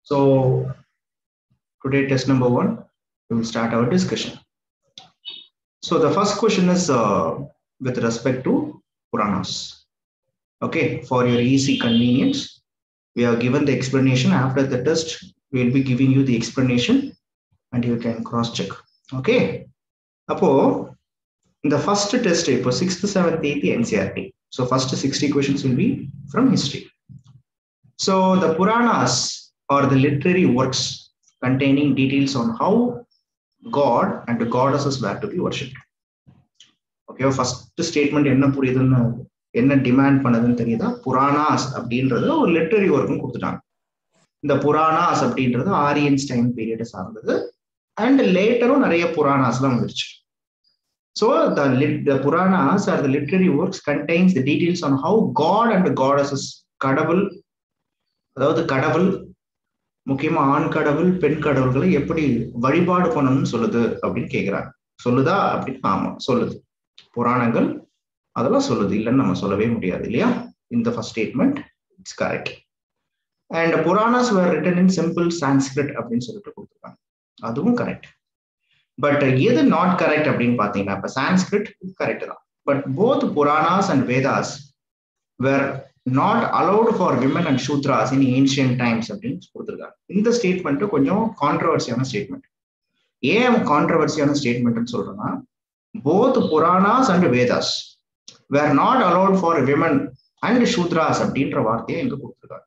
So today test number one, we will start our discussion. So the first question is uh, with respect to Puranas. Okay, for your easy convenience, we have given the explanation. After the test, we will be giving you the explanation and you can cross check. Okay. அப்போ இந்த first test இப்போ sixth seventh eighth NCERT so first sixty questions will be from history so the Puranas are the literary works containing details on how god and goddesses were to be worship okay first statement என்ன புரியுதுன்னு என்ன demand பண்ணதுன்னு தெரியுதா புராணாஸ் அப்படின்றது ஒரு literary ஒர்க்கும் கொடுத்துட்டாங்க இந்த புராணாஸ் அப்படின்றது ஆரியன்ஸ் டைம் பீரியடை சார்ந்தது அண்ட் லேட்டரும் நிறைய புராணாஸ்லாம் வந்துருச்சு So the, the Puranas or the literary works contains the details on how God and goddesses கடவுள் அதாவது கடவுள் முக்கியமா ஆண் கடவுள் பெண் கடவுள்களை எப்படி வழிபாடு பண்ணணும்னு சொல்லுது அப்படின்னு கேக்குறாங்க சொல்லுதா அப்படின்னு ஆமா சொல்லுது புராணங்கள் அதெல்லாம் சொல்லுது இல்லைன்னு நம்ம சொல்லவே முடியாது இல்லையா இந்த first statement it's correct and Puranas were written in simple Sanskrit அப்படின்னு சொல்லிட்டு கொடுத்துருக்காங்க அதுவும் கரெக்ட் பட் எது நாட் கரெக்ட் அப்படின்னு பாத்தீங்கன்னா இப்ப சான்ஸ்கிரிட் கரெக்ட் தான் but both Puranas and Vedas were not allowed for women and Shudras in ancient times அப்படின்னு கொடுத்துருக்காங்க இந்த ஸ்டேட்மெண்ட் கொஞ்சம் கான்ட்ரவர்சியான ஸ்டேட்மெண்ட் ஏன் கான்ட்ரவர்சியான ஸ்டேட்மெண்ட்னு சொல்றேன்னா both Puranas and Vedas were not allowed for women and Shudras அப்படின்ற வார்த்தையை எங்க கொடுத்துருக்காங்க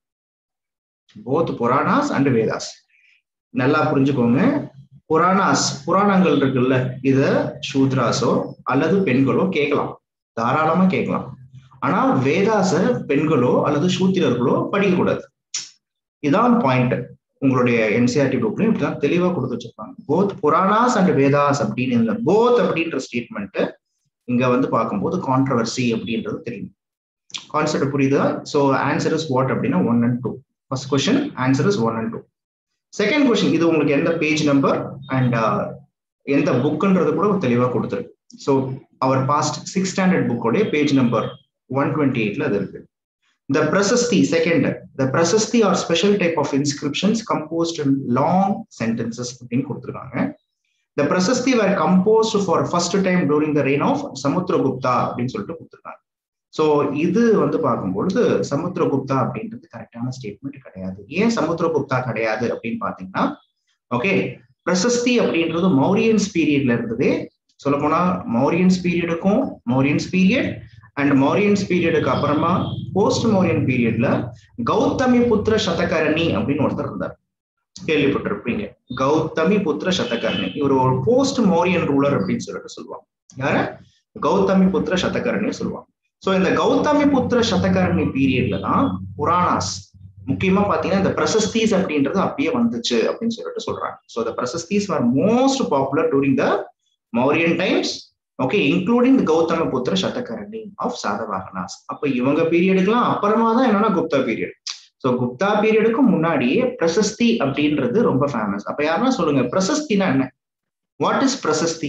போத் புராணாஸ் அண்ட் வேதாஸ் நல்லா புரிஞ்சுக்கோங்க புராணாஸ் புராணங்கள் இருக்குல்ல இத சூத்ராஸோ அல்லது பெண்களோ கேட்கலாம் தாராளமா கேட்கலாம் ஆனா வேதாச பெண்களோ அல்லது சூத்திரர்களோ படிக்கக்கூடாது இதான் பாயிண்ட் உங்களுடைய என்சிஆர்டி புக்லயும் இப்படிதான் தெளிவா கொடுத்து வச்சிருப்பாங்க போத் புராணாஸ் அண்ட் வேதாஸ் அப்படின்னு இந்த போத் அப்படின்ற ஸ்டேட்மெண்ட் இங்க வந்து பார்க்கும்போது கான்ட்ரவர்சி அப்படின்றது தெரியும் கான்செப்ட் புரியுதா ஸோ ஆன்சர் இஸ் வாட் அப்படின்னா one and two first question answer is one and two second question இது உங்களுக்கு எந்த பேஜ் நம்பர் அண்ட் எந்த புக்குன்றது கூட தெளிவாக கொடுத்துருக்கு so our past six standard புக்கோடைய பேஜ் நம்பர் ஒன் டுவெண்ட்டி எயிட்ல அது இருக்கு the prashasti second the prashasti are special type of inscriptions composed in long sentences அப்படின்னு கொடுத்துருக்காங்க the prashasti were composed for first time during the reign of Samudragupta அப்படின்னு சொல்லிட்டு கொடுத்துருக்காங்க so இது வந்து பார்க்கும்பொழுது சமுத்திரகுப்தா அப்படின்றது கரெக்டான ஸ்டேட்மெண்ட் கிடையாது ஏன் சமுத்திரகுப்தா கிடையாது அப்படின்னு பாத்தீங்கன்னா ஓகே பிரசஸ்தி அப்படின்றது மௌரியன்ஸ் பீரியட்ல இருந்தது சொல்ல போனா மௌரியன்ஸ் பீரியடுக்கும் மௌரியன்ஸ் பீரியட் அண்ட் மௌரியன்ஸ் பீரியடுக்கு அப்புறமா போஸ்ட் மௌரியன் பீரியட்ல கௌதமி புத்திர சதகரணி அப்படின்னு ஒருத்தர் இருந்தார் கேள்விப்பட்டிருப்பீங்க கௌதமி புத்திர சதகரணி இவர் ஒரு போஸ்ட் மௌரியன் ரூலர் அப்படின்னு சொல்லிட்டு சொல்லுவாங்க யார கௌதமி புத்திர சதகரணி சொல்லுவாங்க ஸோ இந்த கௌதமி புத்திர சதகரணி பீரியட்ல தான் புராணாஸ் முக்கியமா பாத்தீங்கன்னா இந்த பிரசஸ்தீஸ் அப்படின்றது அப்பயே வந்துச்சு அப்படின்னு சொல்லிட்டு சொல்றாங்க so the prashastis are most popular during the Mauryan times okay including Gautama Putra Satakarni of சாதவாகனாஸ் அப்ப இவங்க பீரியடுக்குலாம் அப்புறமா தான் என்னன்னா குப்தா பீரியட் ஸோ குப்தா பீரியடுக்கு முன்னாடியே பிரசஸ்தி அப்படின்றது ரொம்ப ஃபேமஸ் அப்ப யாருன்னா சொல்லுங்க பிரசஸ்தினா என்ன what is prashasti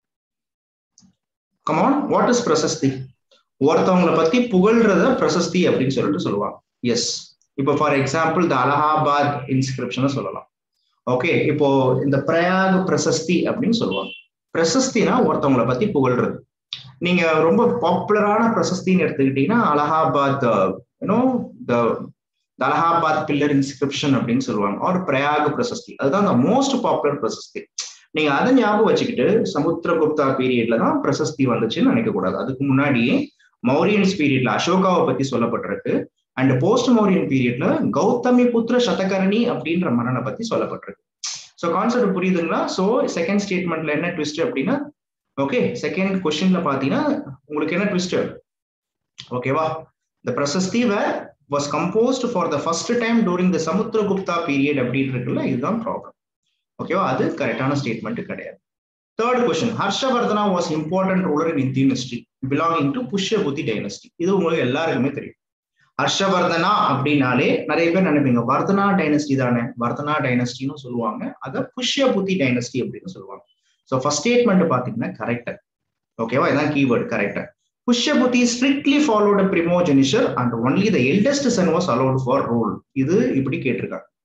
come on what is prashasti ஒருத்தவங்களை பத்தி புகழ்றத பிரசஸ்தி அப்படின்னு சொல்லிட்டு சொல்லுவாங்க எஸ் இப்போ ஃபார் எக்ஸாம்பிள் இந்த அலகாபாத் இன்ஸ்கிரிப்ஷன் சொல்லலாம் ஓகே இப்போ இந்த பிரயாக் பிரசஸ்தி அப்படின்னு சொல்லுவாங்க பிரசஸ்தினா ஒருத்தவங்களை பத்தி புகழ்றது நீங்க ரொம்ப பாப்புலரான பிரசஸ்தின்னு எடுத்துக்கிட்டீங்கன்னா Allahabad you know the Allahabad pillar inscription அப்படின்னு சொல்லுவாங்க ஒரு பிரயாக பிரசஸ்தி அதுதான் இந்த மோஸ்ட் பாப்புலர் பிரசஸ்தி நீங்க அதை ஞாபகம் வச்சுக்கிட்டு சமுத்திரகுப்தா பீரியட்ல தான் பிரசஸ்தி வந்துச்சுன்னு நினைக்க கூடாது அதுக்கு முன்னாடியே மௌரியன்ஸ் பீரியட்ல அசோகாவை பத்தி சொல்லப்பட்டிருக்கு அண்ட் போஸ்ட் மௌரியன் பீரியட்ல கௌதமி புத்திர சதகரணி அப்படின்ற மன்னனை பத்தி சொல்லப்பட்டிருக்கு ஸோ கான்செப்ட் புரியுதுங்களா ஸோ செகண்ட் ஸ்டேட்மெண்ட்ல என்ன ட்விஸ்ட் அப்படின்னா ஓகே செகண்ட் கொஸ்டின்ல பாத்தீங்கன்னா உங்களுக்கு என்ன ட்விஸ்ட் ஓகேவா the prashasti were was composed for the first time during the Samudragupta period அப்படின்னு இருக்குல்ல இதுதான் ப்ராப்ளம் ஓகேவா அது கரெக்டான ஸ்டேட்மெண்ட் கிடையாது third question Harshavardhana was important ruler in Indian history belonging to Pushyabhuti dynasty இது உங்களுக்கு எல்லாருக்குமே தெரியும் ஹர்ஷவர்தனா அப்படின்னாலே நிறைய பேர் நினைப்பீங்க வர்தனா டைனஸ்டி தானே வர்தனா டைனஸ்டின்னு சொல்லுவாங்க அதை புஷ்யபுத்தி டைனஸ்டி அப்படின்னு சொல்லுவாங்க ஸோ ஃபர்ஸ்ட் ஸ்டேட்மெண்ட் பார்த்தீங்கன்னா கரெக்ட் ஓகேவா இதான் keyword correct Pushyabhuti strictly followed primogeniture and only the eldest son was allowed for rule இது இப்படி கேட்டிருக்காங்க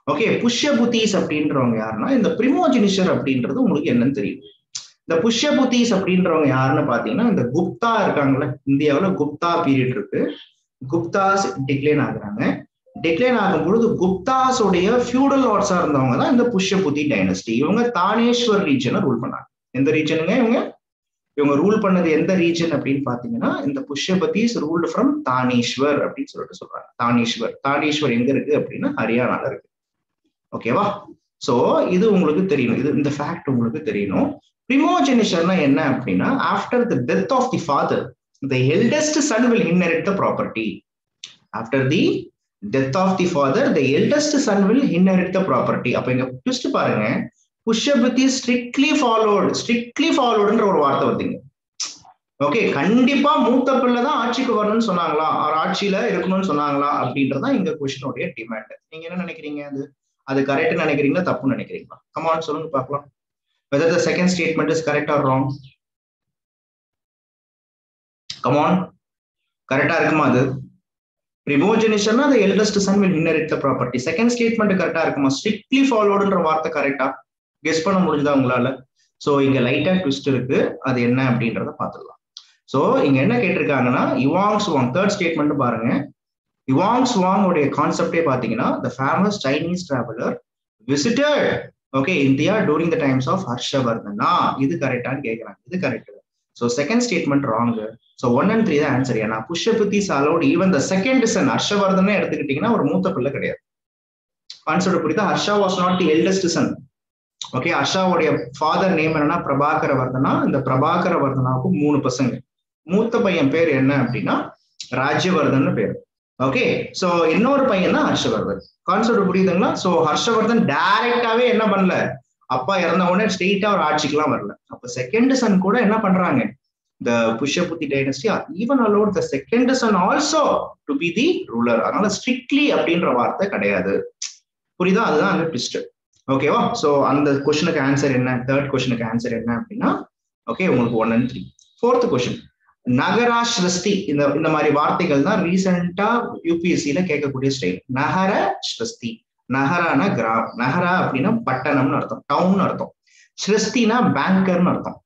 ஓகே புஷ்யபுத்தீஸ் அப்படின்றவங்க யாருன்னா இந்த பிரிமோஜினிஷர் அப்படின்றது உங்களுக்கு என்னன்னு தெரியும் இந்த புஷ்யபுத்தீஸ் அப்படின்றவங்க யாருன்னு பாத்தீங்கன்னா இந்த குப்தா இருக்காங்கல்ல இந்தியாவுல குப்தா பீரியட் இருக்கு குப்தாஸ் டிக்ளைன் ஆகுறாங்க டிக்ளைன் ஆகும் பொழுது குப்தாஸ் உடைய ஃபியூடல் லார்ட்ஸா இருந்தவங்க தான் இந்த புஷ்யபுத்தி டைனஸ்டி இவங்க தானேஸ்வர் ரீஜனை ரூல் பண்ணாங்க எந்த ரீஜனுங்க இவங்க இவங்க ரூல் பண்ணது எந்த ரீஜன் அப்படின்னு பாத்தீங்கன்னா இந்த புஷ்யபதிஸ் ரூல்டு ஃப்ரம் தானேஸ்வர் அப்படின்னு சொல்லிட்டு சொல்றாங்க தானேஸ்வர் தானேஸ்வர் எங்க இருக்கு அப்படின்னா ஹரியானால இருக்கு ஓகேவா சோ இது உங்களுக்கு தெரியணும் இது இந்த ஃபேக்ட் உங்களுக்கு தெரியணும் பிரிமோஜெனிஷர்னா என்ன அப்படின்னா after the death of the father the eldest son will inherit the property after the death of the father the eldest son will inherit the property அப்ப இங்க ட்விஸ்ட் பாருங்க புஷ்யபதி ஸ்ட்ரிக்ட்லி ஃபாலோடு ஸ்ட்ரிக்ட்லி ஃபாலோடுன்ற ஒரு வார்த்தை வருதுங்க ஓகே கண்டிப்பா மூத்த பிள்ளை தான் ஆட்சிக்கு வரணும்னு சொன்னாங்களா அவர் ஆட்சியில இருக்கணும்னு சொன்னாங்களா அப்படின்றதான் இங்க கொஸ்டினுடைய டிமாண்ட் நீங்க என்ன நினைக்கிறீங்க அது அது கரெக்ட் நினைக்கிறீங்களா தப்பு நினைக்கிறீங்களா கமான் சொல்லுங்க பார்க்கலாம் whether the second statement is correct or wrong come on கரெக்டா இருக்குமா அது ரிமோஜனிஷன்னா the eldest son will inherit the property second statement கரெக்டா இருக்குமா ஸ்ட்ரிக்ட்லி ஃபாலோடுன்ற வார்த்தை கரெக்டா கெஸ் பண்ண முடிஞ்சதா உங்களால சோ இங்க லைட்டா ட்விஸ்ட் இருக்கு அது என்ன அப்படின்றத பாத்துக்கலாம் சோ இங்க என்ன கேட்டிருக்காங்கன்னா இவாங்ஸ் வாங் தேர்ட் ஸ்டேட்மெண்ட் பாருங்க இவாங்ஸ் வாங் உடைய கான்செப்டே பாத்தீங்கன்னா the famous Chinese traveller visited okay India during the times of Harshavardhana இது கரெக்டான்னு கேட்கறாங்க இது correct so second statement wrong so one and three தான் ஆன்சர் ஏன்னா Pushyabhuti allowed even the second son ஹர்ஷவர்தனே எடுத்துக்கிட்டீங்கன்னா ஒரு மூத்த பிள்ளை கிடையாது கான்செப்ட் புரியுதா Harsha was not the eldest son okay ஹர்ஷாவுடைய ஃபாதர் நேம் என்னன்னா பிரபாகர வர்தனா இந்த பிரபாகர வர்தனாவுக்கு மூணு பசங்க மூத்த பையன் பேர் என்ன அப்படின்னா ராஜ்யவர்தன் பேர் ஓகே சோ இன்னொரு பையன் தான் ஹர்ஷவர்தன் கான்செப்ட் புரியுதுங்களா சோ ஹர்ஷவர்தன் டைரக்டாவே என்ன பண்ணல அப்பா இறந்த உடனே ஸ்ட்ரெயிட்டா ஒரு ஆட்சிக்கெல்லாம் வரல அப்ப செகண்ட் சன் கூட என்ன பண்றாங்க இந்த Pushyabhuti dynasty even allowed the second son also to be the ruler அதனால ஸ்ட்ரிக்ட்லி அப்படின்ற வார்த்தை கிடையாது புரியுதா அதுதான் அந்த ட்விஸ்ட் ஓகேவா சோ அந்த கொஸ்டினுக்கு ஆன்சர் என்ன தேர்ட் கொஸ்டினுக்கு ஆன்சர் என்ன அப்படின்னா ஓகே உங்களுக்கு one and three fourth question nagara shreshthi இந்த இந்த மாதிரி வார்த்தைகள் தான் ரீசெண்டா யூபிஎஸ்சியில கேட்கக்கூடிய ஸ்டைல் நகர ஸ்ரஸ்தி நகரான கிரா நகரா அப்படின்னா பட்டணம்னு அர்த்தம் டவுன் அர்த்தம் ஸ்ரஸ்தினா பேங்கர்னு அர்த்தம்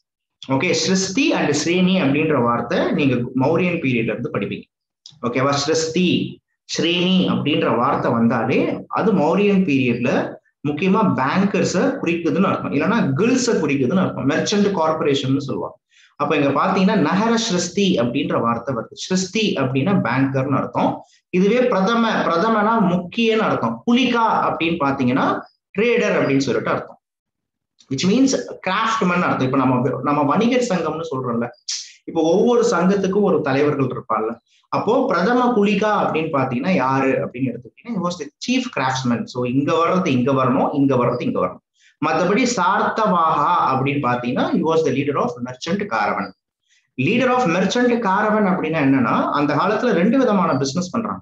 ஓகே ஸ்ரஸ்தி அண்ட் ஸ்ரேனி அப்படின்ற வார்த்தை நீங்க மௌரியன் பீரியட்ல இருந்து படிப்பீங்க ஓகேவா ஸ்ரஸ்தி ஸ்ரேனி அப்படின்ற வார்த்தை வந்தாலே அது மௌரியன் பீரியட்ல முக்கியமா பேங்கர்ஸ குறிக்குதுன்னு அர்த்தம் இல்லைன்னா கில்ஸ குறிக்குதுன்னு அர்த்தம் மெர்ச்சன்ட் கார்பரேஷன் சொல்லுவாங்க அப்ப இங்க பாத்தீங்கன்னா நகர ஸ்ரஸ்தி அப்படின்ற வார்த்தை வருது ஸ்ரஸ்தி அப்படின்னா பேங்கர்னு அர்த்தம் இதுவே பிரதம பிரதமனா முக்கியன்னு அர்த்தம் புலிகா அப்படின்னு பாத்தீங்கன்னா ட்ரேடர் அப்படின்னு சொல்லிட்டு அர்த்தம் விச் மீன்ஸ் கிராஃப்ட்மன் அர்த்தம் இப்ப நம்ம நம்ம வணிகர் சங்கம்னு சொல்றோம்ல இப்போ ஒவ்வொரு சங்கத்துக்கும் ஒரு தலைவர்கள் இருப்பாங்கல்ல அப்போ பிரதம குலிகா அப்படின்னு பாத்தீங்கன்னா யாரு அப்படின்னு எடுத்துக்கிட்டீங்கன்னா was the chief craftsman so இங்க வர்றது இங்க வரணும் இங்க வர்றது இங்க வரணும் மற்றபடி சார்த்தவாகா அப்படின்னு பாத்தீங்கன்னா he was the leader of merchant caravan leader of merchant caravan அப்படின்னா என்னன்னா அந்த காலத்துல ரெண்டு விதமான பிசினஸ் பண்றாங்க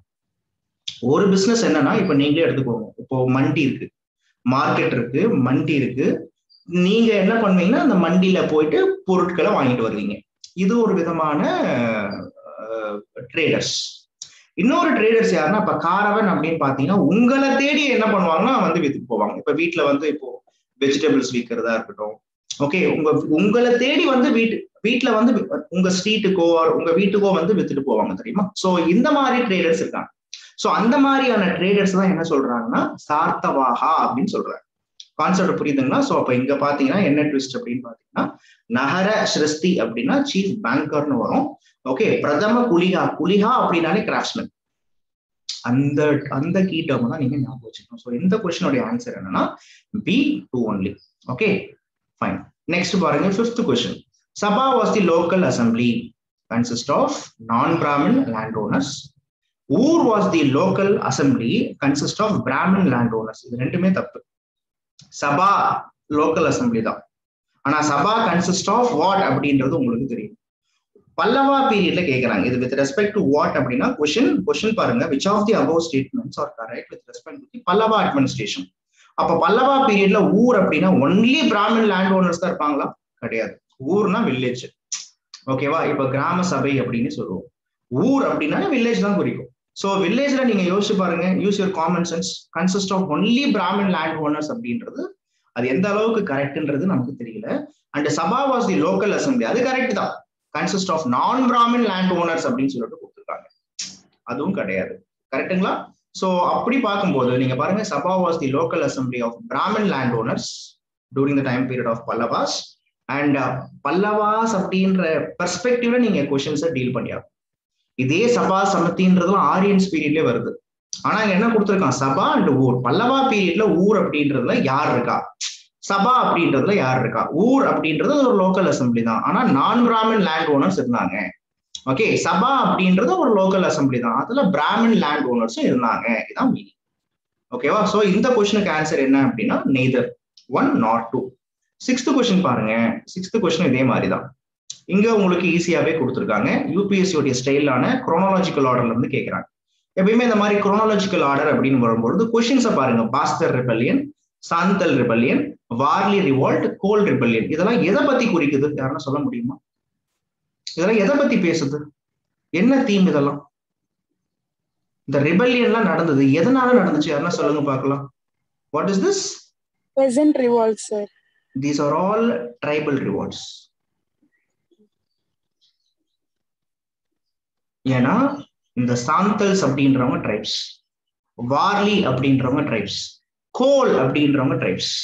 ஒரு பிசினஸ் என்னன்னா இப்ப நீங்களே எடுத்துக்கோங்க இப்போ மண்டி இருக்கு மார்க்கெட் இருக்கு மண்டி இருக்கு நீங்க என்ன பண்ணுவீங்கன்னா அந்த மண்டியில போயிட்டு பொருட்களை வாங்கிட்டு வருவீங்க இது ஒரு விதமான ட்ரேடர்ஸ் இன்னொரு ட்ரேடர்ஸ் யாருன்னா இப்ப காரவன் அப்படின்னு பாத்தீங்கன்னா உங்களை தேடி என்ன பண்ணுவாங்கன்னா வந்து வித்துட்டு போவாங்க இப்ப வீட்டுல வந்து இப்போ வெஜிடபிள்ஸ் விற்கிறதா இருக்கட்டும் ஓகே உங்க உங்களை தேடி வந்து வீட்டு வீட்டுல வந்து உங்க ஸ்ட்ரீட்டுக்கோ உங்க வீட்டுக்கோ வந்து வித்துட்டு போவாங்க தெரியுமா சோ இந்த மாதிரி ட்ரேடர்ஸ் இருக்காங்க சோ அந்த மாதிரியான ட்ரேடர்ஸ் தான் என்ன சொல்றாங்கன்னா சார்த்தவாகா அப்படின்னு சொல்றாங்க கான்செப்ட் புரியுதுங்களா சோ அப்ப இங்க பாத்தீங்கன்னா என்ன ட்விஸ்ட் அப்படின்னு பாத்தீங்கன்னா நகர ஸ்ரஸ்தி அப்படின்னா சீஃப் பேங்கர்னு வரும் ஓகே பிரதம குலிகா குலிகா அப்படின்னாலே கிராஃப்ட்ஸ்மேன் அந்த அந்த கீ டேர்ம் தான் நீங்க ஞாபகம் வச்சுக்கணும் ஸோ இந்த கொஸ்டினோட ஆன்சர் என்னன்னா B two only okay fine next பாருங்க fifth question sabha was the local assembly consist of non Brahmin land owners ur was the local assembly consist of Brahmin land owners இது ரெண்டுமே தப்பு சபா லோக்கல் அசம்பிளி தான் ஆனா சபா consist of what அப்படின்றது உங்களுக்கு தெரியும் பல்லவா பீரியட்ல கேக்குறாங்க இது வித் ரெஸ்பெக்ட் டு வாட் அப்படின்னா கொஷின் கொஷின் பாருங்க which of the above statements are correct with respect to Pallava administration அப்ப பல்லவா பீரியட்ல ஊர் அப்படின்னா ஒன்லி பிராமின் லேண்ட் ஓனர்ஸ் தான் இருப்பாங்களா கிடையாது ஊர்னா வில்லேஜ் ஓகேவா இப்ப கிராம சபை அப்படின்னு சொல்லுவோம் ஊர் அப்படின்னா வில்லேஜ் தான் குறிக்கும் ஸோ வில்லேஜ்ல நீங்க யோசிச்சு பாருங்க use your common sense consist of only Brahmin land owners அப்படின்றது அது எந்த அளவுக்கு கரெக்ட்ன்றது நமக்கு தெரியல and sabha was the local assembly அது கரெக்ட் தான் consist of non Brahmin land owners அப்படின்னு சொல்லிட்டு கொடுத்துருக்காங்க அதுவும் கிடையாது கரெக்டுங்களா ஸோ அப்படி பார்க்கும்போது நீங்க பாருங்க sabha was the local assembly of Brahmin land owners during the time period of Pallavas and Pallavas அப்படின்ற பெர்ஸ்பெக்டிவ்ல நீங்க கொஷின்ஸை டீல் பண்ணியாகும் இதே சபா சமத்தின்றதும் ஆரியன்ஸ் பீரியட்ல வருது ஆனா இங்க என்ன கொடுத்துருக்கான் சபா அண்ட் ஊர் பல்லவா பீரியட்ல ஊர் அப்படின்றதுல யார் இருக்கா சபா அப்படின்றதுல யார் இருக்கா ஊர் அப்படின்றது ஒரு லோக்கல் அசம்பிளி தான் ஆனா நான் பிராமின் லேண்ட் ஓனர்ஸ் இருந்தாங்க ஓகே சபா அப்படின்றது ஒரு லோக்கல் அசம்பிளி தான் அதுல பிராமின் லேண்ட் ஓனர்ஸும் இருந்தாங்க இதான் மீனிங் ஓகேவா சோ இந்த கொஸ்டினுக்கு ஆன்சர் என்ன அப்படின்னா neither one not two sixth question பாருங்க சிக்ஸ்த் கொஸ்டின் இதே மாதிரி தான் இங்க உங்களுக்கு ஈஸியாவே கொடுத்துருக்காங்க யூபிஎஸ்சியோடைய ஸ்டைலான குரோனாலஜிக்கல் ஆர்டர்ல இருந்து கேட்கறாங்க எப்பயுமே இந்த மாதிரி குரோனாலஜிக்கல் ஆர்டர் அப்படின்னு வரும்பொழுது கொஸ்டின்ஸை பாருங்க Bastar rebellion Santhal rebellion Warli revolt Kol rebellion இதெல்லாம் எதை பத்தி குறிக்குது யாருன்னா சொல்ல முடியுமா இதெல்லாம் எதை பத்தி பேசுது என்ன தீம் இதெல்லாம் இந்த ரிபல்லியன்லாம் நடந்தது எதனால நடந்துச்சு யாருன்னா சொல்லுங்க பார்க்கலாம் what is this peasant revolt sir these are all tribal revolts ஏன்னா இந்த சாந்தல்ஸ் அப்படின்றவங்க ட்ரைப்ஸ் வார்லி அப்படின்றவங்க ட்ரைப்ஸ் கோல் அப்படின்றவங்க ட்ரைப்ஸ்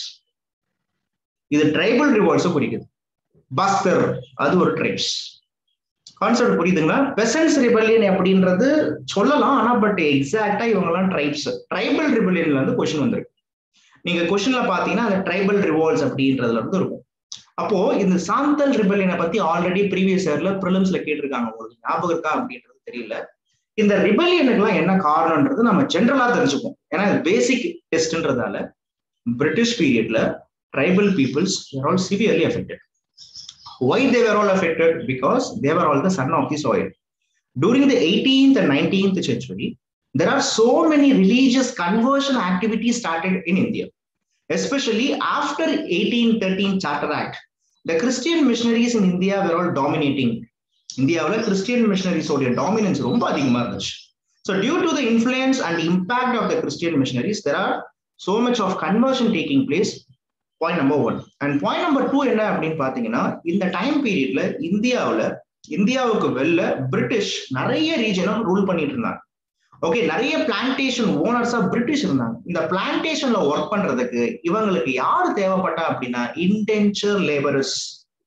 இது ட்ரைபல் ரிவார்ட்ஸும் குறிக்குது பஸ்தர் அது ஒரு ட்ரைப்ஸ் கான்செப்ட் புரியுதுங்களா பெசன்ஸ் ரிபல்லியன் அப்படின்றது சொல்லலாம் ஆனா பட் எக்ஸாக்டா இவங்கெல்லாம் ட்ரைப்ஸ் ட்ரைபல் ரிபல்லியன்ல இருந்து கொஸ்டின் வந்திருக்கு நீங்க கொஸ்டின்ல பாத்தீங்கன்னா அந்த ட்ரைபல் ரிவால்ஸ் அப்படின்றதுல இருந்து இருக்கும் அப்போ இந்த சாந்தல் ரிபல்லியனை பத்தி ஆல்ரெடி ப்ரீவியஸ் இயர்ல ப்ரிலிம்ஸ்ல கேட்டிருக்காங்க உங்களுக்கு ஞாபகம் இருக்கா அப்படின்றது தெரியல இந்த ரிபல்லியனுக்குலாம் என்ன காரணம்ன்றது நம்ம ஜென்ரலா தெரிஞ்சுப்போம் ஏன்னா பேசிக் டெஸ்ட்ன்றதால பிரிட்டிஷ் பீரியட்ல tribal peoples all severely affected why they were all affected because they were all the son of the soil during the 18th and 19th century there are so many religious conversion activities started in india especially after 1813 charter act the christian missionaries in india were all dominating இந்தியாவில் Christian மிஷனரிஸோடைய dominance ரொம்ப அதிகமா இருந்துச்சு so due to the influence and impact of the Christian missionaries there are so much of conversion taking place point number one and point number two என்ன அப்படின்னு பாத்தீங்கன்னா இந்த time பீரியட்ல இந்தியாவில் இந்தியாவுக்கு வெளில பிரிட்டிஷ் நிறைய ரீஜனும் ரூல் பண்ணிட்டு இருந்தாங்க ஓகே நிறைய பிளான்டேஷன் ஓனர்ஸா பிரிட்டிஷ் இருந்தாங்க இந்த பிளான்டேஷன்ல ஒர்க் பண்றதுக்கு இவங்களுக்கு யார் தேவைப்பட்டா அப்படின்னா இன்டென்ச்சர் லேபரர்ஸ்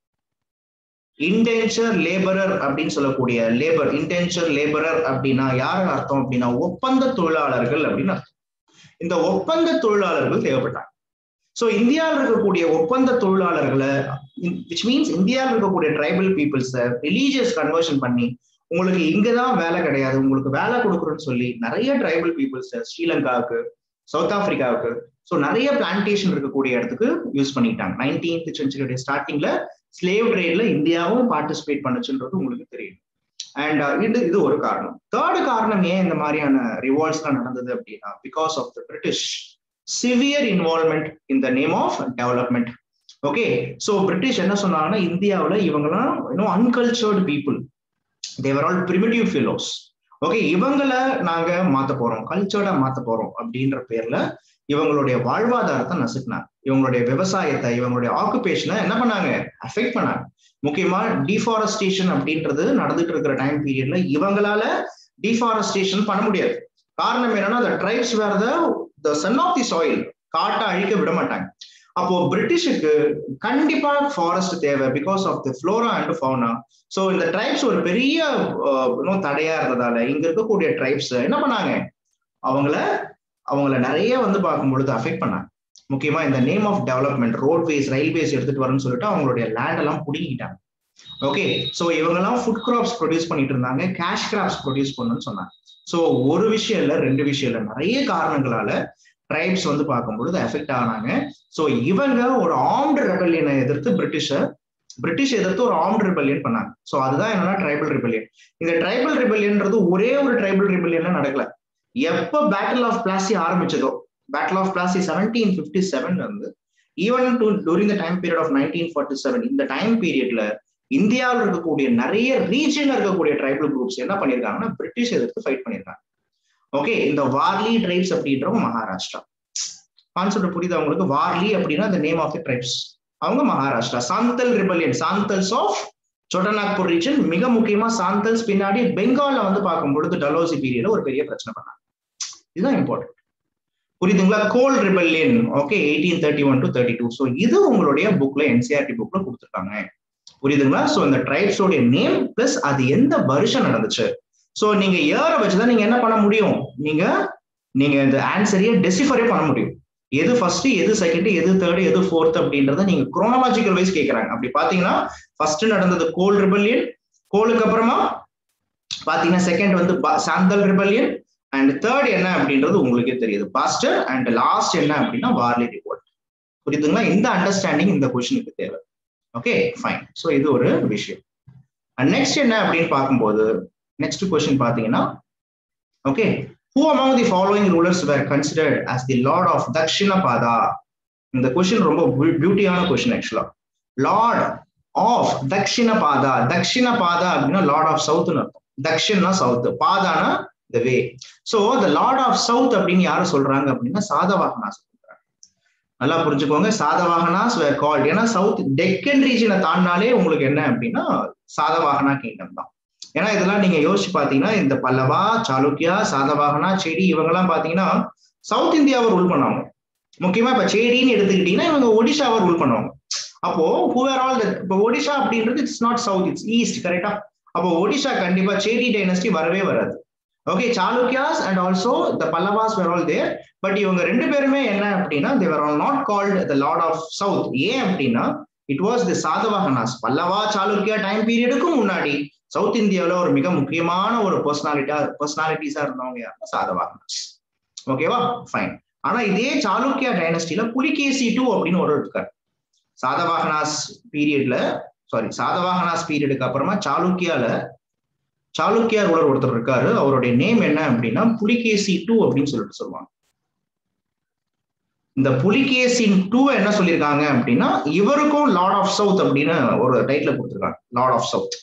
இன்டென்ச்சர் லேபரர் அப்படின்னு சொல்லக்கூடிய லேபர் இன்டென்ச்சர் லேபரர் அப்படின்னா யார் அர்த்தம் அப்படின்னா ஒப்பந்த தொழிலாளர்கள் அப்படின்னு அர்த்தம் இந்த ஒப்பந்த தொழிலாளர்கள் தேவைப்பட்டாங்க ஸோ இந்தியாவில் இருக்கக்கூடிய ஒப்பந்த தொழிலாளர்களை விச் மீன்ஸ் இந்தியாவில் இருக்கக்கூடிய ட்ரைபல் பீப்புள்ஸை ரிலீஜியஸ் கன்வர்ஷன் பண்ணி உங்களுக்கு இங்கதான் வேலை கிடையாது உங்களுக்கு வேலை கொடுக்குறோன்னு சொல்லி நிறைய ட்ரைபல் பீப்புள்ஸ் ஸ்ரீலங்காவுக்கு சவுத் ஆப்பிரிக்காவுக்கு ஸோ நிறைய பிளான்டேஷன் இருக்கக்கூடிய இடத்துக்கு யூஸ் பண்ணிட்டாங்க நைன்டீன்த் சென்ச்சுரியுடைய ஸ்டார்டிங்ல ஸ்லேவ் ட்ரேட்ல இந்தியாவும் பார்ட்டிசிபேட் பண்ணுச்சுன்றது உங்களுக்கு தெரியும் அண்ட் இது இது ஒரு காரணம் தேர்டு காரணம் ஏன் இந்த மாதிரியான ரிவால்ட்ஸ்லாம் நடந்தது அப்படின்னா because of the British severe involvement in the name of development okay so British என்ன சொன்னாங்கன்னா இந்தியாவில் இவங்கெல்லாம் இன்னும் uncultured people they were all primitive fellows okay இவங்களை நாங்க மாத்த போறோம் கல்ச்சர்டா மாத்த போறோம் அப்படின்ற பேர்ல இவங்களுடைய வாழ்வாதாரத்தை நசுக்கினாங்க இவங்களுடைய விவசாயத்தை இவங்களுடைய ஆக்குபேஷனை என்ன பண்ணாங்க அஃபெக்ட் பண்ணாங்க முக்கியமா டிஃபாரஸ்டேஷன் அப்படின்றது நடந்துட்டு இருக்கிற டைம் பீரியட்ல இவங்களால டிஃபாரஸ்டேஷன் பண்ண முடியாது காரணம் என்னன்னா அந்த ட்ரைப்ஸ் வேற the son of the soil காட்டை அழிக்க விட மாட்டாங்க அப்போ பிரிட்டிஷுக்கு கண்டிப்பா ஃபாரஸ்ட் தேவை because of the flora and fauna so இந்த ட்ரைப்ஸ் ஒரு பெரிய இன்னும் தடையா இருந்ததால இங்க இருக்கக்கூடிய ட்ரைப்ஸ் என்ன பண்ணாங்க அவங்கள அவங்கள நிறைய வந்து பார்க்கும் பொழுது அஃபெக்ட் பண்ணாங்க முக்கியமா இந்த name of development roadways railways எடுத்துட்டு வரணும்னு சொல்லிட்டு அவங்களுடைய லேண்ட் எல்லாம் புடுங்கிட்டாங்க ஓகே ஸோ இவங்கெல்லாம் ஃபுட் கிராப்ஸ் ப்ரொடியூஸ் பண்ணிட்டு இருந்தாங்க கேஷ் கிராப்ஸ் ப்ரொடியூஸ் பண்ணணும்னு சொன்னாங்க ஸோ ஒரு விஷயம் இல்லை ரெண்டு விஷயம் இல்லை நிறைய காரணங்களால ட்ரைப்ஸ் வந்து பார்க்கும்பொழுது எஃபெக்ட் ஆனாங்க ஸோ இவங்க ஒரு ஆர்ம்டு ரெபல்லியனை எதிர்த்து பிரிட்டிஷை பிரிட்டிஷ் எதிர்த்து ஒரு ஆர்ம்டு ரிபல்லியன் பண்ணாங்க ஸோ அதுதான் என்னன்னா ட்ரைபல் ரிபல்லியன் இந்த ட்ரைபல் ரிபல்லியன்றது ஒரே ஒரு ட்ரைபல் ரிபல்லியன்ல நடக்கல எப்போ பேட்டில் ஆஃப் பிளாசி ஆரம்பிச்சதோ battle of Plassey seventeen fifty செவன்ல இருந்து even to during the time period of nineteen forty seven இந்த டைம் பீரியட்ல இந்தியாவில் இருக்கக்கூடிய நிறைய ரீஜன்ல இருக்கக்கூடிய ட்ரைபல் குரூப்ஸ் என்ன பண்ணியிருக்காங்கன்னா பிரிட்டிஷ் எதிர்த்து ஃபைட் பண்ணியிருக்காங்க ஓகே இந்த வார்லி ட்ரைப்ஸ் அப்படின்றவங்க மகாராஷ்டிரா கான்செப்ட் புரியுது அவங்களுக்கு வார்லி அப்படின்னா the name of the tribes அவங்க Maharashtra Santhal rebellion Santhals of Chotanagpur region மிக முக்கியமா சாந்தல்ஸ் பின்னாடி பெங்கால்ல வந்து பார்க்கும் பொழுது டலோசி பீரியட்ல ஒரு பெரிய பிரச்சனை பண்ணாங்க இதுதான் இம்பார்ட்டன்ட் புரியுதுங்களா Kol rebellion okay eighteen thirty one to thirty two so இது உங்களுடைய புக்ல என்சிஆர்டி புக்ல கொடுத்துருக்காங்க புரியுதுங்களா ஸோ இந்த ட்ரைப்ஸோடைய நேம் பிளஸ் அது எந்த வருஷம் நடந்துச்சு ஸோ நீங்க ஏற வச்சுதான் நீங்க என்ன பண்ண முடியும் நீங்க நீங்க இந்த ஆன்சரையே டெசிஃபரே பண்ண முடியும் எது ஃபர்ஸ்ட் எது செகண்ட் எது தேர்ட் எது ஃபோர்த் அப்படின்றத நீங்க குரோனாலஜிக்கல் வைஸ் கேட்கறாங்க அப்படி பாத்தீங்கன்னா ஃபர்ஸ்ட் நடந்தது கோல் ரிபல்லியன் கோலுக்கு அப்புறமா பாத்தீங்கன்னா செகண்ட் வந்து சாந்தல் ரிபல்லியன் அண்ட் தேர்ட் என்ன அப்படின்றது உங்களுக்கே தெரியுது பாஸ்டர் அண்ட் லாஸ்ட் என்ன அப்படின்னா வார்லி ரிவோல்ட் புரியுதுங்களா இந்த அண்டர்ஸ்டாண்டிங் இந்த கொஸ்டினுக்கு தேவை ஓகே ஃபைன் ஸோ இது ஒரு விஷயம் அண்ட் நெக்ஸ்ட் என்ன அப்படின்னு பார்க்கும்போது நெக்ஸ்ட் கொஸ்டின் பாத்தீங்கன்னா okay Who among the following rulers were considered as the lord of Dakshinapada? இந்த கொஸ்டின் ரொம்ப பியூட்டியான question actually lord of Dakshinapada Dakshinapada அப்படின்னா லார்ட் ஆஃப் சவுத்னு அர்த்தம் தக்ஷின்னா சவுத் பாதானா the way so the lord of south அப்படின்னு யாரு சொல்றாங்க அப்படின்னா சாதவாகனா சொல்றாங்க நல்லா புரிஞ்சுக்கோங்க சாதவாகனாஸ் வேர் கால்ட் ஏன்னா சவுத் டெக்கன் ரீஜனை தாண்டினாலே உங்களுக்கு என்ன அப்படின்னா சாதவாகனா கிங்டம் தான் ஏன்னா இதெல்லாம் நீங்க யோசிச்சு பாத்தீங்கன்னா இந்த பல்லவா சாளுக்கியா சாதவாகனா செடி இவங்கெல்லாம் பாத்தீங்கன்னா சவுத் இந்தியாவை ரூல் பண்ணுவாங்க முக்கியமா இப்ப செடின்னு எடுத்துக்கிட்டீங்கன்னா இவங்க ஒடிஷாவை ரூல் பண்ணுவாங்க அப்போ ஹூஆர் ஆல் இப்போ ஒடிஷா அப்படின்றது it's not south it's east கரெக்டா அப்போ ஒடிஷா கண்டிப்பா சேடி டைனஸ்டி வரவே வராது okay Chalukyas and also the Pallavas were all there but இவங்க ரெண்டு பேருமே என்ன அப்படின்னா they were all not called the lord of south ஏன் அப்படின்னா it was the Satavahanas Pallava Chalukya time பீரியடுக்கும் முன்னாடி சவுத் இந்தியாவில் ஒரு மிக முக்கியமான ஒரு பர்சனாலிட்டா பர்சனாலிட்டிஸா இருந்தவங்க யாருன்னா சாதவாகனாஸ் ஓகேவா ஃபைன் ஆனா இதே சாளுக்கியா டைனஸ்டில புலிகேசி டூ அப்படின்னு ஒரு இருக்காரு சாதவாகனாஸ் பீரியட்ல சாரி சாதவாகனாஸ் பீரியடுக்கு அப்புறமா சாளுக்கியால சாளுக்கியா ரூலர் ஒருத்தர் இருக்காரு அவருடைய நேம் என்ன அப்படின்னா புலிகேசி டூ அப்படின்னு சொல்லிட்டு சொல்லுவாங்க இந்த புலிகேசின் டூ என்ன சொல்லியிருக்காங்க அப்படின்னா இவருக்கும் லார்ட் ஆஃப் சவுத் அப்படின்னு ஒரு டைட்டில் கொடுத்துருக்காங்க லார்ட் ஆஃப் சவுத்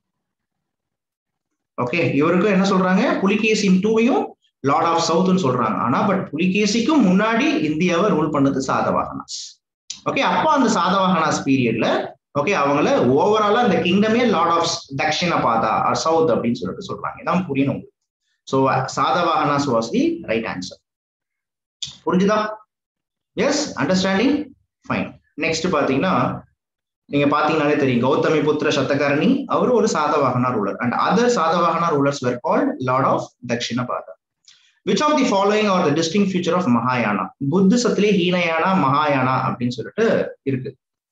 ஓகே இவருக்கும் என்ன சொல்றாங்க புலிகேசின் டூவையும் லார்ட் ஆஃப் சவுத்னு சொல்றாங்க ஆனா பட் புலிகேசிக்கும் முன்னாடி இந்தியாவை ரூல் பண்ணது சாதவாகனாஸ் ஓகே அப்போ அந்த சாதவாகனாஸ் பீரியட்ல ஓகே அவங்கள ஓவராலா இந்த கிங்டமே lord of Dakshinapada or south அப்படின்னு சொல்லிட்டு சொல்றாங்க இதான் புரியணும் உங்களுக்கு so Satavahanas was the right answer புரிஞ்சுதா எஸ் அண்டர்ஸ்டாண்டிங் ஃபைன் நெக்ஸ்ட் பாத்தீங்கன்னா நீங்க பாத்தீங்கன்னாலே தெரியும் கௌதமி புத்திர சத்தகரணி அவர் ஒரு Satavahana ruler and other Satavahana rulers were called lord of Dakshinapada which of the following are the distinct feature of மகாயானா புத்திசத்திலே ஹீனயானா மகாயானா அப்படின்னு சொல்லிட்டு இருக்கு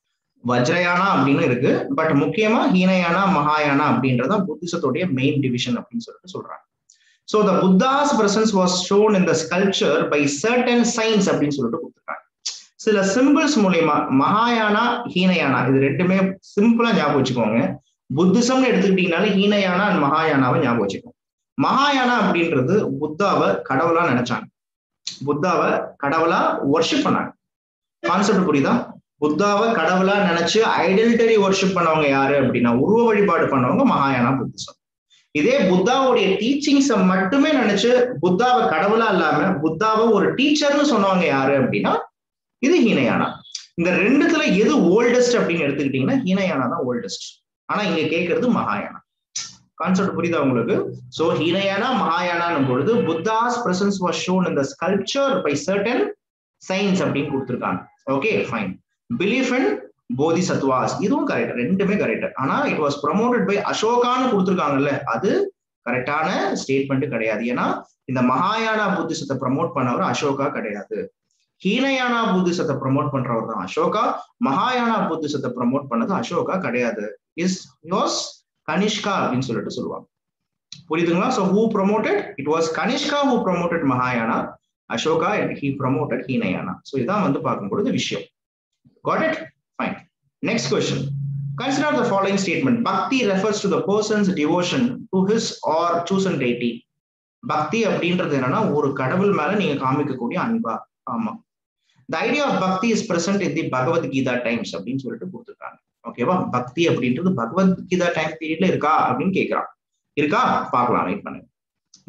வஜ்ரயானா அப்படின்னு இருக்கு பட் முக்கியமா ஹீனயானா மகாயானா அப்படின்றத புத்திசத்துடைய மெயின் டிவிஷன் அப்படின்னு சொல்லிட்டு சொல்றாங்க so the Buddha's presence was shown in the sculpture by certain signs அப்படின்னு சொல்லிட்டு கொடுத்துருக்காங்க சில சிம்பிள்ஸ் மூலியமா மகாயானா ஹீனயானா இது ரெண்டுமே சிம்பிளா ஞாபகம் வச்சுக்கோங்க புத்திசம்னு எடுத்துக்கிட்டீங்கனாலே ஹீனயானா அண்ட் மகாயானாவை ஞாபகம் வச்சுக்கோங்க மகாயானா அப்படின்றது புத்தாவை கடவுளா நினைச்சாங்க புத்தாவை கடவுளா ஒர்ஷிப் பண்ணாங்க கான்செப்ட் புரியுதா புத்தாவை கடவுளா நினைச்சு ஐடென்டரி ஒர்ஷிப் பண்ணவங்க யாரு அப்படின்னா உருவ வழிபாடு பண்ணவங்க மகாயானா புத்திசம் இதே புத்தாவுடைய டீச்சிங்ஸை மட்டுமே நினைச்சு புத்தாவை கடவுளா இல்லாம புத்தாவை ஒரு டீச்சர்னு சொன்னவங்க யாரு அப்படின்னா இது ஹீனயானா இந்த ரெண்டுத்துல எது ஓல்டஸ்ட் அப்படின்னு எடுத்துக்கிட்டீங்கன்னா ஹீனயானா தான் ஓல்டஸ்ட் ஆனா இங்க கேட்கறது மகாயானா கான்செப்ட் புரியுதா உங்களுக்கு சோ ஹீனயானா மகாயானான் பொழுது புத்தாஸ் பிரசன்ஸ் வாஸ் ஷோன் இந்த ஸ்கல்ப்சர் பை சர்டன் சயின்ஸ் அப்படின்னு கொடுத்துருக்காங்க ஓகே ஃபைன் பிலீஃப் அண்ட் போதி சத்வாஸ் இதுவும் கரெக்ட் ரெண்டுமே கரெக்ட் ஆனா இட் வாஸ் ப்ரமோட்டட் பை அசோகான்னு கொடுத்துருக்காங்கல்ல அது கரெக்டான ஸ்டேட்மெண்ட் கிடையாது ஏன்னா இந்த மகாயானா புத்திசத்தை ப்ரமோட் பண்ணவர் அசோகா கிடையாது ஹீனயானா புத்திசத்தை ப்ரமோட் பண்றவர் தான் அசோகா மகாயானா புத்திசத்தை ப்ரமோட் பண்ணது அசோகா கிடையாது இஸ் யோஸ் கனிஷ்கா அப்படின்னு சொல்லிட்டு சொல்லுவாங்க புரியுதுங்களா so who promoted it was Kanishka who promoted மகாயானா Ashoka he promoted Hinayana so இதான் வந்து பார்க்கும்பொழுது விஷயம் got it fine next question Consider the following statement. Bhakti refers to the person's devotion to his or chosen deity. பக்தி அப்படின்றது என்னன்னா ஒரு கடவுள் மேல நீங்க காமிக்கக்கூடிய அன்பா ஆமா the idea of bhakti is present in the Bhagavad Gita times அப்படின்னு சொல்லிட்டு கொடுத்துருக்காங்க ஓகேவா பக்தி அப்படின்றது பகவத்கீதா டைம் பீரியட்ல இருக்கா அப்படின்னு கேட்கிறான் இருக்கா பார்க்கலாம் வெயிட் பண்ணுங்க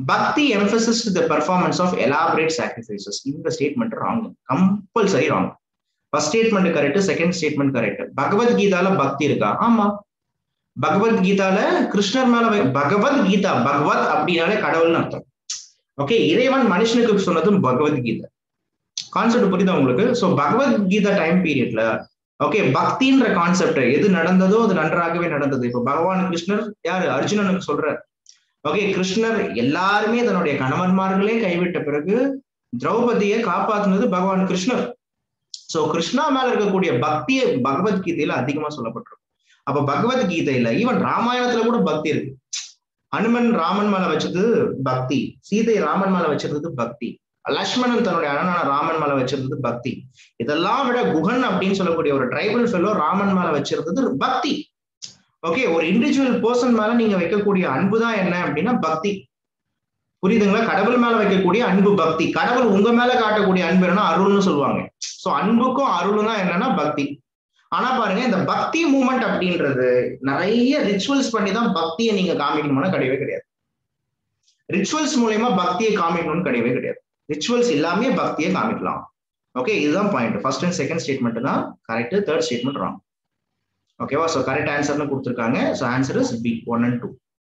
bhakti emphasis the performance of elaborate sacrifices இந்த statement wrong compulsory wrong first statement correct second statement correct பகவத்கீதால பக்தி இருக்கா ஆமா பகவத்கீதால கிருஷ்ணர் மேல பகவத்கீதா பகவத் அப்படின்னாலே கடவுள்னு அர்த்தம் ஓகே இறைவன் மனுஷனுக்கு சொன்னதும் பகவத்கீதை கான்செப்ட் புரியுதா உங்களுக்கு ஸோ பகவத்கீதா டைம் பீரியட்ல ஓகே பக்தின்ற கான்செப்ட் எது நடந்ததோ அது நன்றாகவே நடந்தது இப்போ பகவான் கிருஷ்ணர் யாரு அர்ஜுனனுக்கு சொல்ற ஓகே கிருஷ்ணர் எல்லாருமே தன்னுடைய கணவன்மார்களே கைவிட்ட பிறகு திரௌபதியை காப்பாத்துனது பகவான் கிருஷ்ணர் சோ கிருஷ்ணா மேல இருக்கக்கூடிய பக்தியை பகவத்கீதையில அதிகமா சொல்லப்பட்டிருக்கும் அப்ப பகவத்கீதையில ஈவன் ராமாயணத்துல கூட பக்தி இருக்கு ஹனுமன் ராமன் மேல வச்சது பக்தி சீதை ராமன் மேல வச்சிருந்தது பக்தி லக்ஷ்மணன் தன்னுடைய அண்ணனான ராமன் மேல வச்சிருந்தது பக்தி இதெல்லாம் விட குகன் அப்படின்னு சொல்லக்கூடிய ஒரு ட்ரைபல் ஃபெல்லோ ராமன் மேல வச்சிருந்தது பக்தி ஓகே ஒரு இண்டிவிஜுவல் பர்சன் மேல நீங்க வைக்கக்கூடிய அன்பு தான் என்ன அப்படின்னா பக்தி புரியுதுங்களா கடவுள் மேல வைக்கக்கூடிய அன்பு பக்தி கடவுள் உங்க மேல காட்டக்கூடிய அன்பு என்னன்னா அருள்னு சொல்லுவாங்க சோ அன்புக்கும் அருளும் தான் என்னன்னா பக்தி ஆனா பாருங்க இந்த பக்தி மூமெண்ட் அப்படின்றது நிறைய ரிச்சுவல்ஸ் பண்ணி தான் பக்தியை நீங்க காமிக்கணும்னா கிடையவே கிடையாது ரிச்சுவல்ஸ் மூலயமா பக்தியை காமிக்கணும்னு கிடையவே கிடையாது ரிச்சுவல்ஸ் எல்லாமே பக்தியை காமிக்கலாம் ஓகே இதுதான் point first and second statement தான் கரெக்ட் தேர்ட் ஸ்டேட்மெண்ட் ராங் ஓகேவா ஸோ கரெக்ட் ஆன்சர்னு கொடுத்துருக்காங்க so answer is B one and two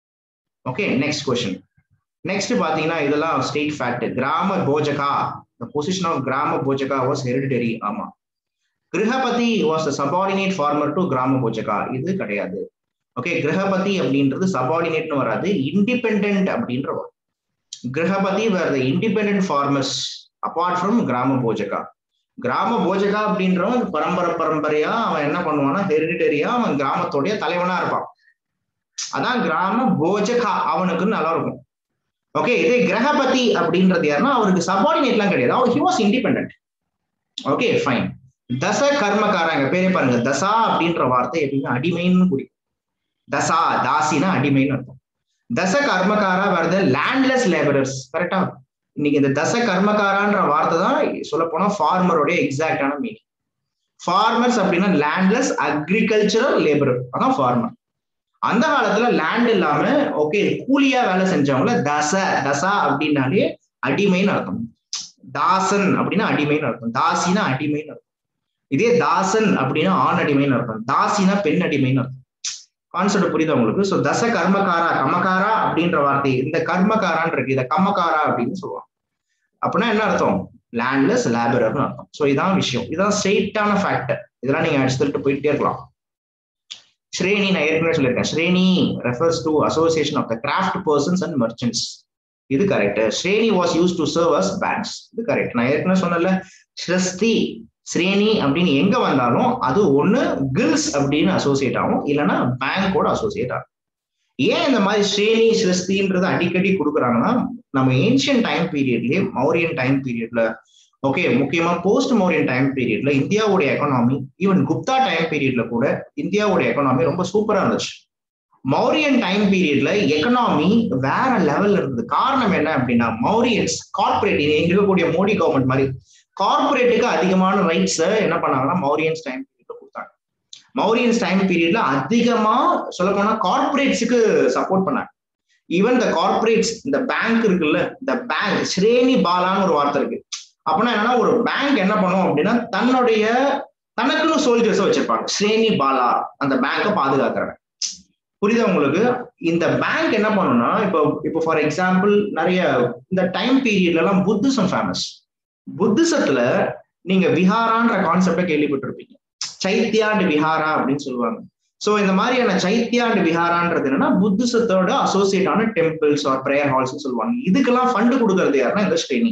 okay next question next பாத்தீங்கன்னா இதெல்லாம் ஸ்டேட் ஃபேக்ட் கிராம போஜகா த பொசிஷன் ஆஃப் கிராம போஜகா வாஸ் ஹெரிடிட்டரி ஆமா Grihapati was subordinate farmer to Grama Bhojaka இது கிடையாது ஓகே கிரகபதி அப்படின்றது சபார்டினேட்னு வராது இண்டிபெண்ட் அப்படின்ற வரும் Grihapati were the independent farmers apart from Grama Bhojaka கிராம போஜகா அப்படின்றவன் பரம்பரை பரம்பரையா அவன் என்ன பண்ணுவான்னா ஹெரிடிட்டரியா அவன் கிராமத்தோடைய தலைவனா இருப்பான் அதான் கிராம போஜகா அவனுக்கு நல்லா இருக்கும் ஓகே இதே கிரகபதி அப்படின்றது யாருன்னா அவருக்கு சபார்டினேட்லாம் கிடையாது அவர் he was independent okay fine Dasa கர்மக்காரங்க பேரே பாருங்க தசா அப்படின்ற வார்த்தை எப்படின்னா அடிமைன்னு குறிக்கும் தசா தாசினா அடிமைன்னு அர்த்தம் தச கர்மக்காரா வருது லேண்ட்லெஸ் லேபரர்ஸ் கரெக்டா இன்னைக்கு இந்த தச கர்மக்காரான்ற வார்த்தை தான் சொல்ல போனா ஃபார்மருடைய எக்ஸாக்டான மீனிங் ஃபார்மர்ஸ் அப்படின்னா லேண்ட்லெஸ் அக்ரிகல்ச்சரல் லேபரர் அதான் ஃபார்மர் அந்த காலத்துல லேண்ட் இல்லாம ஓகே கூலியா வேலை செஞ்சவங்கள தச தசா அப்படின்னாலே அடிமைன்னு அர்த்தம் தாசன் அப்படின்னா அடிமைன்னு அர்த்தம் தாசினா அடிமைன்னு அர்த்தம் இதே தாசன் அப்படின்னா ஆண் அடிமைன்னு அர்த்தம் தாசினா பெண் அடிமைன்னு அர்த்தம் கான்செப்ட் புரியுதா உங்களுக்கு ஸோ தச கர்மகாரா கமகாரா அப்படின்ற வார்த்தை இந்த கர்மகாரான் இருக்கு இதை கம்மகாரா அப்படின்னு சொல்லுவாங்க அப்படின்னா என்ன அர்த்தம் லேண்ட்லெஸ் லேபரர்னு அர்த்தம் ஸோ இதான் விஷயம் இதான் ஸ்ட்ரெயிட்டான ஃபேக்டர் இதெல்லாம் நீங்க எடுத்துட்டு போயிட்டே இருக்கலாம் ஸ்ரேணி நான் ஏற்கனவே சொல்லியிருக்கேன் shreni refers to association of the craft persons and merchants இது correct shreni was use to serve as banks இது கரெக்ட் நான் ஏற்கனவே சொன்னல ஸ்ரஸ்தி ஸ்ரேணி அப்படின்னு எங்க வந்தாலும் அது ஒண்ணு கில்ஸ் அப்படின்னு அசோசியேட் ஆகும் இல்லைன்னா பேங்கோட அசோசியேட் ஆகும் ஏன் இந்த மாதிரி ஸ்ரேணி ஸ்ரஸ்தின்றது அடிக்கடி கொடுக்குறாங்கன்னா நம்ம ஏன்ஷியன் டைம் பீரியட்லயே மௌரியன் டைம் பீரியட்ல ஓகே முக்கியமா போஸ்ட் மௌரியன் டைம் பீரியட்ல இந்தியாவுடைய எக்கனாமி ஈவன் குப்தா டைம் பீரியட்ல கூட இந்தியாவுடைய எக்கனாமி ரொம்ப சூப்பரா இருந்துச்சு மௌரியன் டைம் பீரியட்ல எக்கனாமி வேற லெவல்ல இருந்தது காரணம் என்ன அப்படின்னா மௌரியன்ஸ் கார்பரேட் இருக்கக்கூடிய மோடி கவர்மெண்ட் மாதிரி கார்பரேட்டுக்கு அதிகமான ரைட்ஸ் என்ன பண்ணாங்கன்னா மௌரியன்ஸ் டைம் பீரியட்ல கொடுத்தாங்க மௌரியன்ஸ் டைம் பீரியட்ல அதிகமா சொல்ல போனா கார்பரேட்ஸுக்கு சப்போர்ட் பண்ணாங்க ஈவன் த கார்பரேட்ஸ் இந்த பேங்க் இருக்குல்ல இந்த பேங்க் ஸ்ரேணி பாலான்னு ஒரு வார்த்தை இருக்கு அப்படின்னா என்னன்னா ஒரு பேங்க் என்ன பண்ணும் அப்படின்னா தன்னுடைய தனக்குன்னு சோல்ஜர்ஸ் வச்சிருப்பாங்க ஸ்ரேணி பாலா அந்த பேங்கை பாதுகாக்கிறவங்க புரியுதா உங்களுக்கு இந்த பேங்க் என்ன பண்ணும்னா இப்போ இப்போ ஃபார் எக்ஸாம்பிள் நிறைய இந்த டைம் பீரியட்ல எல்லாம் புத்திசம் ஃபேமஸ் புத்திசத்துல நீங்க விஹாரான்ற கான்செப்டை கேள்விப்பட்டிருப்பீங்க சைத்தியா அண்ட் விஹாரா அப்படின்னு சொல்லுவாங்க சோ இந்த மாதிரியான சைத்தியா அண்ட் விஹாரான்றது என்னன்னா புத்திசத்தோட அசோசியேட் ஆன டெம்பிள்ஸ் ஆர் பிரேயர் ஹால்ஸ் சொல்லுவாங்க இதுக்கெல்லாம் ஃபண்டு கொடுக்கறது யாருன்னா இந்த ஸ்ரேணி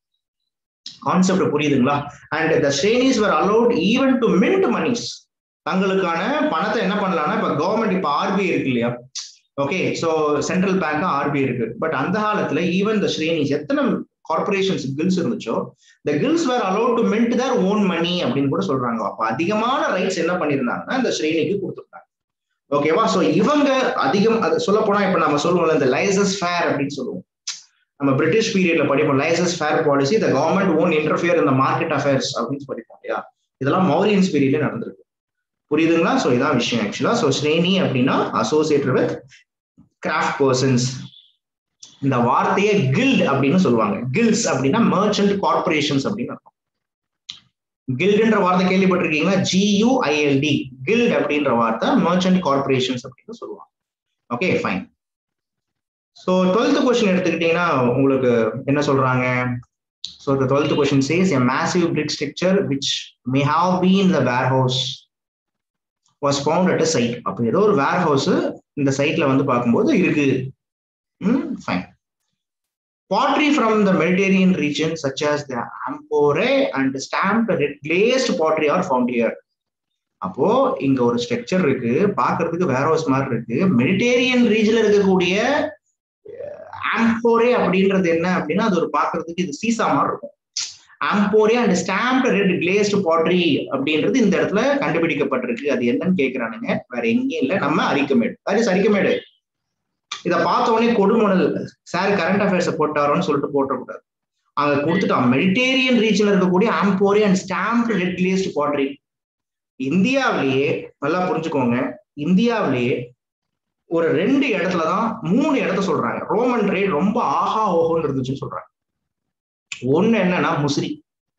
கான்செப்ட் புரியுதுங்களா and the shrenis were allowed even to mint monies தங்களுக்கான பணத்தை என்ன பண்ணலாம்னா இப்ப கவர்மெண்ட் இப்ப ஆர்பிஐ இருக்கு இல்லையா okay so central bank RBI இருக்கு பட் அந்த காலத்துல ஈவன் த ஸ்ரேனிஸ் எத்தனை கார்பரேஷன்ஸ் கில்ஸ் இருந்துச்சோ the guilds were allowed to mint their own money அப்படின்னு கூட சொல்றாங்க அப்ப அதிகமான ரைட்ஸ் என்ன பண்ணியிருந்தாங்கன்னா இந்த ஸ்ரேணிக்கு கொடுத்துருந்தாங்க ஓகேவா சோ இவங்க அதிகம் அது சொல்ல போனா இப்ப நம்ம சொல்லுவோம்ல இந்த லைசஸ் ஃபேர் அப்படின்னு சொல்லுவோம் நம்ம பிரிட்டிஷ் பீரியட்ல படிப்போம் laissez faire policy the government won't interfere இந்த மார்க்கெட் அஃபேர்ஸ் அப்படின்னு படிப்போம் இல்லையா இதெல்லாம் மௌரியன்ஸ் பீரியட்ல நடந்திருக்கு புரியுதுங்களா ஸோ இதான் விஷயம் ஆக்சுவலா ஸோ ஸ்ரேணி அப்படின்னா அசோசியேட்டட் வித் கிராஃப்ட் பர்சன்ஸ் இந்த வார்த்தையை கில்ட் அப்படின்னு சொல்லுவாங்க கில்ஸ் அப்படின்னா மர்ச்சன்ட் கார்பரேஷன்ஸ் அப்படின்னு அர்த்தம் கில்டுன்ற வார்த்தை கேள்விப்பட்டிருக்கீங்களா ஜியூஐஎல்டி கில்ட் அப்படின்ற வார்த்தை மர்ச்சன்ட் கார்பரேஷன்ஸ் அப்படின்னு சொல்லுவாங்க okay fine so twelfth question எடுத்துக்கிட்டீங்கன்னா உங்களுக்கு என்ன சொல்றாங்க so the twelfth question says a massive brick structure which may have been the warehouse was found at a site அப்போ ஏதோ ஒரு வேர் ஹவுஸ் இந்த சைட்ல வந்து பார்க்கும்போது இருக்கு ம் fine Pottery from the Mediterranean region, such as the amphorae and stamped red glazed pottery, are found here. அப்போ இங்க ஒரு ஸ்ட்ரக்சர் இருக்கு பாக்குறதுக்கு வேற ஹவுஸ் மாதிரி இருக்கு மெடிடேரியன் ரீஜன்ல இருக்கக்கூடிய ஆம்போரே அப்படின்றது என்ன அப்படின்னா அது ஒரு பாக்குறதுக்கு இது சீசா மாதிரி இருக்கும் amphorae and stamp red glazed pottery அப்படின்றது இந்த இடத்துல கண்டுபிடிக்கப்பட்டிருக்கு அது என்னன்னு கேக்குறானுங்க வேற எங்கேயும் இல்லை நம்ம அரிக்கமேடு அது இஸ் அரிக்கமேடு இதை பார்த்த உடனே கொடுமணல் சார் கரண்ட் அஃபேர்ஸை போட்டாரோன்னு சொல்லிட்டு போட்டக்கூடாது அங்க கொடுத்துட்டான் மெடிடேரியன் ரீஜன்ல இருக்கக்கூடிய amphorae and stamp red glazed pottery இந்தியாவிலேயே நல்லா புரிஞ்சுக்கோங்க இந்தியாவிலேயே ஒரு ரெண்டு இடத்துல தான் மூணு இடத்த சொல்றாங்க ரோமன் ட்ரேட் ரொம்ப ஆஹா ஓஹோன்னு இருந்துச்சுன்னு சொல்றாங்க ஒண்ணு என்னன்னா முசிறி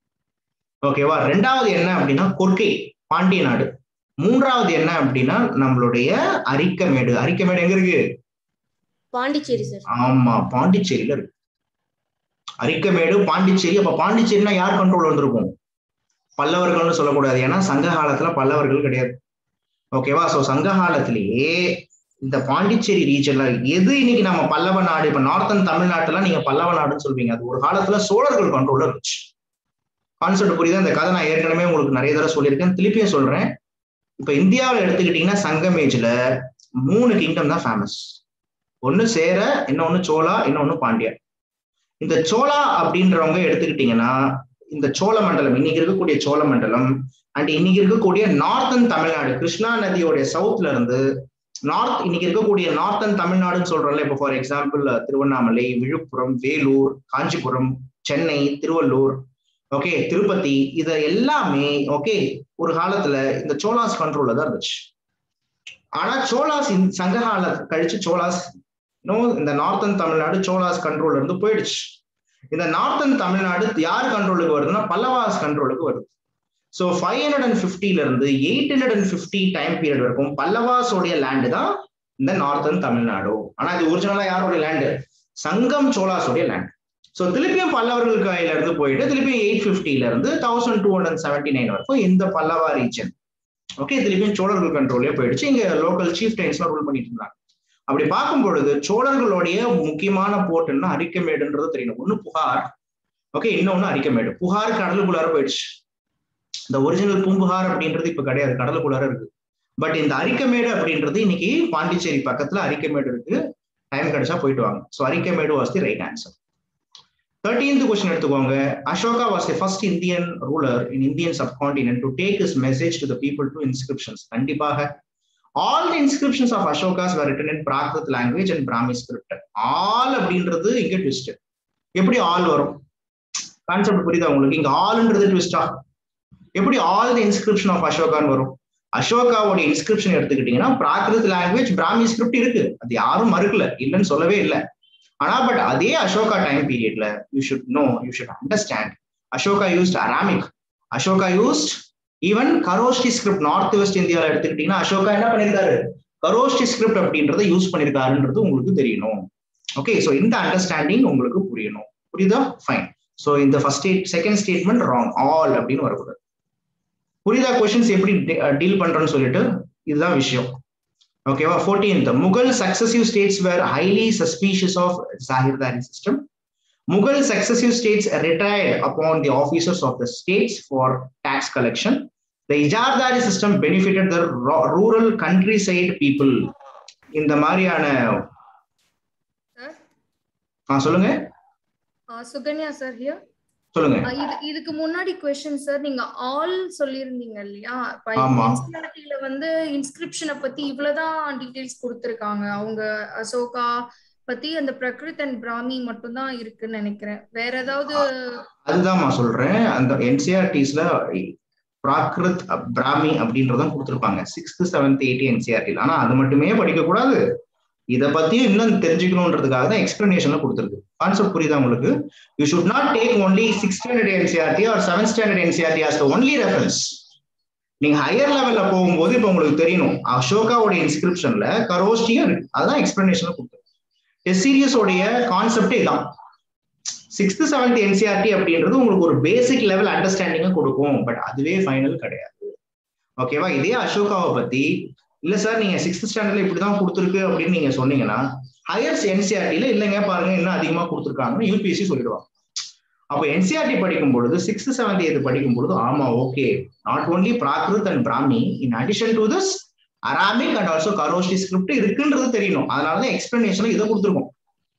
ஓகேவா ரெண்டாவது என்ன அப்படின்னா கொர்க்கை பாண்டிய நாடு மூன்றாவது என்ன அப்படின்னா நம்மளுடைய அரிக்கமேடு அரிக்கமேடு எங்க இருக்கு பாண்டிச்சேரி சார் ஆமா பாண்டிச்சேரியில இருக்கு அரிக்கமேடு பாண்டிச்சேரி அப்ப பாண்டிச்சேரினா யார் கண்ட்ரோல் வந்திருக்கும் பல்லவர்கள்னு சொல்லக்கூடாது ஏன்னா சங்க காலத்துல பல்லவர்கள் கிடையாது ஓகேவா சோ சங்க காலத்திலேயே இந்த பாண்டிச்சேரி ரீஜன்ல எது இன்னைக்கு நம்ம பல்லவ நாடு இப்ப நார்த்தன் தமிழ்நாட்டுல நீங்க பல்லவ நாடுன்னு சொல்வீங்க அது ஒரு காலத்துல சோழர்கள் கண்ட்ரோல்ல இருந்துச்சு கான்செப்ட் புரியுதா இந்த கதை நான் ஏற்கனவே உங்களுக்கு நிறைய தடவை சொல்லியிருக்கேன் திருப்பியும் சொல்றேன் இப்ப இந்தியாவில் எடுத்துக்கிட்டீங்கன்னா சங்கம் ஏஜ்ல மூணு கிங்டம் தான் ஃபேமஸ் ஒன்னு சேர இன்னொன்னு சோழா இன்னொன்னு பாண்டியா இந்த சோழா அப்படின்றவங்க எடுத்துக்கிட்டீங்கன்னா இந்த சோழ மண்டலம் இன்னைக்கு இருக்கக்கூடிய சோழ மண்டலம் அண்ட் இன்னைக்கு இருக்கக்கூடிய நார்த்தன் தமிழ்நாடு கிருஷ்ணா நதியோடைய சவுத்ல இருந்து நார்த் இன்னைக்கு இருக்கக்கூடிய நார்த்தன் தமிழ்நாடுன்னு சொல்றோம்ல இப்போ for example Tiruvannamalai Viluppuram Vellore Kanchipuram Chennai Tiruvallur okay Tirupati இத எல்லாமே ஓகே ஒரு காலத்துல இந்த சோலாஸ் கண்ட்ரோல்ல தான் இருந்துச்சு ஆனா சோலாஸ் சங்க கால கழிச்சு சோலாஸ் இன்னும் இந்த நார்த்தன் தமிழ்நாடு சோலாஸ் கண்ட்ரோல்ல இருந்து போயிடுச்சு இந்த நார்த்தன் தமிழ்நாடு யார் கண்ட்ரோலுக்கு வருதுன்னா பல்லவாஸ் கண்ட்ரோலுக்கு வருது ஸோ ஃபைவ் ஹண்ட்ரட் அண்ட் ஃபிஃப்டில இருந்து eight hundred and fifty time period வரைக்கும் பல்லவாஸோடைய லேண்டு தான் இந்த நார்த்தன் தமிழ்நாடு ஆனா இது ஒரிஜினலா யாரோடைய லேண்டு சங்கம் சோலாஸோடைய லேண்ட் ஸோ திருப்பியும் பல்லவர்கள் கையில இருந்து போயிட்டு திருப்பியும் எயிட் ஃபிஃப்டில இருந்து thousand two hundred seventy nine வரைக்கும் இந்த பல்லவா ரீஜன் ஓகே திருப்பியும் சோழர்கள் கண்ட்ரோலே போயிடுச்சு இங்க லோக்கல் சீஃப் டைன்ஸ்லாம் ரூல் பண்ணிட்டு இருந்தாங்க அப்படி பார்க்கும் பொழுது சோழர்களுடைய முக்கியமான போர்ட்டுன்னா அரிக்கமேடுன்றது தெரியணும் ஒண்ணு புகார் ஓகே இன்னொன்னு அரிக்கமேடு புகார் கடலுக்குள்ளார போயிடுச்சு இந்த ஒரிஜினல் பூம்புகார் அப்படின்றது இப்ப கிடையாது கடலுக்குள்ளார இருக்கு பட் இந்த அரிக்கமேடு அப்படின்றது இன்னைக்கு பாண்டிச்சேரி பக்கத்துல அரிக்கமேடு இருக்கு டைம் கிடைச்சா போயிட்டு வாங்க so Arikamedu was the right answer thirteenth question எடுத்துக்கோங்க Ashoka was the first Indian ruler in Indian subcontinent to take his message to the people to inscriptions கண்டிப்பாக all the inscriptions of Ashoka's were written in Prakrit language and Brahmi script all அப்படின்றது இங்க twist எப்படி all வரும் concept புரியுதா உங்களுக்கு இங்க ஆல்ன்றது ட்விஸ்டா எப்படி ஆல் தி இன்ஸ்கிரிப்ஷன் ஆஃப் அசோகான்னு வரும் அசோகாவோட இன்ஸ்கிரிப்ஷன் எடுத்துக்கிட்டீங்கன்னா பிராகிருத் லாங்குவேஜ் பிராமி ஸ்கிரிப்ட் இருக்கு அது யாரும் மறுக்கல இல்லைன்னு சொல்லவே இல்லை ஆனா பட் அதே அசோகா டைம் பீரியட்ல you should know you should understand Ashoka used Aramaic Ashoka used even Kharosthi script north west இந்தியாவில் எடுத்துக்கிட்டீங்கன்னா அசோகா என்ன பண்ணிருக்காரு கரோஷ்டி ஸ்கிரிப்ட் அப்படின்றத யூஸ் பண்ணிருக்காருன்றது உங்களுக்கு தெரியணும் ஓகே ஸோ இந்த அண்டர்ஸ்டாண்டிங் உங்களுக்கு புரியணும் புரியுதா ஃபைன் ஸோ இந்த first second statement wrong all அப்படின்னு வரக்கூடாது புரியுதா கொஸ்டின்ஸ் எப்படி டீல் பண்றேன்னு சொல்லிட்டு இதுதான் விஷயம் ஓகேவா fourteenth Mughal successive states where highly suspicious of jagirdari system Mughal successive states retired upon the officers of the states for tax collection the ijaradari system benefited the rural countryside people இந்த மாதிரியான ஆ சொல்லுங்க சுகன்யா சார் ஹியர் சொல்லுங்க இது இதுக்கு முன்னாடி கொஸ்டின் சார் நீங்க all சொல்லியிருந்தீங்க இல்லையா ஆமா. என்சிஆர்டில வந்து இன்ஸ்கிரிப்ஷனை பத்தி இவ்வளவுதான் டீடைல்ஸ் கொடுத்திருக்காங்க அவங்க அசோகா பத்தி அந்த பிரகிருத் அண்ட் பிராமி மட்டும் தான் இருக்குன்னு நினைக்கிறேன் வேற ஏதாவது அதுதான்மா சொல்றேன் அந்த என்சிஆர்டிஸ்ல பிராகிருத் பிராமி அப்படின்றதும் கொடுத்துருப்பாங்க சிக்ஸ்த் செவன்த் எயிட் என்சிஆர்டில ஆனா அது மட்டுமே படிக்க கூடாது இதை பத்தியும் இன்னும் தெரிஞ்சுக்கணுன்றதுக்காக தான் எக்ஸ்பிளனேஷன்ல கொடுத்துருக்கு கான்செப்ட் புரியுதா உங்களுக்கு you should not take only six standard NCERT or seven standard NCERT as only reference நீங்க ஹையர் லெவல்ல போகும்போது இப்ப உங்களுக்கு தெரியணும் அசோகாவோட இன்ஸ்கிரிப்ஷன்ல கரோஸ்டியும் இருக்கு அதுதான் எக்ஸ்பிளனேஷன் கொடுத்துருக்கு டெஸ்ட் சீரியஸோடைய கான்செப்டே இதான் சிக்ஸ்த் செவன்த் என்சிஆர்டி அப்படின்றது உங்களுக்கு ஒரு பேசிக் லெவல் அண்டர்ஸ்டாண்டிங்கை கொடுக்கும் பட் அதுவே ஃபைனல் கிடையாது ஓகேவா இதே அசோகாவை பத்தி இல்ல சார் நீங்க சிக்ஸ்த் ஸ்டாண்டர்ட்ல இப்படிதான் கொடுத்துருக்கு அப்படின்னு நீங்க சொன்னீங்கன்னா ஹையர் என்சிஆர்டில இல்லைங்க பாருங்க இன்னும் அதிகமா கொடுத்துருக்காங்கன்னு யூபிஎஸ்சி சொல்லிடுவாங்க அப்போ என்சிஆர்டி படிக்கும் பொழுது சிக்ஸ்த் செவன்த் எய்த் படிக்கும் பொழுது ஆமா okay not only Prakrit and Brahmi in addition to this Aramaic and also Kharosthi script இருக்குன்றது தெரியணும் அதனாலதான் எக்ஸ்பிளனேஷன் இதை கொடுத்துருக்கோம்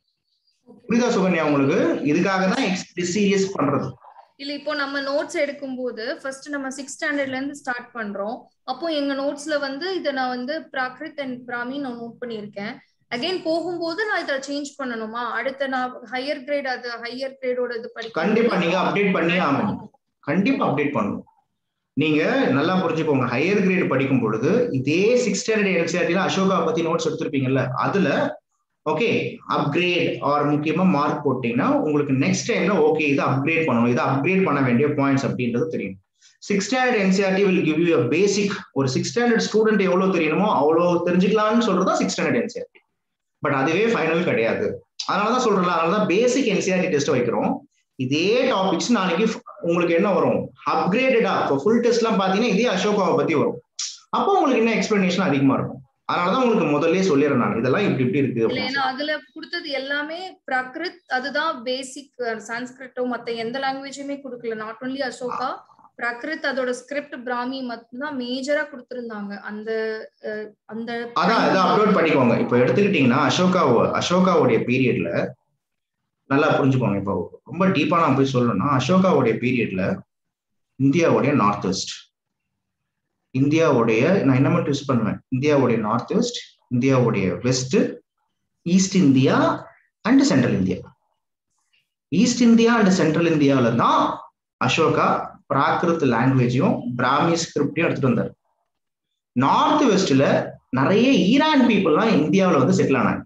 புரியுதா சுகன்யா உங்களுக்கு இதுக்காக தான் சீரியஸ் பண்றது இல்ல இப்போ நம்ம நோட்ஸ் எடுக்கும்போது ஃபர்ஸ்ட் நம்ம சிக்ஸ் ஸ்டாண்டர்ட்ல இருந்து ஸ்டார்ட் பண்றோம் அப்போ எங்க நோட்ஸ்ல வந்து இதை நான் வந்து பிராகிருத் அண்ட் பிராமி நான் நோட் பண்ணியிருக்கேன் அகைன் போகும்போது நான் இதை சேஞ்ச் பண்ணணுமா அடுத்த நான் ஹையர் கிரேட் அது ஹையர் கிரேடோட இது படிக்கும் கண்டிப்பா நீங்க அப்டேட் பண்ணியே ஆகணும் கண்டிப்பா அப்டேட் பண்ணணும் நீங்க நல்லா புரிஞ்சுக்கோங்க ஹையர் கிரேட் படிக்கும் பொழுது இதே சிக்ஸ் ஸ்டாண்டர்ட் என்சிஆர்டில அசோகா பத்தி நோட்ஸ் எடுத்திருப்பீங்கல்ல அதுல ஓகே அப்கிரேட் ஆர் முக்கியமா மார்க் போட்டீங்கன்னா உங்களுக்கு நெக்ஸ்ட் டைம்ல ஓகே இதை அப்கிரேட் பண்ணணும் இதை அப்கிரேட் பண்ண வேண்டிய பாயிண்ட்ஸ் அப்படின்றது தெரியும் six standard NCERT will give you basic ஒரு சிக்ஸ் ஸ்டாண்டர்ட் ஸ்டூடெண்ட் எவ்வளவு தெரியணுமோ அவ்வளோ தெரிஞ்சுக்கலாம்னு சொல்றதா சிக்ஸ் ஸ்டாண்டர்ட் என்சிஆர்டி பட் அதுவே ஃபைனல் கிடையாது அதனாலதான் சொல்றேன் அதனாலதான் பேசிக் என்சிஆர்டி டெஸ்ட் வைக்கிறோம் இதே டாபிக்ஸ் நாளைக்கு உங்களுக்கு என்ன வரும் அப்கிரேடடா இப்போ ஃபுல் டெஸ்ட் எல்லாம் பாத்தீங்கன்னா இதே அசோகாவை பத்தி வரும் அப்போ உங்களுக்கு என்ன எக்ஸ்பிளனேஷன் அதிகமா இருக்கும் அதனாலதான் உங்களுக்கு முதல்ல சொல்லிடுறேன் நான் இதெல்லாம் இப்படி இப்படி இருக்கு இல்ல ஏன்னா அதுல கொடுத்தது எல்லாமே பிரகிருத் அதுதான் பேசிக் சான்ஸ்கிரிட்டோ மத்த எந்த லாங்குவேஜுமே கொடுக்கல நாட் ஒன்லி அசோகா பிரகிருத் அதோட ஸ்கிரிப்ட் பிராமி மட்டும்தான் மேஜரா கொடுத்திருந்தாங்க அந்த அந்த அதான் இதை அப்லோட் பண்ணிக்கோங்க இப்போ எடுத்துக்கிட்டீங்கன்னா அசோகா அசோகாவுடைய பீரியட்ல நல்லா புரிஞ்சுக்கோங்க இப்போ ரொம்ப டீப்பா நான் போய் சொல்லணும்னா அசோகாவுடைய பீரியட்ல இந்தியாவுடைய நார்த் வெஸ்ட் இந்தியாவுடைய நான் என்ன மட்டும் யூஸ் பண்ணுவேன் இந்தியாவுடைய நார்த் வெஸ்ட் இந்தியாவுடைய west east India and central India east India and central இந்தியாவில தான் அசோகா பிராகிருத் லாங்குவேஜையும் பிராமி ஸ்கிரிப்டையும் எடுத்துட்டு வந்தார் நார்த் வெஸ்ட்ல நிறைய ஈரான் பீப்புள்லாம் இந்தியாவில் வந்து செட்டில் ஆனாங்க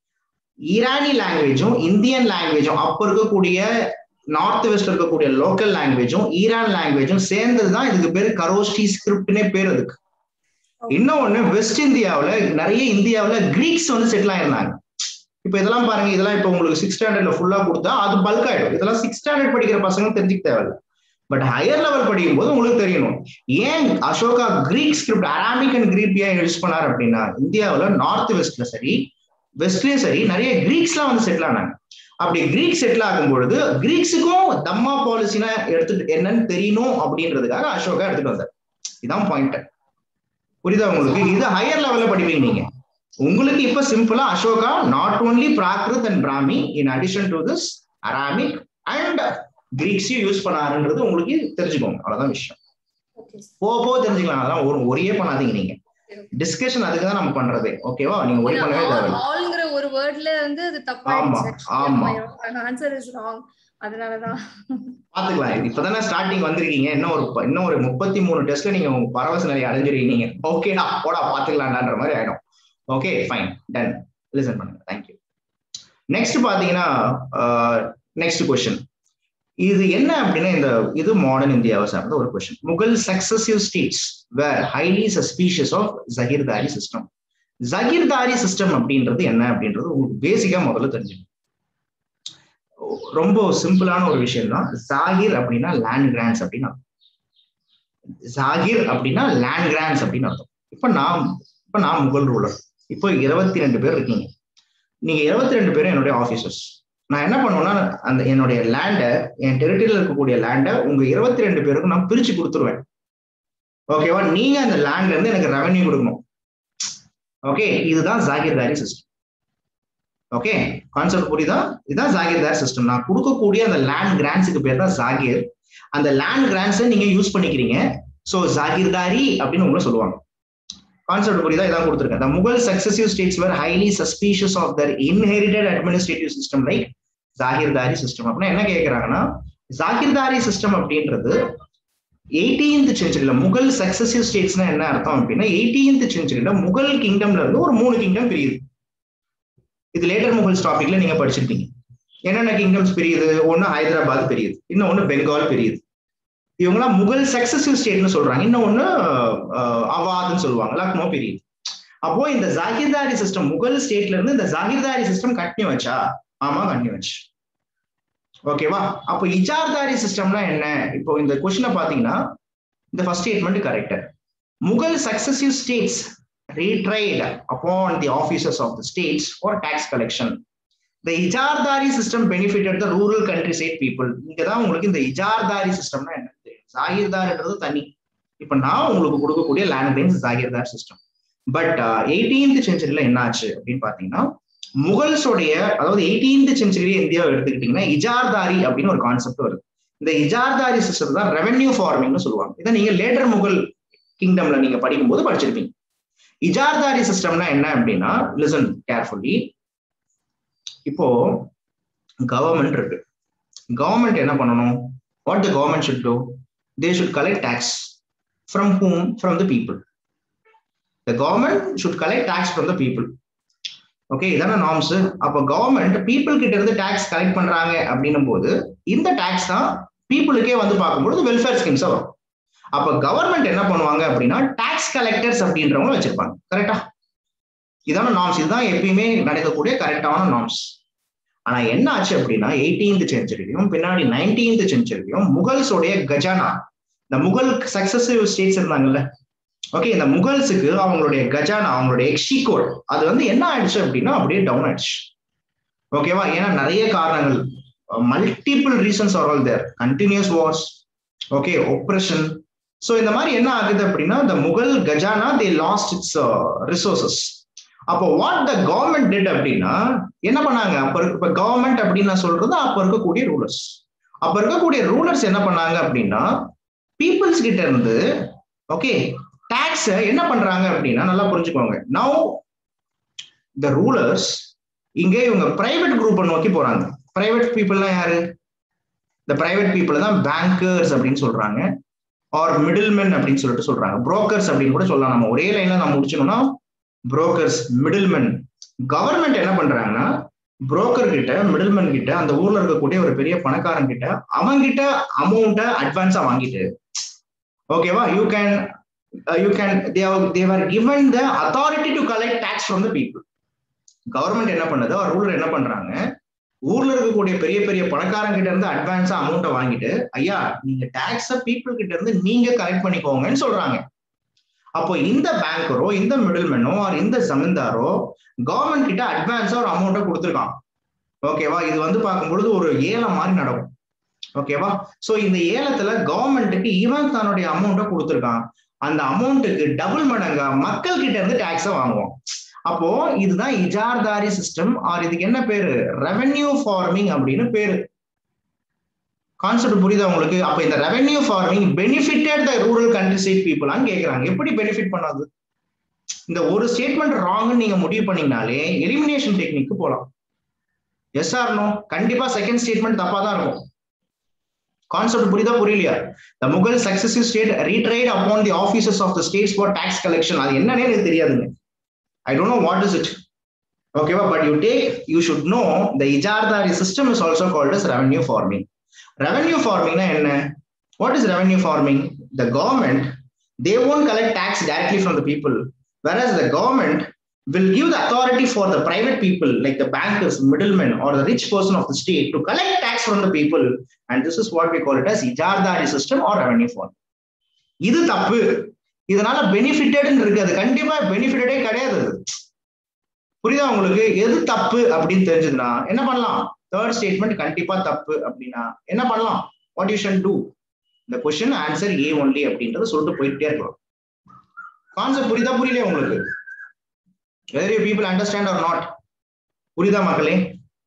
ஈரானி லாங்குவேஜும் இந்தியன் லாங்குவேஜும் அப்ப இருக்கக்கூடிய நார்த் வெஸ்ட் இருக்கக்கூடிய லோக்கல் லாங்குவேஜும் ஈரான் லாங்குவேஜும் சேர்ந்தது தான் இதுக்கு பேர் கரோஸ்டி ஸ்கிரிப்ட்னே பேர் அதுக்கு இன்னொன்னு வெஸ்ட் இந்தியாவுல நிறைய இந்தியாவுல கிரீக்ஸ் வந்து செட்டில் ஆயிருந்தாங்க இப்ப இதெல்லாம் பாருங்க இதெல்லாம் இப்ப உங்களுக்கு சிக்ஸ் ஸ்டாண்டர்ட்ல ஃபுல்லா கொடுத்தா அது பல்க் ஆயிடும் இதெல்லாம் சிக்ஸ் ஸ்டாண்டர்ட் படிக்கிற பசங்க தெரிஞ்சுக்க தேவையில்ல பட் ஹையர் லெவல் படிக்கும் போது உங்களுக்கு தெரியணும் ஏன் Ashoka Greek script Aramaic and Greek ஏன் யூஸ் பண்ணார் அப்படின்னா இந்தியாவுல நார்த் வெஸ்ட்ல சரி வெஸ்ட்லயும் சரி நிறைய கிரீக்ஸ்லாம் வந்து செட்டில் ஆனாங்க அப்படி கிரீக் செட்டில் ஆகும் பொழுது கிரீக்ஸுக்கும் தம்மா பாலிசினா எடுத்துட்டு என்னன்னு தெரியணும் அப்படின்றதுக்காக அசோகா எடுத்துட்டு வந்தார் இதான் பாயிண்ட் புரியுதா உங்களுக்கு இது ஹையர் லெவல்ல படிப்பீங்க நீங்க உங்களுக்கு இப்ப சிம்பிளா Ashoka not only Prakrit and Brahmi in addition to this Aramaic and கிரீக்ஸையும் யூஸ் பண்ணாருன்றது உங்களுக்கு தெரிஞ்சுக்கோங்க அவ்வளவுதான் விஷயம் போக போக தெரிஞ்சுக்கலாம் அதெல்லாம் ஒரு ஒரே பண்ணாதீங்க நீங்க டிஸ்கஷன் அதுக்கு தான் நம்ம பண்றது ஓகேவா நீங்க ஒரே பண்ணவே தேவையில்லை ஆல்ங்கிற ஒரு வேர்ட்ல வந்து அது ஆமா, ஆமா. தப்பாயிடுச்சு ஆன்சர் இஸ் ராங் அதனாலதான் பாத்துக்கலாம் இப்பதானே ஸ்டார்டிங் வந்திருக்கீங்க இன்னும் ஒரு ப- இன்னும் ஒரு முப்பத்தி மூணு டெஸ்ட்ல நீங்க உங்க பரவச நிலையை அடைஞ்சிருக்கீங்க ஓகேடா போடா பாத்துக்கலாம்டான்ற மாதிரி ஆயிடும் ஓகே ஃபைன் டன் லிசன் பண்ணுங்க தேங்க்யூ நெக்ஸ்ட் பாத்தீங்கன்னா நெக்ஸ்ட் கொஸ்டின் இது என்ன அப்படின்னா இந்த இது மாடர்ன் இந்தியாவை சார்ந்த ஒரு question Mughal successive states where highly suspicious of jagirdari system jagirdari system அப்படின்றது என்ன அப்படின்றது உங்களுக்கு பேசிக்கா முதல்ல தெரிஞ்சுக்கணும் ரொம்ப சிம்பிளான ஒரு விஷயம் தான் ஜாகிர் அப்படின்னா லேண்ட் கிராண்ட்ஸ் அப்படின்னு அர்த்தம் ஜாகிர் அப்படின்னா லேண்ட் கிராண்ட்ஸ் அப்படின்னு அர்த்தம் இப்ப நான் இப்ப நான் முகல் ரூலர் இப்போ இருபத்தி ரெண்டு பேர் இருக்கீங்க நீங்க இருபத்தி ரெண்டு பேரும் என்னுடைய ஆபீசர்ஸ் நான் என்ன பண்ணுவேன்னா அந்த என்னுடைய லேண்டை என் டெரிட்டரியில் இருக்கக்கூடிய லேண்டை உங்க இருபத்தி ரெண்டு பேருக்கும் நான் பிரிச்சு கொடுத்துருவேன் ஓகேவா நீங்க அந்த லேண்ட்ல இருந்து எனக்கு ரெவன்யூ கொடுக்கணும் ஓகே இதுதான் ஜாகிர்தாரி சிஸ்டம் ஓகே கான்செப்ட் புரியுதா இதுதான் ஜாகிர்தார் சிஸ்டம் நான் கொடுக்கக்கூடிய அந்த லேண்ட் கிராண்ட்ஸுக்கு பேர் தான் ஜாகிர் அந்த லேண்ட் கிராண்ட்ஸை நீங்க யூஸ் பண்ணிக்கிறீங்க ஸோ ஜாகிர்தாரி அப்படின்னு உங்களை சொல்லுவாங்க கான்செப்ட் புரியுதா இதான் கொடுத்துருக்கேன் the Mughal successive states were highly suspicious of their inherited administrative system like jagirdari system அப்படின்னா என்ன கேட்கறாங்கன்னா ஜாகிர்தாரி சிஸ்டம் அப்படின்றது எயிட்டீன்த் செஞ்சுரியில முகல் சக்சசிவ் ஸ்டேட்ஸ்னா என்ன அர்த்தம் அப்படின்னா எயிட்டீன்த் செஞ்சுரியில முகல் கிங்டம்ல இருந்து ஒரு மூணு கிங்டம் பிரியுது இது லேட்டர் முகல்ஸ் டாபிக்ல நீங்க படிச்சிருப்பீங்க என்னென்ன கிங்டம்ஸ் பிரியுது ஒன்னு ஹைதராபாத் பிரியுது இன்னொன்னு பெங்கால் பிரியுது இவங்களாம் முகல் சக்சசிவ் ஸ்டேட்னு சொல்றாங்க இன்னொன்னு அவாத்னு சொல்லுவாங்க லக்னோ பிரியுது அப்போ இந்த ஜாகிர்தாரி சிஸ்டம் முகல் ஸ்டேட்ல இருந்து இந்த ஜாகிர்தாரி சிஸ்டம் கண்டினியூ வச்சா ஆமா கண்டினியூ வச்சு ஓகேவா அப்போ இஜார்தாரி சிஸ்டம்னா என்ன இப்போ இந்த கொஸ்டினை பாத்தீங்கன்னா இந்த first statement correct Mughal successive states retried upon the officers of the states for tax collection. The ijaradari system benefited the rural countryside people இங்கதான் உங்களுக்கு இந்த இஜார்தாரி சிஸ்டம்னா என்ன தெரியும் ஜாகிர்தார்ன்றது தனி இப்ப நான் உங்களுக்கு கொடுக்கக்கூடிய land jagirdar system but eighteenth செஞ்சுரியில என்ன ஆச்சு அப்படின்னு பாத்தீங்கன்னா முகல்ஸோடைய அதாவது எயிட்டீன்த் செஞ்சுரி இந்தியாவை எடுத்துக்கிட்டீங்கன்னா இஜார்தாரி அப்படின்னு ஒரு கான்செப்ட் வருது இந்த இஜார்தாரி சிஸ்டம் தான் ரெவென்யூ ஃபார்மிங்னு சொல்லுவாங்க இதை நீங்க லேட்டர் முகல் கிங்டம்ல நீங்க படிக்கும்போது படிச்சிருப்பீங்க இஜார்தாரி சிஸ்டம்னா என்ன அப்படின்னா லிசன் கேர்ஃபுல்லி இப்போ கவர்மெண்ட் இருக்கு கவர்மெண்ட் என்ன பண்ணணும் what the government should do they should collect tax from whom from the people the government should collect tax from the people okay இதான நார்ம்ஸ் அப்போ கவர்மெண்ட் பீப்புள் கிட்ட இருந்து டேக்ஸ் கலெக்ட் பண்றாங்க அப்படின்னும் போது இந்த டேக்ஸ் தான் பீப்புளுக்கே வந்து பார்க்கும்போது வெல்ஃபேர் ஸ்கீம்ஸா வரும் அப்ப கவர்மெண்ட் என்ன பண்ணுவாங்க அப்படின்னா டாக்ஸ் கலெக்டர்ஸ் அப்படின்றவங்க வச்சிருப்பாங்க கரெக்டா இதான நார்ம்ஸ் இதுதான் எப்பயுமே நடக்கக்கூடிய கரெக்டான நார்ம்ஸ் ஆனா என்ன ஆச்சு அப்படின்னா எயிட்டீன்த் செஞ்சுரியும் பின்னாடி நைன்டீன்த் செஞ்சுரியும் முகல்ஸோடைய கஜானா இந்த முகல் சக்சசிவ் ஸ்டேட்ஸ் இருந்தாங்கல்ல ஓகே இந்த முகல்ஸுக்கு அவங்களுடைய கஜானா அவங்களுடைய எக்ஸிகோட் அது வந்து என்ன ஆயிடுச்சு அப்படின்னா அப்படியே டவுன் ஆயிடுச்சு ஓகேவா ஏன்னா நிறைய காரணங்கள் multiple reasons are all there continuous wars okay oppression so இந்த மாதிரி என்ன ஆகுது அப்படின்னா இந்த முகல் கஜானா தே லாஸ்ட் இட்ஸ் ரிசோர்சஸ் அப்போ வாட் த கவர்மெண்ட் டிட் அப்படின்னா என்ன பண்ணாங்க அப்ப இப்ப கவர்மெண்ட் அப்படின்னு நான் சொல்றது அப்ப இருக்கக்கூடிய ரூலர்ஸ் அப்ப இருக்கக்கூடிய ரூலர்ஸ் என்ன பண்ணாங்க அப்படின்னா பீப்புள்ஸ் கிட்ட இருந்து ஓகே டாக்ஸ் என்ன பண்றாங்க அப்படின்னா நல்லா புரிஞ்சுக்கோங்க நவ் த ரூலர்ஸ் இங்கே இவங்க பிரைவேட் குரூப்பை நோக்கி போறாங்க பிரைவேட் பீப்புள்லாம் யாரு இந்த பிரைவேட் பீப்புள் தான் பேங்கர்ஸ் அப்படின்னு சொல்றாங்க ஆர் மிடில்மென் அப்படின்னு சொல்லிட்டு சொல்றாங்க புரோக்கர்ஸ் அப்படின்னு கூட சொல்லலாம் நம்ம ஒரே லைன்ல நம்ம முடிச்சோம்னா புரோக்கர்ஸ் மிடில்மென் கவர்மெண்ட் என்ன பண்றாங்கன்னா புரோக்கர் கிட்ட மிடில்மென் கிட்ட அந்த ஊர்ல இருக்கக்கூடிய ஒரு பெரிய பணக்காரன் கிட்ட அவங்கிட்ட அமௌண்ட்டை அட்வான்ஸா வாங்கிட்டு ஓகேவா you can you can they were given the authority to collect tax from the people government ruler பண்ணுது ரூலர் என்ன பண்றாங்க ஊர்ல இருக்கக்கூடிய பெரிய பெரிய பணக்காரங்க கிட்ட இருந்து அட்வான்ஸா அமௌண்ட்டை வாங்கிட்டு ஐயா நீங்க டாக்ஸ பீப்புள் கிட்ட இருந்து நீங்க கலெக்ட் பண்ணிக்கோங்கன்னு சொல்றாங்க அப்போ இந்த பேங்கரோ இந்த மிடில்மேனோ ஆர் இந்த ஜமீன்தாரோ கவர்மெண்ட் கிட்ட அட்வான்ஸா ஒரு அமௌண்ட்டை கொடுத்துருக்கான் ஓகேவா இது வந்து பார்க்கும்பொழுது ஒரு ஏலம் மாதிரி நடக்கும் ஓகேவா சோ இந்த ஏலத்துல கவர்மெண்ட்டுக்கு இவன் தன்னுடைய அமௌண்ட்டை கொடுத்துருக்கான் அந்த அமௌண்ட்டுக்கு டபுள் மடங்கா மக்கள் கிட்ட இருந்து டாக்ஸை வாங்குவோம் அப்போ இதுதான் இஜார்தாரி சிஸ்டம் ஆர் இதுக்கு என்ன பேரு ரெவென்யூ ஃபார்மிங் அப்படின்னு பேரு கான்செப்ட் புரியுதா உங்களுக்கு அப்ப இந்த revenue farming benefited the rural countryside பீப்புளான்னு கேக்குறாங்க எப்படி பெனிஃபிட் பண்ணாது இந்த ஒரு ஸ்டேட்மெண்ட் ராங்னு நீங்க முடிவு பண்ணீங்கனாலே எலிமினேஷன் டெக்னிக் போலாம் எஸ் ஆர் நோ கண்டிப்பா செகண்ட் ஸ்டேட்மெண்ட் தப்பா தான் இருக்கும் கான்செப்ட் புரியுதா புரியலையா the Mughal successive state retried upon the officers of the states for tax collection அது என்னன்னே எனக்கு தெரியாதுங்க I don't know what is it. Okay, but you take, you should know the Ijardari system is also called as revenue farming. Revenue farming, what is revenue farming? The government, they won't collect tax directly from the people, whereas the government will give the authority for the private people, like the bankers, middlemen, or the rich person of the state to collect tax from the people. And this is what we call it as Ijardari system or revenue farming. இது தப்பு இதனால benefited இருக்கு அது கண்டிப்பா பெனிஃபிட்டடே கிடையாது புரியுதா உங்களுக்கு எது தப்பு அப்படின்னு தெரிஞ்சதுன்னா என்ன பண்ணலாம் தேர்ட் ஸ்டேட்மெண்ட் கண்டிப்பா தப்பு அப்படின்னா என்ன பண்ணலாம் வாட் யூ ஷன் டூ இந்த கொஸ்டின் ஆன்சர் ஏ ஒன்லி அப்படின்றத சொல்லிட்டு போயிட்டே இருக்கலாம் கான்செப்ட் புரியுதா புரியலையா உங்களுக்கு very people understand or not புரியுதா மக்களே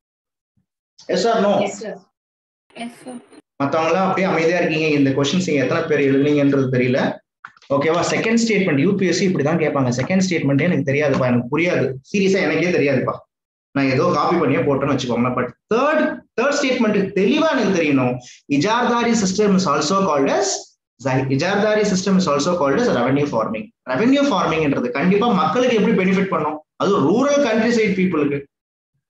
எஸ் ஆர் நோ மத்தவங்களாம் அப்படியே அமைதியா இருக்கீங்க இந்த கொஸ்டின்ஸ் எத்தனை பேர் எழுதுனீங்கன்றது தெரியல ஓகேவா செகண்ட் ஸ்டேட்மெண்ட் யூபிஎஸ்சி இப்படிதான் கேட்பாங்க செகண்ட் ஸ்டேட்மெண்ட் எனக்கு தெரியாதுப்பா எனக்கு புரியாது சீரியஸா எனக்கே தெரியாதுப்பா நான் ஏதோ காப்பி பண்ணியே போட்டேன்னு வச்சுக்கோங்களேன் பட் தேர்ட் தேர்ட் ஸ்டேட்மெண்ட் தெளிவா எனக்கு தெரியணும் ijaradari system is also called as ijaradari system is also called as revenue farming revenue ஃபார்மிங்ன்றது கண்டிப்பா மக்களுக்கு எப்படி பெனிஃபிட் பண்ணும் அது ரூரல் கண்ட்ரி சைட் பீப்புளுக்கு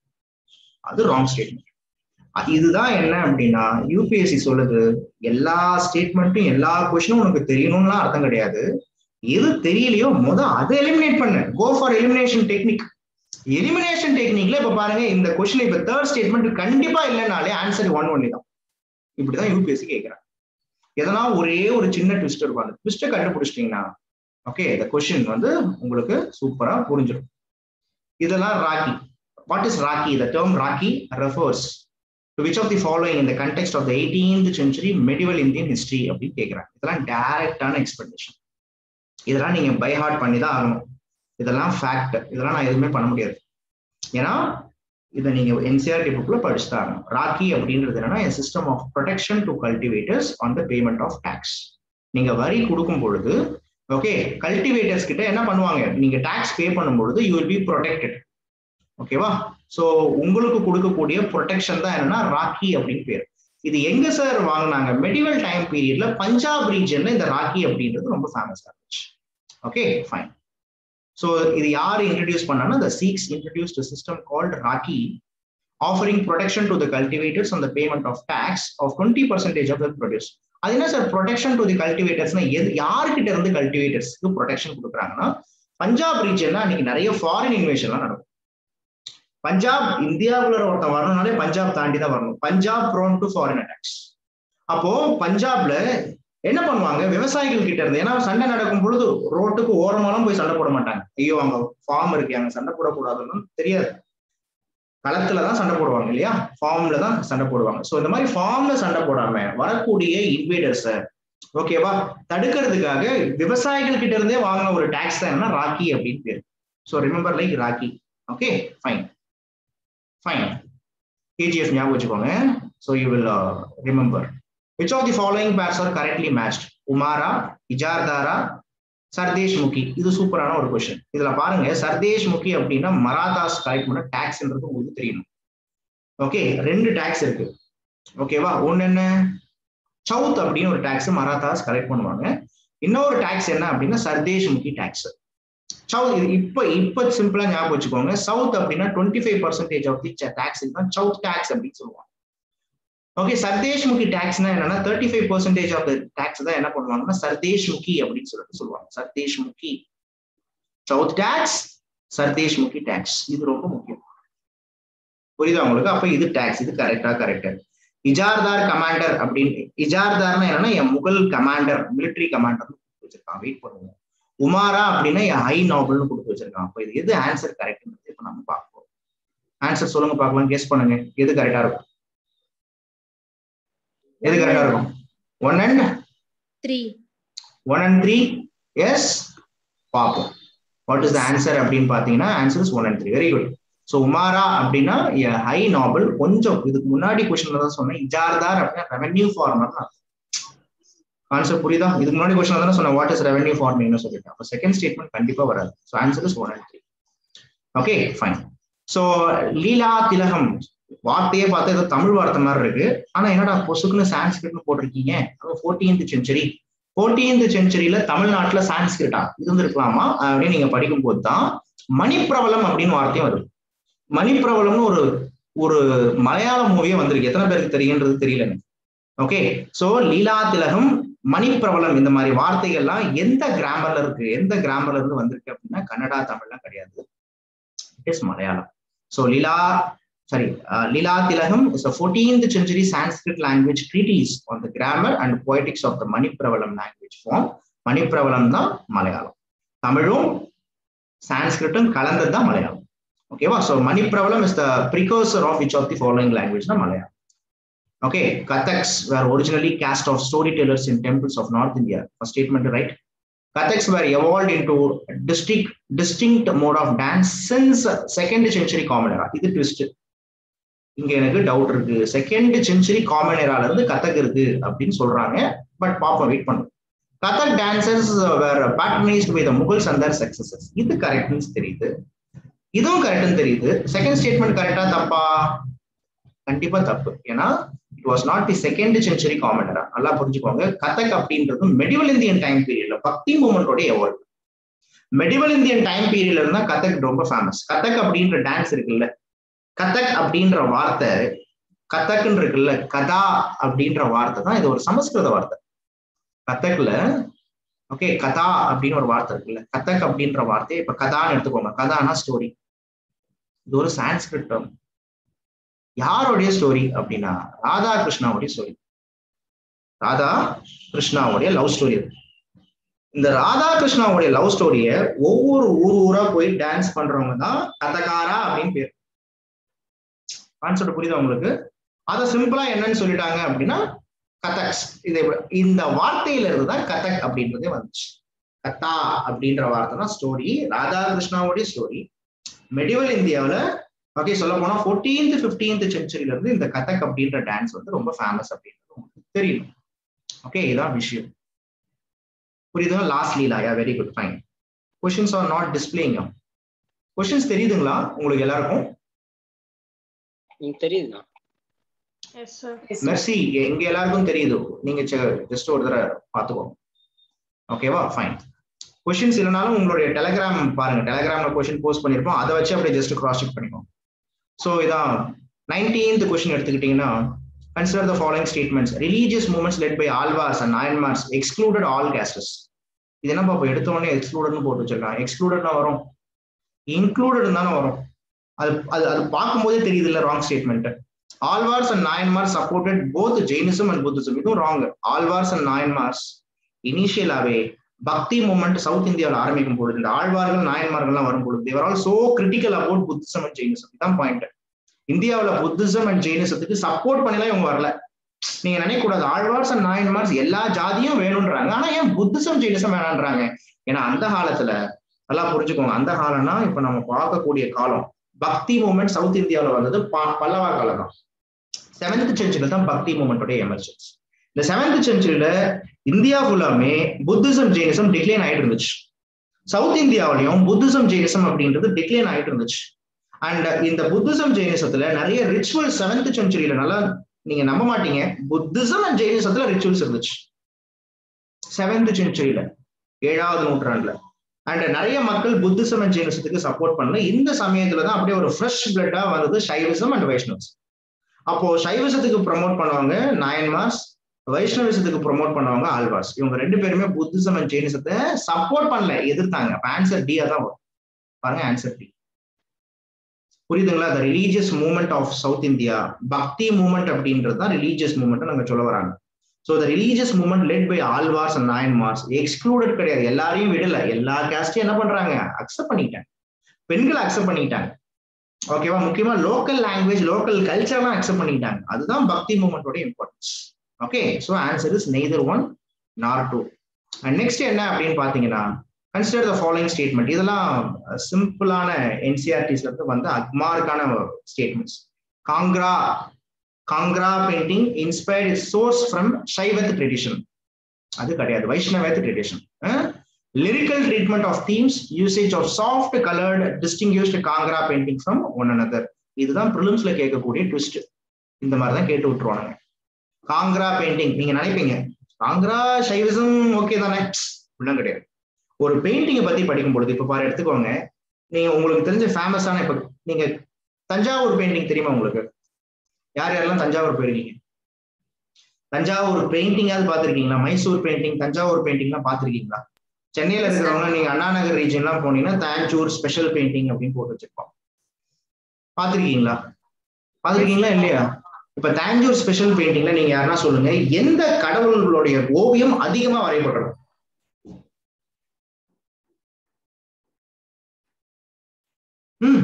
அது ராங் ஸ்டேட்மெண்ட் இதுதான் என்ன அப்படின்னா யூபிஎஸ்சி சொல்லுது எல்லா ஸ்டேட்மெண்ட்டும் எல்லா கொஸ்டினும் உனக்கு தெரியணும்லாம் அர்த்தம் கிடையாது எது தெரியலையோ முத அதை எலிமினேட் பண்ணு go for elimination technique elimination டெக்னிக்ல இப்ப பாருங்க இந்த கொஸ்டின் இப்ப தேர்ட் ஸ்டேட்மெண்ட் கண்டிப்பா இல்லைனாலே ஆன்சர் ஒன் ஒன்லி தான் இப்படிதான் யூபிஎஸ்சி கேட்கிறாங்க எதனா ஒரே ஒரு சின்ன ட்விஸ்ட் இருக்கும் அந்த ட்விஸ்ட்டை கண்டுபிடிச்சிட்டீங்கன்னா ஓகே இந்த கொஸ்டின் வந்து உங்களுக்கு சூப்பரா புரிஞ்சிடும் இதெல்லாம் rakhi what is rakhi the term rakhi refers to which of the following இந்த context of the eighteenth century medieval Indian history அப்படின்னு கேட்கிறாங்க இதெல்லாம் டைரக்டான எக்ஸ்பிளனேஷன் இதெல்லாம் நீங்க பை ஹார்ட் பண்ணி தான் ஆகணும் இதெல்லாம் ஃபேக்ட் இதெல்லாம் நான் எதுவுமே பண்ண முடியாது ஏன்னா இதை நீங்க என்சிஆர்டி புக்ல படிச்சுதான் ராக்கி அப்படின்றது என்னன்னா system of protection to cultivators on the payment of tax நீங்க வரி கொடுக்கும் பொழுது ஓகே கல்டிவேட்டர்ஸ் கிட்ட என்ன பண்ணுவாங்க நீங்க டாக்ஸ் பே பண்ணும் பொழுது யூ வில் பி ப்ரொடெக்டட் ஓகேவா ஸோ உங்களுக்கு கொடுக்கக்கூடிய ப்ரொடெக்ஷன் தான் என்னன்னா ராக்கி அப்படின்னு பேர் இது எங்க சார் வாங்கினாங்க மெடிவல் டைம் பீரியட்ல பஞ்சாப் ரீஜன்ல இந்த ராக்கி அப்படின்றது ரொம்ப ஃபேமஸ் ஆச்சு ஓகே ஃபைன் ஸோ இது யார் இன்ட்ரடியூஸ் பண்ணாங்கன்னா the Sikhs introduced a system called Raki, offering protection to the cultivators on the payment of tax of 20 percentage of the produce. அது என்ன சார் ப்ரொடெக்ஷன் டு தி கல்டிவேட்டர்ஸ்னா எது யாருக்கிட்ட இருந்து கல்டிவேட்டர்ஸ்க்கு ப்ரொடெக்ஷன் கொடுக்குறாங்கன்னா பஞ்சாப் ரீஜன்ல அன்னைக்கு நிறைய ஃபாரின் இன்வேஷன்லாம் நடக்கும் பஞ்சாப் இந்தியாவுல ஒருத்தன் வரணும்னாலே பஞ்சாப் தாண்டி தான் வரணும் Punjab prone to foreign attacks அப்போ பஞ்சாப்ல என்ன பண்ணுவாங்க விவசாயிகள் கிட்ட இருந்து ஏன்னா சண்டை நடக்கும் பொழுது ரோட்டுக்கு ஓரமாலாம் போய் சண்டை போட மாட்டாங்க ஐயோ அங்க ஃபார்ம் இருக்கு அங்க சண்டை போடக்கூடாதுன்னு தெரியாது களத்துல தான் சண்டை போடுவாங்க இல்லையா ஃபார்ம்ல தான் சண்டை போடுவாங்க ஸோ இந்த மாதிரி ஃபார்ம்ல சண்டை போடாம வரக்கூடிய இன்வேடர்ஸை ஓகேவா தடுக்கிறதுக்காக விவசாயிகள் கிட்ட இருந்தே வாங்கின ஒரு டாக்ஸ் தான் என்னன்னா ராக்கி அப்படின்னு பேரு so remember like rakhi okay fine fine KGF ஞாபகம் வச்சுக்கோங்க so you will remember which of the following pairs are correctly matched umara ijaradar sardeshmukhi இது சூப்பரான ஒரு கொஸ்டின் இதுல பாருங்க சர்தேஷ் முகி அப்படின்னா மராத்தாஸ் கலெக்ட் பண்ண டாக்ஸ்ன்றது உங்களுக்கு தெரியணும் ஓகே ரெண்டு டாக்ஸ் இருக்கு ஓகேவா ஒன்னு என்ன சவுத் அப்படின்னு ஒரு டாக்ஸ் மராத்தாஸ் கலெக்ட் பண்ணுவாங்க இன்னொரு டாக்ஸ் என்ன அப்படின்னா சர்தேஷ் முகி டாக்ஸ் சவுத் இது இப்ப இப்ப சிம்பிளா ஞாபகம் வச்சுக்கோங்க சவுத் அப்படின்னா twenty five percentage of the tax தான் சவுத் டாக்ஸ் அப்படின்னு சொல்லுவாங்க ஓகே சர்தேஷ் முகி டாக்ஸ்னா என்னன்னா thirty five percentage of the tax தான் என்ன பண்ணுவாங்கன்னா சர்தேஷ் முகி அப்படின்னு சொல்லிட்டு சொல்லுவாங்க sardeshmukhi chauth tax sardeshmukhi tax இது ரொம்ப முக்கியம் புரியுதா உங்களுக்கு அப்ப இது டாக்ஸ் இது கரெக்டா கரெக்டா இஜார்தார் கமாண்டர் அப்படின்னு இஜார்தார்னா என்னன்னா என் முகல் கமாண்டர் மிலிட்ரி கமாண்டர் வச்சிருக்கான் வெயிட் பண்ணுவோம் உமாரா அப்படின்னா என் ஹை நாவல்னு கொடுத்து வச்சிருக்கான் அப்ப இது எது ஆன்சர் கரெக்ட்ன்றது இப்ப நம்ம பார்ப்போம் ஆன்சர் சொல்லுங்க பார்க்கலாம் கெஸ் பண்ணுங்க எது கரெக்டா இருக்கும் எது கரெக்டா இருக்கும் one and three one and three yes பார்ப்போம் வாட் இஸ் த ஆன்சர் அப்படின்னு பார்த்தீங்கன்னா answer is one and three very good so உமாரா அப்படின்னா ஹை நாவல் கொஞ்சம் இதுக்கு முன்னாடி கொஸ்டின்ல தான் சொன்னேன் இஜார்தார் அப்படின்னா ரெவென்யூ ஃபார்மர் கான்செப்ட் புரியுதா இதுக்கு முன்னாடி கொஸ்டின் தானே சொன்னேன் வாட் இஸ் ரெவென்யூ ஃபார்மிங்னு சொல்லிட்டேன் அப்போ செகண்ட் ஸ்டேட்மெண்ட் கண்டிப்பா வராது so answer is one and three okay fine so Lilatilakam வார்த்தையே பார்த்தா ஏதோ தமிழ் வார்த்தை மாதிரி இருக்கு ஆனா என்னடா பொசுக்குன்னு சான்ஸ்கிரிட்னு போட்டிருக்கீங்க ஃபோர்டீன்த் செஞ்சுரி ஃபோர்டீன்த் செஞ்சுரியில தமிழ்நாட்டுல சான்ஸ்கிரிட்டா இருந்திருக்கலாமா அப்படின்னு நீங்க படிக்கும் போது தான் மணிப்பிரபலம் அப்படின்னு வார்த்தையும் வருது மணிப்பிரபலம்னு ஒரு ஒரு மலையாள மூவியே வந்திருக்கு எத்தனை பேருக்கு தெரியுன்றது தெரியல எனக்கு ஓகே சோ லீலா திலகம் மணிப்பிரபலம் இந்த மாதிரி வார்த்தைகள்லாம் எந்த கிராமர்ல இருக்கு எந்த கிராமர்ல இருந்து வந்திருக்கு அப்படின்னா கன்னடா தமிழ்லாம் கிடையாது it is Malayalam so Lila sorry, uh, Lila Tilagam is a 14th century Sanskrit language treatise on the grammar and poetics of the Manipravalam language form. Manipravalam தான் மலையாளம் தமிழும் சான்ஸ்கிரிட்டும் கலந்தது தான் மலையாளம் ஓகேவா so Manipravalam is the precursor of which of the following language தான் Malayalam okay Kathaks were originally caste of storytellers in temples of north India first statement right Kathaks were evolved into distinct, distinct mode of dance since second century common era. இது twist. இங்க எனக்கு doubt இருக்கு second century common எரால இருந்து கதக் இருக்கு அப்படின்னு சொல்றாங்க but பாப்போம் wait பண்ணும் Kathak dancers were patronised by the Mughals and their successors இது கரெக்ட்னு தெரியுது இதுவும் கரெக்ட்னு தெரியுது செகண்ட் ஸ்டேட்மெண்ட் கரெக்டா தப்பா கண்டிப்பா தப்பு ஏன்னா it was not the second century common era நல்லா புரிஞ்சுக்கோங்க கதக் அப்படின்றது மெடிவல் இந்தியன் டைம் பீரியட்ல பக்தி மூமெண்டோட எவால்வ் மெடிவல் இந்தியன் டைம் பீரியட்ல இருந்தா கதக் ரொம்ப ஃபேமஸ் கதக் அப்படின்ற டான்ஸ் இருக்குல்ல கதக் அப்படின்ற வார்த்தை கதக்குன்னு இருக்குல்ல கதா அப்படின்ற வார்த்தை தான் இது ஒரு சமஸ்கிருத வார்த்தை கதக்ல ஓகே கதா அப்படின்னு ஒரு வார்த்தை இருக்குல்ல கதக் அப்படின்ற வார்த்தையை இப்ப கதான்னு எடுத்துக்கோங்க கதானா ஸ்டோரி இது ஒரு சான்ஸ்கிரிட் டேர்ம் யாருடைய ஸ்டோரி அப்படின்னா ராதா கிருஷ்ணாவுடைய ஸ்டோரி ராதா கிருஷ்ணாவுடைய லவ் ஸ்டோரி இந்த ராதா கிருஷ்ணாவுடைய லவ் ஸ்டோரிய ஒவ்வொரு ஊர் ஊரா போய் டான்ஸ் பண்றவங்க தான் கதகாரா அப்படின்னு பேர் கான்செப்ட் புரியுதா உங்களுக்கு அதை சிம்பிளா என்னன்னு சொல்லிட்டாங்க அப்படின்னா கதக்ஸ் இது இந்த வார்த்தையில இருந்து தான் கதக் அப்படின்றதே வந்துச்சு கத்தா அப்படின்ற வார்த்தை தான் ஸ்டோரி ராதா கிருஷ்ணாவுடைய ஸ்டோரி மெடிவல் இந்தியாவில் ஓகே சொல்ல போனா ஃபோர்டீன்த் ஃபிஃப்டீன்த் சென்ச்சுரியில இருந்து இந்த கதக் அப்படின்ற டான்ஸ் வந்து ரொம்ப ஃபேமஸ் அப்படின்றது உங்களுக்கு தெரியும் ஓகே இதான் விஷயம் புரியுதுங்களா last Lila yeah very good fine questions are not displaying questions தெரியுதுங்களா உங்களுக்கு எல்லாருக்கும் எனக்கு தெரியுதுண்ணா Yes, sir. மெர்சி எங்க எல்லாருக்கும் தெரியுது நீங்க ஜஸ்ட் ஒரு தடவை பார்த்துக்கோங்க ஓகேவா ஃபைன் கொஷின்ஸ் இல்லைனாலும் உங்களுடைய டெலகிராம் பாருங்க டெலகிராம்ல கொஷின் போஸ்ட் பண்ணிருப்போம் அதை வச்சு அப்படியே ஜஸ்ட் கிராஸ் செக் பண்ணிக்கோங்க ஸோ இதான் நைன்டீன்த் கொஷின் எடுத்துக்கிட்டீங்கன்னா consider the following statements religious movements led by Alvars and Nayanmars excluded all castes இது என்னப்பா இப்போ எடுத்த உடனே எக்ஸ்க்ளூடட்னு போட்டு வச்சிருக்காங்க எக்ஸ்க்ளூடட்னா வரும் இன்க்ளூடட் தானே வரும் அது அது அது பார்க்கும்போதே தெரியுது இல்ல wrong statement Alvars and Nayanmar supported both Jainism and Buddhism இதுவும் ராங் ஆல்வார்ஸ் அண்ட் நாயன்மார்ஸ் இனிஷியலாவே பக்தி மூமெண்ட் சவுத் இந்தியாவில் ஆரம்பிக்கும் பொழுது இந்த ஆழ்வார்கள் நாயன்மார்கள்லாம் வரும் பொழுது they were all so critical about Buddhism and Jainism இதான் பாயிண்ட் இந்தியாவில் புத்திசம் அண்ட் ஜெயினிசத்துக்கு சப்போர்ட் பண்ணிலாம் இவங்க வரல நீங்க நினைக்க கூடாது ஆழ்வார்ஸ் அண்ட் நாயன்மார்ஸ் எல்லா ஜாதியும் வேணும்ன்றாங்க ஆனா ஏன் புத்திசம் ஜெயினிசம் வேணான்றாங்க ஏன்னா அந்த காலத்துல நல்லா புரிஞ்சுக்கோங்க அந்த காலம்னா இப்ப நம்ம பார்க்கக்கூடிய காலம் பக்தி மூமெண்ட் சவுத் இந்தியாவில் வந்தது பல்லவா காலம் தான் செவன்த் செஞ்சுரியில தான் பக்தி மூமெண்டோடைய எமர்ஜென்ஸ் இந்த செவன்த் செஞ்சுரியில இந்தியா ஃபுல்லாமே புத்திசம் ஜெயினிசம் டிக்ளைன் ஆயிட்டு இருந்துச்சு சவுத் இந்தியாவிலையும் புத்திசம் ஜெயினிசம் அப்படின்றது டிக்ளைன் ஆயிட்டு இருந்துச்சு அண்ட் இந்த புத்திசம் ஜெயினிசத்துல நிறைய ரிச்சுவல் செவன்த் செஞ்சுரியில நல்லா நீங்க நம்ப மாட்டீங்க புத்திசம் அண்ட் ஜெயினிசத்துல ரிச்சுவல்ஸ் இருந்துச்சு செவன்த் செஞ்சுரியில ஏழாவது நூற்றாண்டுல அண்ட் நிறைய மக்கள் புத்திசம் அண்ட் ஜெயினிசத்துக்கு சப்போர்ட் பண்ணல இந்த சமயத்துல தான் அப்படியே ஒரு ஃப்ரெஷ் பிளட்டா வந்தது சைவிசம் அண்ட் வைஷ்ணவ்ஸ் அப்போ சைவசத்துக்கு ப்ரமோட் பண்ணுவாங்க நாயன்மார்ஸ் வைஷ்ணவிசத்துக்கு ப்ரொமோட் பண்ணுவாங்க ஆல்வார்ஸ் இவங்க ரெண்டு பேருமே புத்திசம் அண்ட் ஜெயினிசத்தை சப்போர்ட் பண்ணல எதிர்த்தாங்க அப்ப ஆன்சர் டியா தான் வரும் பாருங்க ஆன்சர் டி புரியுதுங்களா the religious movement of south India bhakti movement அப்படின்றது தான் ரிலீஜியஸ் மூமெண்ட் நாங்க சொல்ல வராங்க so the religious movement led by Alvars and Nayanmars excluded கிடையாது எல்லாரையும் விடல எல்லா கேஸ்டையும் என்ன பண்றாங்க அக்செப்ட் பண்ணிட்டாங்க பெண்களை அக்செப்ட் பண்ணிட்டாங்க ஓகேவா முக்கியமா லோக்கல் லாங்குவேஜ் லோக்கல் கல்ச்சர்லாம் அக்செப்ட் பண்ணிட்டாங்க அதுதான் பக்தி மூமெண்டோட importance okay so answer is neither one nor two and next என்ன அப்படின்னு பாத்தீங்கன்னா கன்சிடர் த ஃபாலோயிங் ஸ்டேட்மெண்ட் இதெல்லாம் சிம்பிளான என்சிஆர்டிஸ்ல இருந்து வந்த அக்மார்க்கான statements Kangra Kangra painting inspired is source from Shaivite tradition அது கிடையாது Vaishnavite tradition lyrical treatment of themes usage of soft coloured distinguished Kangra painting from one another இதுதான் ப்ரிலிம்ஸ்ல கேட்கக்கூடிய ட்விஸ்ட் இந்த மாதிரி தான் கேட்டு விட்டுருவானுங்க காங்க்ரா பெயிண்டிங் நீங்க நினைப்பீங்க காங்க்ரா சைவிசம் ஓகே தானே இப்படிலாம் கிடையாது ஒரு பெயிண்டிங்கை பத்தி படிக்கும் பொழுது இப்ப பாரு எடுத்துக்கோங்க நீங்க உங்களுக்கு தெரிஞ்ச ஃபேமஸான இப்ப நீங்க தஞ்சாவூர் பெயிண்டிங் தெரியுமா உங்களுக்கு யார் யாரெல்லாம் தஞ்சாவூர் போயிருக்கீங்க தஞ்சாவூர் பெயிண்டிங்காவது பார்த்துருக்கீங்களா மைசூர் பெயிண்டிங் தஞ்சாவூர் பெயிண்டிங்லாம் பார்த்துருக்கீங்களா சென்னையில இருக்கிறவங்க நீங்க அண்ணா நகர் ரீஜன்லாம் போனீங்கன்னா தாஞ்சூர் ஸ்பெஷல் பெயிண்டிங் அப்படின்னு போட்டு வச்சிருப்போம் பார்த்துருக்கீங்களா பார்த்துருக்கீங்களா இல்லையா இப்ப தாஞ்சூர் ஸ்பெஷல் பெயிண்டிங்ல நீங்க யாருன்னா சொல்லுங்க எந்த கடவுள்களுடைய ஓவியம் அதிகமா வரையப்படும் ம்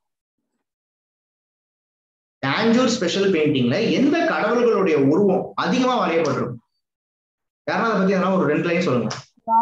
தாஞ்சூர் ஸ்பெஷல் பெயிண்டிங்ல எந்த கடவுள்களுடைய உருவம் அதிகமா வரையப்பட்டிருக்கும் யாரா அதை பத்தி எதனா ஒரு ரெண்டு லைன் சொல்லுங்க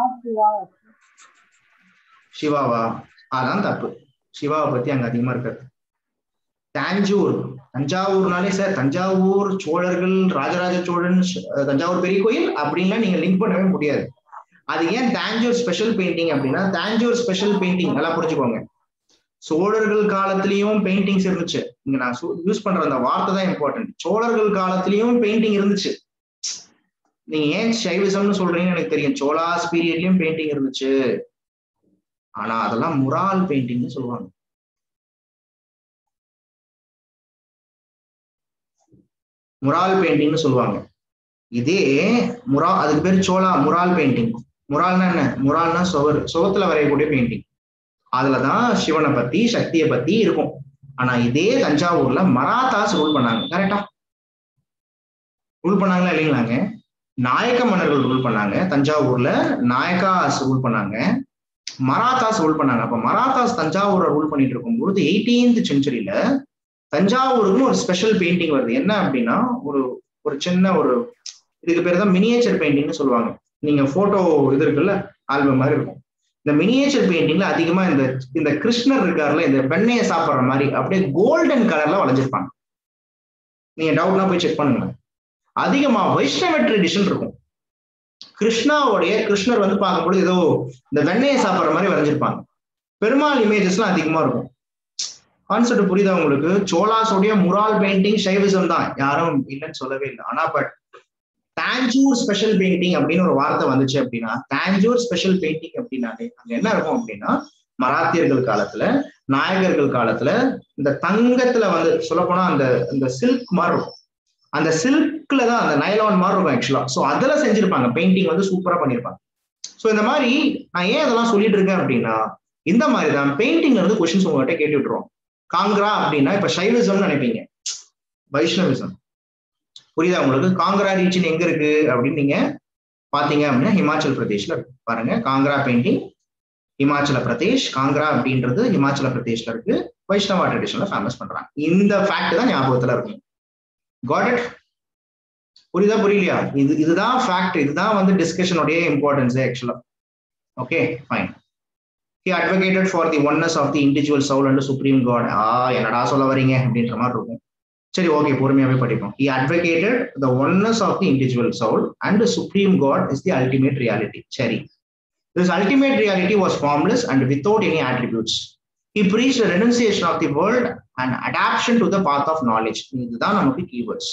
சிவாவா அதான் தப்பு சிவாவை பத்தி அங்க அதிகமா இருக்காது தாஞ்சூர் தஞ்சாவூர்னாலே சார் தஞ்சாவூர் சோழர்கள் ராஜராஜ சோழன் தஞ்சாவூர் பெரிய கோயில் அப்படின்லாம் நீங்க லிங்க் பண்ணவே முடியாது அது ஏன் தாஞ்சூர் ஸ்பெஷல் பெயிண்டிங் அப்படின்னா தாஞ்சூர் ஸ்பெஷல் பெயிண்டிங் நல்லா புரிஞ்சுக்கோங்க சோழர்கள் காலத்திலயும் பெயிண்டிங்ஸ் இருந்துச்சு இங்க நான் யூஸ் பண்ற அந்த வார்த்தை தான் இம்பார்ட்டன்ட் சோழர்கள் காலத்திலயும் பெயிண்டிங் இருந்துச்சு நீங்க ஏன் சைவிசம்னு சொல்றீங்கன்னு எனக்கு தெரியும் சோலாஸ் பீரியட்லயும் பெயிண்டிங் இருந்துச்சு ஆனா அதெல்லாம் முரால் பெயிண்டிங்னு சொல்லுவாங்க முரால் பெயிண்டிங்னு சொல்லுவாங்க இதே முரா அதுக்கு பேர் சோளா முரால் பெயிண்டிங் முரால்னா என்ன முரால்னா சுவர் சுவத்துல வரையக்கூடிய பெயிண்டிங் அதுலதான் சிவனை பத்தி சக்தியை பத்தி இருக்கும் ஆனா இதே தஞ்சாவூர்ல மராத்தாஸ் ரூல் பண்ணாங்க கரெக்டா ரூல் பண்ணாங்களா இல்லைங்களாங்க நாயக்க மன்னர்கள் ரூல் பண்ணாங்க தஞ்சாவூர்ல நாயக்காஸ் ரூல் பண்ணாங்க மராத்தாஸ் ரூல் பண்ணாங்க அப்ப மராத்தாஸ் தஞ்சாவூரை ரூல் பண்ணிட்டு இருக்கும் பொழுது எயிட்டீன்த் செஞ்சுரியில தஞ்சாவூருக்குன்னு ஒரு ஸ்பெஷல் பெயிண்டிங் வருது என்ன அப்படின்னா ஒரு ஒரு சின்ன ஒரு இதுக்கு பேர் தான் மினியேச்சர் பெயிண்டிங்னு சொல்லுவாங்க நீங்க போட்டோ இது இருக்குல்ல ஆல்பம் மாதிரி இருக்கும் இந்த மினியேச்சர் பெயிண்டிங்ல அதிகமா இந்த இந்த கிருஷ்ணர் இருக்காருல இந்த வெண்ணையை சாப்பிடுற மாதிரி அப்படியே கோல்டன் கலர்ல வளைஞ்சிருப்பாங்க நீங்க டவுட்னா போய் செக் பண்ணுங்க அதிகமா வைஷ்ணவ ட்ரெடிஷன் இருக்கும் கிருஷ்ணாவுடைய கிருஷ்ணர் வந்து பார்க்கும்போது ஏதோ இந்த வெண்ணையை சாப்பிடுற மாதிரி வரைஞ்சிருப்பாங்க பெருமாள் இமேஜஸ்லாம் அதிகமா இருக்கும் கான்செப்ட் புரியுதா உங்களுக்கு சோலாஸோடைய முரால் பெயிண்டிங் சைவிசம் தான் யாரும் இல்லைன்னு சொல்லவே இல்லை ஆனா பட் தாஞ்சூர் ஸ்பெஷல் பெயிண்டிங் அப்படின்னு ஒரு வார்த்தை வந்துச்சு அப்படின்னா தாஞ்சூர் ஸ்பெஷல் பெயிண்டிங் அப்படின்னாலே அங்க என்ன இருக்கும் அப்படின்னா மராத்தியர்கள் காலத்துல நாயகர்கள் காலத்துல இந்த தங்கத்துல வந்து சொல்லப்போனா அந்த இந்த சில்க் மாதிரி இருக்கும் அந்த சில்க்ல தான் அந்த நைலான் மாதிரி இருக்கும் ஆக்சுவலா ஸோ அதுல செஞ்சிருப்பாங்க பெயிண்டிங் வந்து சூப்பரா பண்ணிருப்பாங்க ஸோ இந்த மாதிரி நான் ஏன் இதெல்லாம் சொல்லிட்டு இருக்கேன் அப்படின்னா இந்த மாதிரி தான் பெயிண்டிங்ல இருந்து கொஸ்டின்ஸ் உங்ககிட்ட கேட்டு விட்டுருவோம் காங்கிரா அப்படின்னா இப்ப சைவிசம்னு நினைப்பீங்க வைஷ்ணவிசம் புரியுதா உங்களுக்கு காங்கிரா ரீஜன் எங்க இருக்கு அப்படின்னு நீங்க பாத்தீங்க அப்படின்னா ஹிமாச்சல் பிரதேஷ்ல இருக்கு பாருங்க காங்கிரா பெயிண்டிங் ஹிமாச்சல பிரதேஷ் காங்கிரா அப்படின்றது ஹிமாச்சல பிரதேஷ்ல இருக்கு வைஷ்ணவா ட்ரெடிஷன்ல ஃபேமஸ் பண்றாங்க இந்த ஃபேக்ட் தான் ஞாபகத்துல இருக்கும் காட் இட் புரியுதா புரியலையா இது இதுதான் ஃபேக்ட் இதுதான் வந்து டிஸ்கஷனுடைய இம்பார்ட்டன்ஸ் ஆக்சுவலா okay fine he advocated for the oneness of the individual soul and the supreme god ஆ என்னடா சொல்ல வரீங்க அப்படின்ற மாதிரி இருக்கும் சரி ஓகே பொறுமையாவே படிப்போம் he advocated the oneness of the individual soul and the supreme god is the ultimate reality சரி this ultimate reality was formless and without any attributes he preached a renunciation of the world and adaptation to the path of knowledge இதுதான் நமக்கு keywords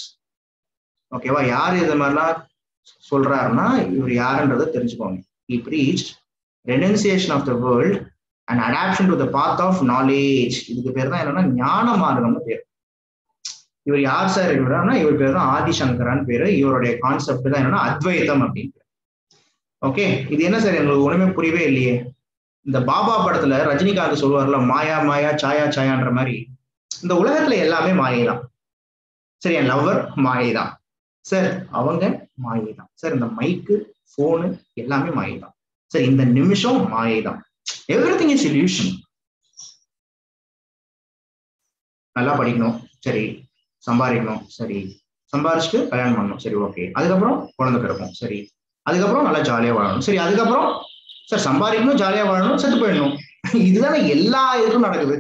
ஓகேவா யார் இது மாதிரிலாம் சொல்றாருன்னா இவர் யாருன்றதை தெரிஞ்சுக்கோங்க he preached renunciation of the world and adoption to the path of knowledge இதுக்கு பேர் தான் என்னன்னா ஞான மார்க்கம்னு பேர் இவர் யார் சார் இவர்னா இவர் பேர் தான் ஆதிசங்கரான்னு பேரு இவருடைய கான்செப்ட் தான் என்னன்னா அத்வைதம் அப்படின்னு ஓகே இது என்ன சார் எங்களுக்கு ஒண்ணுமே புரியவே இல்லையே இந்த பாபா படத்துல ரஜினிகாந்த் சொல்லுவார்ல மாயா மாயா சாயா சாயான்ற மாதிரி இந்த உலகத்துல எல்லாமே மாயை தான் சரி என் லவ்வர் மாயை தான் சார் அவங்க மாயை தான் சார் இந்த மைக்கு போனு எல்லாமே மாயை தான் சரி இந்த நிமிஷம் மாயை தான் எவ்ரி திங் இஸ் இல்யூஷன் நல்லா படிக்கணும் சரி சம்பாதிக்கணும் சரி சம்பாரிச்சுட்டு கல்யாணம் பண்ணணும் சரி ஓகே அதுக்கப்புறம் குழந்தை பிறக்கும் சரி அதுக்கப்புறம் நல்லா ஜாலியா வாழணும் சரி அதுக்கப்புறம் சார் சம்பாதிக்கணும் ஜாலியா வாழணும் செத்து போயிடணும் இதுதானே எல்லா இதுக்கும் நடக்குது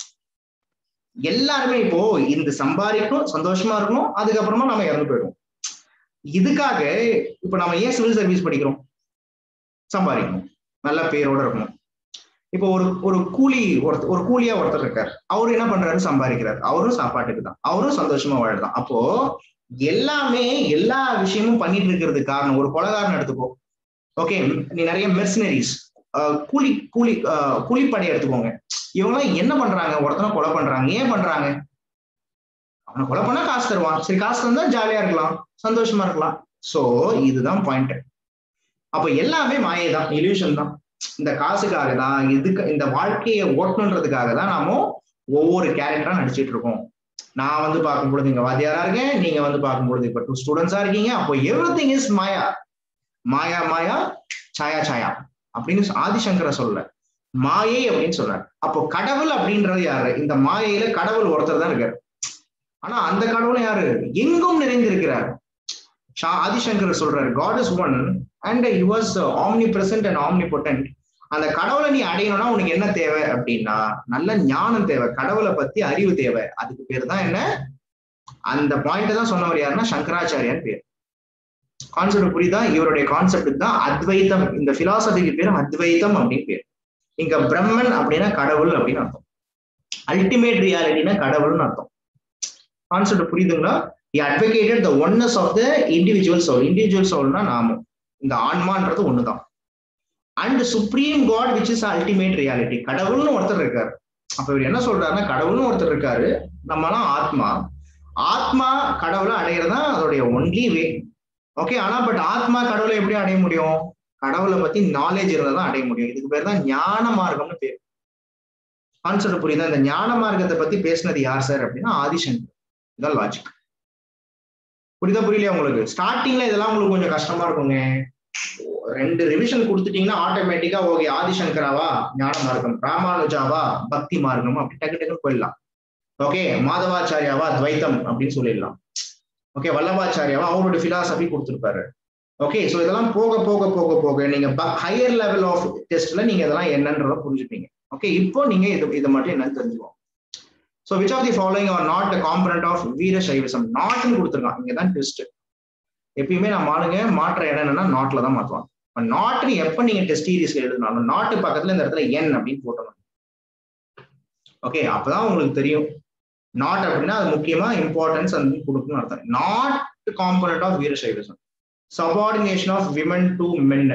எல்லாருமே இப்போ இந்த சம்பாதிக்கணும் சந்தோஷமா இருக்கணும் அதுக்கப்புறமா நம்ம இறந்து போயிடுவோம் இதுக்காக இப்ப நம்ம ஏன் சிவில் சர்வீஸ் படிக்கிறோம் சம்பாதிக்கணும் நல்ல பேரோட இருக்கணும் இப்போ ஒரு ஒரு கூலி ஒருத்தர் ஒரு கூலியா ஒருத்தர் இருக்கார் அவரு என்ன பண்றாரு சம்பாதிக்கிறார் அவரும் சாப்பாட்டுக்கு தான் அவரும் சந்தோஷமா வாழதான் அப்போ எல்லாமே எல்லா விஷயமும் பண்ணிட்டு இருக்கிறதுக்கு காரணம் ஒரு கொலகாரன் எடுத்துக்கோ ஓகே நீ நிறைய மெர்சினரிஸ் கூலி கூலி கூலிப்படை எடுத்துக்கோங்க இவங்க என்ன பண்றாங்க ஒருத்தனை கொலை பண்றாங்க ஏன் பண்றாங்க அவனை கொலை பண்ணா காசு தருவான் சரி காசு தந்தா ஜாலியா இருக்கலாம் சந்தோஷமா இருக்கலாம் சோ இதுதான் பாயிண்ட் அப்ப எல்லாமே மாயை தான் இல்யூஷன் தான் இந்த காசுக்காக தான் இதுக்கு இந்த வாழ்க்கையை ஓட்டணுன்றதுக்காக தான் நாம ஒவ்வொரு கேரக்டரா நடிச்சிட்டு இருக்கோம் நான் வந்து பார்க்கும் பொழுது இங்க வாத்தியாரா இருக்கேன் நீங்க வந்து பார்க்கும் பொழுது இப்ப டூ ஸ்டூடெண்ட்ஸா இருக்கீங்க அப்போ everything is maya maya maya சாயா சாயா அப்படின்னு ஆதிசங்கர சொல்ல மாயை அப்படின்னு சொல்றாரு அப்போ கடவுள் அப்படின்றது யாரு இந்த மாயையில கடவுள் ஒருத்தர் தான் இருக்காரு ஆனா அந்த கடவுள் யாரு எங்கும் நிறைந்திருக்கிறார் ஆதிசங்கர் சொல்றாரு God is one and you was omnipresent and omnipotent அந்த கடவுளை நீ அடையணும்னா உனக்கு என்ன தேவை அப்படின்னா நல்ல ஞானம் தேவை கடவுளை பத்தி அறிவு தேவை அதுக்கு பேர் தான் என்ன அந்த பாயிண்ட் தான் சொன்னவர் யாருன்னா சங்கராச்சாரியான் பேர் கான்செப்ட் புரியுதா இவருடைய கான்செப்ட் தான் அத்வைத்தம் இந்த பிலாசபிக்கு பேர் அத்வைத்தம் அப்படின்னு பேர் இங்க பிரம்மன் அப்படின்னா கடவுள் அப்படின்னு அர்த்தம் அல்டிமேட் ரியாலிட்டினா கடவுள்னு அர்த்தம் கான்செப்ட் புரியுதுங்களா advocated the oneness of the individual soul individual சோல்னா நாமும் இந்த ஆன்மான்றது ஒண்ணுதான் and supreme God which is ultimate reality கடவுள்னு ஒருத்தர் இருக்காரு அப்ப இவர் என்ன சொல்றாருன்னா கடவுள்னு ஒருத்தர் இருக்காரு நம்மலாம் ஆத்மா ஆத்மா கடவுளை அடையிறது தான் அதோடைய ஒன்லி வே ஓகே ஆனா பட் ஆத்மா கடவுளை எப்படி அடைய முடியும் கடவுளை பத்தி நாலேஜ் இருந்தால் தான் அடைய முடியும் இதுக்கு பேர் தான் ஞான மார்க்கம்னு பேர் கான்செப்ட் புரியுதா இந்த ஞான மார்க்கத்தை பத்தி பேசினது யார் சார் அப்படின்னா ஆதிசங்கர் இதான் லாஜிக் புரியுதா புரியலையா உங்களுக்கு ஸ்டார்டிங்ல இதெல்லாம் உங்களுக்கு கொஞ்சம் கஷ்டமா இருக்குங்க ரெண்டு ரிவிஷன் கொடுத்துட்டீங்கன்னா ஆட்டோமேட்டிக்கா ஓகே ஆதிசங்கராவா ஞான மார்க்கம் ராமானுஜாவா பக்தி மார்க்கம் அப்படி டக்கு டக்குன்னு போயிடலாம் ஓகே மாதவாச்சாரியாவா துவைத்தம் அப்படின்னு சொல்லிடலாம் ஓகே வல்லபாச்சாரியாவா அவரோட பிலாசபி கொடுத்துருப்பாரு ஓகே ஸோ இதெல்லாம் போக போக போக போக நீங்க ஹையர் லெவல் ஆஃப் டெஸ்ட்ல நீங்க இதெல்லாம் என்னன்றத புரிஞ்சுப்பீங்க ஓகே இப்போ நீங்க இது இது மட்டும் என்னன்னு தெரிஞ்சுக்கோங்க so which of the following are not component of Veerashaivism நாட்னு கொடுத்துருக்கான் இங்க தான் டெஸ்ட் எப்பயுமே நம்ம ஆளுங்க மாற்ற இடம் என்னன்னா நாட்ல தான் மாற்றுவாங்க நாட்னு எப்ப நீங்க டெஸ்ட் சீரீஸ்ல எழுதினாலும் நாட்டு பக்கத்துல இந்த இடத்துல என் அப்படின்னு போட்டணும் ஓகே அப்பதான் உங்களுக்கு தெரியும் நாட் அப்படின்னா அது முக்கியமா இம்பார்ட்டன்ஸ் அந்த கொடுக்கணும்னு அர்த்தம் not component of Veerashaivism subordination of women to men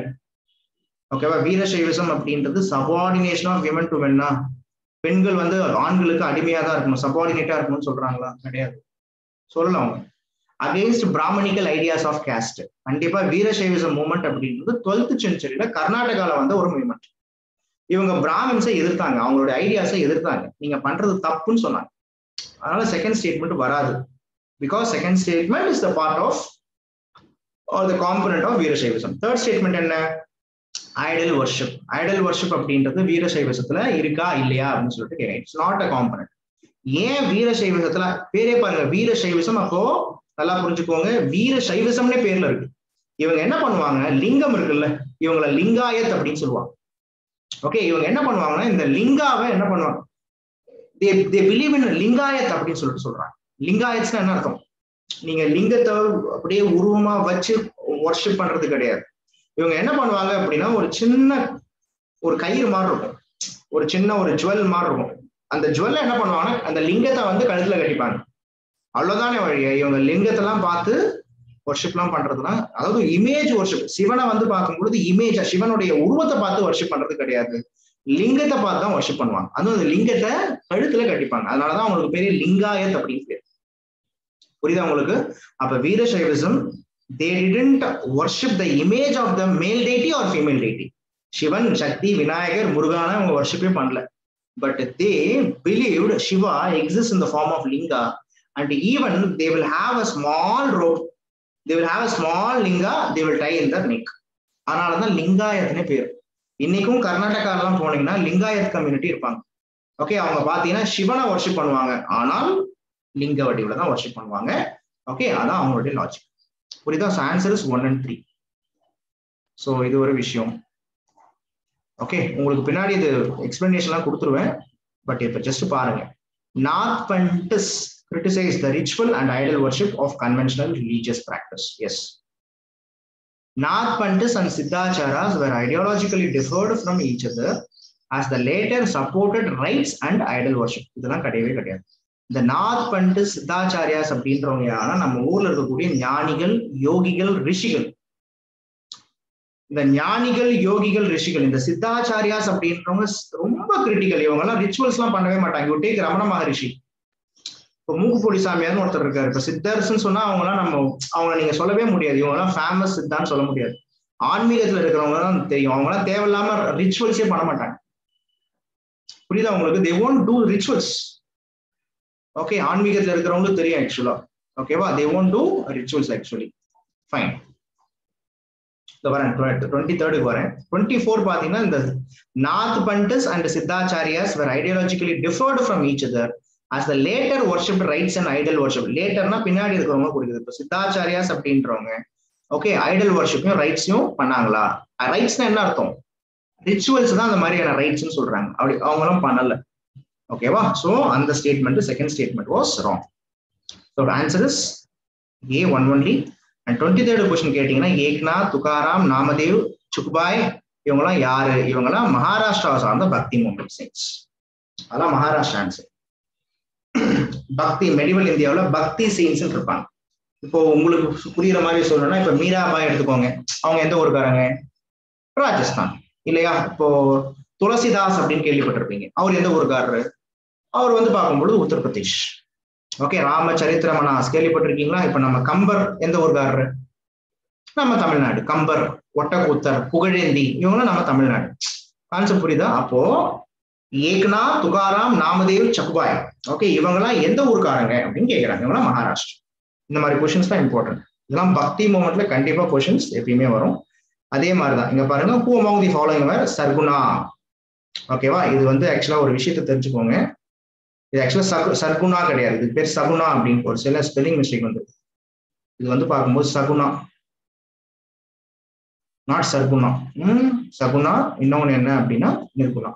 ஓகேவா வீரசைவிசம் அப்படின்றது சபார்டினேஷன் ஆஃப் விமன் டு மென்னா பெண்கள் வந்து ஆண்களுக்கு அடிமையா தான் இருக்கணும் சபார்டினேட்டா இருக்கணும்னு சொல்றாங்களா கிடையாது சொல்லலாம் அவங்க against Brahmanical ideas of caste கண்டிப்பா வீரசைவிசம் மூமெண்ட் அப்படின்றது டுவெல்த் செஞ்சுரியில கர்நாடகால வந்த ஒரு மூமெண்ட் இவங்க பிராமின்ஸை எதிர்த்தாங்க அவங்களோட ஐடியாஸை எதிர்த்தாங்க நீங்க பண்றது தப்புன்னு சொன்னாங்க அதனால செகண்ட் ஸ்டேட்மெண்ட் வராது because second statement is the part of or the component of Veerashaivism third statement என்ன ஐடல் வர்ஷிப் ஐடல் வர்ஷிப் அப்படின்றது வீரசைவசத்துல இருக்கா இல்லையா அப்படின்னு சொல்லிட்டு கேட்க இட்ஸ் நாட் அ காம்பனண்ட் ஏன் வீரசைவசத்துல பேரே பாருங்க வீரசைவசம் அப்போ நல்லா புரிஞ்சுக்கோங்க வீர சைவசம்னே பேர்ல இருக்கு இவங்க என்ன பண்ணுவாங்க லிங்கம் இருக்குல்ல இவங்கள லிங்காயத் அப்படின்னு சொல்லுவாங்க ஓகே இவங்க என்ன பண்ணுவாங்கன்னா இந்த லிங்காவை என்ன பண்ணுவாங்க தே தே பிலீவ் இன் லிங்காயத் அப்படின்னு சொல்லிட்டு சொல்றாங்க லிங்காயத்ஸ்னா என்ன அர்த்தம் நீங்க லிங்கத்தை அப்படியே உருவமா வச்சு ஒர்ஷிப் பண்றது கிடையாது இவங்க என்ன பண்ணுவாங்க அப்படின்னா ஒரு சின்ன ஒரு கயிறு மாதிரி இருக்கும் ஒரு சின்ன ஒரு ஜுவல் மாதிரி இருக்கும் அந்த ஜுவல்ல என்ன பண்ணுவாங்கன்னா அந்த லிங்கத்தை வந்து கழுத்துல கட்டிப்பாங்க அவ்வளவுதானே வழியா இவங்க லிங்கத்தெல்லாம் பார்த்து ஒர்ஷிப்லாம் பண்றதுனா அதாவது இமேஜ் ஒர்ஷிப் சிவனை வந்து பார்க்கும்பொழுது இமேஜ் சிவனுடைய உருவத்தை பார்த்து ஒர்ஷிப் பண்றது கிடையாது லிங்கத்தை பார்த்து தான் ஒர்ஷிப் பண்ணுவாங்க அதுவும் அந்த லிங்கத்தை கழுத்துல கட்டிப்பாங்க அதனாலதான் அவங்களுக்கு பெரிய லிங்காயத் அப்படின்னு பேர் புரியுதா உங்களுக்கு அப்ப Veerashaivism they didn't worship the image of the male deity or female deity Sivan Shakti Vinayagar முருகான அவங்க ஒர்ஷிப்பே பண்ணல but they believed Shiva exist in the form of linga and even they will have a small rope they will have a small linga they will tie in their neck அதனாலதான் லிங்காயத்னே பேர் இன்னைக்கும் கர்நாடகாலாம் போனீங்கன்னா Lingayat community இருப்பாங்க okay அவங்க பாத்தீங்கன்னா சிவனை ஒர்ஷிப் பண்ணுவாங்க ஆனால் லிங்க வடிவில் தான் ஒர்ஷிப் பண்ணுவாங்க ஓகே அதான் அவங்களுடைய லாஜிக் புரியுதா answer is one and three so இது ஒரு விஷயம் ஓகே உங்களுக்கு பின்னாடி இது எக்ஸ்பிளனேஷன்லாம் கொடுத்துருவேன் பட் இப்போ ஜஸ்ட் பாருங்க north pundits criticize the ritual and idol worship of conventional religious practice. Yes. Nath Pandits and Siddhacharas were ideologically differed from each other as the later supported rites and idol worship. இதெல்லாம் கிடையவே கிடையாது இந்த நாத் பண்டிஸ் சித்தாச்சாரியாஸ் அப்படின்றவங்க யாரா நம்ம ஊர்ல இருக்கக்கூடிய ஞானிகள் யோகிகள் ரிஷிகள் இந்த ஞானிகள் யோகிகள் ரிஷிகள் இந்த சித்தாச்சாரியாஸ் அப்படின்றவங்க ரொம்ப கிரிட்டிக்கல் இவங்க எல்லாம் ரிச்சுவல்ஸ் எல்லாம் பண்ணவே மாட்டாங்க யூ டேக் ரமண மகரிஷி இப்போ மூக்குப்பொடி சாமியார்னு ஒருத்தர் இருக்காரு இப்ப சித்தர்ஸ்ன்னு சொன்னா அவங்கலாம் நம்ம அவங்கள நீங்க சொல்லவே முடியாது இவங்க எல்லாம் ஃபேமஸ் சித்தான்னு சொல்ல முடியாது ஆன்மீகத்துல இருக்கிறவங்க தான் தெரியும் அவங்க எல்லாம் தேவையில்லாம ரிச்சுவல்ஸே பண்ண மாட்டாங்க புரியுதா உங்களுக்கு they won't do rituals okay ஆன்மீகத்துல இருக்கிறவங்களுக்கு தெரியும் ஆக்சுவலா ஓகேவா they won't do rituals actually fine இந்த வரேன் டுவெண்ட்டி தேர்டுக்கு வரேன் டுவெண்ட்டி ஃபோர் பாத்தீங்கன்னா இந்த Nath Panthis and Siddhacharyas were ideologically differed from each other as the later worship rites and idol worship லேட்டர்னா பின்னாடி இருக்கிறவங்க குறிக்குது இப்போ சித்தாச்சாரியாஸ் அப்படின்றவங்க ஓகே ஐடல் ஒர்ஷிப்பையும் ரைட்ஸையும் பண்ணாங்களா ரைட்ஸ்னா என்ன அர்த்தம் ரிச்சுவல்ஸ் தான் அந்த மாதிரியான ரைட்ஸ்னு சொல்றாங்க அப்படி அவங்களும் பண்ணல ஓகேவா ஸோ அந்த statement second statement was wrong so answer is A one only and twenty third question கேட்டீங்கன்னா ஏக்நாத் துகாராம் நாமதேவ் சுக்பாய் இவங்கெல்லாம் யாரு இவங்கெல்லாம் மகாராஷ்டிராவை சார்ந்த பக்தி மூமெண்ட் சைன்ஸ் அதான் மகாராஷ்டிரா ஆன்சர் பக்தி மெடிவல் இந்தியாவில் பக்தி சீன்ஸ் இருப்பாங்க இப்போ உங்களுக்கு புரியுற மாதிரி சொல்லணும்னா இப்ப மீராபாய் எடுத்துக்கோங்க அவங்க எந்த ஊருக்காரங்க ராஜஸ்தான் இல்லையா இப்போ துளசிதாஸ் அப்படின்னு கேள்விப்பட்டிருப்பீங்க அவர் எந்த ஊருக்காரரு அவர் வந்து பார்க்கும்பொழுது உத்தரப்பிரதேஷ் ஓகே ராமச்சரித்திரமனாஸ் கேள்விப்பட்டிருக்கீங்களா இப்ப நம்ம கம்பர் எந்த ஊர்காரரு நம்ம தமிழ்நாடு கம்பர் ஒட்டக்கூத்தர் புகழேந்தி இவங்களும் நம்ம தமிழ்நாடு கான்செப்ட் புரியுதா அப்போ ஏக்னா துகாராம் நாமதேவ் சக்குபாய் ஓகே இவங்கெல்லாம் எந்த ஊருக்காரங்க அப்படின்னு கேக்குறாங்க இவங்களாம் மகாராஷ்டிரா இந்த மாதிரி கொஷின்ஸ் தான் இம்பார்ட்டன்ட் இதெல்லாம் பக்தி மூமெண்ட்ல கண்டிப்பா கொஷின்ஸ் எப்பயுமே வரும் அதே மாதிரிதான் இங்க பாருங்க who among the following were Saguna ஓகேவா இது வந்து ஆக்சுவலா ஒரு விஷயத்தை தெரிஞ்சுக்கோங்க இது ஆக்சுவலா சகு சர்க்குணா கிடையாது இது பேர் சகுனா அப்படின்னு ஒரு சில ஸ்பெல்லிங் மிஸ்டேக் வந்து இது வந்து பார்க்கும்போது சகுனா நாட் சர்க்குணா ம் சகுனா இன்னொன்னு என்ன அப்படின்னா நிர்குணா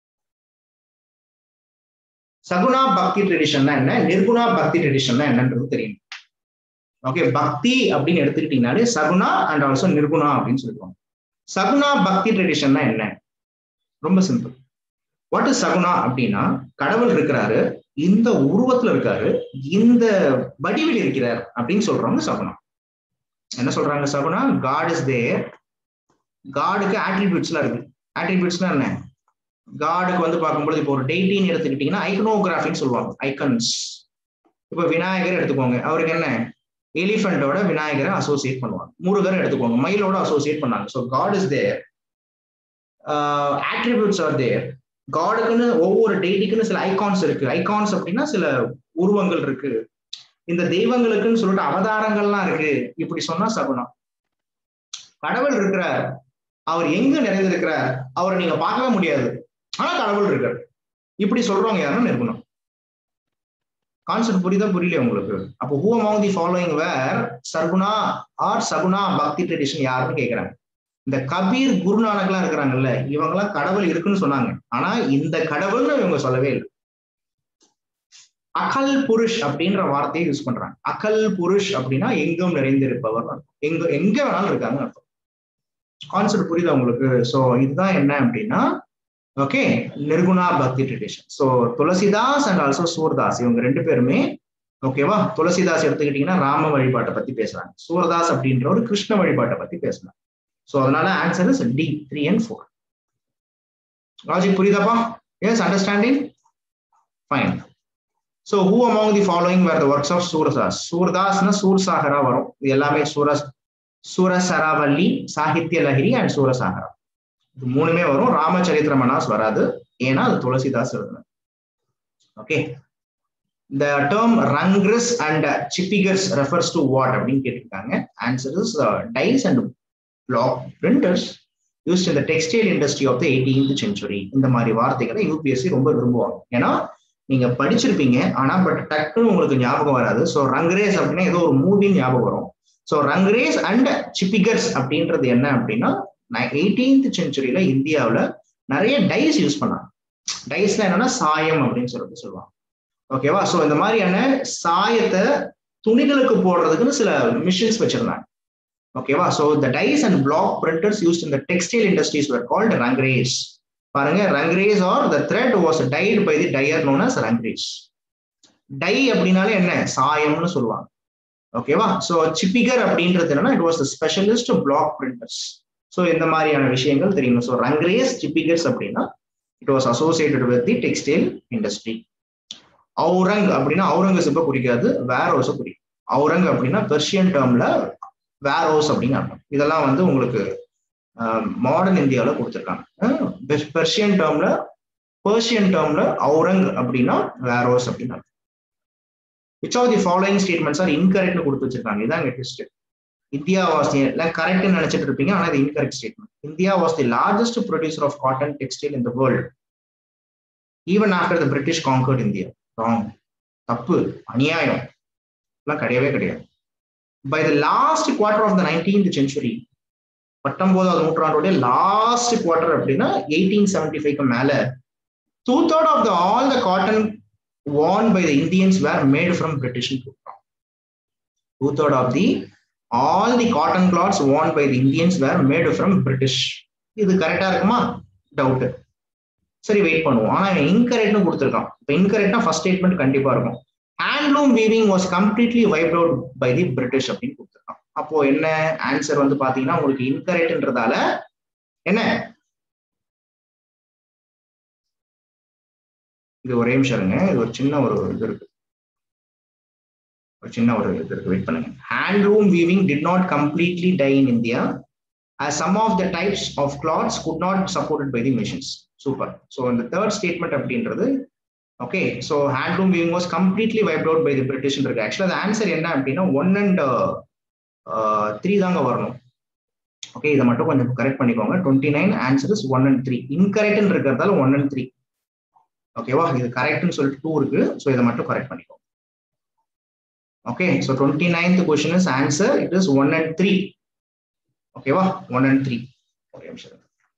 சகுணா பக்தி ட்ரெடிஷன்னா என்ன நிர்குணா பக்தி ட்ரெடிஷன்னா என்னன்றது தெரியும் ஓகே பக்தி அப்படின்னு எடுத்துக்கிட்டீங்கனாலே சகுணா அண்ட் ஆல்சோ நிர்குணா அப்படின்னு சொல்லுவாங்க சகுணா பக்தி ட்ரெடிஷன்னா என்ன ரொம்ப சிம்பிள் வாட் இஸ் சகுணா அப்படின்னா கடவுள் இருக்கிறாரு இந்த உருவத்துல இருக்காரு இந்த வடிவில் இருக்கிறார் அப்படின்னு சொல்றவங்க சகுனா என்ன சொல்றாங்க சகுனா காட் இஸ் தேர் காடுக்கு ஆட்ரிபியூட்ஸ்லாம் இருக்கு ஆட்ரிபியூட்ஸ்னா என்ன காடுக்கு வந்து பார்க்கும்போது இப்போ ஒரு டெய்டின்னு எடுத்துக்கிட்டீங்கன்னா ஐக்கனோகிராஃபின்னு சொல்லுவாங்க ஐக்கன்ஸ் இப்போ விநாயகர் எடுத்துக்கோங்க அவருக்கு என்ன எலிஃபென்ட்டோட விநாயகரை அசோசியேட் பண்ணுவாங்க முருகர் எடுத்துக்கோங்க மயிலோட அசோசியேட் பண்ணாங்க so god is there attributes are there காடுக்குன்னு ஒவ்வொரு டெய்டிக்குன்னு சில ஐகான்ஸ் இருக்கு ஐகான்ஸ் அப்படின்னா சில உருவங்கள் இருக்கு இந்த தெய்வங்களுக்குன்னு சொல்லிட்டு அவதாரங்கள்லாம் இருக்கு இப்படி சொன்னா சகுனம் கடவுள் இருக்கிறார் அவர் எங்க நிறைந்திருக்கிறார் அவரை நீங்க பார்க்கவே முடியாது ஆனா கடவுள் இருக்கார் இப்படி சொல்றவங்க யாருன்னா நிர்குணம் கான்செப்ட் புரியுதா புரியல உங்களுக்கு அப்போ who among the following were Saguna or Saguna bhakti tradition யாருன்னு கேக்குறாங்க இந்த கபீர் குருநானக்லாம் இருக்கிறாங்கல்ல இவங்கெல்லாம் கடவுள் இருக்குன்னு சொன்னாங்க ஆனா இந்த கடவுள்னு இவங்க சொல்லவே இல்லை அகல் புருஷ் அப்படின்ற வார்த்தையை யூஸ் பண்றாங்க அகல் புருஷ் அப்படின்னா எங்கும் நிறைந்திருப்பவர் எங்க எங்க வேணாலும் இருக்காங்க அர்த்தம் கான்செப்ட் புரியுதா உங்களுக்கு சோ இதுதான் என்ன அப்படின்னா okay Nirguna bhakti tradition so Tulsidas and also Surdas இவங்க ரெண்டு பேருமே ஓகேவா துளசிதாஸ் எடுத்துக்கிட்டீங்கன்னா ராம வழிபாட்டை பத்தி பேசுறாங்க சூரதாஸ் அப்படின்ற ஒரு கிருஷ்ண வழிபாட்டை பத்தி பேசுறாங்க ஸோ அதனால answer is D three and four logic புரியுதாப்பா yes understanding fine so who among the following were the works of Surdas சூர்தாஸ்னா சூர்சாகரா வரும் இது எல்லாமே சூரஸ் சூரசராவல்லி சாகித்ய லஹிரி அண்ட் சூரசாகரா இது மூணுமே வரும் ராமச்சரித்திர மனாஸ் வராது ஏன்னா அது துளசிதாஸ் எழுதுனது ஓகே இந்த term Rangrez and Chhipigars refers to what அப்படின்னு கேட்டிருக்காங்க answer is dyes and block printers used இந்த textile industry of the eighteenth century இந்த மாதிரி வார்த்தைகளை யூபிஎஸ்சி ரொம்ப விரும்புவாங்க ஏன்னா நீங்க படிச்சிருப்பீங்க ஆனா பட் டக்குன்னு உங்களுக்கு ஞாபகம் வராது ஸோ ரங்ரேஸ் அப்படின்னா ஏதோ ஒரு மூவி ஞாபகம் வரும் ஸோ ரங்ரேஸ் அண்ட் சிப்பிகர்ஸ் அப்படின்றது என்ன அப்படின்னா எயிட்டீன்த் சென்ச்சுரியில இந்தியாவில் நிறைய டைஸ் யூஸ் பண்ணாங்க டைஸ்ல என்னன்னா சாயம் அப்படின்னு சொல்லிட்டு சொல்லுவாங்க ஓகேவா ஸோ இந்த மாதிரியான சாயத்தை துணிகளுக்கு போடுறதுக்குன்னு சில மிஷின்ஸ் வச்சிருந்தாங்க ஓகேவா so the dyes and block printers use இந்த textile industries were called Rangrez பாருங்க Rangrez are the thread was dyed by the dyer known as Rangrez dye அப்படின்னாலே என்ன சாயம்னு சொல்லுவாங்க ஓகேவா ஸோ சிப்பிகர் அப்படின்றது என்னன்னா it was the specialist block printers so இந்த மாதிரியான விஷயங்கள் தெரியணும் ஸோ ரங்ரேஸ் சிப்பிகர்ஸ் அப்படின்னா it was associated with the textile industry Aurang அப்படின்னா அவுரங்கசீப்பை குறிக்காது வேர் ஹவுஸை குறிக்கும் அவுரங் அப்படின்னா பெர்ஷியன் டேர்ம்ல வேர் ஹவுஸ் அப்படின்னு அர்த்தம் இதெல்லாம் வந்து உங்களுக்கு மாடர்ன் இந்தியாவில் கொடுத்துருக்காங்க பெர்ஷியன் டேர்ம்ல பெர்ஷியன் டேர்ம்ல அவுரங் அப்படின்னா வேர் ஹவுஸ் அப்படின்னு அர்த்தம் which of the following statements are இன்கரெக்ட்னு கொடுத்து வச்சிருக்காங்க இதான் ட்விஸ்ட் இந்தியா வாஸ் கரெக்ட்னு நினைச்சிட்டு இருப்பீங்க ஆனா இது incorrect statement India was the largest producer of cotton textile in the world even after the British conquered India wrong தப்பு அநியாயம் எல்லாம் கிடையவே கிடையாது by the last quarter of the nineteenth century பத்தொன்பதாவது நூற்றாண்டுடைய லாஸ்ட் குவார்டர் அப்படின்னா எயிட்டீன் செவன்டி ஃபைவ்க்கு மேல two third of the all the cotton worn by the Indians were made from British cloth. Two third of the all the cotton cloths worn by the Indians were made from British. இது கரெக்டா இருக்குமா doubt சரி wait பண்ணுவோம் ஆனா இவன் இன்கரெக்ட்னு கொடுத்துருக்கான் இப்போ இன்கரெக்ட்னா first statement கண்டிப்பா இருக்கும் handloom weaving was completely wiped out by the British அப்படின்னு கொடுத்துருக்கான் அப்போ என்ன ஆன்சர் வந்து பாத்தீங்கன்னா உங்களுக்கு இன்கரெக்ட்ன்றதால என்ன இது ஒரே நிமிஷம் இருங்க இது ஒரு சின்ன ஒரு இது இருக்கு ஒரு சின்ன ஒரு இது இருக்கு வெயிட் பண்ணுங்க handloom weaving did not completely die in India as some of the types of cloths could not supported by the machines super so இந்த தேர்ட் ஸ்டேட்மெண்ட் அப்படின்றது okay so handloom weaving was completely wiped out by the British இருக்கு ஆக்சுவலாக அது answer என்ன அப்படின்னா one and three தாங்க வரணும் okay இதை மட்டும் கொஞ்சம் கரெக்ட் பண்ணிக்கோங்க twenty nine answer is one and three இன்கரெக்ட்னு இருக்கிறதால ஒன் அண்ட் த்ரீ ஓகேவா இது கரெக்ட்னு சொல்லிட்டு டூ இருக்கு ஸோ இதை மட்டும் கரெக்ட் பண்ணிக்கோங்க okay so twenty ninth question is answer it is one and three ஓகேவா ஒன் அண்ட் த்ரீ ஒரே நிமிஷம்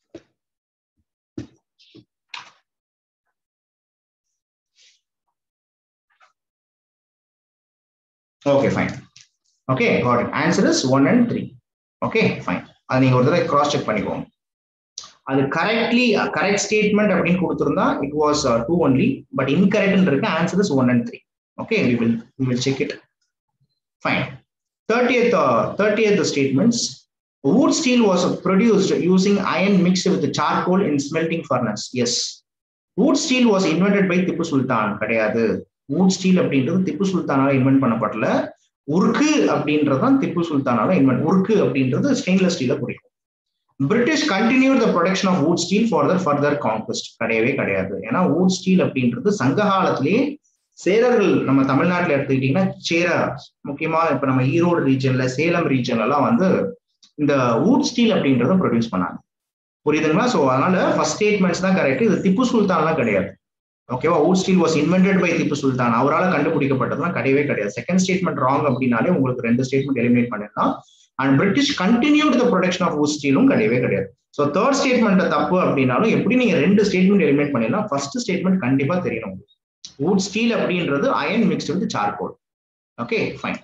okay fine okay got it answer is one and three okay fine அது நீங்க ஒரு தடவை கிராஸ் செக் பண்ணிக்கோங்க அது கரெக்ட்லி கரெக்ட் ஸ்டேட்மெண்ட் அப்படின்னு கொடுத்துருந்தா it was two only but incorrect இருக்கு answer is one and three okay we will we will check it fine thirtieth thirtieth statements wood steel was produced using iron mixed with charcoal in smelting furnace yes wood steel was invented by Tipu Sultan கிடையாது wood steel அப்படின்றது Tipu சுல்தானால invent பண்ணப்படல உருக்கு அப்படின்றதான் Tipu சுல்தானால invent உருக்கு அப்படின்றது stainless ஸ்டீல குறிக்கும் British continue the production of wood steel for the further conquest கிடையவே கிடையாது ஏன்னா wood steel அப்படின்றது சங்க காலத்திலேயே சேரர்கள் நம்ம தமிழ்நாட்டில் எடுத்துக்கிட்டீங்கன்னா சேர முக்கியமா இப்ப நம்ம ஈரோடு ரீஜன்ல சேலம் ரீஜன்ல எல்லாம் வந்து இந்த வூட் ஸ்டீல் அப்படின்றத ப்ரொடியூஸ் பண்ணாங்க புரியுதுங்களா ஸோ அதனால ஃபர்ஸ்ட் ஸ்டேட்மெண்ட்ஸ் தான் கரெக்ட் இது திப்பு சுல்தான்லாம் கிடையாது ஓகேவா wood steel was invented by Tipu Sultan அவரால் கண்டுபிடிக்கப்பட்டதுலாம் கிடையவே கிடையாது செகண்ட் ஸ்டேட்மெண்ட் ராங் அப்படின்னாலே உங்களுக்கு ரெண்டு ஸ்டேட்மெண்ட் எலிமினேட் பண்ணிடலாம் and British continued the production of wood ஸ்டீலும் கிடையவே கிடையாது ஸோ தேர்ட் ஸ்டேட்மெண்ட் தப்பு அப்படின்னாலும் எப்படி நீங்க ரெண்டு ஸ்டேட்மெண்ட் எலிமினேட் பண்ணிடலாம் ஃபர்ஸ்ட் ஸ்டேட்மெண்ட் கண்டிப்பா தெரியணும் உங்களுக்கு வூட் ஸ்டீல் அப்படின்றது iron mixed with charcoal okay fine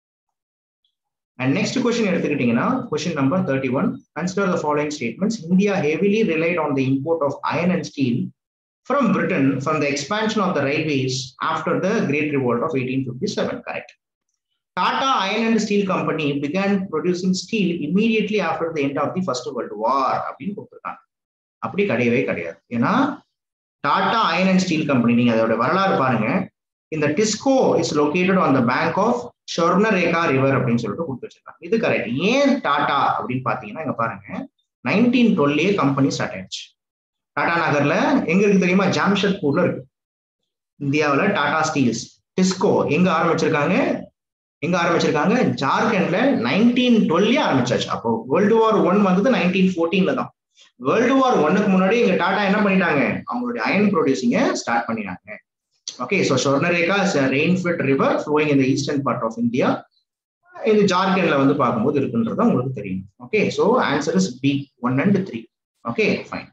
And next question எடுத்துக்கிட்டீங்கன்னா question number 31 consider the following statements India heavily relied on the import of iron and steel from Britain from the expansion of the railways after the Great Revolt of 1857 correct Tata Iron and Steel Company began producing steel immediately after the end of the First World War அப்படின்னு கொடுத்துருக்காங்க அப்படி கிடையவே கிடையாது ஏன்னா Tata iron and steel company நீங்க அதோட வரலாறு பாருங்க இந்த TISCO is located on the bank of Swarnarekha river அப்படின்னு சொல்லிட்டு கொடுத்து வச்சிருக்காங்க இது கரெக்ட் ஏன் டாடா அப்படின்னு பாத்தீங்கன்னா இங்க பாருங்க நைன்டீன் டுவெல்லே கம்பெனி ஸ்டார்ட் ஆயிடுச்சு டாடா நகர்ல எங்க இருக்கு தெரியுமா ஜாம்ஷெட்பூர்ல இருக்கு இந்தியாவில் டாடா ஸ்டீல்ஸ் டிஸ்கோ எங்க ஆரம்பிச்சிருக்காங்க எங்க ஆரம்பிச்சிருக்காங்க ஜார்க்கண்ட்ல நைன்டீன் டுவெல்லே ஆரம்பிச்சாச்சு அப்போ வேர்ல்டு வார் ஒன் வந்தது நைன்டீன் ஃபோர்டீன்ல தான் வேர்ல்டு வார் ஒன்னுக்கு முன்னாடி எங்க டாடா என்ன பண்ணிட்டாங்க அவங்களுடைய அயன் ப்ரொடியூசிங்க ஸ்டார்ட் பண்ணிட்டாங்க Okay, so Swarnareka is a rain-fed river flowing in the eastern part of India. இது ஜார்க்கண்ட்ல வந்து பார்க்கும்போது இருக்குன்றது உங்களுக்கு தெரியும் okay so answer is B one and three okay fine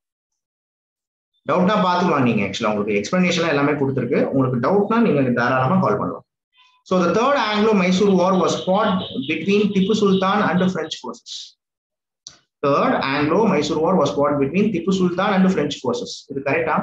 டவுட்னா பார்த்துக்கலாம் நீங்க ஆக்சுவலா உங்களுக்கு எக்ஸ்பிளனேஷன் எல்லாமே கொடுத்துருக்கு உங்களுக்கு டவுட்னா நீங்க தாராளமா கால் பண்ணலாம் so the third Anglo Mysore war was fought between Tipu Sultan and French forces third Anglo Mysore war was fought between Tipu Sultan and French forces இது கரெக்டா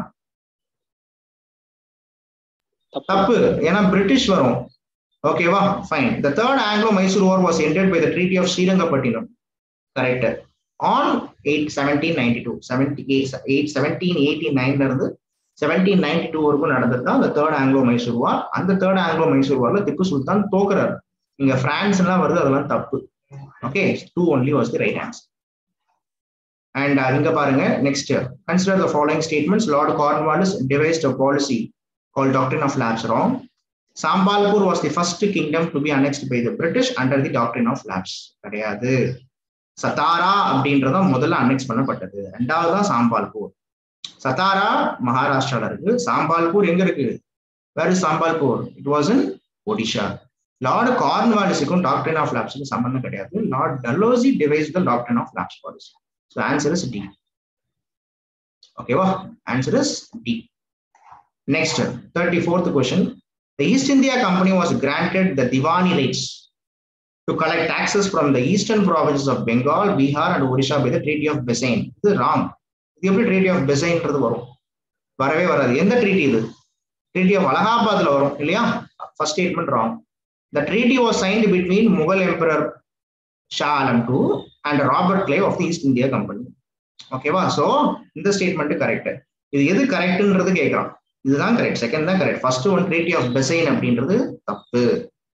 தப்பு ஏன்னா பிரிட்டிஷ் வரும் ஓகேவா fine the third Anglo Mysore war was ended by the treaty of Srirangapatna correct on eight seventeen ninety two seventy eight seventeen eighty நைன்ல இருந்து seventeen ninety two வரைக்கும் நடந்தது தான் அந்த தேர்ட் ஆங்கிலோ மைசூர் வார் அந்த தேர்ட் ஆங்கிலோ மைசூர் வார்ல திப்பு சுல்தான் தோக்குறாரு இங்க பிரான்ஸ் எல்லாம் வருது அதெல்லாம் தப்பு okay two only was the right answer and இங்க பாருங்க next consider the following statements Lord Cornwallis devised a policy called doctrine of lapse wrong. Sambalpur was the first kingdom to be annexed by the British under the doctrine of lapse. கிடையாது சத்தாரா அப்படின்றத முதல்ல annexe பண்ணப்பட்டது ரெண்டாவது தான் சாம்பால்பூர் சத்தாரா மகாராஷ்டிரால இருக்கு சாம்பால்பூர் எங்க இருக்கு where is Sambalpur it was in Odisha Lord கார்ன்வாலிஸுக்கும் டாக்டரின் ஆஃப் லேப்ஸுக்கும் சம்பந்தம் கிடையாது Lord Dalhousie devised the doctrine of lapse policy so answer is D ஓகேவா answer is D Next, 34th question. The East India Company was granted the Diwani rights to collect taxes from the eastern provinces of Bengal, Bihar, and Odisha by the Treaty of Besain. இது wrong இது எப்படி treaty of பெசைன்றது வரும் வரவே வராது எந்த treaty இது treaty of அலகாபாத்ல வரும் இல்லையா first statement wrong the treaty was signed between Mughal emperor Shah Alam two and Robert Clive of the East India Company ஓகேவா ஸோ இந்த ஸ்டேட்மெண்ட் கரெக்ட் இது எது கரெக்ட்ன்றது கேட்கலாம் இதுதான் கரெக்ட் செகண்ட் தான் correct first one treaty of Bassein அப்படின்றது தப்பு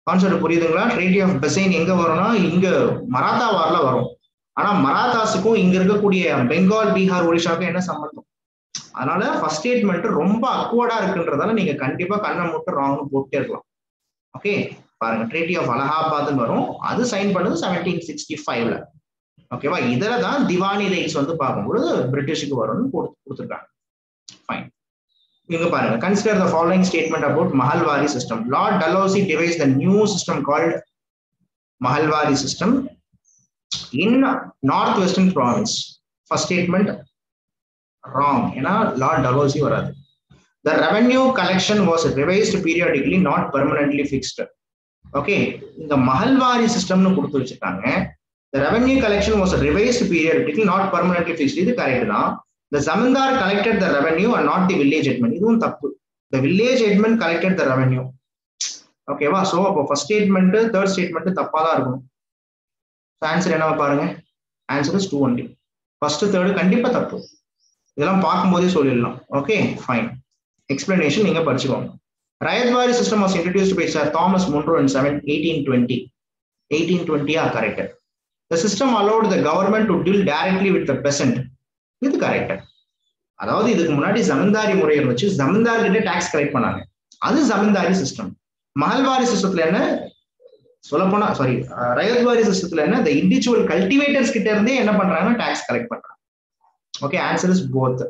கான்செப்ட் புரியுதுங்களா ட்ரேட்டி ஆஃப் பெசைன் எங்க வரும்னா இங்க மராத்தா வார்ல வரும் ஆனா மராத்தாஸுக்கும் இங்க இருக்கக்கூடிய பெங்கால் பீகார் ஒடிஷாவுக்கும் என்ன சம்பந்தம் அதனால ஃபர்ஸ்ட் ஸ்டேட்மெண்ட் ரொம்ப அக்வர்டா இருக்குன்றதால நீங்க கண்டிப்பா கண்ணை மட்டும் ராங்னு போட்டே இருக்கலாம் ஓகே பாருங்க ட்ரேட்டி ஆஃப் அலகாபாத்னு வரும் அது சைன் பண்ணது செவன்டீன் சிக்ஸ்டி ஃபைவ்ல ஓகேவா இதுல தான் திவானி ரைட்ஸ் வந்து பார்க்கும்பொழுது பிரிட்டிஷுக்கு வரும்னு போட்டு கொடுத்துருக்காங்க ஃபைன் இங்க பாருங்க consider the following statement about Mahalwari system Lord Dalhousie devised the new system called Mahalwari system in north western province first statement wrong ஏன்னா லார்ட் டலோசி வராது the revenue collection was revised periodically not permanently fixed okay இந்த மஹல்வாரி சிஸ்டம்னு கொடுத்து வச்சிருக்காங்க the revenue collection was revised periodically not permanently fixed இது correct தான் the zamindar collected the revenue and not the village headman இதுவும் தப்பு த village headman collected the revenue ஓகேவா ஸோ அப்போ ஃபர்ஸ்ட் ஸ்டேட்மெண்ட் தேர்ட் ஸ்டேட்மெண்ட் தப்பா தான் இருக்கும் ஆன்சர் என்னவா பாருங்க answer is two only first third கண்டிப்பா தப்பு இதெல்லாம் பார்க்கும்போதே சொல்லிடலாம் ஓகே ஃபைன் எக்ஸ்பிளனேஷன் நீங்க படிச்சுக்கோங்க Ryotwari system was introduced by sir Thomas Munro in seven eighteen twenty eighteen டுவெண்ட்டியா correct the system allowed the government to deal directly with the peasant இது correct அதாவது இதுக்கு முன்னாடி ஜமீன்தாரி முறையை வச்சு ஜமீன்தார் கிட்ட டாக்ஸ் கலெக்ட் பண்ணாங்க அது ஜமீன்தாரி சிஸ்டம் மஹல்வாரி சிஸ்டத்துல என்ன சொல்ல போனா சாரி ரயத்வாரி சிஸ்டத்துல என்ன இந்த இண்டிவிஜுவல் கல்டிவேட்டர்ஸ் கிட்ட இருந்தே என்ன பண்றாங்கன்னா டாக்ஸ் கலெக்ட் பண்றாங்க okay answer is both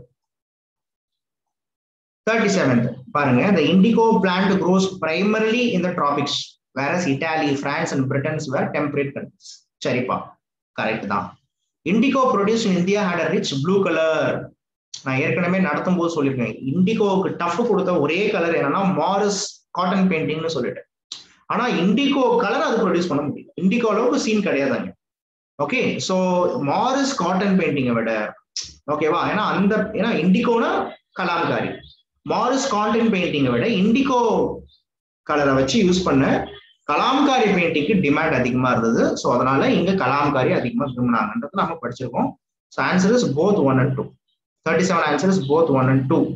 thirty seventh பாருங்க the indigo plant grows primarily in the tropics whereas italy france and britain's were temperate countries சரிப்பா கரெக்ட் தான் indigo produce in India had a rich blue colour நான் ஏற்கனவே நடத்தும் போது சொல்லியிருக்கேன் இண்டிகோவுக்கு tough கொடுத்த ஒரே கலர் என்னன்னா மாரிஸ் காட்டன் பெயிண்டிங்னு சொல்லிட்டு ஆனா இண்டிகோ கலர் அது ப்ரொடியூஸ் பண்ண முடியும் இண்டிகோ அளவுக்கு சீன் கிடையாதாங்க ஓகே ஸோ மாரிஸ் காட்டன் பெயிண்டிங்கை விட ஓகேவா ஏன்னா அந்த ஏன்னா இண்டிகோனா கலாம்காரி மாரிஸ் காட்டன் பெயிண்டிங்கை விட இண்டிகோ கலரை வச்சு யூஸ் பண்ண கலாம்காரி பெயிண்டிங்க்கு டிமாண்ட் அதிகமா இருந்தது ஸோ அதனால இங்க கலாம்காரி அதிகமா விரும்பினாங்கன்றது நம்ம படிச்சிருக்கோம் so answer is both one and two thirty seven answer is both one and two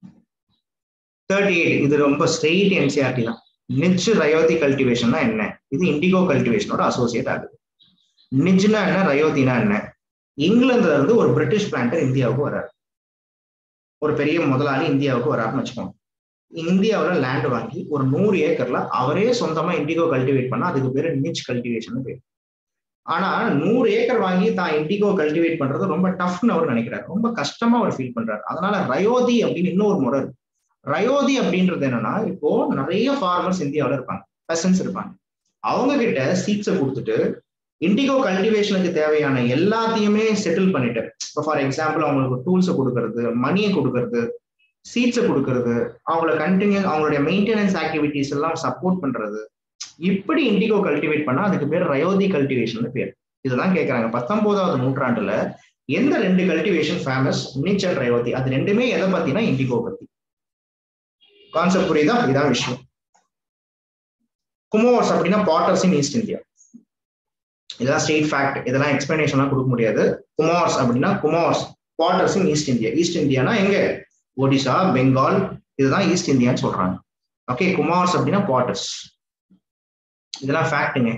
thirty eight இது ரொம்ப ஸ்ட்ரெயிட் என்சிஆர்டி தான் நிச் ரயோதி கல்டிவேஷன் என்ன இது இண்டிகோ கல்டிவேஷனோட அசோசியேட் ஆகுது நிஜ்னா என்ன ரயோதினா என்ன இங்கிலாந்துல இருந்து ஒரு பிரிட்டிஷ் பிளான்டர் இந்தியாவுக்கு வராரு ஒரு பெரிய முதலாளி இந்தியாவுக்கு வராருன்னு வச்சுக்கோங்க இந்தியாவில் லேண்ட் வாங்கி ஒரு நூறு ஏக்கர்ல அவரே சொந்தமா இண்டிகோ கல்டிவேட் பண்ணா அதுக்கு பேரு நிச் கல்டிவேஷன் பேர் ஆனா நூறு ஏக்கர் வாங்கி தான் இண்டிகோ கல்டிவேட் பண்றது ரொம்ப டஃப்னு அவர் நினைக்கிறாரு ரொம்ப கஷ்டமா அவர் ஃபீல் பண்றாரு அதனால ரயோதி அப்படின்னு இன்னொரு முறை இருக்கு ரயோதி அப்படின்றது என்னன்னா இப்போ நிறைய ஃபார்மர்ஸ் இந்தியாவில் இருப்பாங்க பெசன்ஸ் இருப்பாங்க அவங்க கிட்ட சீட்ஸை கொடுத்துட்டு இண்டிகோ கல்டிவேஷனுக்கு தேவையான எல்லாத்தையுமே செட்டில் பண்ணிட்டு இப்போ ஃபார் எக்ஸாம்பிள் அவங்களுக்கு டூல்ஸை கொடுக்கறது மணியை கொடுக்கறது சீட்ஸை கொடுக்கறது அவங்கள கண்டினியூ அவங்களுடைய மெயின்டெனன்ஸ் ஆக்டிவிட்டிஸ் எல்லாம் சப்போர்ட் பண்றது இப்படி இண்டிகோ கல்டிவேட் பண்ணா அதுக்கு பேர் ரயோதி கல்டிவேஷன் பேர் இதுதான் கேட்கறாங்க பத்தொன்பதாவது நூற்றாண்டுல எந்த ரெண்டு cultivation famous nij and ryoti அது ரெண்டுமே எதை பத்தினா இண்டிகோ பத்தி கான்செப்ட் புரியுதா இதான் விஷயம் குமோர்ஸ் அப்படின்னா பாட்டர்ஸ் இன் ஈஸ்ட் இந்தியா இதெல்லாம் ஸ்டேட் ஃபேக்ட் இதெல்லாம் எக்ஸ்பிளனேஷன்லாம் கொடுக்க முடியாது குமார்ஸ் அப்படின்னா Kumhars potters in East India East இந்தியானா எங்க ஒடிசா பெங்கால் இதுதான் ஈஸ்ட் இந்தியான்னு சொல்றாங்க ஓகே குமார்ஸ் அப்படின்னா பாட்டர்ஸ் இதெல்லாம் ஃபேக்ட்டுங்க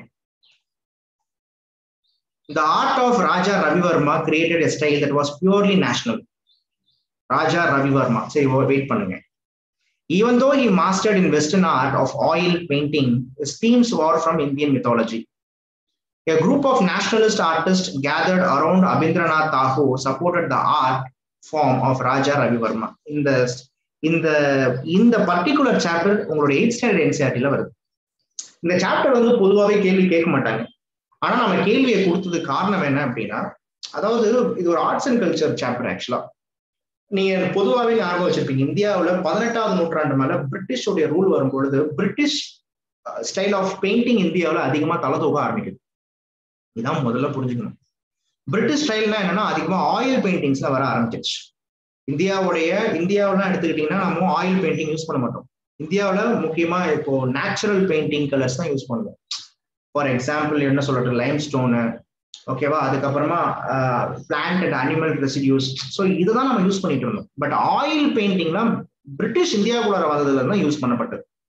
The art of Raja Ravivarma created a style that was purely national. Raja Ravivarma. சரி வெயிட் பண்ணுங்க Even though he mastered in Western art of oil painting, his themes were from Indian mythology. A group of nationalist artists gathered around Abindranath Tagore supported the art form of Raja Ravivarma. இந்த இந்த இந்த particular chapter உங்களோட eight standard என்சிஆர்டில வருது இந்த chapter வந்து பொதுவாகவே கேள்வி கேட்க மாட்டாங்க ஆனா நம்ம கேள்வியை கொடுத்தது காரணம் என்ன அப்படின்னா அதாவது இது ஒரு ஆர்ட்ஸ் அண்ட் கல்ச்சர் சாப்டர் ஆக்சுவலா நீங்க பொதுவாகவே ஞாபகம் வச்சிருப்பீங்க இந்தியாவில் பதினெட்டாவது நூற்றாண்டு மேல பிரிட்டிஷோடைய ரூல் வரும் பொழுது பிரிட்டிஷ் ஸ்டைல் ஆஃப் பெயிண்டிங் இந்தியாவில் அதிகமா தலை தூக்க ஆரம்பிக்குது இதான் முதல்ல புரிஞ்சுக்கணும் பிரிட்டிஷ் ஸ்டைல்னா என்னன்னா அதிகமா ஆயில் பெயிண்டிங்ஸ்ல வர ஆரம்பிச்சிருச்சு இந்தியாவுடைய இந்தியாவெல்லாம் எடுத்துக்கிட்டீங்கன்னா நம்ம ஆயில் பெயிண்டிங் யூஸ் பண்ண மாட்டோம் இந்தியாவில் முக்கியமா இப்போ நேச்சுரல் பெயிண்டிங் கலர்ஸ் தான் யூஸ் பண்ணுவோம் ஃபார் எக்ஸாம்பிள் என்ன சொல்றது லைம் ஸ்டோனு ஓகேவா அதுக்கப்புறமா plant and animal residues so இதுதான் நம்ம யூஸ் பண்ணிட்டு இருந்தோம் பட் ஆயில் பெயிண்டிங்லாம் பிரிட்டிஷ் இந்தியாவுக்குள்ள வந்ததுல தான் யூஸ் பண்ணப்பட்டது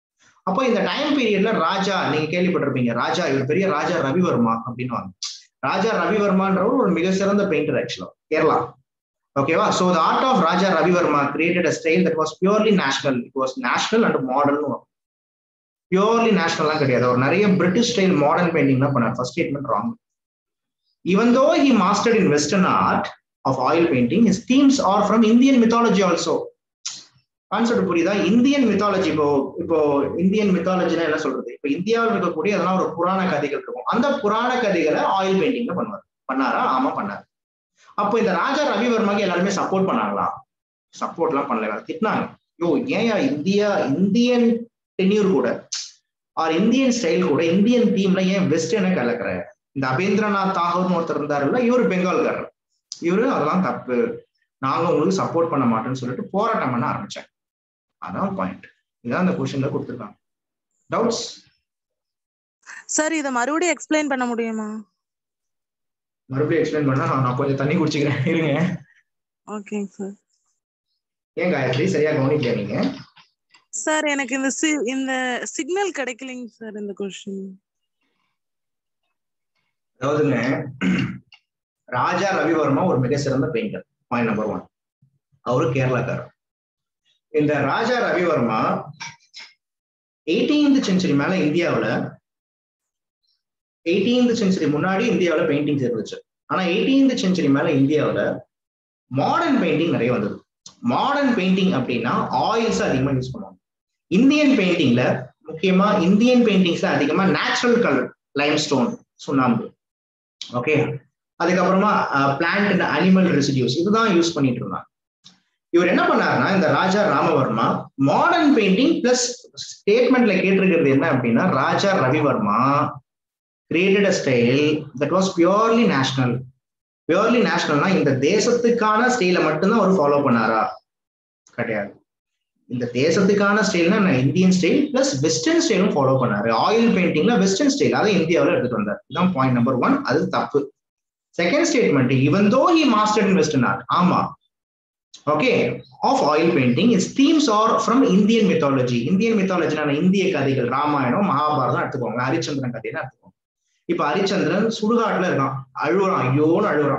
அப்போ இந்த டைம் பீரியட்ல ராஜா நீங்க கேள்விப்பட்டிருப்பீங்க ராஜா இவர் பெரிய ராஜா ரவிவர்மா அப்படின்னு ராஜா ரவிவர்மான்றவர் ஒரு மிக சிறந்த பெயிண்டர் ஆக்சுவலா கேரளா ஓகேவா so the art of Raja Ravi Varma created a style that was purely national it was national and modern purely நேஷனல்லாம் கிடையாது அவர் நிறைய பிரிட்டிஷ் ஸ்டைல் மாடர்ன் பெயிண்டிங் தான் பண்ணார் first statement wrong even though he mastered in western art of oil painting his themes are from Indian mythology also concept புரியுதா Indian mythology இப்போ இப்போ Indian மித்தாலஜினா என்ன சொல்றது இப்போ இந்தியாவில் இருக்கக்கூடிய அதெல்லாம் ஒரு புராண கதைகள் இருக்கும் அந்த புராண கதைகளை ஆயில் பெயிண்டிங்ல பண்ணுவார் பண்ணாரா ஆமா பண்ணாரு அப்போ இந்த ராஜா ரவிவர்மாக்கு எல்லாருமே சப்போர்ட் பண்ணாங்களா சப்போர்ட் எல்லாம் பண்ணல திட்டினாங்க யோ ஏன் இந்தியா இந்தியன் டென்யூர் கூட ஆர் இந்தியன் ஸ்டைல் கூட இந்தியன் தீம்ல ஏன் வெஸ்டர்னை கலக்குற இந்த அபேந்திரநாத் தாகூர்னு ஒருத்தர் இருந்தாருல்ல இவரு பெங்கால்காரர் இவரு அதெல்லாம் தப்பு நாங்க உங்களுக்கு சப்போர்ட் பண்ண மாட்டோம்னு சொல்லிட்டு போராட்டம் பண்ண ஆரம்பிச்சேன் அதான் பாயிண்ட் இதான் அந்த கொஸ்டின்ல கொடுத்துருக்காங்க டவுட்ஸ் சார் இத மறுபடியும் எக்ஸ்பிளைன் பண்ண முடியுமா மறுபடியும் எக்ஸ்பிளைன் பண்ணா நான் கொஞ்சம் தண்ணி குடிச்சுக்கிறேன் இருங்க ஓகேங்க சார் ஏன் காயத்ரி சரியா கவனிக்கல நீங்க சார் எனக்கு இந்த சி- இந்த சிக்னல் கிடைக்கலைங்க சார் இந்த கொஸ்டின் அதாவதுங்க ராஜா ரவிவர்மா ஒரு மிக சிறந்த பெயிண்டர் பாயிண்ட் நம்பர் ஒன் அவரு கேரளாக்காரர் இந்த ராஜா ரவிவர்மா எயிட்டீன்த் செஞ்சுரி மேல இந்தியாவுல எயிட்டீன்த் செஞ்சுரி முன்னாடி இந்தியாவுல பெயிண்டிங்ஸ் இருந்துச்சு ஆனா எயிட்டீன்த் செஞ்சுரி மேல இந்தியாவுல மாடர்ன் பெயிண்டிங் நிறைய வந்தது மாடர்ன் பெயிண்டிங் அப்படின்னா ஆயில்ஸ் அதிகமா யூஸ் பண்ணுவாங்க இந்தியன் பெயிண்டிங்ல முக்கியமா இந்தியன் பெயிண்டிங்ஸ்ல அதிகமா நேச்சுரல் கலர் லைம் ஸ்டோன் சுண்ணாம்பு ஓகே அதுக்கப்புறமா பிளான்ட் அண்ட் அனிமல் ரெசிடியூஸ் இதுதான் யூஸ் பண்ணிட்டு இருந்தாங்க இவர் என்ன பண்ணாருன்னா இந்த Raja Rama Varma modern painting plus ஸ்டேட்மெண்ட்ல கேட்டிருக்கிறது என்ன அப்படின்னா Raja Ravi Varma created a style that was purely national purely நேஷனல்னா இந்த தேசத்துக்கான ஸ்டைலை மட்டும்தான் அவர் ஃபாலோ பண்ணாரா கிடையாது இந்த தேசத்துக்கான ஸ்டைல்னா நான் இந்தியன் ஸ்டைல் பிளஸ் வெஸ்டர்ன் ஸ்டைலும் ஃபாலோ பண்ணாரு ஆயில் பெயிண்டிங்ல வெஸ்டர்ன் ஸ்டைல் அதை இந்தியாவில் எடுத்துட்டு வந்தார் இதுதான் பாயிண்ட் நம்பர் ஒன் அது தப்பு second statement even though he master in western art ஆமா okay of oil painting is themes are from Indian mythology Indian மித்தாலஜினான இந்திய கதைகள் ராமாயணம் மகாபாரதம் எடுத்துக்கோங்க ஹரிச்சந்திரன் கதையில எடுத்துக்கோங்க இப்ப ஹரிச்சந்திரன் சுடுகாட்டுல இருக்கான் அழுகுறான் ஐயோன்னு அழுகுறான்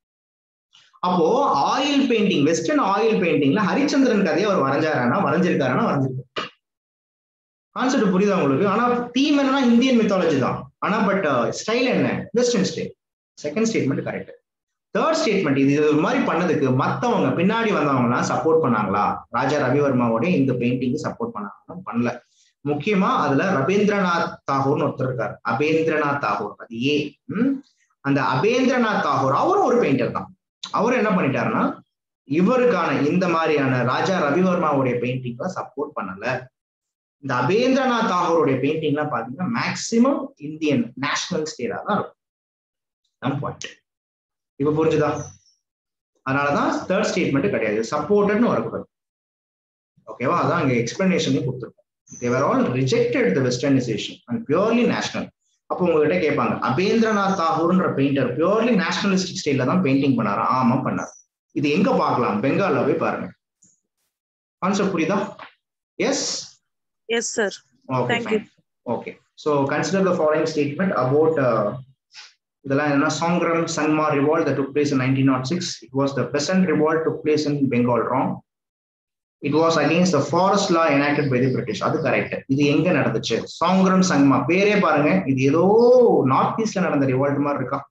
அப்போ ஆயில் பெயிண்டிங் வெஸ்டர்ன் ஆயில் பெயிண்டிங்ல ஹரிச்சந்திரன் கதையை அவர் வரைஞ்சாரானா வரைஞ்சிருக்காருன்னா வரைஞ்சிருக்காரு கான்செப்ட் புரியுதா உங்களுக்கு ஆனா தீம் என்னன்னா இந்தியன் மித்தாலஜி தான் ஆனா பட் ஸ்டைல் என்ன western style second statement correct third statement இது இது ஒரு மாதிரி பண்ணதுக்கு மத்தவங்க பின்னாடி வந்தவங்கலாம் சப்போர்ட் பண்ணாங்களா ராஜா ரவிவர்மாவோட இந்த பெயிண்டிங் சப்போர்ட் பண்ணாங்களா பண்ணல முக்கியமா அதுல ரபீந்திரநாத் தாகூர்னு ஒருத்தர் இருக்காரு அபேந்திரநாத் தாகூர் அது ஏ ம் அந்த அபேந்திரநாத் தாகூர் அவரும் ஒரு பெயிண்டர் தான் அவர் என்ன பண்ணிட்டாருன்னா இவருக்கான இந்த மாதிரியான ராஜா ரவிவர்மாவுடைய பெயிண்டிங்லாம் சப்போர்ட் பண்ணல இந்த அபேந்திரநாத் தாகூருடைய பெயிண்டிங்லாம் பாத்தீங்கன்னா மேக்சிமம் இந்தியன் நேஷனல் ஸ்டேலா தான் இருக்கும் பாயிண்ட் இப்ப புரிஞ்சுதா அதனாலதான் தேர்ட் ஸ்டேட்மெண்ட் கிடையாது சப்போர்ட்டட்னு வரக்கூடாது ஓகேவா அதான் இங்க எக்ஸ்பிளனேஷனே கொடுத்துருக்கோம் they were all rejected the westernisation and purely national அப்போ உங்ககிட்ட கேட்பாங்க அபேந்திரநாத் தாகூர்ன்ற பெயிண்டர் பியூர்லி நேஷனலிஸ்டிக் ஸ்டைல தான் பெயிண்டிங் பண்ணாரா ஆமா பண்ணார் இது எங்க பார்க்கலாம் பெங்கால்ல போய் பாருங்க கான்செப்ட் புரியுதா yes yes sir okay Thank you. Okay so consider the following statement about இதெல்லாம் என்ன Sangram Sangma revolt that took place in 1906 it was the peasant revolt took place in bengal wrong it was against the forest law enacted by the british அது correct இது எங்க நடந்துச்சு சாங்ரம் சங்மா பேரே பாருங்க இது ஏதோ நார்த் ஈஸ்ட்ல நடந்த ரிவால்ட் மாதிரி இருக்கா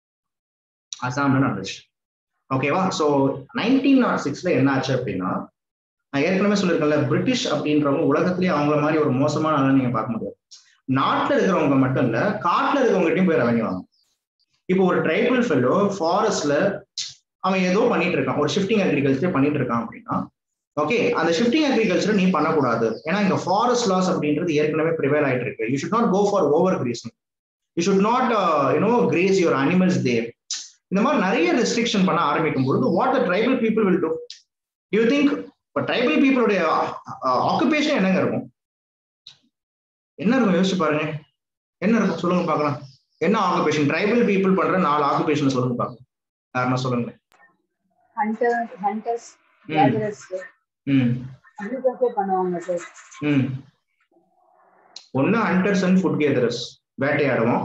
அசாம்ல நடந்துச்சு ஓகேவா ஸோ நைன்டீன் நாட் சிக்ஸ்ல என்ன ஆச்சு அப்படின்னா நான் ஏற்கனவே சொல்லியிருக்கேன்ல பிரிட்டிஷ் அப்படின்றவங்க உலகத்திலேயே அவங்கள மாதிரி ஒரு மோசமான ஆளை நீங்க பார்க்க முடியாது நாட்டுல இருக்கிறவங்க மட்டும் இல்ல காட்டுல இருக்கிறவங்ககிட்டயும் போய் ரெவன்யூ வாங்க இப்போ ஒரு ட்ரைபல் ஃபெல்லோ ஃபாரஸ்ட்ல அவன் ஏதோ பண்ணிட்டு இருக்கான் ஒரு ஷிஃப்டிங் அக்ரிகல்ச்சர் பண்ணிட்டு இருக்கான் அப்படின்னா ஓகே அந்த ஷிஃப்டிங் அக்ரிகல்ச்சர் நீ பண்ணக்கூடாது ஏன்னா இங்க ஃபாரஸ்ட் லாஸ் அப்படின்றது ஏற்கனவே ப்ரிவேல் ஆயிட்டு இருக்கு you should not go for over grazing you should not you know graze your animals there இந்த மாதிரி நிறைய ரெஸ்ட்ரிக்ஷன் பண்ண ஆரம்பிக்கும் பொழுது what the tribal people will do you think இப்போ ட்ரைபல் பீப்புளுடைய ஆக்குபேஷன் என்னங்க இருக்கும் என்ன இருக்கும் யோசிச்சு பாருங்க என்ன இருக்கும் சொல்லுங்க பார்க்கலாம் என்ன ஆக்குபேஷன் ட்ரைபல் பீப்புள் பண்ற நாலு ஆக்குபேஷன் சொல்லுங்க பார்க்கலாம் யாருன்னா சொல்லுங்க hunter hunters hmm gatherers hmm agriculture பண்ணுவாங்க சார் ம் ஒன்னு ஹண்டர்ஸ் அண்ட் ஃபுட் கேதரஸ் வேட்டையாடுவோம்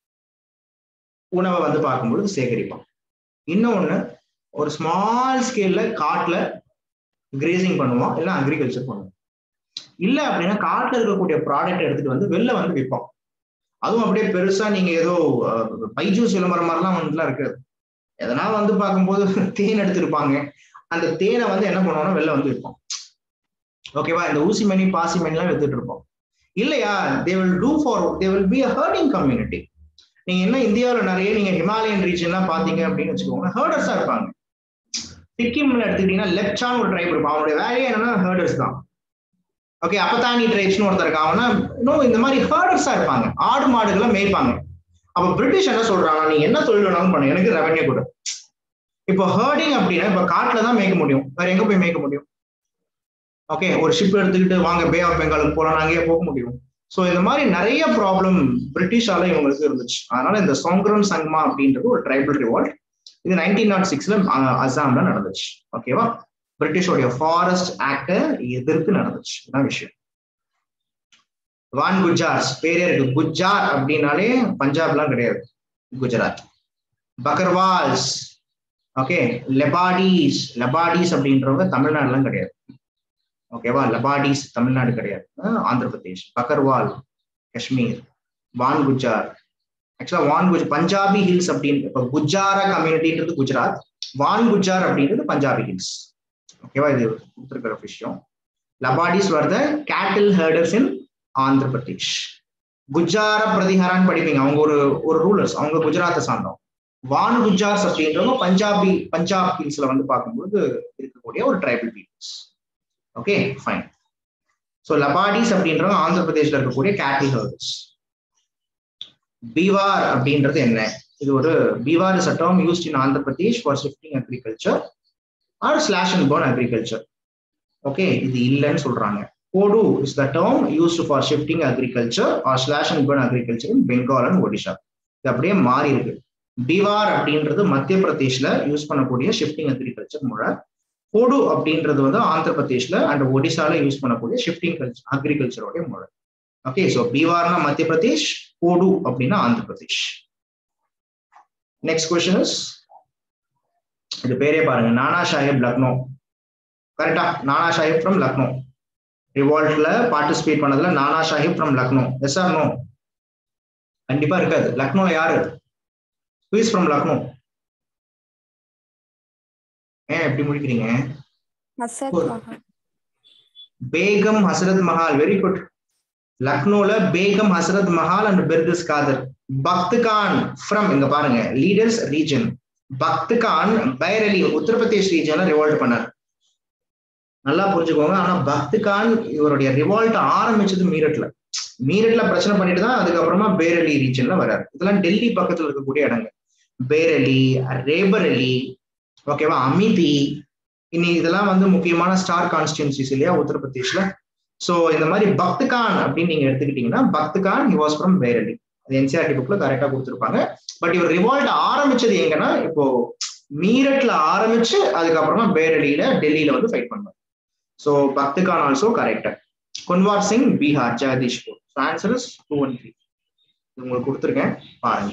உணவை வந்து பார்க்கும்பொழுது சேகரிப்போம் இன்னொன்னு ஒரு ஸ்மால் ஸ்கேல்ல காட்டுல கிரேசிங் பண்ணுவோம் இல்லை அக்ரிகல்ச்சர் பண்ணுவோம் இல்ல அப்படின்னா காட்டுல இருக்கக்கூடிய ப்ராடக்ட் எடுத்துட்டு வந்து வெளில வந்து விற்போம் அதுவும் அப்படியே பெருசா நீங்க ஏதோ பைஜூஸ் விளம்பரம் மாதிரிலாம் வந்துலாம் இருக்காது எதனா வந்து பார்க்கும்போது தேன் எடுத்திருப்பாங்க அந்த தேனை வந்து என்ன பண்ணுவோம்னா வெளில வந்து விற்போம் ஓகேவா இந்த ஊசி மணி பாசி மணிலாம் வித்துட்டு இருப்போம் இல்லையா they will do for they will be a herding community நீங்க என்ன இந்தியாவில் நிறைய நீங்க ஹிமாலயன் ரீஜன்லாம் பாத்தீங்க அப்படின்னு வச்சுக்கோங்க ஹேர்டர்ஸா இருப்பாங்க சிக்கிம்ல எடுத்துக்கிட்டீங்கன்னா லெப்சான்னு ஒரு ட்ரைப் இருப்பான் அவனுடைய வேலையே என்னன்னா ஹேர்டர்ஸ் தான் ஓகே அப்பதானி ட்ரைப்ஸ்னு ஒருத்தர் இருக்காங்கன்னா இன்னும் இந்த மாதிரி ஹேர்டர்ஸா இருப்பாங்க ஆடு மாடுகளை மேய்ப்பாங்க அப்ப பிரிட்டிஷ் என்ன சொல்றாங்க நீ என்ன தொழில் வேணாலும் பண்ணு எனக்கு ரெவன்யூ கொடு இப்போ ஹேர்டிங் அப்படின்னா இப்ப காட்டுல தான் மேய்க்க முடியும் வேற எங்க போய் மேய்க்க முடியும் ஓகே ஒரு ஷிப் எடுத்துக்கிட்டு வாங்க பே ஆஃப் பெங்காலுக்கு போலாம் அங்கேயே போக முடியும் ஸோ இந்த மாதிரி நிறைய ப்ராப்ளம் பிரிட்டிஷால இவங்களுக்கு இருந்துச்சு அதனால இந்த சோங்க்ரம் சங்மா அப்படின்றது ஒரு ட்ரைபல் ரிவால்ட் இது நைன்டீன் நாட் சிக்ஸ்ல அசாம்ல நடந்துச்சு ஓகேவா பிரிட்டிஷோடைய ஃபாரஸ்ட் ஆக்ட எதிர்த்து நடந்துச்சு இதுதான் விஷயம் வான் குஜார்ஸ் பேரே இருக்கு குஜார் அப்படின்னாலே பஞ்சாப்லாம் கிடையாது குஜராத் பக்கர்வால்ஸ் ஓகே லெபாடிஸ் லெபாடிஸ் அப்படின்றவங்க தமிழ்நாடுலாம் கிடையாது ஓகேவா லெபாடிஸ் தமிழ்நாடு கிடையாது ஆந்திர பிரதேஷ் பக்கர்வால் காஷ்மீர் வான் குஜார் ஆக்சுவலா வான் குஜ் பஞ்சாபி ஹில்ஸ் அப்படின்னு இப்போ குஜாரா கம்யூனிட்டின்றது குஜராத் வான் குஜார் அப்படின்றது பஞ்சாபி ஹில்ஸ் ஓகேவா இது கொடுத்துருக்கிற விஷயம் லபாடிஸ் வர் த கேட்டில் ஹேர்டர்ஸ் இன் ஆந்திர பிரதேஷ் குஜார பிரதிஹரான்னு படிப்பீங்க அவங்க ஒரு ஒரு ரூலர்ஸ் அவங்க குஜராத்தை சார்ந்தோம் வான் குஜார்ஸ் அப்படின்றவங்க பஞ்சாபி பஞ்சாப் ஹில்ஸ்ல வந்து பார்க்கும்போது இருக்கக்கூடிய ஒரு tribal peoples okay fine so லபாடிஸ் அப்படின்றவங்க ஆந்திர பிரதேஷ்ல இருக்கக்கூடிய கேட்டில் ஹேர்டர்ஸ் பீவார் அப்படின்றது என்ன இது ஒரு Bewar is a term used in Andhra Pradesh for shifting agriculture or slash and burn agriculture okay இது இல்லைன்னு சொல்றாங்க Kodu is the term used for shifting agriculture or slash and burn agriculture in Bengal and Odisha இது அப்படியே மாறி இருக்கு பீவார் அப்படின்றது மத்திய பிரதேஷ்ல யூஸ் பண்ணக்கூடிய ஷிஃப்டிங் அக்ரிகல்ச்சர் முறை கோடு அப்படின்றது வந்து ஆந்திர பிரதேஷ்ல அண்ட் ஒடிசால யூஸ் பண்ணக்கூடிய ஷிஃப்டிங் அக்ரிகல்ச்சரோடைய முறை ஓகே ஸோ பீவார்னா மத்திய பிரதேஷ் கோடு அப்படின்னா Andhra Pradesh next question is இது பேரே பாருங்க நானா சாஹிப் லக்னோ கரெக்டா நானா சாஹிப் ஃப்ரம் லக்னோ ரிவால்ட்ல பார்ட்டிசிபேட் பண்ணதுல Nana Sahib from Lucknow yes or no கண்டிப்பா இருக்காது லக்னோ யாரு ஹூஸ் ஃப்ரம் லக்னோ ஏன் எப்படி முடிக்கிறீங்க பேகம் ஹசரத் மஹால் வெரி குட் லக்னோல பேகம் ஹசரத் மஹால் அண்ட் பிர்திஸ் காதர் பக்த் கான் ஃப்ரம் இங்க பாருங்க லீடர்ஸ் ரீஜன் பக்த் கான் பைரலி உத்தரப்பிரதேஷ் ரீஜன்ல ரிவால்ட் பண்ணார் நல்லா புரிஞ்சுக்கோங்க ஆனா பக்த் கான் இவருடைய ரிவால்ட் ஆரம்பிச்சது மீரட்ல மீரட்ல பிரச்சனை பண்ணிட்டு தான் அதுக்கப்புறமா பேரலி ரீஜன்ல வர்றாரு இதெல்லாம் டெல்லி பக்கத்துல இருக்கக்கூடிய இடங்கள் பேரலி ரேபரலி ஓகேவா அமிதி இனி இதெல்லாம் வந்து முக்கியமான ஸ்டார் கான்ஸ்டியூன்சிஸ் இல்லையா உத்தரப்பிரதேஷ்ல சோ இந்த மாதிரி பக்த் கான் அப்படின்னு நீங்க எடுத்துக்கிட்டீங்கன்னா Bakht Khan he was from Bareilly அது என்சிஆர்டி புக்ல கரெக்டா கொடுத்துருப்பாங்க பட் இவர் ரிவால்ட் ஆரம்பிச்சது எங்கன்னா இப்போ மீரட்ல ஆரம்பிச்சு அதுக்கப்புறமா பேரலியில டெல்லியில வந்து ஃபைட் பண்ணுவார் so Bakht Khan also correct Kunwar Singh Bihar Jagdishpur answer is two one three உங்களுக்கு கொடுத்துருக்கேன் பாருங்க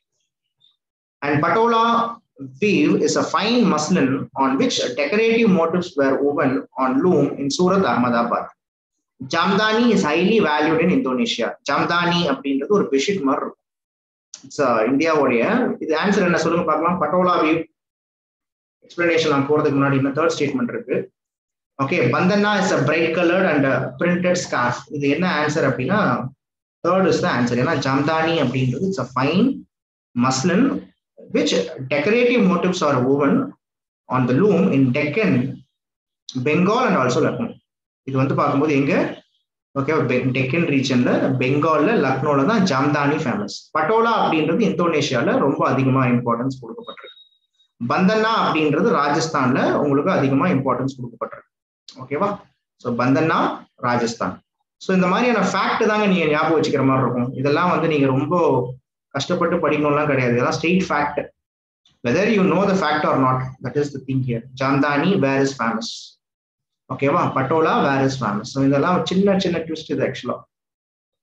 and Patola weave is a fine muslin on which decorative motifs were woven on loom in Surat, Ahmedabad. Jamdani is highly valued in Indonesia Jamdani அப்படின்றது ஒரு bedsheet மாதிரி இருக்கும் it's இந்தியாவுடைய இது answer என்ன சொல்லுங்க பார்க்கலாம் பட்டோலா வியூ எக்ஸ்பிளனேஷன் நான் போறதுக்கு முன்னாடி இன்னும் தேர்ட் ஸ்டேட்மெண்ட் இருக்கு okay bandana is a bright coloured and printed scarf இது என்ன ஆன்சர் அப்படின்னா தேர்ட் இஸ் த ஆன்சர் ஏன்னா ஜாம்தானி அப்படின்றது it's a fine muslin which decorative motifs are woven on the loom in Deccan, Bengal and also Lucknow. இது வந்து பார்க்கும்போது எங்க okay Deccan ரீஜன்ல பெங்கால்ல லக்னோல தான் ஜாம்தானி ஃபேமஸ் பட்டோலா அப்படின்றது இந்தோனேஷியால ரொம்ப அதிகமா இம்பார்ட்டன்ஸ் கொடுக்கப்பட்டிருக்கு பந்தனா அப்படின்றது ராஜஸ்தான்ல உங்களுக்கு அதிகமா இம்பார்ட்டன்ஸ் கொடுக்கப்பட்டிருக்கு ஓகேவா ஸோ பந்தனா ராஜஸ்தான் ஸோ இந்த மாதிரியான ஃபேக்ட் தாங்க நீங்க ஞாபகம் வச்சுக்கிற மாதிரி இருக்கும் இதெல்லாம் வந்து நீங்க ரொம்ப கஷ்டப்பட்டு படிக்கணும்லாம் கிடையாது இதெல்லாம் straight fact whether you know the fact or not that is the thing here Jamdani where is famous ஓகேவா Patola where is famous so இதெல்லாம் சின்ன சின்ன ட்விஸ்ட் இது ஆக்சுவலா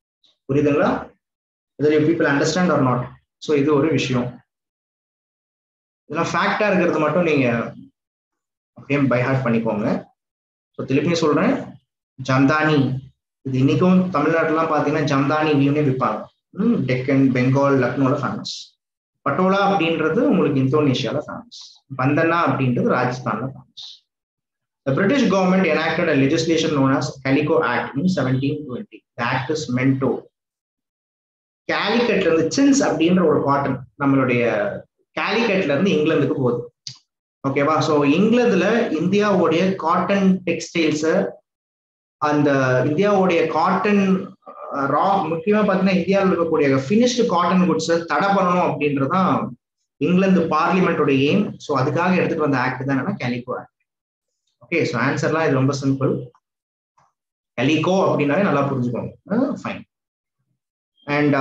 புரியுதுங்களா whether you people understand or not so இது ஒரு விஷயம் இதெல்லாம் ஃபேக்டா இருக்கிறது மட்டும் நீங்க அப்படியே பை ஹார்ட் பண்ணிக்கோங்க ஸோ திருப்பியும் சொல்றேன் ஜம்தானி இது இன்னைக்கும் தமிழ்நாட்டுலாம் பார்த்தீங்கன்னா ஜம்தானி வியூனே விற்பாங்க ம், டெக்கன் பெங்கால் லக்னோல ஃபேமஸ் பட்டோலா அப்படின்றது உங்களுக்கு இந்தோனேஷியால ஃபேமஸ் பந்தனா அப்படின்றது ராஜஸ்தான்ல famous The British government enacted a legislation known as Calico Act in 1720. The act is meant to கேலிக்கட்ல இருந்து சின்ஸ் அப்படின்ற ஒரு காட்டன் நம்மளுடைய கேலிக்கட்ல இருந்து இங்கிலாந்துக்கு போகுது ஓகேவா ஸோ இங்கிலாந்துல இந்தியாவுடைய காட்டன் டெக்ஸ்டைல்ஸ் அந்த இந்தியாவுடைய காட்டன் ரா முக்கியமா பாத்தீங்கன்னா இந்தியாவில் இருக்கக்கூடிய ஃபினிஷ்டு காட்டன் குட்ஸ் தடை பண்ணணும் அப்படின்றதுதான் இங்கிலாந்து பார்லிமெண்டோட எய்ம் ஸோ அதுக்காக எடுத்துட்டு வந்த ஆக்ட் தான் என்னன்னா கேலிகோ ஆக்ட் ஓகே ஸோ ஆன்சர்லாம் இது ரொம்ப சிம்பிள் கலிகோ அப்படின்னாலே நல்லா புரிஞ்சுக்கோங்க fine and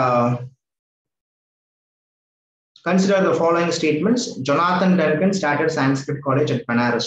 consider the following statements jonathan duncan started sanskrit college at banaras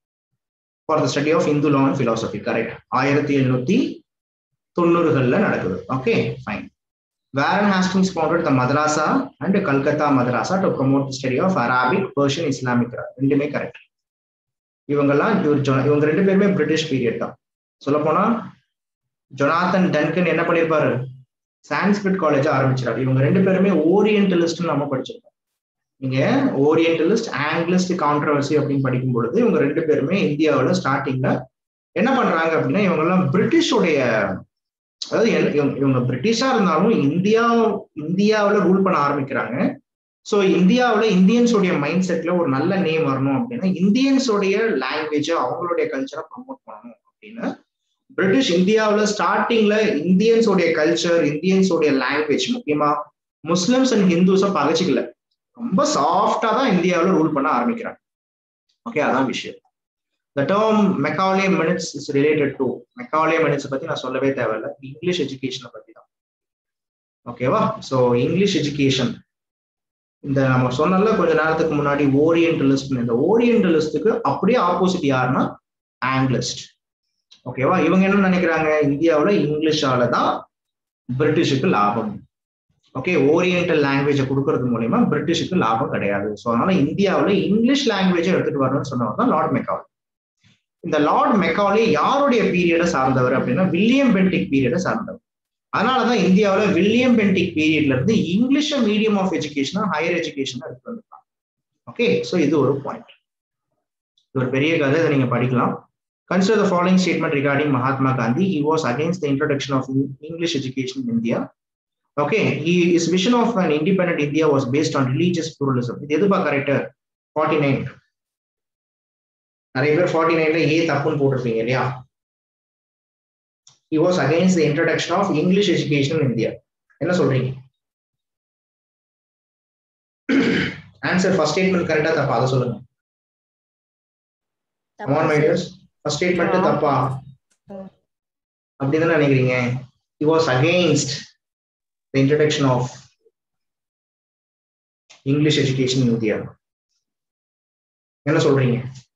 for the study of hindu law and philosophy correct ஆயிரத்தி எழுநூத்தி தொண்ணூறுகள்ல நடக்குது okay fine Warren Hastings founded the Madrasa and Calcutta Madrasa to promote the study of Arabic, Persian, Islamic. ரெண்டுமே correct இவங்கெல்லாம் இவர் ஜொ- இவங்க ரெண்டு பேருமே பிரிட்டிஷ் பீரியட் தான் சொல்ல போனா ஜொனாத்தன் டன்கன் என்ன பண்ணிருப்பாரு சான்ஸ்கிரிட் காலேஜ் ஆரம்பிச்சிடாரு இவங்க ரெண்டு பேருமே ஓரியன்டலிஸ்ட் நம்ம படிச்சிருக்கோம் நீங்க ஓரியன்டலிஸ்ட் ஆங்கிலிஸ்ட் கான்ட்ரவர்சி அப்படின்னு படிக்கும் பொழுது இவங்க ரெண்டு பேருமே இந்தியாவுல ஸ்டார்டிங்ல என்ன பண்றாங்க அப்படின்னா இவங்க எல்லாம் பிரிட்டிஷோடைய அதாவது என்ன- இவங்க இவங்க பிரிட்டிஷா இருந்தாலும் இந்தியா இந்தியாவுல ரூல் பண்ண ஆரம்பிக்கிறாங்க ஸோ இந்தியாவுல இந்தியன்ஸோடைய மைண்ட் செட்ல ஒரு நல்ல நேம் வரணும் அப்படின்னா இந்தியன்ஸோடைய லாங்குவேஜ் அவங்களுடைய கல்ச்சரை ப்ரமோட் பண்ணணும் அப்படின்னு பிரிட்டிஷ் இந்தியாவுல ஸ்டார்டிங்ல இந்தியன்ஸோடைய கல்ச்சர் இந்தியன்ஸோடைய லாங்குவேஜ் முக்கியமா முஸ்லிம்ஸ் அண்ட் ஹிந்துஸை பகச்சிக்கல ரொம்ப சாஃப்டா தான் இந்தியாவுல ரூல் பண்ண ஆரம்பிக்கிறாங்க ஓகே அதான் விஷயம் the term Macaulay minutes is related to Macaulay minutes பத்தி நான் சொல்லவே தேவையில்ல இங்கிலீஷ் எஜுகேஷனை பத்தி தான் ஓகேவா ஸோ இங்கிலீஷ் எஜுகேஷன் இந்த நம்ம சொன்னல கொஞ்ச நேரத்துக்கு முன்னாடி ஓரியன்டலிஸ்ட் இந்த ஓரியன்டலிஸ்டுக்கு அப்படியே ஆப்போசிட் யாருன்னா ஆங்கிலிஸ்ட் ஓகேவா இவங்க என்ன நினைக்கிறாங்க இந்தியாவுல இங்கிலீஷால தான் பிரிட்டிஷுக்கு லாபம் ஓகே ஓரியன்டல் லாங்குவேஜை கொடுக்கறது மூலயமா பிரிட்டிஷுக்கு லாபம் கிடையாது ஸோ அதனால இந்தியாவுல இங்கிலீஷ் லாங்குவேஜை எடுத்துட்டு வரணும்னு சொன்னவர் தான் லார்ட் மெக்காலே இந்த லார்ட் மெக்காலே யாருடைய பீரியடை சார்ந்தவர் அப்படின்னா வில்லியம் பென்டிக் பீரியடை சார்ந்தவர் அதனாலதான் இந்தியாவுல வில்லியம் பென்டிக் பீரியட்ல இருந்து இங்கிலீஷ் மீடியம் ஆஃப் எஜுகேஷனா ஹையர் எஜுகேஷனா எடுத்து வந்திருக்காங்க ஓகே ஸோ இது ஒரு பாயிண்ட் இது ஒரு பெரிய கதை இதை நீங்க படிக்கலாம் Consider the following statement regarding Mahatma Gandhi. He was against the introduction of English education in India. Okay, he, his vision of an independent India was based on religious pluralism. இது எதுப்பா correct forty nine நிறைய பேர் forty நைன்ல ஏ தப்புன்னு போட்டிருப்பீங்க இல்லையா he was against the introduction of English education in India. என்ன சொல்றீங்க ஆன்சர் ஃபர்ஸ்ட் ஸ்டேட்மெண்ட் கரெக்டா தப்பா அதை சொல்லுங்க Come on, my dears. First statement தப்பா அப்படிதானே நினைக்கிறீங்க he was against the introduction of English education in India. என்ன சொல்றீங்க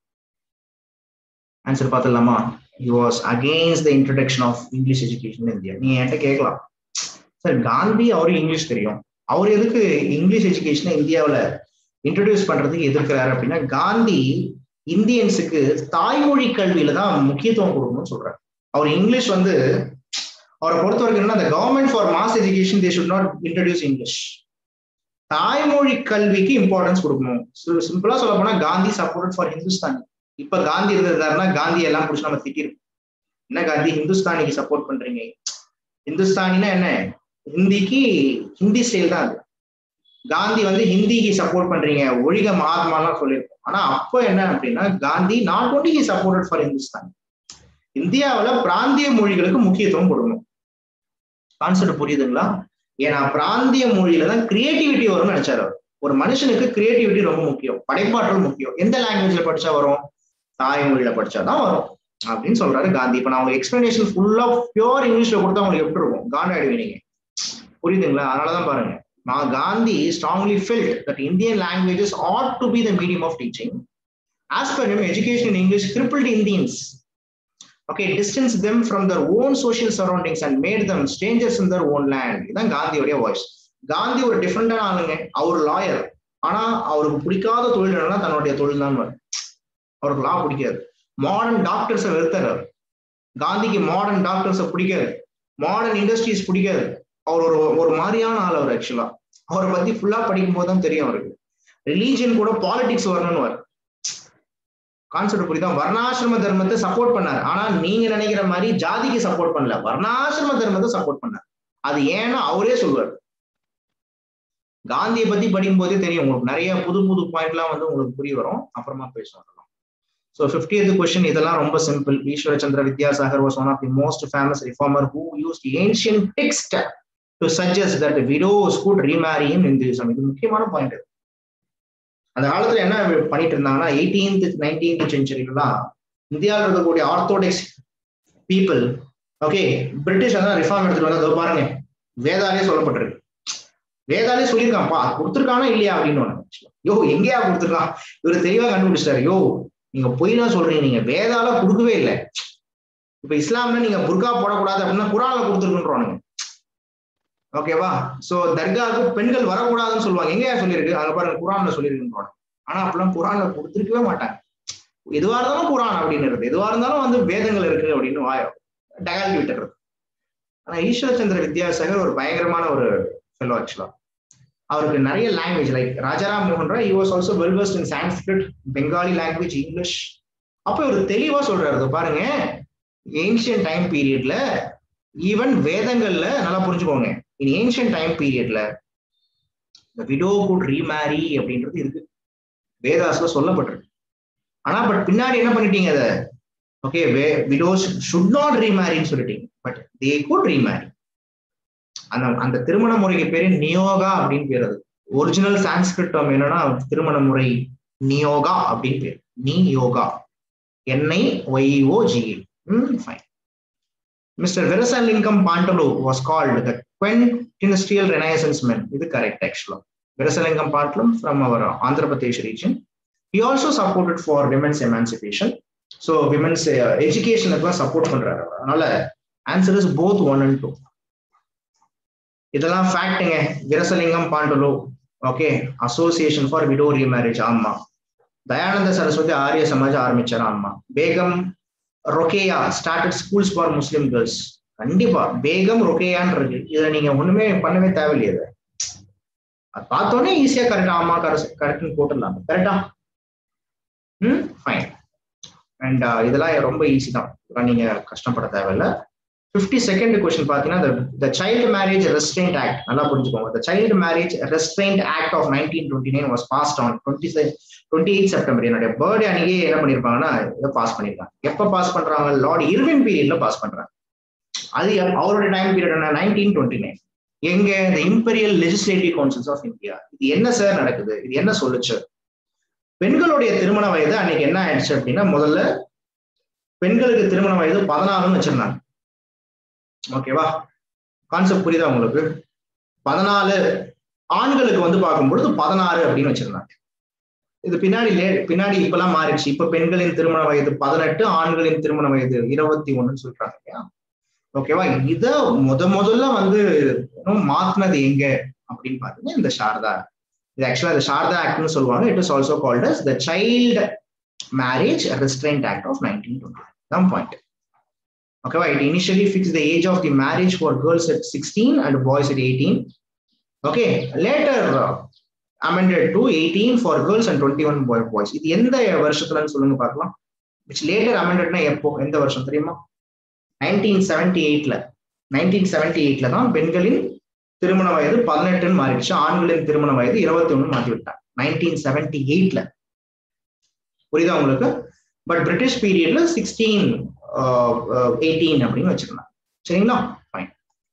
ஆன்சர் பார்த்துடலாமா he was against the introduction of English education in India. நீங்க என்கிட்ட கேட்கலாம் சார் காந்தி அவருக்கு இங்கிலீஷ் தெரியும் அவர் எதுக்கு இங்கிலீஷ் எஜுகேஷனை இந்தியாவுல இன்ட்ரடியூஸ் பண்றதுக்கு எதிர்க்கிறாரு அப்படின்னா காந்தி இந்தியன்ஸுக்கு தாய்மொழி கல்வியில தான் முக்கியத்துவம் கொடுக்கணும்னு சொல்றாரு அவர் இங்கிலீஷ் வந்து அவரை பொறுத்த வரைக்கும் என்ன அந்த government for mass education they should not introduce English தாய்மொழி கல்விக்கு இம்பார்ட்டன்ஸ் கொடுக்கணும் சிம்பிளா சொல்ல போனா காந்தி சப்போர்ட் ஃபார் ஹிந்துஸ்தானி இப்ப காந்தி இருந்திருந்தாருன்னா காந்தி எல்லாம் பிடிச்சி நம்ம திட்டிருப்போம் என்ன காந்தி ஹிந்துஸ்தானிக்கு சப்போர்ட் பண்றீங்க ஹிந்துஸ்தானினா என்ன ஹிந்திக்கு ஹிந்தி ஸ்டைல் தான் அது காந்தி வந்து ஹிந்திக்கு சப்போர்ட் பண்றீங்க ஒழிக மகாத்மாலாம் சொல்லியிருக்கோம் ஆனா அப்போ என்ன அப்படின்னா Gandhi not only he supported for Hindustan இந்தியாவுல பிராந்திய மொழிகளுக்கு முக்கியத்துவம் கொடுக்கணும் கான்செப்ட் புரியுதுங்களா ஏன்னா பிராந்திய மொழியில தான் கிரியேட்டிவிட்டி வரும்னு நினைச்சாரு அவர் ஒரு மனுஷனுக்கு கிரியேட்டிவிட்டி ரொம்ப முக்கியம் படைப்பாற்றல் முக்கியம் எந்த லாங்குவேஜ்ல படிச்சா வரும் தாய்மொழியில படிச்சாதான் வரும் அப்படின்னு சொல்றாரு காந்தி இப்ப நான் உங்களுக்கு எக்ஸ்பிளனேஷன் ஃபுல்லா பியூர் இங்கிலீஷ்ல கொடுத்தா உங்களுக்கு எப்படி இருக்கும் காண்ட் ஆயிடுவீங்க புரியுதுங்களா அதனாலதான் பாருங்க Now, Gandhi strongly felt that Indian languages ought to be the medium of teaching. As per him, education in English crippled Indians. Okay distance them from their own social surroundings and made them strangers in their own land இதுதான் காந்தியோடைய voice Gandhi ஒரு டிஃப்ரெண்டான ஆளுங்க அவர் lawyer ஆனா அவருக்கு பிடிக்காத தொழில் என்னன்னா தன்னுடைய தொழில் தான் அவருக்கு லா பிடிக்காது மாடர்ன் டாக்டர்ஸை வெறுத்தார் அவர் காந்திக்கு மாடர்ன் டாக்டர்ஸை பிடிக்காது மாடர்ன் இண்டஸ்ட்ரீஸ் பிடிக்காது அவர் ஒரு ஒரு மாதிரியான ஆள் அவர் ஆக்சுவலா அவரை பத்தி ஃபுல்லா படிக்கும் போது தான் தெரியும் அவருக்கு ரிலீஜியன் கூட பாலிடிக்ஸ் வரணும்னு கான்செப்ட் புரியுதா வர்ணாசிரம தர்மத்தை சப்போர்ட் பண்ணார் ஆனா நீங்க நினைக்கிற மாதிரி ஜாதிக்கு சப்போர்ட் பண்ணல வர்ணாசிரம தர்மத்தை சப்போர்ட் பண்ணார் அது ஏன்னா அவரே சொல்லுவார் காந்தியை பத்தி படிக்கும் போதே தெரியும் உங்களுக்கு நிறைய புது புது பாயிண்ட்லாம் வந்து உங்களுக்கு புரிய வரும் அப்புறமா பேசுவோம் ஸோ ஃபிஃப்டியத் கொஸ்டின் இதெல்லாம் ரொம்ப simple Ishwar Chandra Vidyasagar was one of the most famous reformer who use ancient text to suggest that widows could remarry in Hinduism இது முக்கியமான பாயிண்ட் அந்த காலத்துல என்ன பண்ணிட்டு இருந்தாங்கன்னா எயிட்டீன்த் நைன்டீன்த் செஞ்சுரிலாம் இந்தியாவில் இருக்கக்கூடிய ஆர்த்தோடாக்ஸ் பீப்புள் ஓகே பிரிட்டிஷ் அதான் ரிஃபார்ம் எடுத்துட்டு வந்தா பாருங்க வேதாலே சொல்லப்பட்டிருக்கு வேதாலே சொல்லியிருக்கான்ப்பா கொடுத்துருக்கானா இல்லையா அப்படின்னு யோ எங்கேயா கொடுத்துருக்கான் இவர் தெளிவா கண்டுபிடிச்சிட்டாரு யோ நீங்க பொய் தான் சொல்றீங்க நீங்க வேதால கொடுக்கவே இல்லை இப்ப இஸ்லாம்ல நீங்க புர்கா போடக்கூடாது அப்படின்னா குரான்ல கொடுத்துருக்குன்றானுங்க ஓகேவா சோ தர்காவுக்கு பெண்கள் வரக்கூடாதுன்னு சொல்லுவாங்க எங்கேயா சொல்லியிருக்கு அங்க பாருங்க குரான்ல சொல்லியிருக்குன்றாங்க ஆனா அப்பெல்லாம் குரான்ல கொடுத்துருக்கவே மாட்டாங்க எதுவா இருந்தாலும் குரான் அப்படின்னு எதுவா இருந்தாலும் வந்து வேதங்கள் இருக்கு அப்படின்னு வாயம் டகால்ட்டி விட்டுறது ஆனா ஈஸ்வரச்சந்திர வித்யாசாகர் ஒரு பயங்கரமான ஒரு ஃபெலோ ஆக்சுவலா அவருக்கு நிறைய லாங்குவேஜ் லைக் ராஜாராம் மோகன் Roy was also well versed in Sanskrit Bengali language English அப்ப இவர் தெளிவா சொல்றாரு பாருங்க ஏன்ஷியன் டைம் பீரியட்ல ஈவன் வேதங்கள்ல நல்லா புரிஞ்சுக்கோங்க இன் ஏன்ஷியன் டைம் பீரியட்ல விடோ குட் ரீமேரி அப்படின்றது இருக்கு வேதாஸ்ல சொல்லப்பட்டிருக்கு ஆனா பட் பின்னாடி என்ன பண்ணிட்டீங்க அதை ஓகே விடோஸ் ஷுட் நாட் ரீமேரின்னு சொல்லிட்டீங்க பட் தே குட் ரீமேரி அந்த அந்த திருமண முறைக்கு பேரு நியோகா அப்படின்னு பேர் அது ஒரிஜினல் சான்ஸ்கிரிட் டேர்ம் என்னன்னா திருமண முறை நியோகா அப்படின்னு பேர் நீ யோகா N I Y O G fine mister Veeresalingam Pantulu was called the quintessential renaissance men இது கரெக்ட் ஆக்சுவலா விரசலிங்கம் பாண்டலும் ஃப்ரம் அவர் Andhra Pradesh region he also supported for women's emancipation so women's எஜுகேஷனுக்குலாம் சப்போர்ட் பண்றாரு அதனால answer is both one and two இதெல்லாம் ஃபேக்ட்டுங்க Veeresalingam Pantulu okay association for widow remarriage ஆமா தயானந்த சரஸ்வதி ஆரிய சமாஜ் ஆரம்பிச்சார் ஆமா Begum Rokeya started schools for Muslim girls கண்டிப்பா பேகம் ரொகேயான் இருக்கு இதை நீங்க ஒண்ணுமே பண்ணவே தேவையில்லையே அது பார்த்தோன்னே ஈஸியா கரெக்டா ஆமா கரெக்ட்னு போட்டுடலாம் கரெக்டா ம் ஃபைன் அண்ட் இதெல்லாம் ரொம்ப ஈஸி தான் நீங்க கஷ்டப்பட தேவையில்ல ஃபிஃப்டி செகண்ட் கொஸ்டின் பார்த்தீங்கன்னா the child marriage restraint act நல்லா புரிஞ்சுக்கோங்க the child marriage restraint act of nineteen twenty nine was passed on twenty twenty eight September என்னுடைய பர்த்டே அன்னைக்கே என்ன பண்ணிருப்பாங்கன்னா இதை பாஸ் பண்ணிருக்காங்க எப்ப பாஸ் பண்றாங்க லார்ட் இருவின் பீரியட்ல பாஸ் பண்றாங்க அது அவரோட டைம் பீரியட் என்ன நைன்டீன் டுவெண்ட்டி நைன் எங்க இந்த imperial legislative councils of India இது என்ன சார் நடக்குது இது என்ன சொல்லுச்சு பெண்களுடைய திருமண வயது அன்னைக்கு என்ன ஆயிடுச்சு அப்படின்னா முதல்ல பெண்களுக்கு திருமண வயது பதினாலுன்னு வச்சிருந்தாங்க ஓகேவா கான்செப்ட் புரியுதா உங்களுக்கு பதினாலு ஆண்களுக்கு வந்து பார்க்கும்பொழுது பதினாறு அப்படின்னு வச்சிருந்தாங்க இது பின்னாடி லே பின்னாடி இப்பெல்லாம் மாறிடுச்சு இப்ப பெண்களின் திருமண வயது பதினெட்டு ஆண்களின் திருமண வயது இருபத்தி ஒண்ணுன்னு சொல்றாங்க இல்லையா ஓகேவா இத முத முதல்ல வந்து மாத்தினது எங்க அப்படின்னு பாத்தீங்கன்னா இந்த சாரதா இது ஆக்சுவலா இந்த சாரதா ஆக்ட்னு சொல்லுவாங்க it is also called as the child marriage restraint act of nineteen twenty தான் பாயிண்ட் ஓகேவா it initially fix the age of the marriage for girls at sixteen and boys at eighteen okay later amended to eighteen for girls and twenty one boy boys இது எந்த வருஷத்துலன்னு சொல்லுங்க பார்க்கலாம் which later அமெண்டட்னா எப்போ எந்த வருஷம் தெரியுமா nineteen seventy எயிட்ல nineteen seventy எயிட்ல தான் பெண்களின் திருமண வயது பதினெட்டுன்னு மாறிடுச்சு ஆண்களின் திருமண வயது இருபத்தி ஒண்ணு மாற்றி விட்டாங்க நைன்டீன் செவன்டி எயிட்ல புரியுதா உங்களுக்கு பட் பிரிட்டிஷ் பீரியட்ல சிக்ஸ்டீன் எயிட்டீன் அப்படின்னு வச்சிருந்தாங்க சரிங்களா fine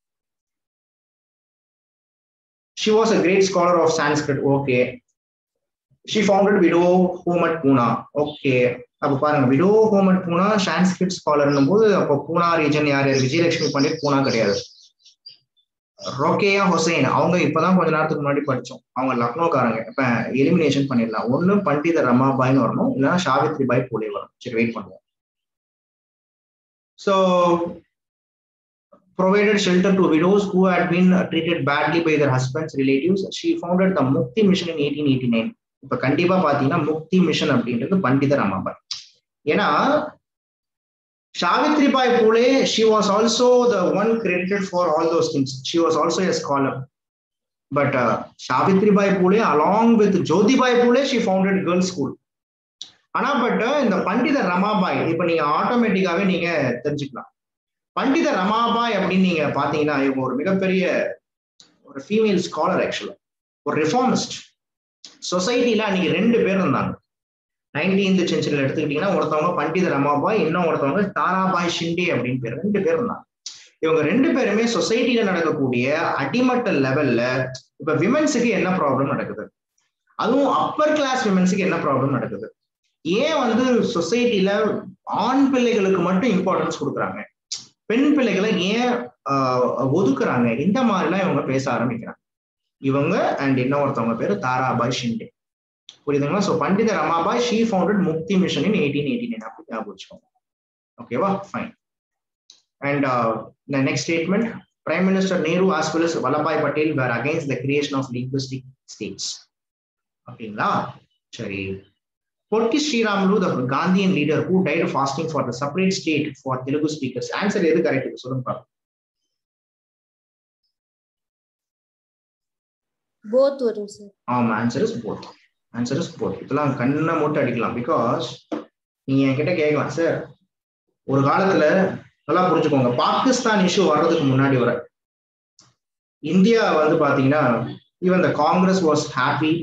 She was a great scholar of Sanskrit. Okay. She founded Widow Home at Pune. Okay. அப்ப பாருங்க widow home at Poona Sanskrit ஸ்காலர்னும் போது அப்போ பூனா ரீஜன் யார் யார் விஜயலட்சுமி பண்டிட் பூனா கிடையாது ரொக்கேயா ஹொசைன் அவங்க இப்பதான் கொஞ்ச நேரத்துக்கு முன்னாடி படிச்சோம் அவங்க லக்னோக்காரங்க இப்ப எலிமினேஷன் பண்ணிடலாம் ஒண்ணு பண்டித ரமாபாய்னு வரணும் இல்லைன்னா சாவித்ரி பாய் போலே வரணும் சரி வெயிட் பண்ணுவோம் So, provided shelter to widows who had been treated badly by their husbands' relatives. She founded the Mukti Mission in 1889. இப்ப கண்டிப்பா பாத்தீங்கன்னா முக்தி மிஷன் அப்படின்றது பண்டித ரமாபாய் ஏன்னா Savitribai Phule she was also the one credited for all those things she was also a scholar but Savitribai Phule along with Jyotibai Phule she founded girls school ஆனா but இந்த பண்டித ரமாபாய் இப்ப நீங்க ஆட்டோமேட்டிக்காவே நீங்க தெரிஞ்சுக்கலாம் பண்டித ரமாபாய் அப்படின்னு நீங்க பாத்தீங்கன்னா இவங்க ஒரு மிகப்பெரிய ஒரு ஃபீமேல் ஸ்காலர் ஆக்சுவலா ஒரு ரிஃபார்மிஸ்ட் சொசைட்டில அன்னைக்கு ரெண்டு பேர் இருந்தாங்க நைன்டீன்த் சென்ச்சுரியில எடுத்துக்கிட்டீங்கன்னா ஒருத்தவங்க பண்டித ரமாபாய் இன்னும் ஒருத்தவங்க தாராபாய் ஷிண்டே அப்படின்னு பேர் ரெண்டு பேர் இருந்தாங்க இவங்க ரெண்டு பேருமே சொசைட்டில நடக்கக்கூடிய அடிமட்ட லெவல்ல இப்ப விமென்ஸுக்கு என்ன ப்ராப்ளம் நடக்குது அதுவும் அப்பர் கிளாஸ் விமென்ஸுக்கு என்ன ப்ராப்ளம் நடக்குது ஏன் வந்து சொசைட்டில ஆண் பிள்ளைகளுக்கு மட்டும் இம்பார்ட்டன்ஸ் கொடுக்குறாங்க பெண் பிள்ளைகளை ஏன் ஒதுக்குறாங்க இந்த மாதிரிலாம் இவங்க பேச ஆரம்பிக்கிறாங்க இவங்க அண்ட் இன்னொருத்தவங்க பேரு தாராபாய் ஷிண்டே புரியுதுங்களா so Pandita Ramabai she founded Mukti Mission in eighteen eighty nine அப்படி ஞாபகம் வச்சுக்கோங்க ஓகேவா fine and next statement prime minister Nehru as well as Vallabhbhai Patel were against the creation of linguistic states அப்படிங்களா சரி Potti Sriramulu the Gandhian leader who died fasting for the separate state for Telugu speakers answer எது correct சொல்லுங்க பாருங்க both வரும் sir ஆமா answer is both answer is both இதெல்லாம் கண்ணை மூட்டை அடிக்கலாம் பிகாஸ் நீங்க என்கிட்ட கேட்கலாம் சார் ஒரு காலத்துல நல்லா புரிஞ்சுக்கோங்க பாகிஸ்தான் இஷ்யூ வர்றதுக்கு முன்னாடி வர இந்தியா வந்து பாத்தீங்கன்னா even the Congress was happy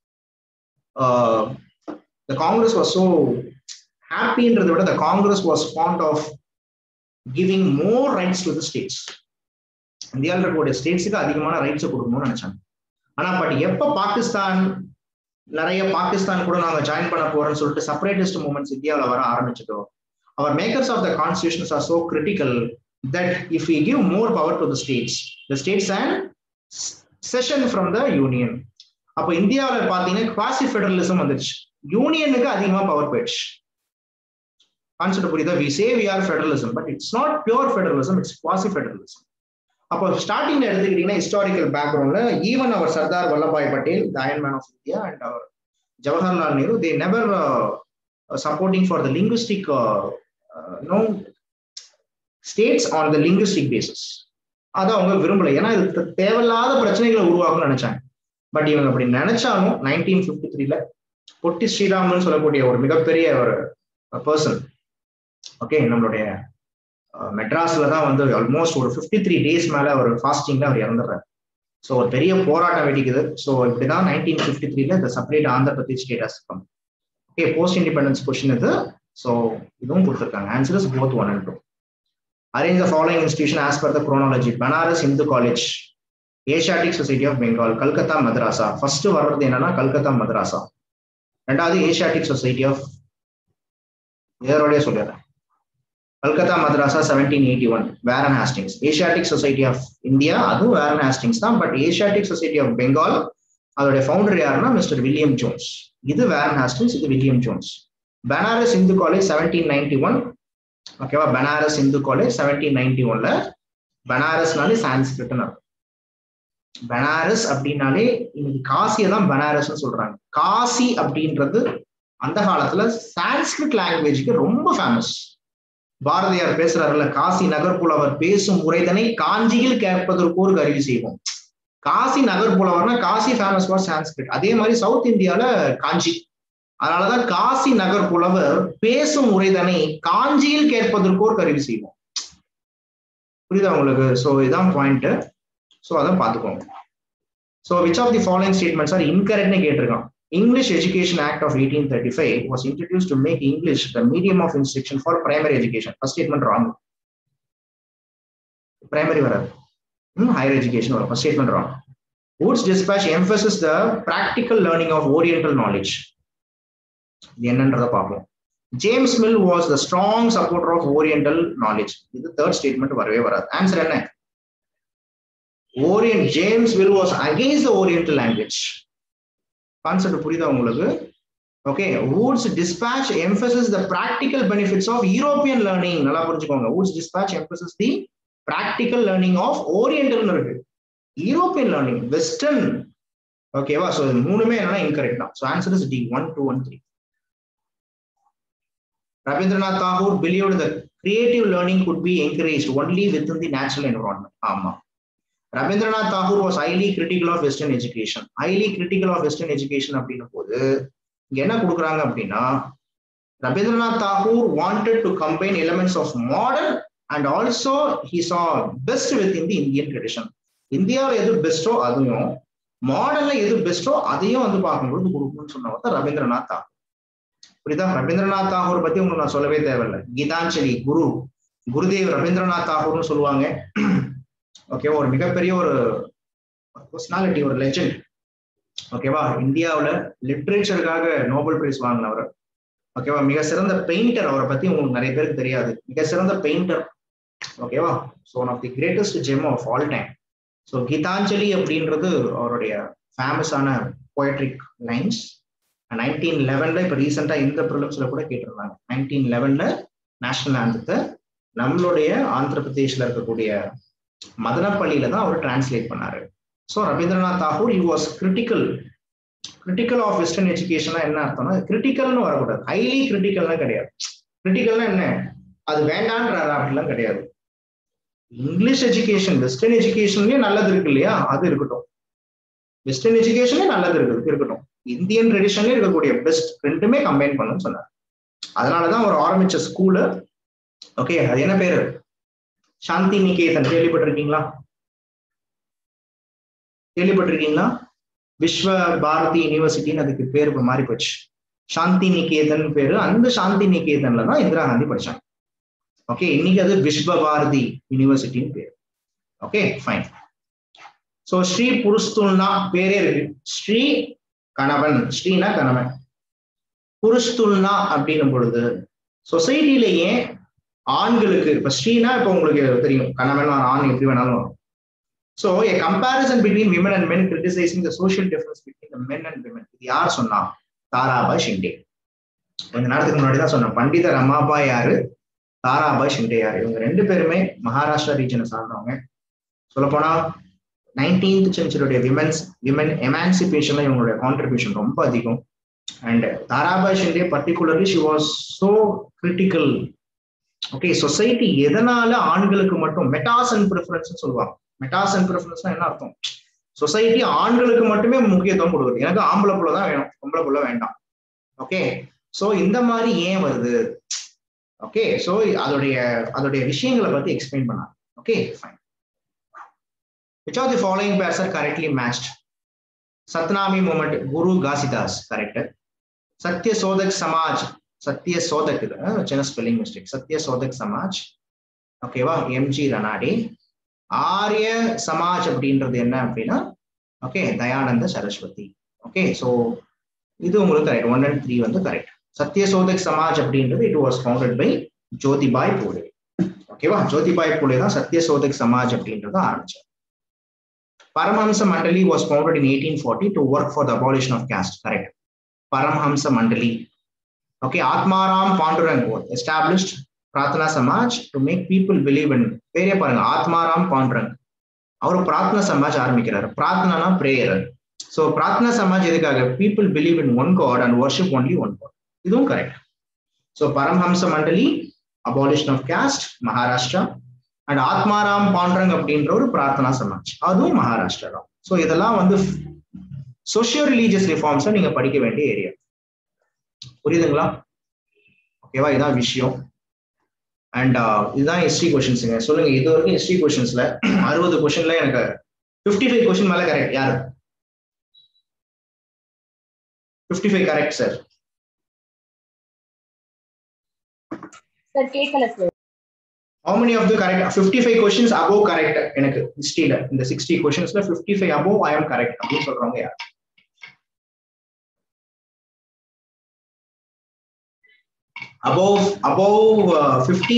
the Congress was so ஹாப்பின்றதை விட the Congress was fond of giving more rights to the states இந்தியாவில் இருக்கக்கூடிய ஸ்டேட்ஸுக்கு அதிகமான ரைட்ஸை கொடுக்கணும்னு நினைச்சாங்க ஆனா பட் எப்ப பாகிஸ்தான் நிறைய பாகிஸ்தான் கூட நாங்க ஜாயின் பண்ண போறோம்னு சொல்லிட்டு செப்பரேட்டிஸ்ட் மூமெண்ட்ஸ் இந்தியாவில் வர ஆரம்பிச்சதோ our makers of the constitutions are so critical that if you give more power to the states the states and secession from the union அப்போ இந்தியாவில் பார்த்தீங்கன்னா குவாசி ஃபெடரலிசம் வந்துருச்சு யூனியனுக்கு அதிகமாக பவர் போயிடுச்சு கான்செப்ட் புரியுதா we say we are federalism but it's not pure federalism it's quasi federalism அப்போ ஸ்டார்டிங்ல எடுத்துக்கிட்டீங்கன்னா ஹிஸ்டாரிக்கல் பேக்ரவுண்ட்ல even our Sardar Vallabhbhai Patel the iron man of India and our Jawaharlal Nehru they never supporting for the linguistic no states on the linguistic basis அதை அவங்க விரும்பல ஏன்னா இது தேவையில்லாத பிரச்சனைகளை உருவாக்கும்னு நினைச்சாங்க பட் இவங்க அப்படி நினைச்சாலும் நைன்டீன் பிப்டி த்ரீல பொட்டி ஸ்ரீராமன் சொல்லக்கூடிய ஒரு மிகப்பெரிய ஒரு பர்சன் ஓகே நம்மளுடைய மெட்ராஸ்ல தான் வந்து ஆல்மோஸ்ட் ஒரு ஃபிஃப்டி த்ரீ டேஸ் மேல ஒரு ஃபாஸ்டிங்ல அவர் இறந்துடுறாரு ஸோ ஒரு பெரிய போராட்டம் வெடிக்குது ஸோ இப்படிதான் நைன்டீன் ஃபிஃப்டி த்ரீல இந்த separate Andhra Pradesh state come okay post independence question இது ஸோ இதுவும் கொடுத்துருக்காங்க answer is both one and two arrange the following institution as per the chronology Banaras Hindu College Asiatic Society of Bengal Calcutta Madrasa first வர்றது என்னன்னா கல்கத்தா மദ്രാസா ரெண்டாவது ஏஷியாட்டிக் சொசைட்டி ஆஃப் இதோடய சொல்லிடுறேன் Calcutta Madrasa seventeen eighty one Warren Hastings Asiatic Society of India அதுவும் Warren Hastings தான் but Asiatic Society of Bengal அதோடைய founder யாருன்னா mister William Jones இது வேரன் ஹாஸ்டிங்ஸ் இது William Jones Banaras Hindu College seventeen ninety one ஓகேவா Banaras Hindu College seventeen ninety ஒன்ல பனாரஸ்னாலே சான்ஸ்கிரிட்னு இருக்கும் பனாரஸ் அப்படின்னாலே இன்னைக்கு காசியை தான் பனாரஸ்னு சொல்றாங்க காசி அப்படின்றது அந்த காலத்துல சான்ஸ்கிரிட் லாங்குவேஜ்க்கு ரொம்ப ஃபேமஸ் பாரதியார் பேசுறாருல்ல காசி நகர்புலவர் பேசும் உரைதனை காஞ்சியில் கேட்பதற்கோர் கருவி செய்வோம் காசி நகர்புலவர்னா காசி ஃபேமஸ் ஃபார் சான்ஸ்கிரிட் அதே மாதிரி சவுத் இந்தியால காஞ்சி அதனாலதான் காசி நகர் புலவர் பேசும் உரைதனை காஞ்சியில் கேட்பதற்கோர் கருவி செய்வோம் புரியுதா உங்களுக்கு ஸோ இதான் பாயிண்ட் ஸோ அதான் பார்த்துக்கோங்க so which of the following statements are இன்கரெக்ட்னு கேட்டிருக்கான் English education act of eighteen thirty five was introduce to make English the medium of instruction for primary education first statement wrong primary வராது higher education வரும் first statement wrong Woods dispatch emphasis the practical learning of Oriental knowledge. என்னன்றத பார்ப்போம் James Mill was the strong supporter of oriental knowledge இது third statement வரவே வராது answer என்ன orient James Mill was against the oriental language concept புரியுதா உங்களுக்கு okay Wood's dispatch emphasizes the practical benefits of European learning நல்லா புரிஞ்சுக்கோங்க Wood's dispatch emphasizes the practical learning of Oriental இருக்கு European learning western ஓகேவா so மூணுமே என்னன்னா incorrect தான் so answer is D one two one three Rabindranath Tagore believed the creative learning could be encourage only with the natural environment ஆமா Rabindranath Tagore was highly critical of western education highly critical of western education அப்படின்னும் போது இங்க என்ன கொடுக்குறாங்க அப்படின்னா Rabindranath Tagore wanted to combine elements of modern and also he saw best with in the Indian tradition இந்தியாவில் எது Bairstow அதையும் மாடர்ன்ல எது பெஸ்டோ அதையும் வந்து பார்க்கும்போது கொடுக்கணும்னு சொன்னவர் தான் ரவீந்திரநாத் தாகூர் புரியுதா ரவீந்திரநாத் தாகூர் பத்தி உங்களுக்கு நான் சொல்லவே தேவையில்லை கீதாஞ்சலி குரு குருதேவ் ரவீந்திரநாத் தாகூர்னு சொல்லுவாங்க ஓகேவா ஒரு மிகப்பெரிய ஒரு பர்சனாலிட்டி ஒரு லெஜெண்ட் ஓகேவா இந்தியாவில் லிட்ரேச்சருக்காக நோபல் பிரைஸ் வாங்கினவர் ஓகேவா மிக சிறந்த பெயிண்டர் அவரை பத்தி உங்களுக்கு நிறைய பேருக்கு தெரியாது மிக சிறந்த பெயிண்டர் ஓகேவா so one of the greatest gem of all time so Gitanjali அப்படின்றது அவருடைய ஃபேமஸான போயட்ரிக் லைன்ஸ் நைன்டீன் லெவன்ல இப்போ ரீசெண்டாக இந்த ப்ரிலிம்ஸ்ல கூட கேட்டிருந்தாங்க நைன்டீன் லெவன்ல நேஷனல் ஆந்தத்தை நம்மளுடைய ஆந்திர பிரதேஷ்ல இருக்கக்கூடிய மதனப்பள்ளியில தான் அவர் டிரான்ஸ்லேட் பண்ணாரு so Rabindranath Tagore you was critical critical of western எஜுகேஷனா என்ன அர்த்தம்னா கிரிட்டிக்கல்னு வரக்கூடாது ஹைலி கிரிட்டிக்கல்னா கிடையாது கிரிட்டிக்கல்னா என்ன அது வேண்டான்றாரா அப்படிலாம் கிடையாது இங்கிலீஷ் எஜுகேஷன் வெஸ்டர்ன் எஜுகேஷன்லயே நல்லது இருக்கு இல்லையா அது இருக்கட்டும் வெஸ்டர்ன் எஜுகேஷன்லயே நல்லது இருக்கு இருக்கட்டும் இந்தியன் ட்ரெடிஷன்லயே இருக்கக்கூடிய பெஸ்ட் ரெண்டுமே கம்பைன் பண்ணுன்னு சொன்னார் அதனாலதான் அவர் ஆரம்பிச்ச ஸ்கூலு ஓகே அது என்ன பேரு சாந்தி நிகேதன் கேள்விப்பட்டிருக்கீங்களா கேள்விப்பட்டிருக்கீங்களா விஸ்வ பாரதி யூனிவர்சிட்டின்னு அதுக்கு பேர் இப்ப மாறி போச்சு சாந்தி நிகேதன் பேரு அந்த சாந்தி நிகேதன்ல தான் இந்திரா காந்தி படிச்சாங்க ஓகே இன்னைக்கு அது விஸ்வ பாரதி யூனிவர்சிட்டின்னு பேர் ஓகே ஃபைன் ஸோ ஸ்ரீ புருஸ்துல்னா பேரே இருக்கு ஸ்ரீ கணவன் ஸ்ரீனா கணவன் புருஸ்துல்னா அப்படின்னும் பொழுது சொசைட்டிலேயே ஆண்களுக்கு இப்ப ஸ்ரீனா இப்ப உங்களுக்கு தெரியும் கணவன் ஆண் எப்படி வேணாலும் வரும் so a comparison between women and men criticising the social difference between the men and women இது யார் சொன்னா தாராபாய் ஷிண்டே கொஞ்ச நேரத்துக்கு முன்னாடி தான் சொன்னேன் பண்டித ரமாபாய் யாரு தாராபாய் ஷிண்டே யாரு இவங்க ரெண்டு பேருமே மகாராஷ்டிரா ரீஜனை சார்ந்தவங்க சொல்லப்போனா நைன்டீன்த் சென்ச்சுரியுடைய விமன்ஸ் விமன் எமான்சிபேஷன்ல இவங்களுடைய கான்ட்ரிபியூஷன் ரொம்ப அதிகம் and Tarabai Shinde particularly she was so critical okay society எதனால ஆண்களுக்கு மட்டும் மெட்டாஸ் அண்ட் ப்ரிஃபரன்ஸ் சொல்லுவாங்க மெட்டாஸ் அண்ட் ப்ரிஃபரன்ஸ்னா என்ன அர்த்தம் சொசைட்டி ஆண்களுக்கு மட்டுமே முக்கியத்துவம் கொடுக்குது எனக்கு ஆம்பளை புள்ள தான் வேணும் பொம்பளை புள்ள வேண்டாம் ஓகே சோ இந்த மாதிரி ஏன் வருது ஓகே சோ அதோடைய அதோடைய விஷயங்களை பத்தி எக்ஸ்பிளைன் பண்ணாங்க okay fine which of the following pairs are correctly matched satnami movement guru gasidas correct satya sodak samaj Satya Shodhak இது சின்ன ஸ்பெல்லிங் மிஸ்டேக் சத்ய சோதக் சமாஜ் ஓகேவா எம்ஜி ரனாடே ஆரிய சமாஜ் அப்படின்றது என்ன அப்படின்னா okay Dayananda Saraswati okay so இது உங்களுக்கு கரெக்ட் ஒன் அண்ட் த்ரீ வந்து கரெக்ட் சத்ய சோதக் சமாஜ் அப்படின்றது it was founded by Jyotibai Phule ஓகேவா ஜோதிபாய் பூலே தான் சத்ய சோதக் சமாஜ் அப்படின்றத ஆரம்பிச்சார் Paramhamsa Mandali was founded in 1840 to work for the abolition of caste. Correct. Paramhamsa Mandali. Okay, Atmaram Pandurang was established Pratana Samaj to make people believe in பேரே பாருங்க ஆத்மாராம் பாண்டுரங் அவர் பிரார்த்தனா சமாஜ் ஆரம்பிக்கிறார் Prarthana prayer so Prarthana Samaj எதுக்காக people believe in one god and worship only one god இதுவும் correct so Paramhansa Mandali abolition of caste Maharashtra and Atmaram Pandurang அப்படின்ற ஒரு பிரார்த்தனா சமாஜ் அதுவும் மகாராஷ்டிரா தான் so இதெல்லாம் வந்து சோசியோ ரிலீஜியஸ் ரிஃபார்ம்ஸை நீங்க படிக்க வேண்டிய ஏரியா புரியுதுங்களா ஓகேவா இதான் விஷயம் அண்ட் இதுதான் ஹிஸ்ட்ரி கொஸ்டின்ஸுங்க சொல்லுங்க இது வரைக்கும் ஹிஸ்ட்ரி கொஸ்டின்ஸ்ல அறுபது கொஸ்டின்ல எனக்கு ஃபிஃப்டி ஃபைவ் கொஸ்டின் மேல கரெக்ட் யாரு fifty five correct sir sir கேட்கல sir how many of the correct 55 questions above correct எனக்கு ஹிஸ்டரியில இந்த 60 questionsல 55 above i am correct அப்படின்னு சொல்றவங்க யார் above above uh, 50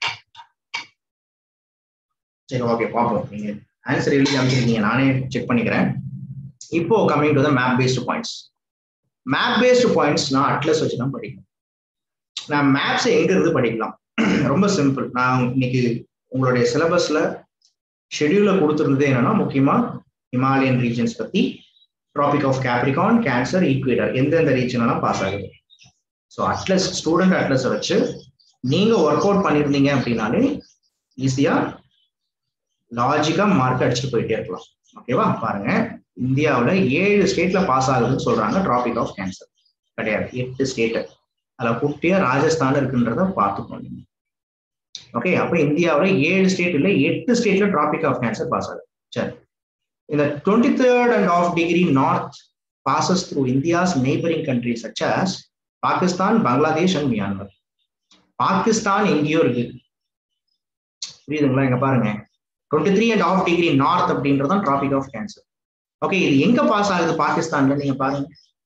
சரி ஓகே பார்ப்போம் நீங்க ஆன்சர் எழுதி அமைச்சிருக்கீங்க நானே செக் பண்ணிக்கிறேன் இப்போ coming to the map based points map based points நான் அட்லஸ் வச்சு தான் படிக்கணும் நான் மேப்ஸ் எங்க இருந்து படிக்கலாம் ரொம்ப சிம்பிள் நான் இன்னைக்கு உங்களுடைய சிலபஸ்ல ஷெடியூல கொடுத்துருந்தது என்னன்னா முக்கியமா ஹிமாலயன் ரீஜன்ஸ் பத்தி tropic of Capricorn Cancer equator எந்தெந்த ரீஜன் எல்லாம் பாஸ் ஆகுது ஸோ அட்லஸ் ஸ்டூடெண்ட் அட்லஸை வச்சு நீங்க ஒர்க் அவுட் பண்ணியிருந்தீங்க அப்படின்னாலே ஈஸியா லாஜிக்கா மார்க் அடிச்சுட்டு போயிட்டே இருக்கலாம் ஓகேவா பாருங்க இந்தியாவில் ஏழு ஸ்டேட்ல பாஸ் ஆகுதுன்னு சொல்றாங்க ட்ராபிக் ஆஃப் கேன்சர் கிடையாது எட்டு ஸ்டேட்டு அதில் குட்டியா ராஜஸ்தான் இருக்குன்றத பார்த்துக்கணும் ஓகே அப்போ இந்தியாவில் ஏழு ஸ்டேட் இல்லை எட்டு ஸ்டேட்ல ட்ராபிக் ஆஃப் கேன்சர் பாஸ் ஆகுது சரி இந்த twenty third and half degree north passes through India's neighboring countries such as Pakistan Bangladesh and Myanmar Pakistan எங்கேயோ இருக்கு புரியுதுங்களா இங்க பாருங்க twenty three and half degree north அப்படின்றது தான் ட்ராபிக் ஆஃப் கேன்சர் ஓகே இது எங்க பாஸ் ஆகுது பாகிஸ்தான்ல நீங்க பாருங்க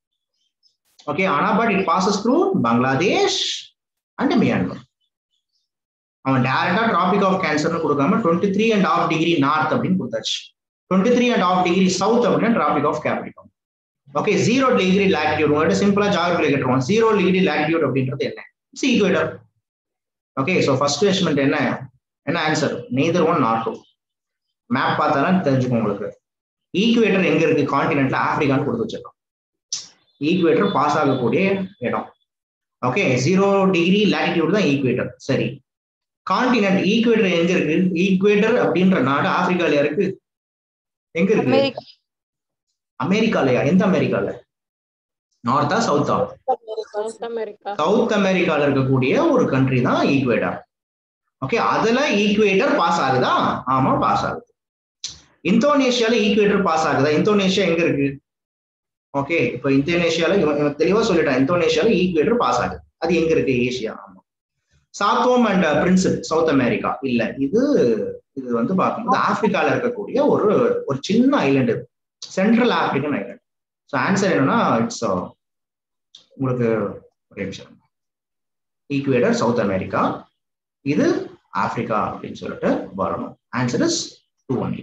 ஓகே ஆனா but it passes through Bangladesh and Myanmar அவன் டேரக்டா ட்ராபிக் ஆஃப் கேன்சர்னு கொடுக்காம twenty three and half degree north அப்படின்னு கொடுத்தாச்சு twenty three and half degree south அப்படின்னா tropic of Capricorn okay zero degree latitude உங்கள்கிட்ட சிம்பிளா ஜாகிரபில கேட்டுருவோம் ஜீரோ டிகிரி லாட்டிடியூட் அப்படின்றது என்ன it's equator okay so first question என்ன என்ன answer neither one not two map பார்த்தாலும் தெரிஞ்சுக்கும் உங்களுக்கு ஈக்குவேட்டர் எங்க இருக்கு கான்டினென்ட்ல ஆப்பிரிக்கான்னு கொடுத்து வச்சிருக்கோம் ஈக்குவேட்டர் பாஸ் ஆகக்கூடிய இடம் ஓகே ஜீரோ டிகிரி லாட்டிடியூட் தான் ஈக்குவேட்டர் சரி கான்டினென்ட் ஈக்குவேட்டர் எங்க இருக்கு ஈக்குவேட்டர் அப்படின்ற நாடு ஆப்பிரிக்கால இருக்கு எங்க இருக்கு அமெரிக்கா அமெரிக்காலயா எந்த அமெரிக்கால நார்த்தா சவுத்தா சவுத் அமெரிக்கா சவுத் அமெரிக்கால இருக்கக்கூடிய ஒரு கண்ட்ரி தான் ஈக்குவேட்டர் ஓகே அதுல ஈக்குவேட்டர் பாஸ் ஆகுதா ஆமா பாஸ் ஆகுது இந்தோனேஷியால ஈக்குவேட்டர் பாஸ் ஆகுதா இந்தோனேஷியா எங்க இருக்கு ஓகே இப்போ இந்தோனேஷியால இவன் இவன் தெளிவா சொல்லிட்டான் இந்தோனேஷியால ஈக்குவேட்டர் பாஸ் ஆகுது அது எங்க இருக்கு ஏசியா ஆமா Sao Tome and Principe South America இல்ல இது இது வந்து பார்க்கும்போது ஆப்பிரிக்கால இருக்கக்கூடிய ஒரு ஒரு சின்ன ஐலண்ட் இது central African island so answer என்னன்னா இட்ஸ் உங்களுக்கு ஒரே நிமிஷம் ஈக்குவேட்டர் சவுத் அமெரிக்கா இது ஆப்பிரிக்கா அப்படின்னு சொல்லிட்டு வரணும் answer is two one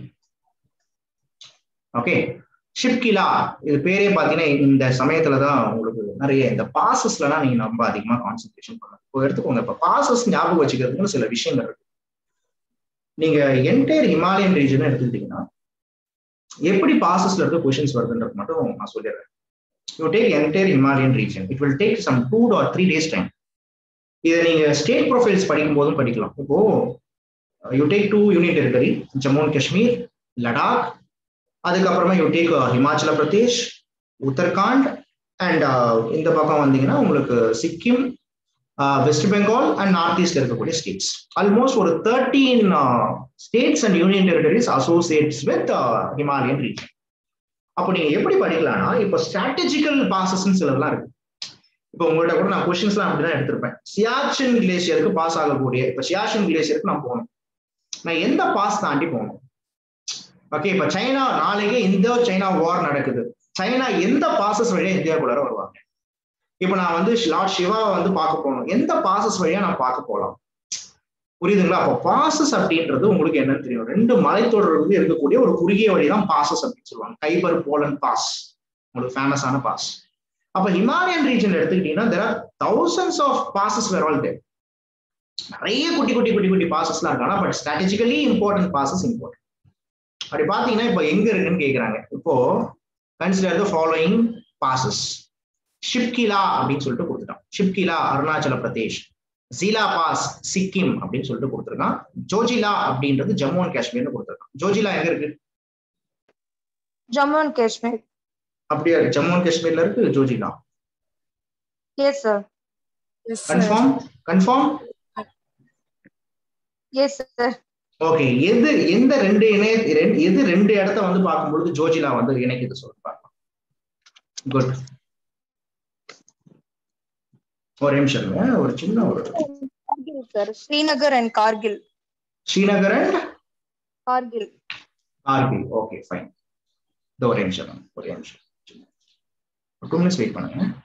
okay Shipkila இது பேரே பார்த்தீங்கன்னா இந்த சமயத்துல தான் உங்களுக்கு நிறைய இந்த பாசஸ்லாம் நீங்க ரொம்ப அதிகமா கான்சென்ட்ரேஷன் பண்ணணும் இப்போ எடுத்துக்கோங்க இப்போ பாசஸ் ஞாபகம் வச்சுக்கிறதுக்கு சில விஷயங்கள் இருக்கு நீங்க என்டையர் ஹிமாலயன் ரீஜன் எடுத்துக்கிட்டீங்கன்னா எப்படி பாசஸ்ல இருக்க கொஷின்ஸ் வருதுன்றது மட்டும் நான் சொல்லிடுறேன் you take entire Himalayan region it will take some two or three days time இதை நீங்க ஸ்டேட் ப்ரொஃபைல்ஸ் படிக்கும் போதும் படிக்கலாம் இப்போ you take two union territory Jammu and Kashmir Ladakh அதுக்கப்புறமா you take Himachal Pradesh Uttarakhand and இந்த பக்கம் வந்தீங்கன்னா உங்களுக்கு Sikkim West Bengal and north ஈஸ்ட்ல இருக்கக்கூடிய ஸ்டேட்ஸ் ஆல்மோஸ்ட் ஒரு thirteen states and union territories associates with Himalayan region அப்போ நீங்க எப்படி படிக்கலாம்னா இப்போ ஸ்ட்ராட்டஜிக்கல் பாசஸ்ன்னு சிலதெல்லாம் இருக்கு இப்போ உங்கள்ட்ட கூட நான் கொஸ்டின்ஸ்லாம் அப்படிதான் எடுத்திருப்பேன் சியாச்சின் கிளேசியருக்கு பாஸ் ஆகக்கூடிய இப்போ சியாச்சின் கிளேசியருக்கு நான் போகணும் நான் எந்த பாஸ் தாண்டி போகணும் ஓகே இப்ப சைனா நாளைக்கு இந்தோ சைனா வார் நடக்குது சைனா எந்த பாசஸ் வழியா இந்தியாவுக்குள்ளார வருவாங்க இப்ப நான் வந்து லார்ட் சிவாவை வந்து பார்க்க போகணும் எந்த பாசஸ் வழியா நான் பார்க்க போகலாம் புரியுதுங்களா அப்போ பாசஸ் அப்படின்றது உங்களுக்கு என்னன்னு தெரியும் ரெண்டு மலைத்தொடர்ந்து இருக்கக்கூடிய ஒரு குறுகிய வழி தான் பாசஸ் அப்படின்னு சொல்லுவாங்க கைபர் போலன் பாஸ் உங்களுக்கு ஃபேமஸான பாஸ் அப்ப ஹிமாலயன் ரீஜன் எடுத்துக்கிட்டீங்கன்னா there are thousands of passes where all there நிறைய குட்டி குட்டி குட்டி குட்டி பாசஸ்லாம் இருக்கு ஆனா but strategically important passes important அப்படி பாத்தீங்கன்னா இப்போ எங்க இருக்குன்னு கேக்குறாங்க இப்போ consider the following passes Shipkila அப்படின்னு சொல்லிட்டு கொடுத்துட்டான் ஷிப்கிலா அருணாச்சல பிரதேஷ் ஜீலா பாஸ் சிக்கிம் அப்படின்னு சொல்லிட்டு கொடுத்துருக்கான் ஜோஜிலா அப்படின்றது ஜம்மு அண்ட் காஷ்மீர்னு கொடுத்துருக்கான் ஜோஜிலா எங்க இருக்கு Jammu and Kashmir. அப்படியா ஜம்மு அண்ட் காஷ்மீர்ல இருக்கு Zojila Yes, sir. Yes confirm confirm Yes, sir. Okay எது எந்த ரெண்டு இணைய ரெண்டு- எது ரெண்டு இடத்த வந்து பார்க்கும்பொழுது ஜோஜிலா வந்து இணைக்குது சொல்லி பார்க்கலாம் குட் ஒரு நிமிஷம் இருங்க. ஒரு சின்ன ஒரு Kargil, sir. Srinagar and Kargil. Srinagar and Kargil. ஆர்பி ஓகே ஃபைன் இந்த ஒரே நிமிஷம் ஒரே நிமிஷம் டூ மினிட்ஸ் வெயிட் பண்ணுங்க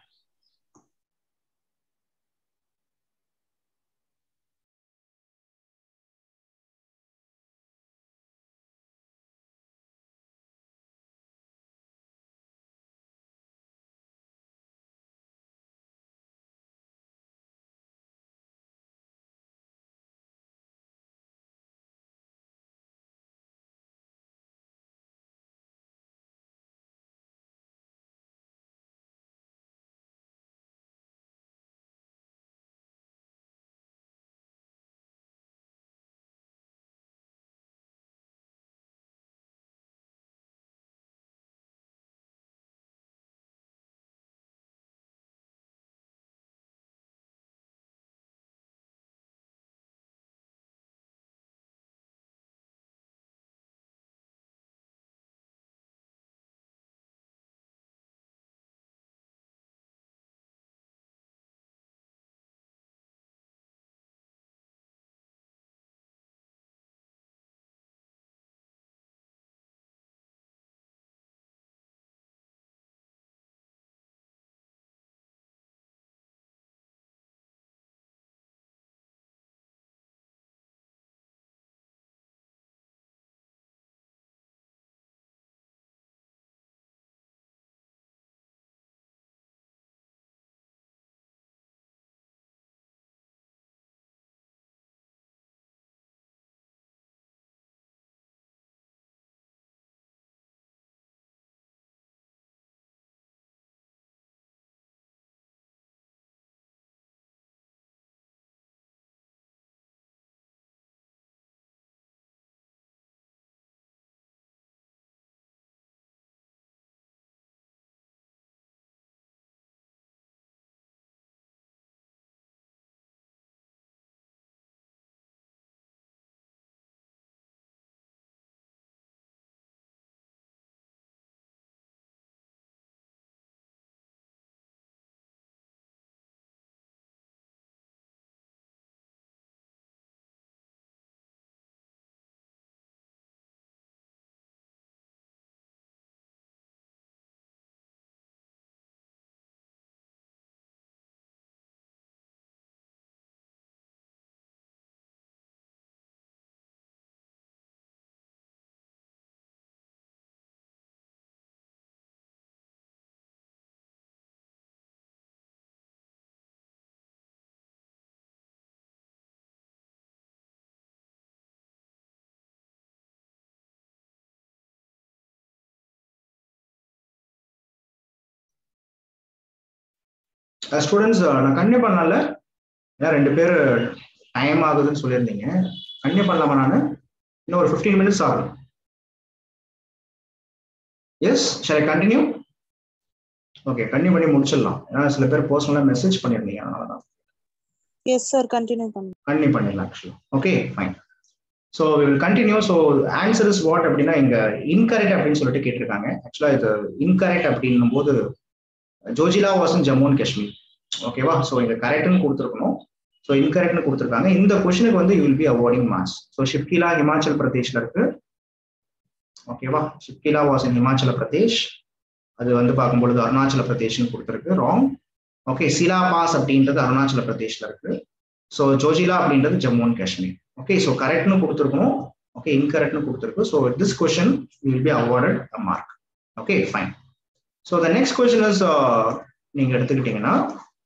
ஸ்டூடெண்ட்ஸ் நான் கன்னியூ பண்ணல ஏன்னா ரெண்டு பேர் டைம் ஆகுதுன்னு சொல்லியிருந்தீங்க கன்னியூ பண்ணலாமா நான் இன்னும் ஒரு ஃபிஃப்டீன் மினிட்ஸ் ஆகும் yes shall continue okay continue பண்ணி முடிச்சிடலாம் ஏன்னா சில பேர் பர்சனலாக மெசேஜ் பண்ணியிருந்தீங்க அதனால தான் எஸ் சார் கண்டினியூ பண்ணுங்க கண்டினியூ பண்ணிடலாம் actually okay fine so will continue so answer is what அப்படின்னா இங்க இன்கரெக்ட் அப்படின்னு சொல்லிட்டு கேட்டிருக்காங்க ஆக்சுவலா இது இன்கரெக்ட் அப்படின்னும் போது ஜோஜிலா வாசன் ஜம்மு அண்ட் காஷ்மீர் ஓகேவா ஸோ இங்க கரெக்ட்னு கொடுத்துருக்கணும் ஸோ இன்கரெக்ட்னு கொடுத்துருக்காங்க இந்த கொஷனுக்கு வந்து you will be awarding marks so Shipkila Himachal பிரதேஷ்ல இருக்கு ஓகேவா ஷிப்கிலா வாஸ் இன் ஹிமாச்சல பிரதேஷ் அது வந்து பார்க்கும்பொழுது அருணாச்சல பிரதேஷ்னு கொடுத்துருக்கு ராங் ஓகே சிலா பாஸ் அப்படின்றது அருணாச்சல பிரதேஷ்ல இருக்கு ஸோ ஜோஜிலா அப்படின்றது Jammu and Kashmir okay so கரெக்ட்னு கொடுத்துருக்கணும் ஓகே இன்கரெக்ட்னு கொடுத்துருக்கு so this question will be awarded a mark okay fine so the next question is நீங்க எடுத்துக்கிட்டீங்கன்னா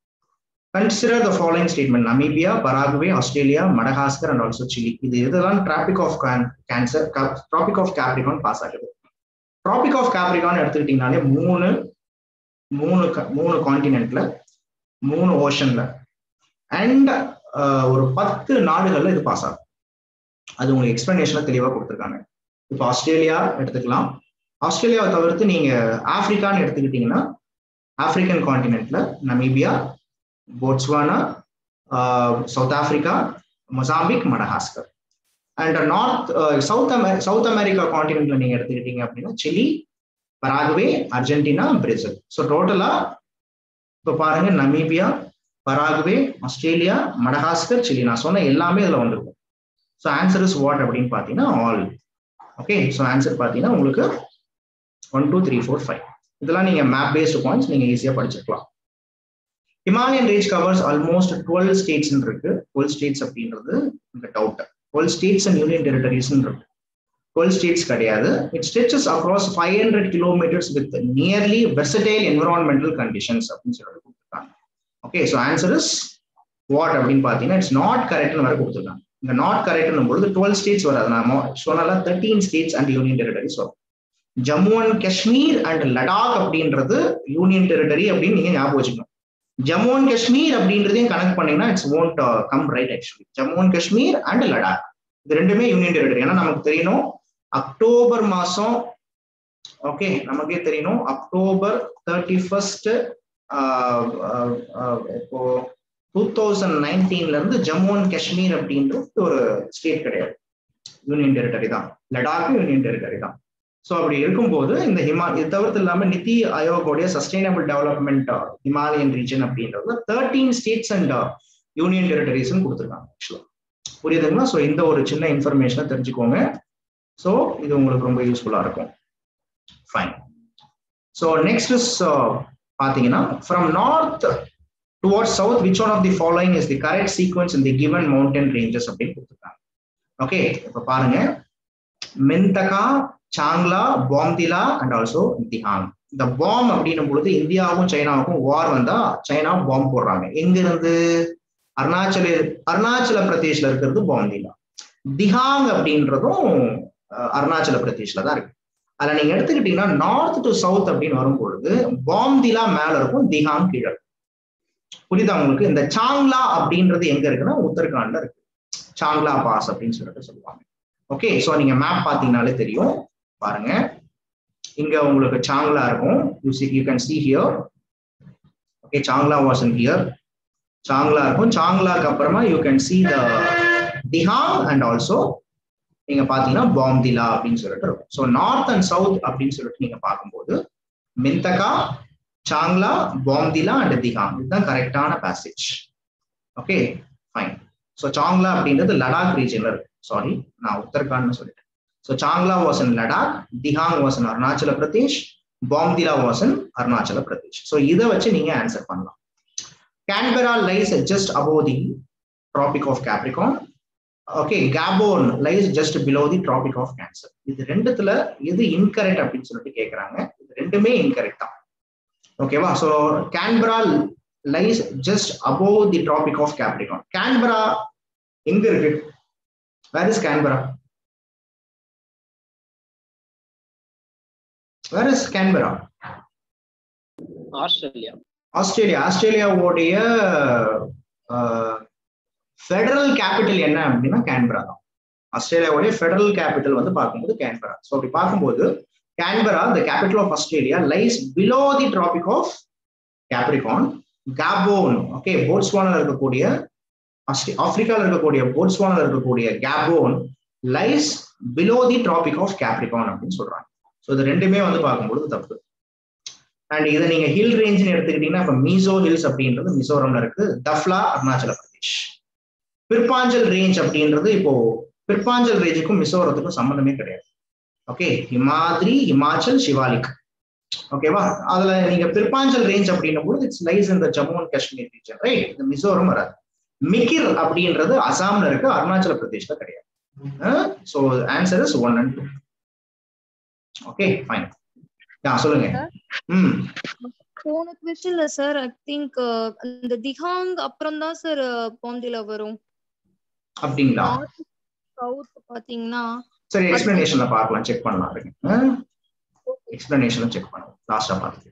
consider the following statement Namibia Paraguay Australia Madagascar and also Chile இது இதெல்லாம் tropic of cancer tropic of Capricorn pass ஆகுது tropic of Capricorn எடுத்துக்கிட்டீங்கனாலே மூணு மூணு மூணு காண்டினென்ட்ல மூணு ஓஷன்ல அண்ட் ஒரு பத்து நாடுகள்ல இது பாஸ் ஆகும் அது உங்களுக்கு எக்ஸ்பிளனேஷன்ல தெளிவா கொடுத்துருக்காங்க இப்போ ஆஸ்திரேலியா எடுத்துக்கலாம் ஆஸ்திரேலியாவை தவிர்த்து நீங்க ஆப்பிரிக்கான்னு எடுத்துக்கிட்டீங்கன்னா ஆப்பிரிக்கன் காண்டினென்ட்ல Namibia Botswana south Africa Mozambique Madagascar and north south அமெ சவுத் அமெரிக்கா காண்டினென்ட்ல நீங்க எடுத்துக்கிட்டீங்க அப்படின்னா Chile Paraguay Argentina Brazil so டோட்டலா இப்போ பாருங்க Namibia Paraguay Australia Madagascar Chile நான் சொன்ன எல்லாமே இதுல வந்திருக்கும் ஸோ ஆன்சர் இஸ் வாட் அப்படின்னு பார்த்தீங்கன்னா ஆல் ஓகே ஸோ ஆன்சர் பார்த்தீங்கன்னா உங்களுக்கு one two three four five இதெல்லாம் நீங்க மேப் பேஸ்டு பாயிண்ட்ஸ் நீங்க ஈஸியா படிச்சுக்கலாம் Himalayan range covers almost twelve states இருக்கு டுவெல் ஸ்டேட்ஸ் அப்படின்றது இந்த doubt twelve states and union territories இருக்கு டுவெல் ஸ்டேட்ஸ் கிடையாது it stretches across five hundred kilometres with nearly versatile environmental conditions அப்படின்னு சொல்லிட்டு கொடுத்துருக்காங்க okay so answer is what அப்படின்னு பார்த்தீங்கன்னா இட்ஸ் நாட் கரெக்ட்னு வர கொடுத்துருக்காங்க இந்த நாட் கரெக்ட்னும் பொழுது டுவெல் ஸ்டேட்ஸ் வராது நான் சொன்னால thirteen states and union territories வரும் ஜம்மு அண்ட் காஷ்மீர் அண்ட் லடாக் அப்படின்றது யூனியன் டெரிட்டரி அப்படின்னு நீங்க ஞாபகம் வச்சுக்கணும் ஜம்மு அண்ட் காஷ்மீர் அப்படின்றதையும் கனெக்ட் பண்ணீங்கன்னா it's won't come right actually Jammu and Kashmir and Ladakh இது ரெண்டுமே யூனியன் டெரிட்டரி ஏன்னா நமக்கு தெரியணும் அக்டோபர் மாசம் ஓகே நமக்கே தெரியணும் அக்டோபர் தேர்ட்டி ஃபர்ஸ்ட் இப்போ டூ தௌசண்ட் நைன்டீன்ல இருந்து ஜம்மு அண்ட் காஷ்மீர் அப்படின்றது ஒரு ஸ்டேட் கிடையாது யூனியன் டெரிட்டரி தான் லடாக் யூனியன் டெரிட்டரி தான் ஸோ அப்படி இருக்கும்போது இந்த ஹிமா இது தவிர்த்து இல்லாம நிதி ஆயோகோடைய சஸ்டைனபிள் டெவலப்மெண்ட் ஹிமாலயன் ரீஜன் அப்படின்றது thirteen states and union territories கொடுத்துருக்காங்க ஆக்சுவலா புரியுதுங்களா ஸோ இந்த ஒரு சின்ன இன்ஃபர்மேஷனை தெரிஞ்சுக்கோங்க ஸோ இது உங்களுக்கு ரொம்ப யூஸ்ஃபுல்லா இருக்கும் ஃபைன் ஸோ நெக்ஸ்ட் இஸ் பார்த்தீங்கன்னா from north towards south which one of the following is the correct sequence in the given mountain ranges அப்படின்னு கொடுத்துருக்காங்க ஓகே இப்போ பாருங்க மென்தகா சாங்லா பாம்திலா அண்ட் ஆல்சோ திஹாங் இந்த பாம் அப்படின்னும் பொழுது இந்தியாவுக்கும் சைனாவுக்கும் வார் வந்தா சைனா பாம் போடுறாங்க எங்க இருந்து அருணாச்சல அருணாச்சல பிரதேஷ்ல இருக்கிறது பாம்திலா திஹாங் அப்படின்றதும் அருணாச்சல பிரதேஷ்ல தான் இருக்கு அதுல நீங்க எடுத்துக்கிட்டீங்கன்னா நார்த் டு சவுத் அப்படின்னு வரும் பொழுது பாம்திலா மேல இருக்கும் திஹாங் கீழே புரியுதா உங்களுக்கு இந்த சாங்லா அப்படின்றது எங்க இருக்குன்னா உத்தரகாண்ட்ல இருக்கு சாங்லா பாஸ் அப்படின்னு சொல்லிட்டு சொல்லுவாங்க ஓகே ஸோ நீங்க மேப் பார்த்தீங்கனாலே தெரியும் பாருங்க இங்க உங்களுக்கு சாங்லா இருக்கும் you see you can see here okay Changla was in here Changla இருக்கும் சாங்லாக்கு அப்புறமா you can see the Dihang and also நீங்க பாத்தீங்கன்னா பாம்திலா அப்படின்னு சொல்லிட்டு இருக்கும் ஸோ நார்த் அண்ட் சவுத் அப்படின்னு சொல்லிட்டு நீங்க பார்க்கும்போது மின்தகா சாங்லா பாம்திலா அண்ட் திஹாங் இதுதான் கரெக்டான passage okay fine so Changla அப்படின்றது லடாக் ரீஜன்ல இருக்கு சாரி நான் உத்தரகாண்ட்னு சொல்லிட்டேன் so Changla was in Ladakh Dihang was in Arunachal Pradesh Bomdila was in Arunachal Pradesh so இதை வச்சு நீங்க ஆன்சர் பண்ணலாம் Canberra lies just above the tropic of Capricorn okay Gabon lies just below the tropic of cancer இது ரெண்டுத்துல எது இன்கரெக்ட் அப்படின்னு சொல்லிட்டு கேட்கறாங்க இது ரெண்டுமே இன்கரெக்ட் தான் ஓகேவா so Canberra lies just above the tropic of Capricorn Canberra எங்க இருக்கு where is Canberra where is Canberra Australia Australia ஆஸ்திரேலியாவுடைய ஃபெடரல் கேபிட்டல் என்ன அப்படின்னா கேன்பரா தான் ஆஸ்திரேலியாவுடைய ஃபெடரல் கேபிட்டல் வந்து பார்க்கும்போது கேன்பரா ஸோ அப்படி பார்க்கும்போது Canberra the capital of Australia lies below the tropic of Capricorn Gabon okay போட்ஸ்வானில் இருக்கக்கூடிய ஆப்பிரிக்காவில் இருக்கக்கூடிய போட்ஸ்வானில் இருக்கக்கூடிய Gabon lies below the tropic of Capricorn அப்படின்னு சொல்றாங்க ஸோ இது ரெண்டுமே வந்து பார்க்கும்போது தப்பு அண்ட் இதை நீங்க ஹில் ரேஞ்ச்னு எடுத்துக்கிட்டீங்கன்னா இப்போ மீசோ ஹில்ஸ் அப்படின்றது மிசோரம்ல இருக்கு தஃப்லா அருணாச்சல பிரதேஷ் பிற்பாஞ்சல் ரேஞ்ச் அப்படின்றது இப்போ பிற்பாஞ்சல் ரேஞ்சுக்கும் மிசோரத்துக்கும் சம்மந்தமே கிடையாது ஓகே ஹிமாத்ரி ஹிமாச்சல் சிவாலிக் ஓகேவா அதுல நீங்க பிற்பாஞ்சல் ரேஞ்ச் அப்படின்னும் போது இட்ஸ் லைஸ் இந்த Jammu and Kashmir region right இந்த மிசோரம் வராது மிகிர் அப்படின்றது அசாம்ல இருக்கு அருணாச்சல பிரதேஷ்ல கிடையாது so answer is one and two okay fine yeah சொல்லுங்க ம் போன கொஸ்டின்ல சார் ஐ திங்க் அந்த திஹாங் அப்புறம் தான் சார் பாந்தில வரும் அப்படிங்களா சவுத் பாத்தீங்கன்னா சரி எக்ஸ்பிளனேஷன்ல பார்க்கலாம் செக் பண்ணலாம் இருக்கு எக்ஸ்பிளனேஷன்ல செக் பண்ணலாம் லாஸ்டா பார்த்துட்டு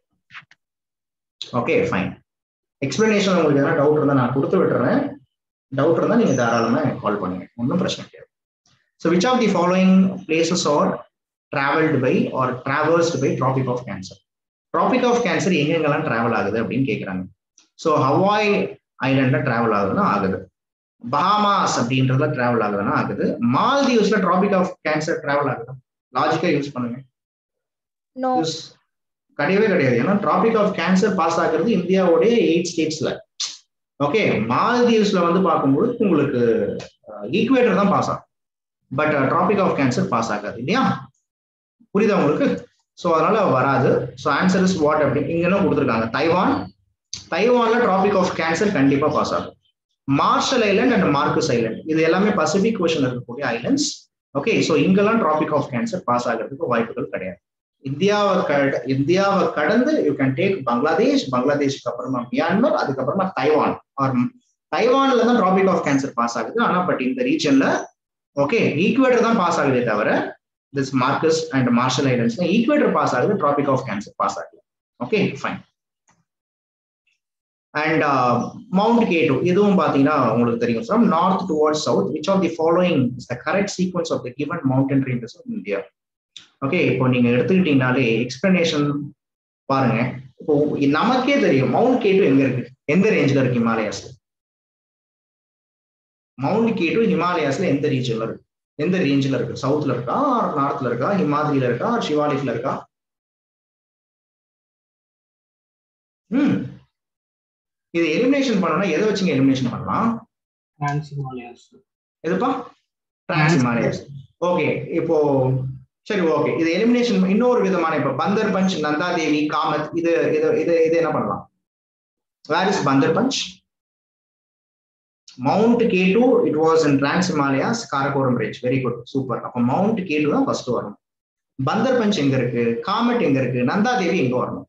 ஓகே ஃபைன் எக்ஸ்பிளனேஷன் உங்களுக்கு எதனா டவுட் இருந்தா நான் கொடுத்து விட்டுறேன் டவுட் இருந்தா நீங்க தாராளமா கால் பண்ணுங்க ஒன்றும் பிரச்சனை கிடையாது so which of the following places are travelled by are travelled by tropic of cancer tropic of cancer எங்கெங்கெல்லாம் டிராவல் ஆகுது அப்படின்னு கேட்குறாங்க ஸோ ஹவாய் ஐலண்ட்ல டிராவல் ஆகுதுன்னா ஆகுது பஹாமாஸ் அப்படின்றதுல டிராவல் ஆகுதுன்னா ஆகுது மால்தீவ்ஸ்ல ட்ராபிக் ஆஃப் கேன்சர் டிராவல் ஆகுது லாஜிக்கா யூஸ் பண்ணுங்க நோ Use- கிடையவே கிடையாது ஏன்னா ட்ராபிக் ஆஃப் கேன்சர் பாஸ் ஆகுறது இந்தியாவுடைய எயிட் ஸ்டேட்ஸ்ல ஓகே மால்தீவ்ஸ்ல வந்து பார்க்கும்போது உங்களுக்கு ஈக்குவேட்டர் தான் பாஸ் ஆகும் but tropic of cancer pass ஆகாது இல்லையா புரியுதா உங்களுக்கு ஸோ அதனால வராது ஸோ ஆன்சர் இஸ் வாட் அப்படி இங்க என்ன கொடுத்துருக்காங்க தைவான் தைவான்ல ட்ராபிக் ஆஃப் கேன்சர் கண்டிப்பா பாஸ் ஆகும் Marshall island and Marcus island இது எல்லாமே பசிபிக் ஓஷன்ல இருக்கக்கூடிய ஐலண்ட்ஸ் ஓகே ஸோ இங்கெல்லாம் ட்ராபிக் ஆஃப் கேன்சர் பாஸ் ஆகிறதுக்கு வாய்ப்புகள் கிடையாது இந்தியாவை கட இந்தியாவை கடந்து யூ கேன் டேக் பங்களாதேஷ் பங்களாதேஷ்க்கு அப்புறமா மியான்மர் அதுக்கப்புறமா தைவான் ஆர் தைவான்ல தான் ட்ராபிக் ஆஃப் கேன்சர் பாஸ் ஆகுது ஆனா பட் இந்த ரீஜன்ல ஓகே ஈக்குவேட்டர் தான் பாஸ் ஆகுதே தவிர திஸ் மார்க்கஸ் அண்ட் மார்ஷல் ஐலண்ட்ஸ்ல ஈக்குவேட்டர் பாஸ் ஆகுது ட்ராபிக் ஆஃப் கேன்சர் பாஸ் ஆகுது ஓகே ஃபைன் அண்ட் மவுண்ட் கேட்டோ இதுவும் பாத்தீங்கன்னா உங்களுக்கு தெரியும் from north towards south which of the following is the correct sequence of the given mountain ranges of India okay இப்போ நீங்க எடுத்துக்கிட்டீங்கனாலே எக்ஸ்பிளனேஷன் பாருங்க இப்போ நமக்கே தெரியும் மவுண்ட் கேட்டு எங்க இருக்கு எந்த ரேஞ்சில் இருக்கு ஹிமாலயாஸ்ல மவுண்ட் கேட்டு ஹிமாலயாஸ்ல எந்த ரீஜன்ல இருக்கு எந்த ரேஞ்சில் இருக்கு சவுத்ல இருக்கா நார்த்ல இருக்கா ஹிமாத்ரியில இருக்கா சிவாலிக்ல இருக்கா ம் இது எலிமினேஷன் பண்ணணும்னா எதை வச்சுங்க எலிமினேஷன் பண்ணலாம் டிரான்ஸ் ஹிமாலயாஸ் எதுப்பா டிரான்ஸ் ஹிமாலயாஸ் ஓகே இப்போ சரி ஓகே இது எலிமினேஷன் இன்னொரு விதமான இப்ப பந்தர் பஞ்ச் நந்தா தேவி காமத் இது இது இது இது என்ன பண்ணலாம் where is Bandarpunch mount K two it was in trans Himalayas Karakoram range very good super அப்போ மவுண்ட் கே டூ தான் ஃபர்ஸ்ட் வரணும் பந்தர் பஞ்ச் எங்க இருக்கு காமெட் எங்க இருக்கு நந்தா தேவி எங்க வரணும்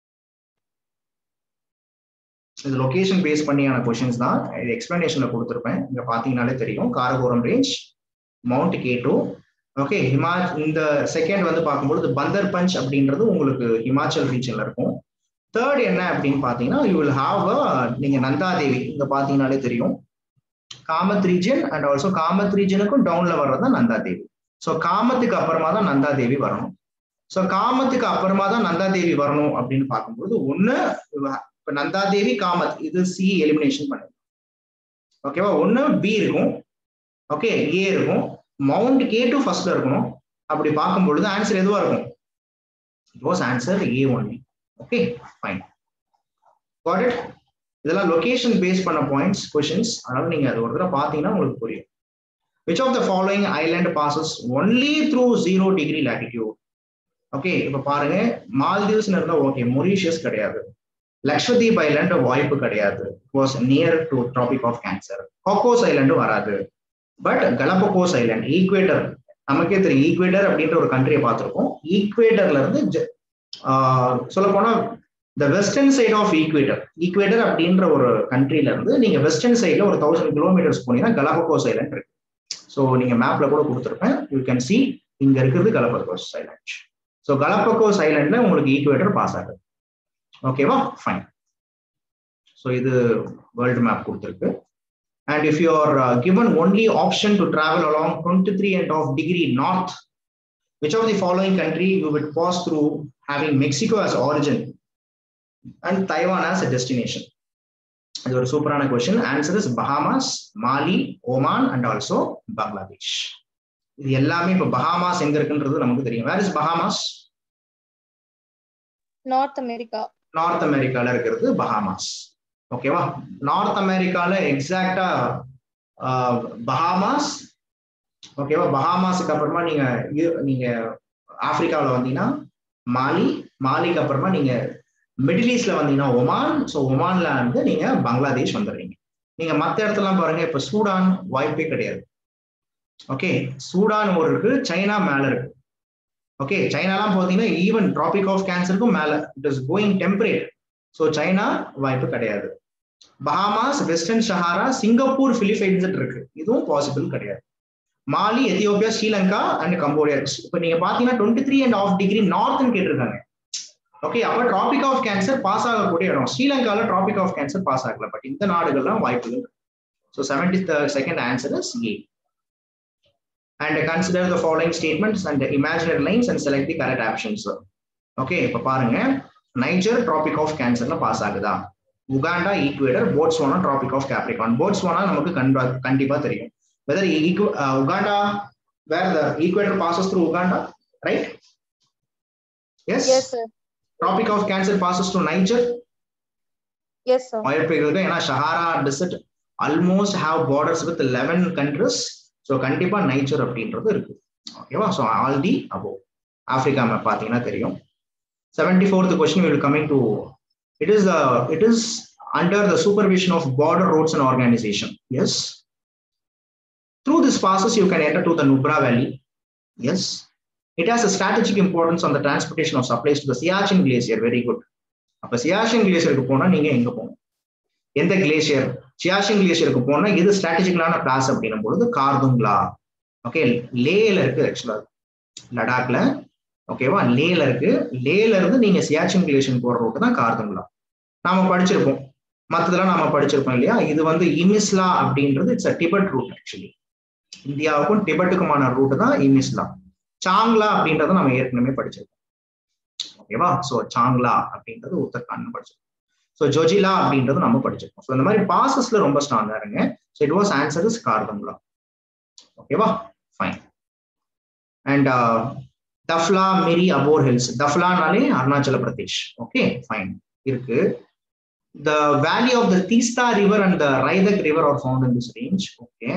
இது லொகேஷன் பேஸ் பண்ணியான கொஷின்ஸ் தான் இது எக்ஸ்பிளனேஷன்ல கொடுத்துருப்பேன் இங்க பாத்தீங்கன்னாலே தெரியும் Karakoram range mount K two okay ஹிமா இந்த செகண்ட் வந்து பார்க்கும்போது பந்தர் பஞ்ச் அப்படின்றது உங்களுக்கு ஹிமாச்சல் ரீஜன்ல இருக்கும் தேர்ட் என்ன அப்படின்னு பாத்தீங்கன்னா யூ வில் ஹாவ் நீங்க நந்தாதேவி இங்க பாத்தீங்கன்னாலே தெரியும் Kamet region and also Kamet ரீஜனுக்கும் டவுன்ல வர்றது தான் நந்தாதேவி ஸோ காமத்துக்கு அப்புறமா தான் நந்தாதேவி வரணும் ஸோ காமத்துக்கு அப்புறமா தான் நந்தாதேவி வரணும் அப்படின்னு பார்க்கும்போது ஒண்ணு இப்ப நந்தாதேவி காமத் இது சி எலிமினேஷன் பண்ணுங்க ஓகேவா ஒண்ணு பி இருக்கும் ஓகே ஏ இருக்கும் மவுண்ட் கே டூ ஃபர்ஸ்ட்ல இருக்கணும் அப்படி பார்க்கும் பொழுது ஆன்சர் எதுவா இருக்கும் it was answer A only okay fine got it இதெல்லாம் லொகேஷன் பேஸ் பண்ண பாயிண்ட்ஸ் கொஷின்ஸ் அதனால நீங்க அது ஒரு தடவை பார்த்தீங்கன்னா உங்களுக்கு புரியும் which of the following island passes only through zero degree latitude okay இப்ப பாருங்க மால்தீவ்ஸ் இருந்தா ஓகே மொரீஷியஸ் கிடையாது லக்ஷதீப் ஐலாண்ட் வாய்ப்பு கிடையாது was near to tropic of cancer Cocos ஐலாண்டும் வராது பட் கலபகோஸ் ஐலாண்ட் ஈக்குவேட்டர் நமக்கே தெரியும் ஈக்குவேட்டர் அப்படின்ற ஒரு கண்ட்ரியை பார்த்துருக்கோம் ஈக்குவேட்டர்ல இருந்து சொல்ல போனா the western side of equator equator அப்படின்ற ஒரு கண்ட்ரில இருந்து நீங்க வெஸ்டர்ன் சைட்ல ஒரு தௌசண்ட் கிலோமீட்டர்ஸ் போனீங்கன்னா கலபகோஸ் ஐலாண்ட் இருக்கு ஸோ நீங்க மேப்ல கூட கொடுத்துருப்பேன் யூ கேன் சி இங்க இருக்கிறது கலபகோஸ் ஐலாண்ட் ஸோ கலபகோஸ் ஐலாண்ட்ல உங்களுக்கு ஈக்குவேட்டர் பாஸ் ஆகுது ஓகேவா ஃபைன் ஸோ இது வேர்ல்டு மேப் கொடுத்துருக்கு and if you are uh, given only option to travel along 23 and half degree north which of the following country you would pass through having mexico as origin and taiwan as a destination இது ஒரு சூப்பரான question answer is Bahamas Mali Oman and also Bangladesh இது எல்லாமே இப்ப Bahamas எங்க இருக்குன்றது நமக்கு தெரியும் where is Bahamas north America north அமெரிக்கால இருக்கிறது பஹாமாஸ் ஓகேவா நார்த் அமெரிக்கால எக்ஸாக்டா பஹாமாஸ் ஓகேவா பஹாமாஸுக்கு அப்புறமா நீங்க யு- நீங்க ஆப்பிரிக்காவில் வந்தீங்கன்னா மாலி மாலிக்கு அப்புறமா நீங்க மிடில் ஈஸ்ட்ல வந்தீங்கன்னா ஒமான் ஸோ ஒமான்ல வந்து நீங்க பங்களாதேஷ் வந்துடுறீங்க நீங்க மற்ற இடத்துலாம் பாருங்க இப்ப சூடான் வாய்ப்பே கிடையாது ஓகே சூடான் ஒரு இருக்கு சைனா மேல இருக்கு ஓகே சைனாலாம் பார்த்தீங்கன்னா ஈவன் டிராபிக் ஆஃப் கேன்சருக்கும் மேல it is going temperate so China வாய்ப்பு கிடையாது Bahamas western Sahara Singapore Philippines இருக்கு இதுவும் பாசிபிள் கிடையாது Mali Ethiopia Sri Lanka and Cambodia இப்போ நீங்க பாத்தீங்கன்னா twenty three and half degree நார்த்னு கேட்டிருக்காங்க ஓகே அப்ப டிராபிக் ஆஃப் கேன்சர் பாஸ் ஆகக்கூடிய இடம் ஸ்ரீலங்கால டிராபிக் ஆஃப் கேன்சர் பாஸ் ஆகல பட் இந்த நாடுகள்லாம் வாய்ப்புகள் so seventy second answer is A and consider the following statements and imaginary lines and select the correct options okay இப்ப பாருங்க நைஜர் டிராபிக் ஆஃப் கேன்சர்ல பாஸ் ஆகுதா Uganda Ecuador Botswana tropic of Capricorn Botswana நமக்கு கண்டிப்பா கண்டிப்பா தெரியும் whether Uganda where the equator passes through Uganda right yes yes sir tropic of cancer passes to Niger yes sir வாய்ப்புகள் இருக்கு ஏன்னா Sahara desert almost have borders with eleven countries so கண்டிப்பா Niger அப்படின்றது இருக்கு ஓகேவா so all the above Africa map பார்த்தீங்கன்னா தெரியும் seventy fourth question will coming to it is it is under the supervision of border roads and organisation yes through this passes you can enter to the Nubra valley yes it has a strategic importance on the transportation of supplies to the Siachen glacier very good அப்ப சியாச்சின் கிளேசியருக்கு போனா நீங்க எங்க போகணும் எந்த glacier Siachen கிளேசியருக்கு போனா இது ஸ்ட்ராட்டஜிக்கலான பிளாஸ் அப்படின்னும் பொழுது கார்துங்லா ஓகே லேல இருக்கு ஆக்சுவலா லடாக்ல ஓகேவா லேல இருக்கு லேல இருந்து நீங்க சியாச்சின் கிளேஷன் போற ரூட் தான் கார்துங்லா நாம படிச்சிருப்போம் மத்ததெல்லாம் நாம படிச்சிருப்போம் இல்லையா இது வந்து இமிஸ்லா அப்படின்றது it's a Tibet route actually இந்தியாவுக்கும் டிபெட்டுக்குமான ரூட் தான் இமிஸ்லா சாங்லா அப்படின்றத நம்ம ஏற்கனவே படிச்சிருக்கோம் ஓகேவா சோ சாங்லா அப்படின்றது உத்தரகாண்ட் படிச்சிருக்கோம் ஸோ ஜோஜிலா அப்படின்றது நம்ம படிச்சிருக்கோம் ஸோ இந்த மாதிரி பாசஸ்ல ரொம்ப ஸ்ட்ராங்கா இருங்க so it was answer is Khardung La ஓகேவா fine and Dafla Miri Abor hills தஃப்லானாலே அருணாச்சல பிரதேஷ் ஓகே ஃபைன் இருக்கு the valley of the Teesta river and the Raidak river are found in this range okay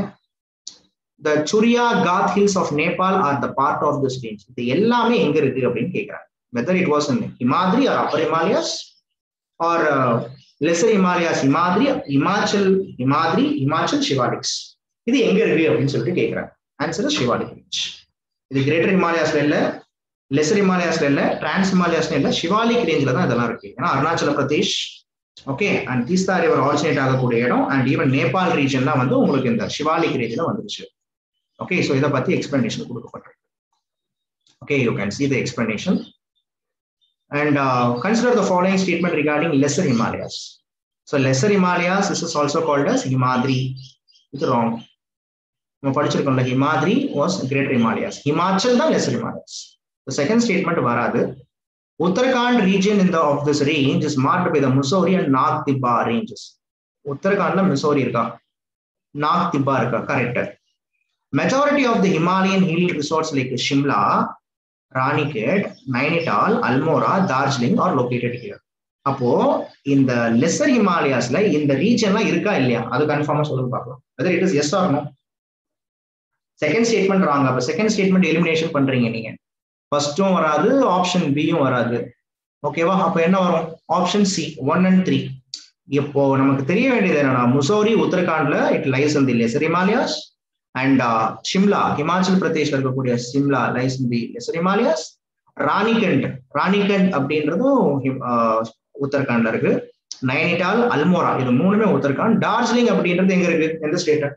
the Churia Ghat hills of Nepal are the part of this range இது எல்லாமே எங்க இருக்கு அப்படின்னு கேட்கிறாங்க whether it was in Himadri or upper Himalayas or lesser Himalayas Himadri Himachal Himadri Himachal Shivaliks இது எங்க இருக்கு அப்படின்னு சொல்லிட்டு கேட்கிறாங்க ஆன்சர் ஷிவாலிக் ரேஞ்ச் இது கிரேட்டர் ஹிமாலயாஸ்ல இல்ல லெசர் ஹிமாலயாஸ்ல இல்ல டிரான்ஸ் ஹிமாலயாஸ்ல இல்ல ஷிவாலிக் ரேஞ்சில தான் இதெல்லாம் இருக்கு ஏன்னா Arunachal Pradesh okay and Teesta river originate ஆகக்கூடிய இடம் அண்ட் ஈவன் நேபாள் ரீஜன்லாம் வந்து உங்களுக்கு இந்த ஷிவாலிக் ரேஞ்சில் வந்துருச்சு ஓகே ஸோ இதை பத்தி எக்ஸ்பிளனேஷன் கொடுக்கப்பட்டிருக்கு okay you can see the explanation and uh, consider the following statement regarding lesser Himalayas. So lesser Himalayas, this is also called as Himadri. It's wrong. நம்ம படிச்சிருக்கோம்ல Himadri was greater Himalayas Himachal தான் lesser Himalayas second statement வராது Uttarakhand region இந்த of this range is mark by the Mussoorie and Nag Tibba ranges உத்தரகாண்ட்ல மிசோரி இருக்கா நாக் திப்பா இருக்கா correct majority of the Himalayan hill resorts like Shimla Ranikhet Nainital Almora Darjeeling are located here அப்போ இந்த லெசர் ஹிமாலயாஸ்ல இந்த ரீஜன்லாம் இருக்கா இல்லையா அது கன்ஃபார்மா சொல்லுங்க பார்க்கலாம் whether it is yes or no second statement wrong அப்ப செகண்ட் ஸ்டேட்மெண்ட் எலிமினேஷன் பண்றீங்க நீங்க ஃபர்ஸ்டும் வராது ஆப்ஷன் பியும் வராது ஓகேவா அப்ப என்ன வரும் option C one and three இப்போ நமக்கு தெரிய வேண்டியது என்னன்னா முசோரி உத்தரகாண்ட்ல இட் லைஸ் இந்த lesser Himalayas and Shimla Himachal பிரதேஷ்ல இருக்கக்கூடிய Shimla lies in the lesser Himalayas Ranikhet Ranikhet அப்படின்றதும் உத்தரகாண்ட்ல இருக்கு நைனிடால் அல்மோரா இது மூணுமே உத்தரகாண்ட் டார்ஜிலிங் அப்படின்றது எங்க இருக்கு எந்த ஸ்டேட்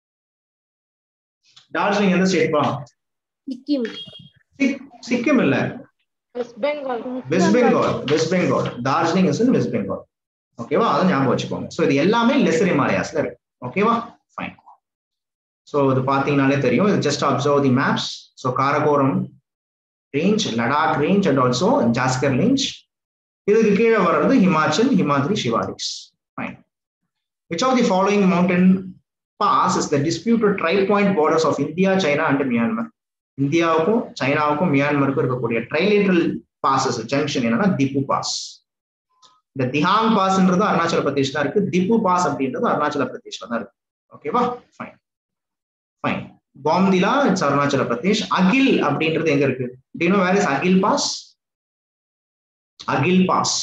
டார்ஜிலிங் எந்த ஸ்டேட்பா சிக்கிம் சிக்கிம் இல்ல வெஸ்ட் பெங்கால் வெஸ்ட் பெங்கால் வெஸ்ட் பெங்கால் டார்ஜிலிங் இஸ் இன் வெஸ்ட் பெங்கால் ஓகேவா அதை ஞாபகம் வச்சுக்கோங்க ஸோ இது எல்லாமே லெசர் ஹிமாலயாஸ்ல இருக்கு ஓகேவா ஃபைன் ஸோ இது பார்த்தீங்கனாலே தெரியும் இது just observe the maps so Karakoram range Ladakh range and also Zanskar range இதுக்கு கீழே வர்றது Himachal Himadri Shivaliks fine which of the following mountain pass is the disputed tri point borders of India China and Myanmar இந்தியாவுக்கும் சைனாவுக்கும் மியான்மருக்கும் இருக்கக்கூடிய ட்ரைலேட்ரல் பாசஸ் ஜங்ஷன் என்னன்னா Tipu pass இந்த திஹாங் பாஸ்ன்றது அருணாச்சல பிரதேஷ் தான் இருக்கு திப்பு பாஸ் அப்படின்றது அருணாச்சல பிரதேஷ்ல தான் இருக்கு ஓகேவா fine fine Bomdila it's Arunachal Pradesh Aghil அப்படின்றது எங்க இருக்கு டினோ where is Aghil pass Aghil pass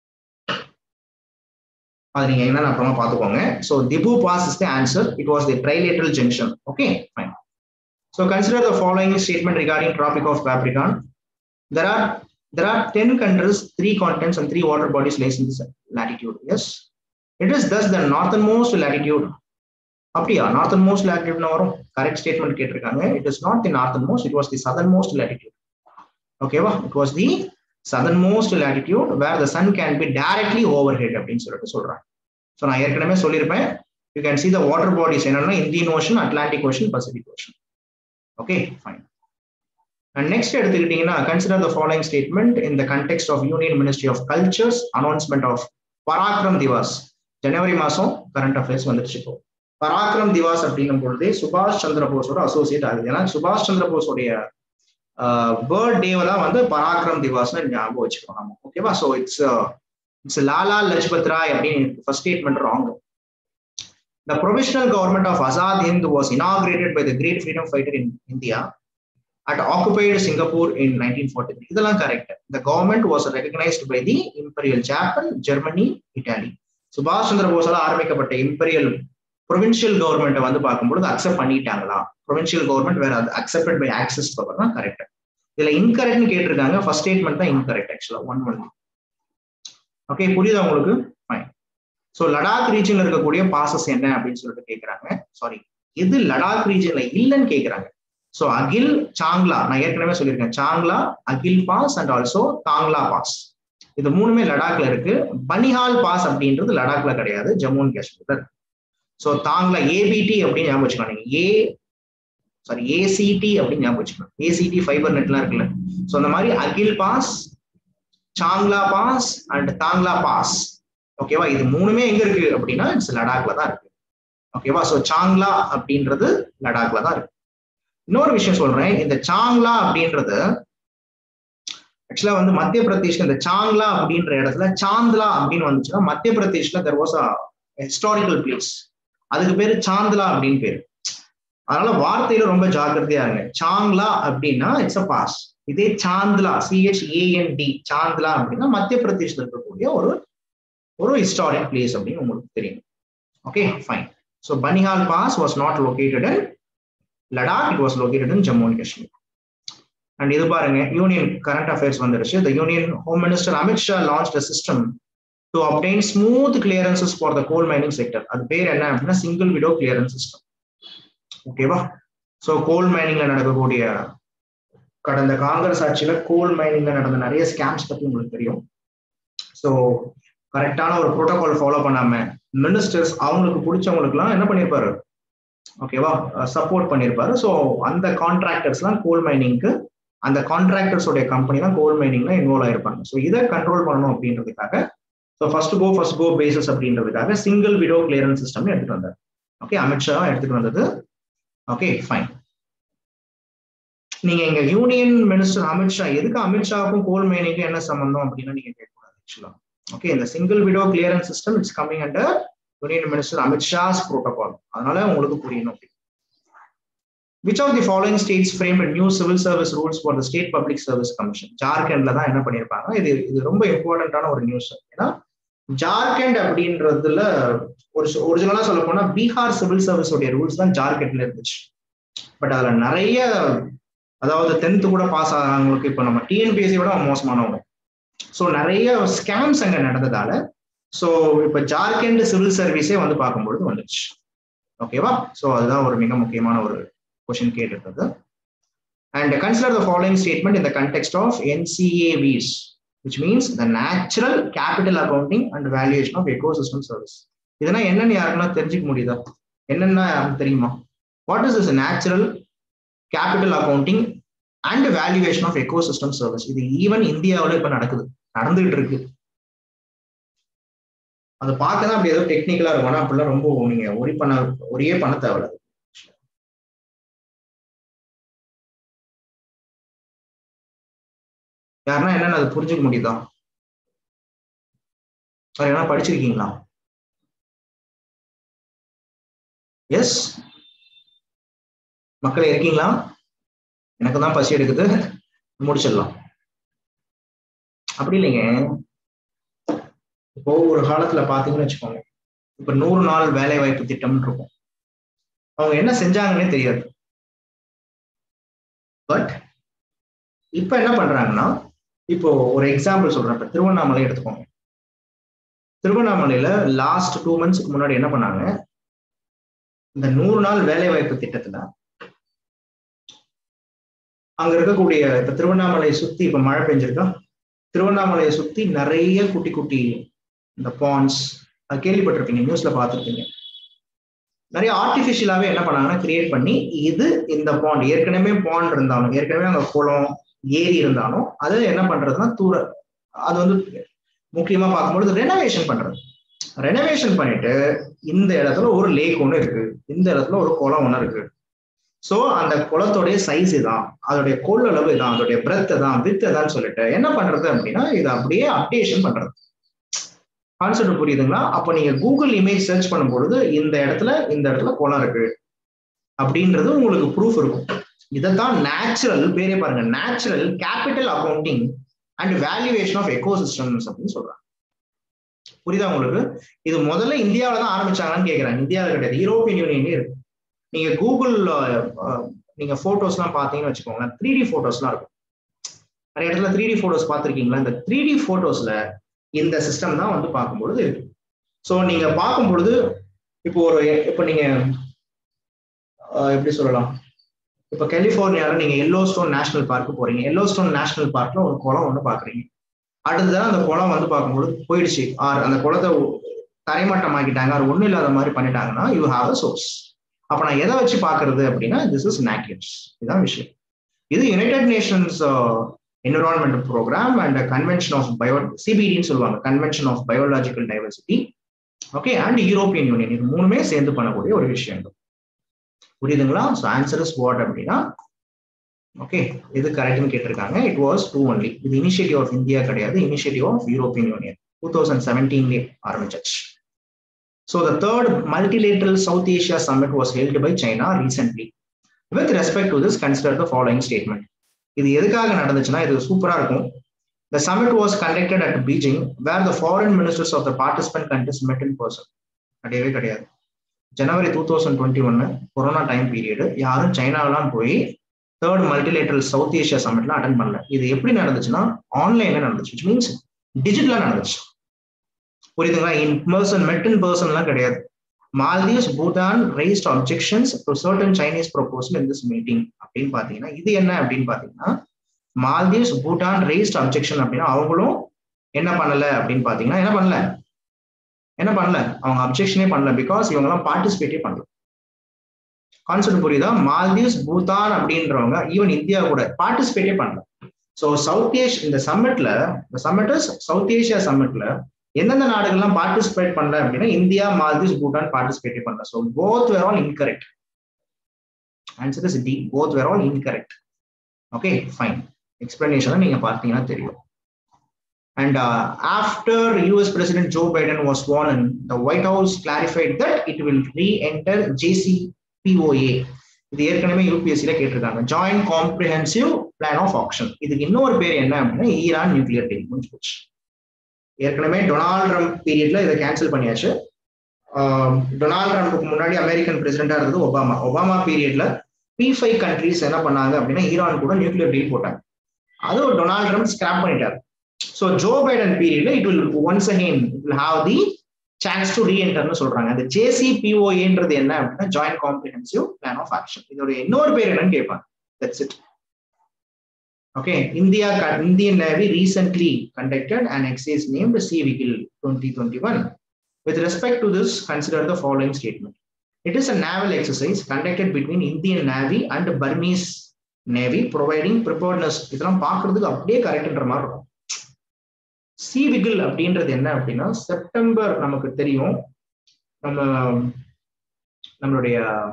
அது நீங்க என்னன்னு அப்புறமா பாத்துக்கோங்க so Diphu pass is the answer it was the trilateral junction okay fine so consider the following statement regarding tropic of Capricorn there are there are 10 countries, three continents, and three water bodies lies in this latitude. Yes. It is thus the northernmost latitude. அப்படியா northernmost latitude வரும் correct statement கேட்டிருக்காங்க it is not the northernmost it was the southernmost latitude ஓகேவா it was the southernmost latitude where the sun can be directly overhead அப்படின்னு சொல்லிட்டு சொல்றாங்க so நான் ஏற்கனவே சொல்லியிருப்பேன் you can see the water bodies என்னன்னா Indian ocean Atlantic ocean Pacific ocean okay fine and next எடுத்துக்கிட்டீங்கன்னா consider the following statement in the conduct of union ministry of cultures announcement of Parakram Diwas ஜனவரி மாசம் current affairs வந்துருச்சு இப்போ பராக்ரம் திவாஸ் அப்படின்னும் பொழுதே சுபாஷ் சந்திர போஸோட associate ஆகுது ஏன்னா சுபாஷ் சந்திர போஸோடைய பேர்த் டேவை தான் வந்து பராக்ரம் திவாஸ்னு ஞாபகம் வச்சுக்கணும் நம்ம ஓகேவா so it's it's Lala Lajpat Rai அப்படின்னு first statement wrong The provisional government of Azad Hind was inaugurated by the great freedom fighter in India at occupied Singapore in 1943. இதெல்லாம் correct The government was recognized by the Imperial Japan, Germany, Italy. சுபாஷ் சந்திர போஸால ஆரம்பிக்கப்பட்ட imperial provincial government வந்து பார்க்கும்பொழுது accept பண்ணிட்டாங்களா provincial government வேற அது accepted by axis power தான் correct இதுல இன்கரெக்ட்னு கேட்டிருக்காங்க ஃபர்ஸ்ட் ஸ்டேட்மெண்ட் தான் incorrect actually one one okay புரியுதா உங்களுக்கு ஃபைன் ஸோ லடாக் ரீஜன்ல இருக்கக்கூடிய பாசஸ் என்ன அப்படின்னு சொல்லிட்டு கேட்கறாங்க சாரி எது லடாக் ரீஜன்ல இல்லைன்னு கேட்கறாங்க ஸோ அகில் சாங்லா நான் ஏற்கனவே சொல்லியிருக்கேன் Changla Aghil pass and also Thangla pass இது மூணுமே லடாக்ல இருக்கு பனிஹால் பாஸ் அப்படின்றது லடாக்ல கிடையாது ஜம்மு அண்ட் காஷ்மீர்ல ஸோ தாங்லா ஏபிடி அப்படின்னு ஞாபகம் வச்சுக்கலாம் நீங்க ஏ சாரி ஏசிடி அப்படின்னு ஞாபகம் வச்சுக்கலாம் ஏசிடி ஃபைபர் நெட்லாம் இருக்குல்ல ஸோ அந்த மாதிரி Aghil pass Changla pass and Thangla pass ஓகேவா இது மூணுமே எங்க இருக்கு அப்படின்னா இட்ஸ் லடாக்ல தான் இருக்கு ஓகேவா ஸோ சாங்லா அப்படின்றது லடாக்ல தான் இருக்கு இன்னொரு விஷயம் சொல்றேன் இந்த சாங்லா அப்படின்றது ஆக்சுவலா வந்து மத்திய பிரதேஷ்ல இந்த சாங்லா அப்படின்ற இடத்துல சாந்த்லா அப்படின்னு வந்துச்சுன்னா மத்திய பிரதேஷ்ல there was a historical place அதுக்கு பேரு சாந்த்லா அப்படின்னு பேரு அதனால வார்த்தையில ரொம்ப ஜாக்கிரதையா இருங்க சாங்லா அப்படின்னா இட்ஸ் அ பாஸ் இதே சாந்த்லா சிஹெச் ஏஎன்டி சாந்த்லா அப்படின்னா மத்திய பிரதேஷ்ல இருக்கக்கூடிய ஒரு ஒரு ஹிஸ்டாரிக் பிளேஸ் அப்படின்னு உங்களுக்கு தெரியும் okay fine so Banihal pass was not located in Ladakh it was located in Jammu and Kashmir and இது பாருங்க யூனியன் கரண்ட் அஃபேர்ஸ் வந்துருச்சு the union home minister Amit Shah launch the system to obtain smooth clearances for the coal mining sector அது பேர் என்ன அப்படின்னா single window clearance system ஓகேவா so coal மைனிங்ல நடக்கக்கூடிய கடந்த காங்கிரஸ் ஆட்சியில கோல் மைனிங்ல நடந்த நிறைய ஸ்கேம்ஸ் பத்தி உங்களுக்கு தெரியும் ஸோ கரெக்டான ஒரு ப்ரோட்டோகால் ஃபாலோ பண்ணாம மினிஸ்டர்ஸ் அவங்களுக்கு பிடிச்சவங்களுக்குலாம் என்ன பண்ணியிருப்பாரு ஓகேவா சப்போர்ட் பண்ணியிருப்பாரு ஸோ அந்த கான்ட்ராக்டர்ஸ்லாம் கோல் மைனிங்க்கு அந்த கான்ட்ராக்டர்ஸோடைய கம்பெனி தான் கோல் மைனிங்ல இன்வால்வ் ஆயிருப்பாங்க ஸோ இதை கண்ட்ரோல் பண்ணணும் அப்படின்றதுக்காக so first come first come basis அப்படின்றதுக்காக சிங்கிள் விடோ கிளியரன்ஸ் சிஸ்டம் எடுத்துட்டு வந்தார் ஓகே அமித்ஷா எடுத்துட்டு வந்தது ஓகே ஃபைன் நீங்க எங்க யூனியன் மினிஸ்டர் அமித்ஷா எதுக்கு அமித்ஷாவுக்கும் கோல் மைனிங்க்கும் என்ன சம்பந்தம் அப்படின்னு நீங்க கேட்கக்கூடாது ஆக்சுவலா ஓகே இந்த single window clearance system it's coming under union minister Amit Shah's protocol அதனால உங்களுக்கு புரியணும் which of the following states frame new civil service rules for the state public service commission ஜார்க்கண்ட்ல தான் என்ன பண்ணியிருப்பாங்க இது இது ரொம்ப இம்பார்ட்டன்டான ஒரு நியூஸ் ஏன்னா ஜார்க்கண்ட் அப்படின்றதுல ஒரு ஒரிஜினலா சொல்ல போனா பீகார் சிவில் சர்வீஸ் உடைய ரூல்ஸ் தான் ஜார்க்கண்ட்ல இருந்துச்சு பட் அதுல நிறைய அதாவது டென்த் கூட பாஸ் ஆகிறவங்களுக்கு இப்போ நம்ம டிஎன்பிஎஸ்சி விட மோசமானவங்க ஸோ நிறைய ஸ்கேம்ஸ் அங்கே நடந்ததால ஸோ இப்போ ஜார்க்கண்ட் சிவில் சர்வீஸே வந்து பார்க்கும்பொழுது வந்துச்சு ஓகேவா ஸோ அதுதான் ஒரு மிக முக்கியமான ஒரு கொஷின் கேட்டிருந்தது and consider the following statement இந்த context of NCAVES which means the natural capital accounting and valuation of ecosystem service இதெல்லாம் என்னன்னு யாருக்குன்னா தெரிஞ்சுக்க முடியுதா என்னன்னா யாருக்கு தெரியுமா what is is natural capital accounting and valuation of ecosystem service இது ஈவன் இந்தியாவில் இப்ப நடக்குது நடந்துகிட்டு இருக்கு அதை பார்க்க தான் அப்படி ஏதோ டெக்னிக்கலா இருக்கும் ஆனா அப்படிலாம் ரொம்ப நீங்க ஒரி பண்ண ஒரே பண்ண தேவையில்ல யாருன்னா என்னன்னு அது புரிஞ்சுக்க முடியுதா வேற என்ன படிச்சிருக்கீங்களா எஸ் மக்களே இருக்கீங்களா எனக்கு தான் பசி எடுக்குது முடிச்சிடலாம் அப்படி இல்லைங்க இப்போ ஒரு காலத்துல பாத்தீங்கன்னு வச்சுக்கோங்க இப்ப நூறு நாள் வேலை வாய்ப்பு திட்டம்னு இருக்கும் அவங்க என்ன செஞ்சாங்கன்னே தெரியாது பட் இப்ப என்ன பண்றாங்கன்னா இப்போ ஒரு எக்ஸாம்பிள் சொல்றேன் இப்ப திருவண்ணாமலை எடுத்துக்கோங்க திருவண்ணாமலையில லாஸ்ட் டூ மந்த்ஸ்க்கு முன்னாடி என்ன பண்ணாங்க இந்த நூறு நாள் வேலை வாய்ப்பு திட்டத்துல அங்க இருக்கக்கூடிய இப்ப திருவண்ணாமலையை சுத்தி இப்ப மழை பெஞ்சிருக்கா திருவண்ணாமலையை சுத்தி நிறைய குட்டி குட்டி இந்த பாண்ட்ஸ் அது கேள்விப்பட்டிருப்பீங்க நியூஸ்ல பார்த்துருப்பீங்க நிறைய ஆர்டிபிஷியலாவே என்ன பண்ணாங்கன்னா கிரியேட் பண்ணி இது இந்த பாண்ட் ஏற்கனவே பாண்ட் இருந்தாலும் ஏற்கனவே அங்க குளம் ஏரி இருந்தாலும் அது என்ன பண்றதுன்னா தூர அது வந்து முக்கியமா பார்க்கும்பொழுது ரெனோவேஷன் பண்றது ரெனோவேஷன் பண்ணிட்டு இந்த இடத்துல ஒரு லேக் ஒன்று இருக்கு இந்த இடத்துல ஒரு குளம் ஒன்று இருக்கு ஸோ அந்த குளத்தோடைய சைஸ் இதான் அதோடைய கொள்ளளவு இதான் அதோடைய பிரெத் தான் வித் தான் சொல்லிட்டு என்ன பண்றது அப்படின்னா இதை அப்படியே அப்டேஷன் பண்றது கான்செப்ட் புரியுதுங்களா அப்போ நீங்க கூகுள் இமேஜ் சர்ச் பண்ணும் பொழுது இந்த இடத்துல இந்த இடத்துல குளம் இருக்கு அப்படின்றது உங்களுக்கு ப்ரூஃப் இருக்கும் இதைத்தான் நேச்சுரல் பேரே பாருங்க natural capital accounting and valuation of ecosystems அப்படின்னு சொல்றாங்க புரியுதா உங்களுக்கு இது முதல்ல இந்தியாவில தான் ஆரம்பிச்சாங்கன்னு கேட்கிறேன் இந்தியாவில் கிடையாது யூரோப்பியன் யூனியன்லயே இருக்கு நீங்க கூகுள் நீங்க போட்டோஸ்லாம் பார்த்தீங்கன்னு வச்சுக்கோங்களேன் த்ரீ டி போட்டோஸ்லாம் இருக்கும் நிறைய இடத்துல த்ரீ டி போட்டோஸ் பார்த்துருக்கீங்களா இந்த த்ரீ டி போட்டோஸ்ல இந்த சிஸ்டம் தான் வந்து பார்க்கும்பொழுது இருக்கு ஸோ நீங்க பார்க்கும் பொழுது இப்போ ஒரு இப்போ நீங்க எப்படி சொல்லலாம் இப்போ கலிஃபோர்னியால நீங்க எல்லோ ஸ்டோன் நேஷனல் பார்க் போறீங்க எல்லோ ஸ்டோன் நேஷனல் பார்க்ல ஒரு குளம் ஒன்று பாக்குறீங்க அடுத்ததான் அந்த குளம் வந்து பார்க்கும்பொழுது போயிடுச்சு ஆர் அந்த குளத்தை தரைமட்டம் ஆக்கிட்டாங்க அது ஒன்றும் இல்லாத மாதிரி பண்ணிட்டாங்கன்னா யூ ஹாவ் அ சோர்ஸ் அப்ப நான் எதை வச்சு பாக்குறது அப்படின்னா திஸ் இஸ் நாக்கியன்ஸ் இதுதான் விஷயம் இது United Nations environment programme and convention of bio சிபிடின்னு சொல்லுவாங்க convention of biological diversity okay and European Union இது மூணுமே சேர்ந்து பண்ணக்கூடிய ஒரு விஷயம் புரியுதுங்களா ஸோ ஆன்சர் இஸ் வாட் அப்படின்னா ஓகே இது கரெக்ட்னு கேட்டிருக்காங்க இட் வாஸ் டூ ஒன்லி இது இனிஷியேட்டிவ் ஆஃப் இந்தியா கிடையாது initiative of European Union two thousand செவன்டீன்லேயே ஆரம்பிச்சாச்சு So the third multilateral South Asia summit was held by China recently. With respect to this, consider the following statement. இது எதுக்காக நடந்துச்சுன்னா இது சூப்பரா இருக்கும் The summit was conducted at Beijing, where the foreign ministers of the participant countries met in person. கிடையவே கிடையாது January two thousand twenty ஒன்னு corona time period யாரும் சைனாவெல்லாம் போய் தேர்ட் மல்டிலேட்டரல் சவுத் ஏஷியா சமிட்ல அட்டன் பண்ணல இது எப்படி நடந்துச்சுன்னா ஆன்லைன்ல நடந்துச்சு விச் மீன்ஸ் டிஜிட்டலா நடந்துச்சு புரியுதுங்களா இன் பர்சன் மெட் இன் பர்சன்லாம் கிடையாது Maldives Bhutan raised objections to certain Chinese proposal in this meeting அப்படின்னு பாத்தீங்கன்னா இது என்ன அப்படின்னு பாத்தீங்கன்னா மால்தீவ்ஸ் பூட்டான் ரைஸ்ட் அப்ஜெக்ஷன் அப்படின்னா அவங்களும் என்ன பண்ணல அப்படின்னு பாத்தீங்கன்னா என்ன பண்ணல என்ன பண்ணல அவங்க அப்ஜெக்ஷனே பண்ணல பிகாஸ் இவங்கெல்லாம் பார்ட்டிசிபேட்டே பண்ணல கான்செப்ட் புரியுதா மால்தீவ்ஸ் பூட்டான் அப்படின்றவங்க ஈவன் இந்தியா கூட பார்ட்டிசிபேட்டே பண்ணல ஸோ சவுத் ஏஷ் இந்த சம்மிட்ல இந்த சம்மிட் சவுத் ஏஷியா சம்மிட்ல எந்தெந்த நாடுகள்லாம் பார்ட்டிசிபேட் பண்ணல அப்படின்னா இந்தியா மால்தீவ்ஸ் பூட்டான் பார்ட்டிசிபேட் பண்ணல so both were all incorrect answer is D both were all incorrect okay fine explanation நீங்க பார்த்தீங்கன்னா தெரியும் And uh, after US President Joe Biden was sworn in, the White House clarified that it will re-enter JCPOA. இது ஏற்கனவே யூபிஎஸ்சியில கேட்டிருக்காங்க joint comprehensive plan of action இதுக்கு இன்னொரு பேர் என்ன அப்படின்னா ஈரான் நியூக்ளியர் டீல் முடிஞ்சு போச்சு ஏற்கனவே டொனால்ட் ட்ரம்ப் பீரியட்ல இதை கேன்சல் பண்ணியாச்சு டொனால்ட் ட்ரம்ப்புக்கு முன்னாடி அமெரிக்கன் பிரசிடென்டா இருந்தது ஒபாமா ஒபாமா பீரியட்ல பி ஃபைவ் கண்ட்ரிஸ் என்ன பண்ணாங்க அப்படின்னா ஈரான் கூட நியூக்ளியர் டீல் போட்டாங்க அது டொனால்ட் ட்ரம்ப் ஸ்கிராப் பண்ணிட்டாரு ஸோ ஜோ பைடன் பீரியட்ல it will once again it will have the chance to ரீஎன்டர்னு சொல்றாங்க அந்த ஜேசிபிஓஏன்றது என்ன அப்படின்னா joint comprehensive plan of action இதோட இன்னொரு பேர் என்னன்னு கேட்பாங்க that's it Okay, India, Indian Navy recently conducted an exercise named Sea Vigil 2021. With respect to this, consider the following statement. It is a naval exercise conducted between Indian Navy and Burmese Navy, providing preparedness. இதெல்லாம் பார்க்கிறதுக்கு அப்படியே கரெக்ட்ன்ற மாதிரி இருக்கும் C விகில் அப்படின்றது என்ன அப்படின்னா September நமக்கு தெரியும் நம்ம நம்மளுடைய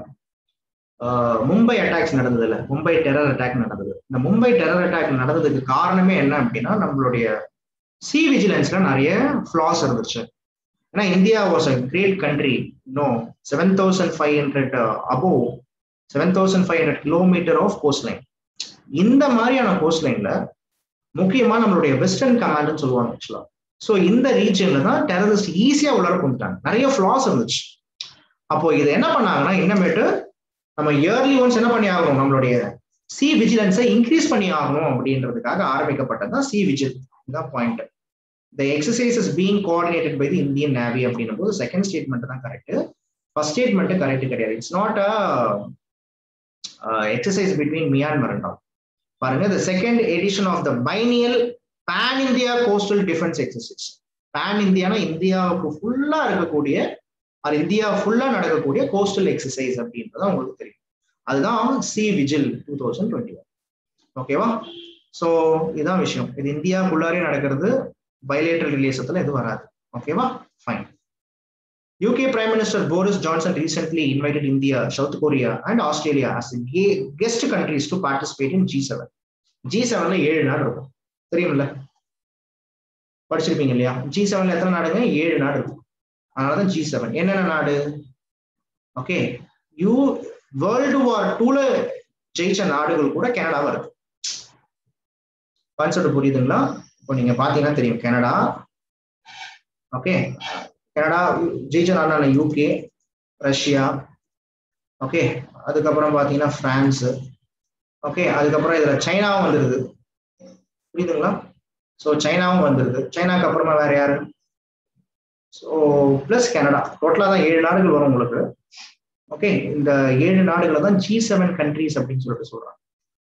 ஆஹ், மும்பை அட்டாக்ஸ் நடந்ததுல மும்பை டெரர் அட்டாக் நடந்தது இந்த மும்பை டெரர் அட்டாக் நடந்ததுக்கு காரணமே என்ன அப்படின்னா நம்மளுடைய சி விஜிலன்ஸ்ல நிறைய ஃபிளாஸ் இருந்துச்சு ஏன்னா India was a great country no seven thousand five hundred above seven thousand five hundred kilometre of coastline இந்த மாதிரியான கோஸ்ட் லைன்ல முக்கியமா நம்மளுடைய வெஸ்டர்ன் கமாண்ட்னு சொல்லுவாங்க ஆக்சுவலா ஸோ இந்த ரீஜன்ல தான் டெரரிஸ்ட் ஈஸியா உள்ளார கொண்டுட்டாங்க நிறைய ஃபிளாஸ் இருந்துச்சு அப்போ இதை என்ன பண்ணாங்கன்னா இன்னமேட்டு நம்ம இயர்லி ஒன்ஸ் என்ன பண்ணி ஆகணும் நம்மளுடைய சி விஜிலன்ஸை இன்க்ரீஸ் பண்ணி ஆகணும் அப்படின்றதுக்காக ஆரம்பிக்கப்பட்டது தான் சி விஜில் இதான் point the exercise is being coordinated by the Indian navy அப்படின்னும் போது செகண்ட் ஸ்டேட்மெண்ட் தான் கரெக்ட் ஃபர்ஸ்ட் ஸ்டேட்மெண்ட் கரெக்ட் கிடையாது it's not a exercise between Myanmar and all பாருங்க the second edition of the biennial pan India coastal defence exercise pan இந்தியானா இந்தியாவுக்கு ஃபுல்லா இருக்கக்கூடிய அது இந்தியா ஃபுல்லா நடக்கக்கூடிய கோஸ்டல் எக்ஸசைஸ் அப்படின்றது உங்களுக்கு தெரியும் அதுதான் sea vigil two thousand twenty one ஓகேவா ஸோ இதுதான் விஷயம் இது இந்தியாக்குள்ளாரே நடக்கிறது பைலேட்டரல் ரிலேஷத்துல இது வராது ஓகேவா fine UK Prime Minister Boris Johnson recently invited India, South Korea, and Australia as the ga- guest countries to participate in G7. G7ல ஏழு நாடு இருக்கும் தெரியுமில்ல படிச்சிருப்பீங்க இல்லையா ஜி செவன்ல எத்தனை நாடுங்க ஏழு நாடு இருக்கும் அதனாலதான் ஜி செவன் என்னென்ன நாடு ஓகே யூ வேர்ல்டு வார் டூல ஜெயிச்ச நாடுகள் கூட கனடாவா இருக்கு கான்செப்ட் புரியுதுங்களா இப்போ நீங்க பாத்தீங்கன்னா தெரியும் கனடா ஓகே கனடா ஜெயிச்ச நாடான யூகே ரஷ்யா ஓகே அதுக்கப்புறம் பாத்தீங்கன்னா பிரான்ஸ் ஓகே அதுக்கப்புறம் இதுல சைனாவும் வந்துருது புரியுதுங்களா ஸோ சைனாவும் வந்துருது சைனாக்கு அப்புறமா வேற யாரு ஸோ பிளஸ் கனடா டோட்டலா தான் ஏழு நாடுகள் வரும் உங்களுக்கு ஓகே இந்த ஏழு நாடுகளை தான் ஜி செவன் கண்ட்ரிஸ் அப்படின்னு சொல்லிட்டு சொல்றாங்க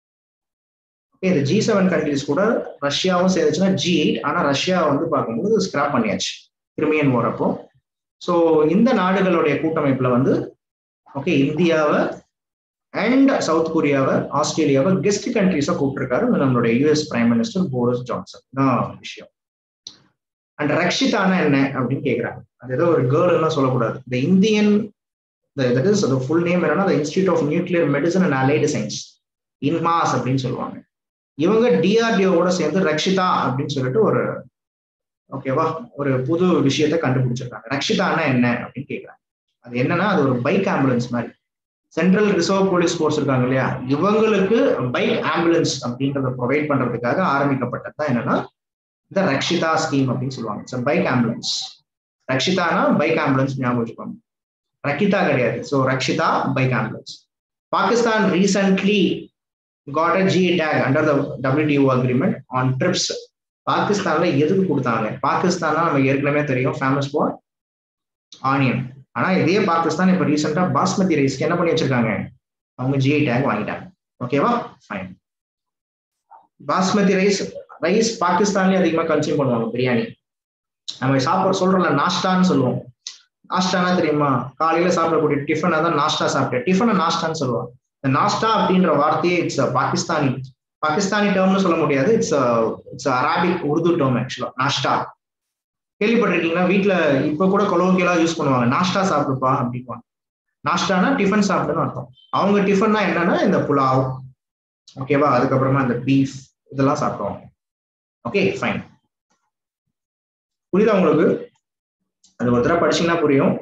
ஓகே இந்த ஜி செவன் கண்ட்ரிஸ் கூட ரஷ்யாவும் சேர்ந்துச்சுன்னா ஜி எயிட் ஆனா ரஷ்யா வந்து பார்க்கும்போது ஸ்கிராப் பண்ணியாச்சு கிரிமியன் war அப்போ ஸோ இந்த நாடுகளுடைய கூட்டமைப்புல வந்து ஓகே இந்தியாவை அண்ட் சவுத் கொரியாவை ஆஸ்திரேலியாவை கெஸ்ட் கண்ட்ரிஸா கூப்பிட்டுருக்காரு நம்மளுடைய US prime minister Boris Johnson தான் விஷயம் அண்ட் ரக்ஷிதானா என்ன அப்படின்னு கேக்குறாங்க அது ஏதோ ஒரு கேர்ள் எல்லாம் சொல்லக்கூடாது இந்த இந்தியன் தட் இஸ் அது ஃபுல் நேம் என்னன்னா institute of nuclear medicine and allied science INMAS அப்படின்னு சொல்லுவாங்க இவங்க டிஆர்டிஓட சேர்ந்து ரக்ஷிதா அப்படின்னு சொல்லிட்டு ஒரு ஓகேவா ஒரு புது விஷயத்த கண்டுபிடிச்சிருக்காங்க ரக்ஷிதானா என்ன அப்படின்னு கேக்குறாங்க அது என்னன்னா அது ஒரு பைக் ஆம்புலன்ஸ் மாதிரி சென்ட்ரல் ரிசர்வ் போலீஸ் ஃபோர்ஸ் இருக்காங்க இல்லையா இவங்களுக்கு பைக் ஆம்புலன்ஸ் அப்படின்றத ப்ரொவைட் பண்றதுக்காக ஆரம்பிக்கப்பட்டது தான் என்னன்னா இந்த ரக்ஷிதா ஸ்கீம் அப்படின்னு சொல்லுவாங்க இட்ஸ் பைக் ஆம்புலன்ஸ் ரக்ஷிதானா பைக் ஆம்புலன்ஸ் ஞாபகம் வச்சுக்கோங்க ரக்கிதா கிடையாது so Rakshita bike ambulance Pakistan recently got a G tag under the WTO agreement on TRIPS பாகிஸ்தான்ல எதுக்கு கொடுத்தாங்க பாகிஸ்தான் நம்ம ஏற்கனவே தெரியும் ஃபேமஸ் ஃபார் ஆனியன் ஆனா இதே பாகிஸ்தான் இப்ப ரீசெண்டா பாஸ்மதி ரைஸ்க்கு என்ன பண்ணி வச்சிருக்காங்க அவங்க ஜிஐ டேக் வாங்கிட்டாங்க ஓகேவா ஃபைன் பாஸ்மதி ரைஸ் ரைஸ் பாகிஸ்தான்லயே அதிகமா கன்சியூம் பண்ணுவாங்க பிரியாணி நம்ம சாப்பிட சொல்றோம்ல நாஷ்டான்னு சொல்லுவோம் நாஷ்டானா தெரியுமா காலையில சாப்பிடக்கூடிய டிஃபனை தான் நாஷ்டா சாப்பிட்டேன் டிஃபனை நாஷ்டான்னு சொல்லுவாங்க இந்த நாஷ்டா அப்படின்ற வார்த்தையே இட்ஸ் பாகிஸ்தானி பாகிஸ்தானி டேர்ம்னு சொல்ல முடியாது it's it's Arabic Urdu term actually நாஷ்டா கேள்விப்பட்டிருக்கீங்களா வீட்டுல இப்ப கூட கொலோக்கியலா யூஸ் பண்ணுவாங்க நாஷ்டா சாப்பிடுப்பா அப்படின்வாங்க நாஷ்டானா டிஃபன் சாப்பிட்டுன்னு அர்த்தம் அவங்க டிஃபன்னா என்னன்னா இந்த புலாவ் ஓகேவா அதுக்கப்புறமா இந்த பீஃப் இதெல்லாம் சாப்பிடுவாங்க ஓகே ஃபைன் புரியுதா உங்களுக்கு அது ஒரு தடவை படிச்சீங்கன்னா புரியும்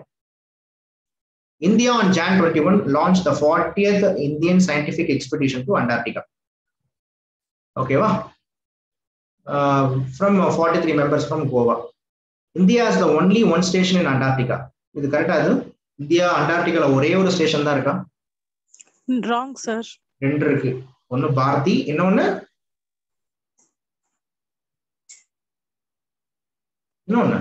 India on Jan twenty one launch the fortieth Indian scientific expedition to Antarctica ஓகேவா from forty three members from Goa India is the only one station in Antarctica இது கரெக்டா அது இந்தியா அண்டார்டிகால ஒரே ஒரு ஸ்டேஷன் தான் இருக்கா ராங் சார் ரெண்டு இருக்கு ஒன்னு பாரதி இன்னொன்னு இன்னொன்னு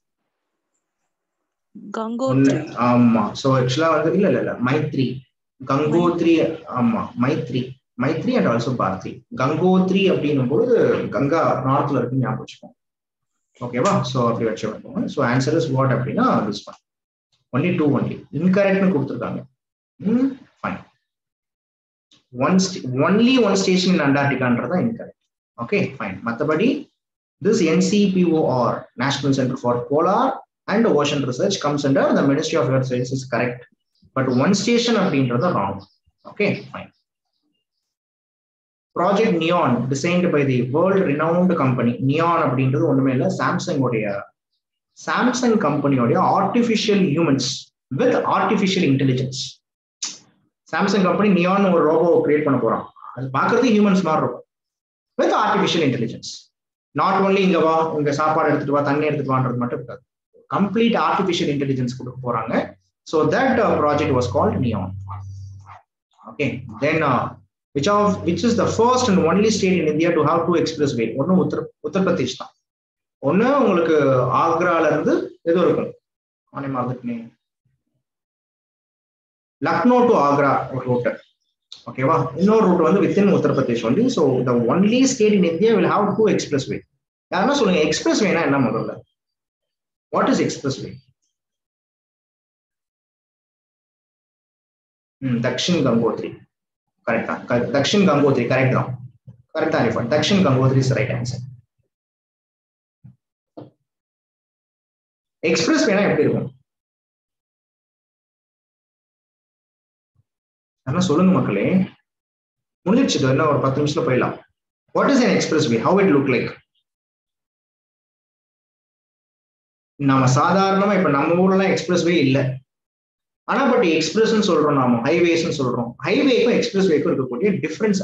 கங்கோத்ரி ஒண்ணு ஆமா சோ ஆக்சுவலா வந்து இல்ல இல்ல இல்ல மைத்ரி கங்கோத்ரி ஆமா மைத்ரி மைத்ரி அண்ட் ஆல்சோ பார்த்தி கங்கோத்ரி அப்படின்னும் போது கங்கா நார்த்ல இருக்கு ஞாபகம் வச்சுக்கோங்க ஓகேவா ஸோ அப்படி வச்சு வைப்போம் ஸோ ஆன்சர் இஸ் வாட் அப்படின்னா this one only two only இன்கரெக்ட்னு கொடுத்துருக்காங்க hmm fine one only one station in அண்டார்டிகான்றதா இன்கரெக்ட் ஓகே ஃபைன் மற்றபடி this NCPOR national centre for polar and ocean research comes under the ministry of earth science is correct but one station அப்படின்றது wrong okay fine project Neon designed by the world renowned company Neon அப்படின்றது ஒண்ணுமே இல்லை Samsung உடைய Samsung கம்பெனியோடைய artificial humans with artificial intelligence Samsung company Neon ஒரு robo create பண்ண போறான் அது பார்க்கறது ஹியூமன்ஸ் மாதிரி இருக்கும் with artificial intelligence not only இங்க வா இங்க சாப்பாடு எடுத்துட்டு வா தண்ணி எடுத்துட்டு வான்றது மட்டும் இருக்காது கம்ப்ளீட் ஆர்டிஃபிஷியல் இன்டெலிஜென்ஸ் கொடுக்க போறாங்க so that project was called Neon okay then which of which is the first and only state in India to have two expressway ஒன்னு உத்தர உத்தரப்பிரதேஷ் தான் ஒன்னு உங்களுக்கு ஆக்ரால இருந்து எது இருக்கும் அவனே மறந்துட்டேன் லக்னோ டு ஆக்ரா ஒரு ரூட் ஓகேவா இன்னொரு ரூட் வந்து within Uttar Pradesh only so the only state in India will have two expressway யாருன்னா சொல்லுங்க எக்ஸ்பிரஸ் வேனா என்ன முதல்ல what is expressway Dakshin Gangotri correct தான் தக்ஷின் கங்கோத்ரி கரெக்ட் தான் கரெக்ட் தான் refund Dakshin Gangotri is right answer express வேணா எப்படி இருக்கும் ஆனா சொல்லுங்க மக்களே முடிஞ்சிச்சு என்ன ஒரு பத்து நிமிஷத்துல போயிடலாம் what is an expressway how it look like நம்ம சாதாரணமா இப்ப நம்ம ஊர்ல எக்ஸ்பிரஸ் வே இல்லை ஆனா பட் எக்ஸ்பிரஸ் சொல்றோம் நாம ஹைவேஸ் சொல்றோம் ஹைவேக்கும் எக்ஸ்பிரஸ் வேக்கும் இருக்கக்கூடிய டிஃபரன்ஸ்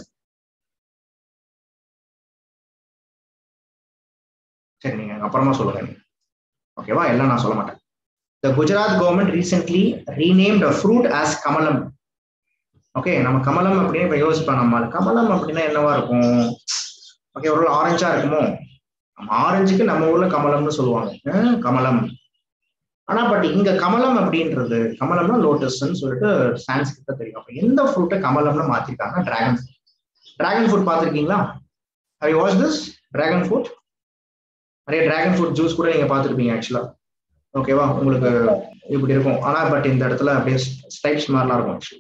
சரி நீங்க அப்புறமா சொல்லுங்க ஓகேவா எல்லாம் நான் சொல்ல மாட்டேன் the Gujarat government recently renamed a fruit as Kamalam okay நம்ம கமலம் அப்படின்னு இப்ப யோசிப்போம் நம்ம கமலம் அப்படின்னா என்னவா இருக்கும் ஓகே ஒரு ஆரஞ்சா இருக்குமோ நம்ம ஆரஞ்சுக்கு நம்ம ஊர்ல கமலம்னு சொல்லுவாங்க கமலம் ஆனா பட் இங்க கமலம் அப்படின்றது கமலம்னா லோட்டஸ்ன்னு சொல்லிட்டு சான்ஸ்கிட்ட தெரியும் அப்ப எந்த ஃப்ரூட்டை கமலம்னு மாத்திருக்காங்க டிராகன் ஃப்ரூட் டிராகன் ஃப்ரூட் பார்த்துருக்கீங்களா I watch this dragon fruit நிறைய டிராகன் ஃப்ரூட் ஜூஸ் கூட நீங்க பார்த்துருப்பீங்க ஆக்சுவலா ஓகேவா உங்களுக்கு இப்படி இருக்கும் ஆனா பட் இந்த இடத்துல அப்படியே ஸ்டைப்ஸ் மாதிரிலாம் இருக்கும் ஆக்சுவலி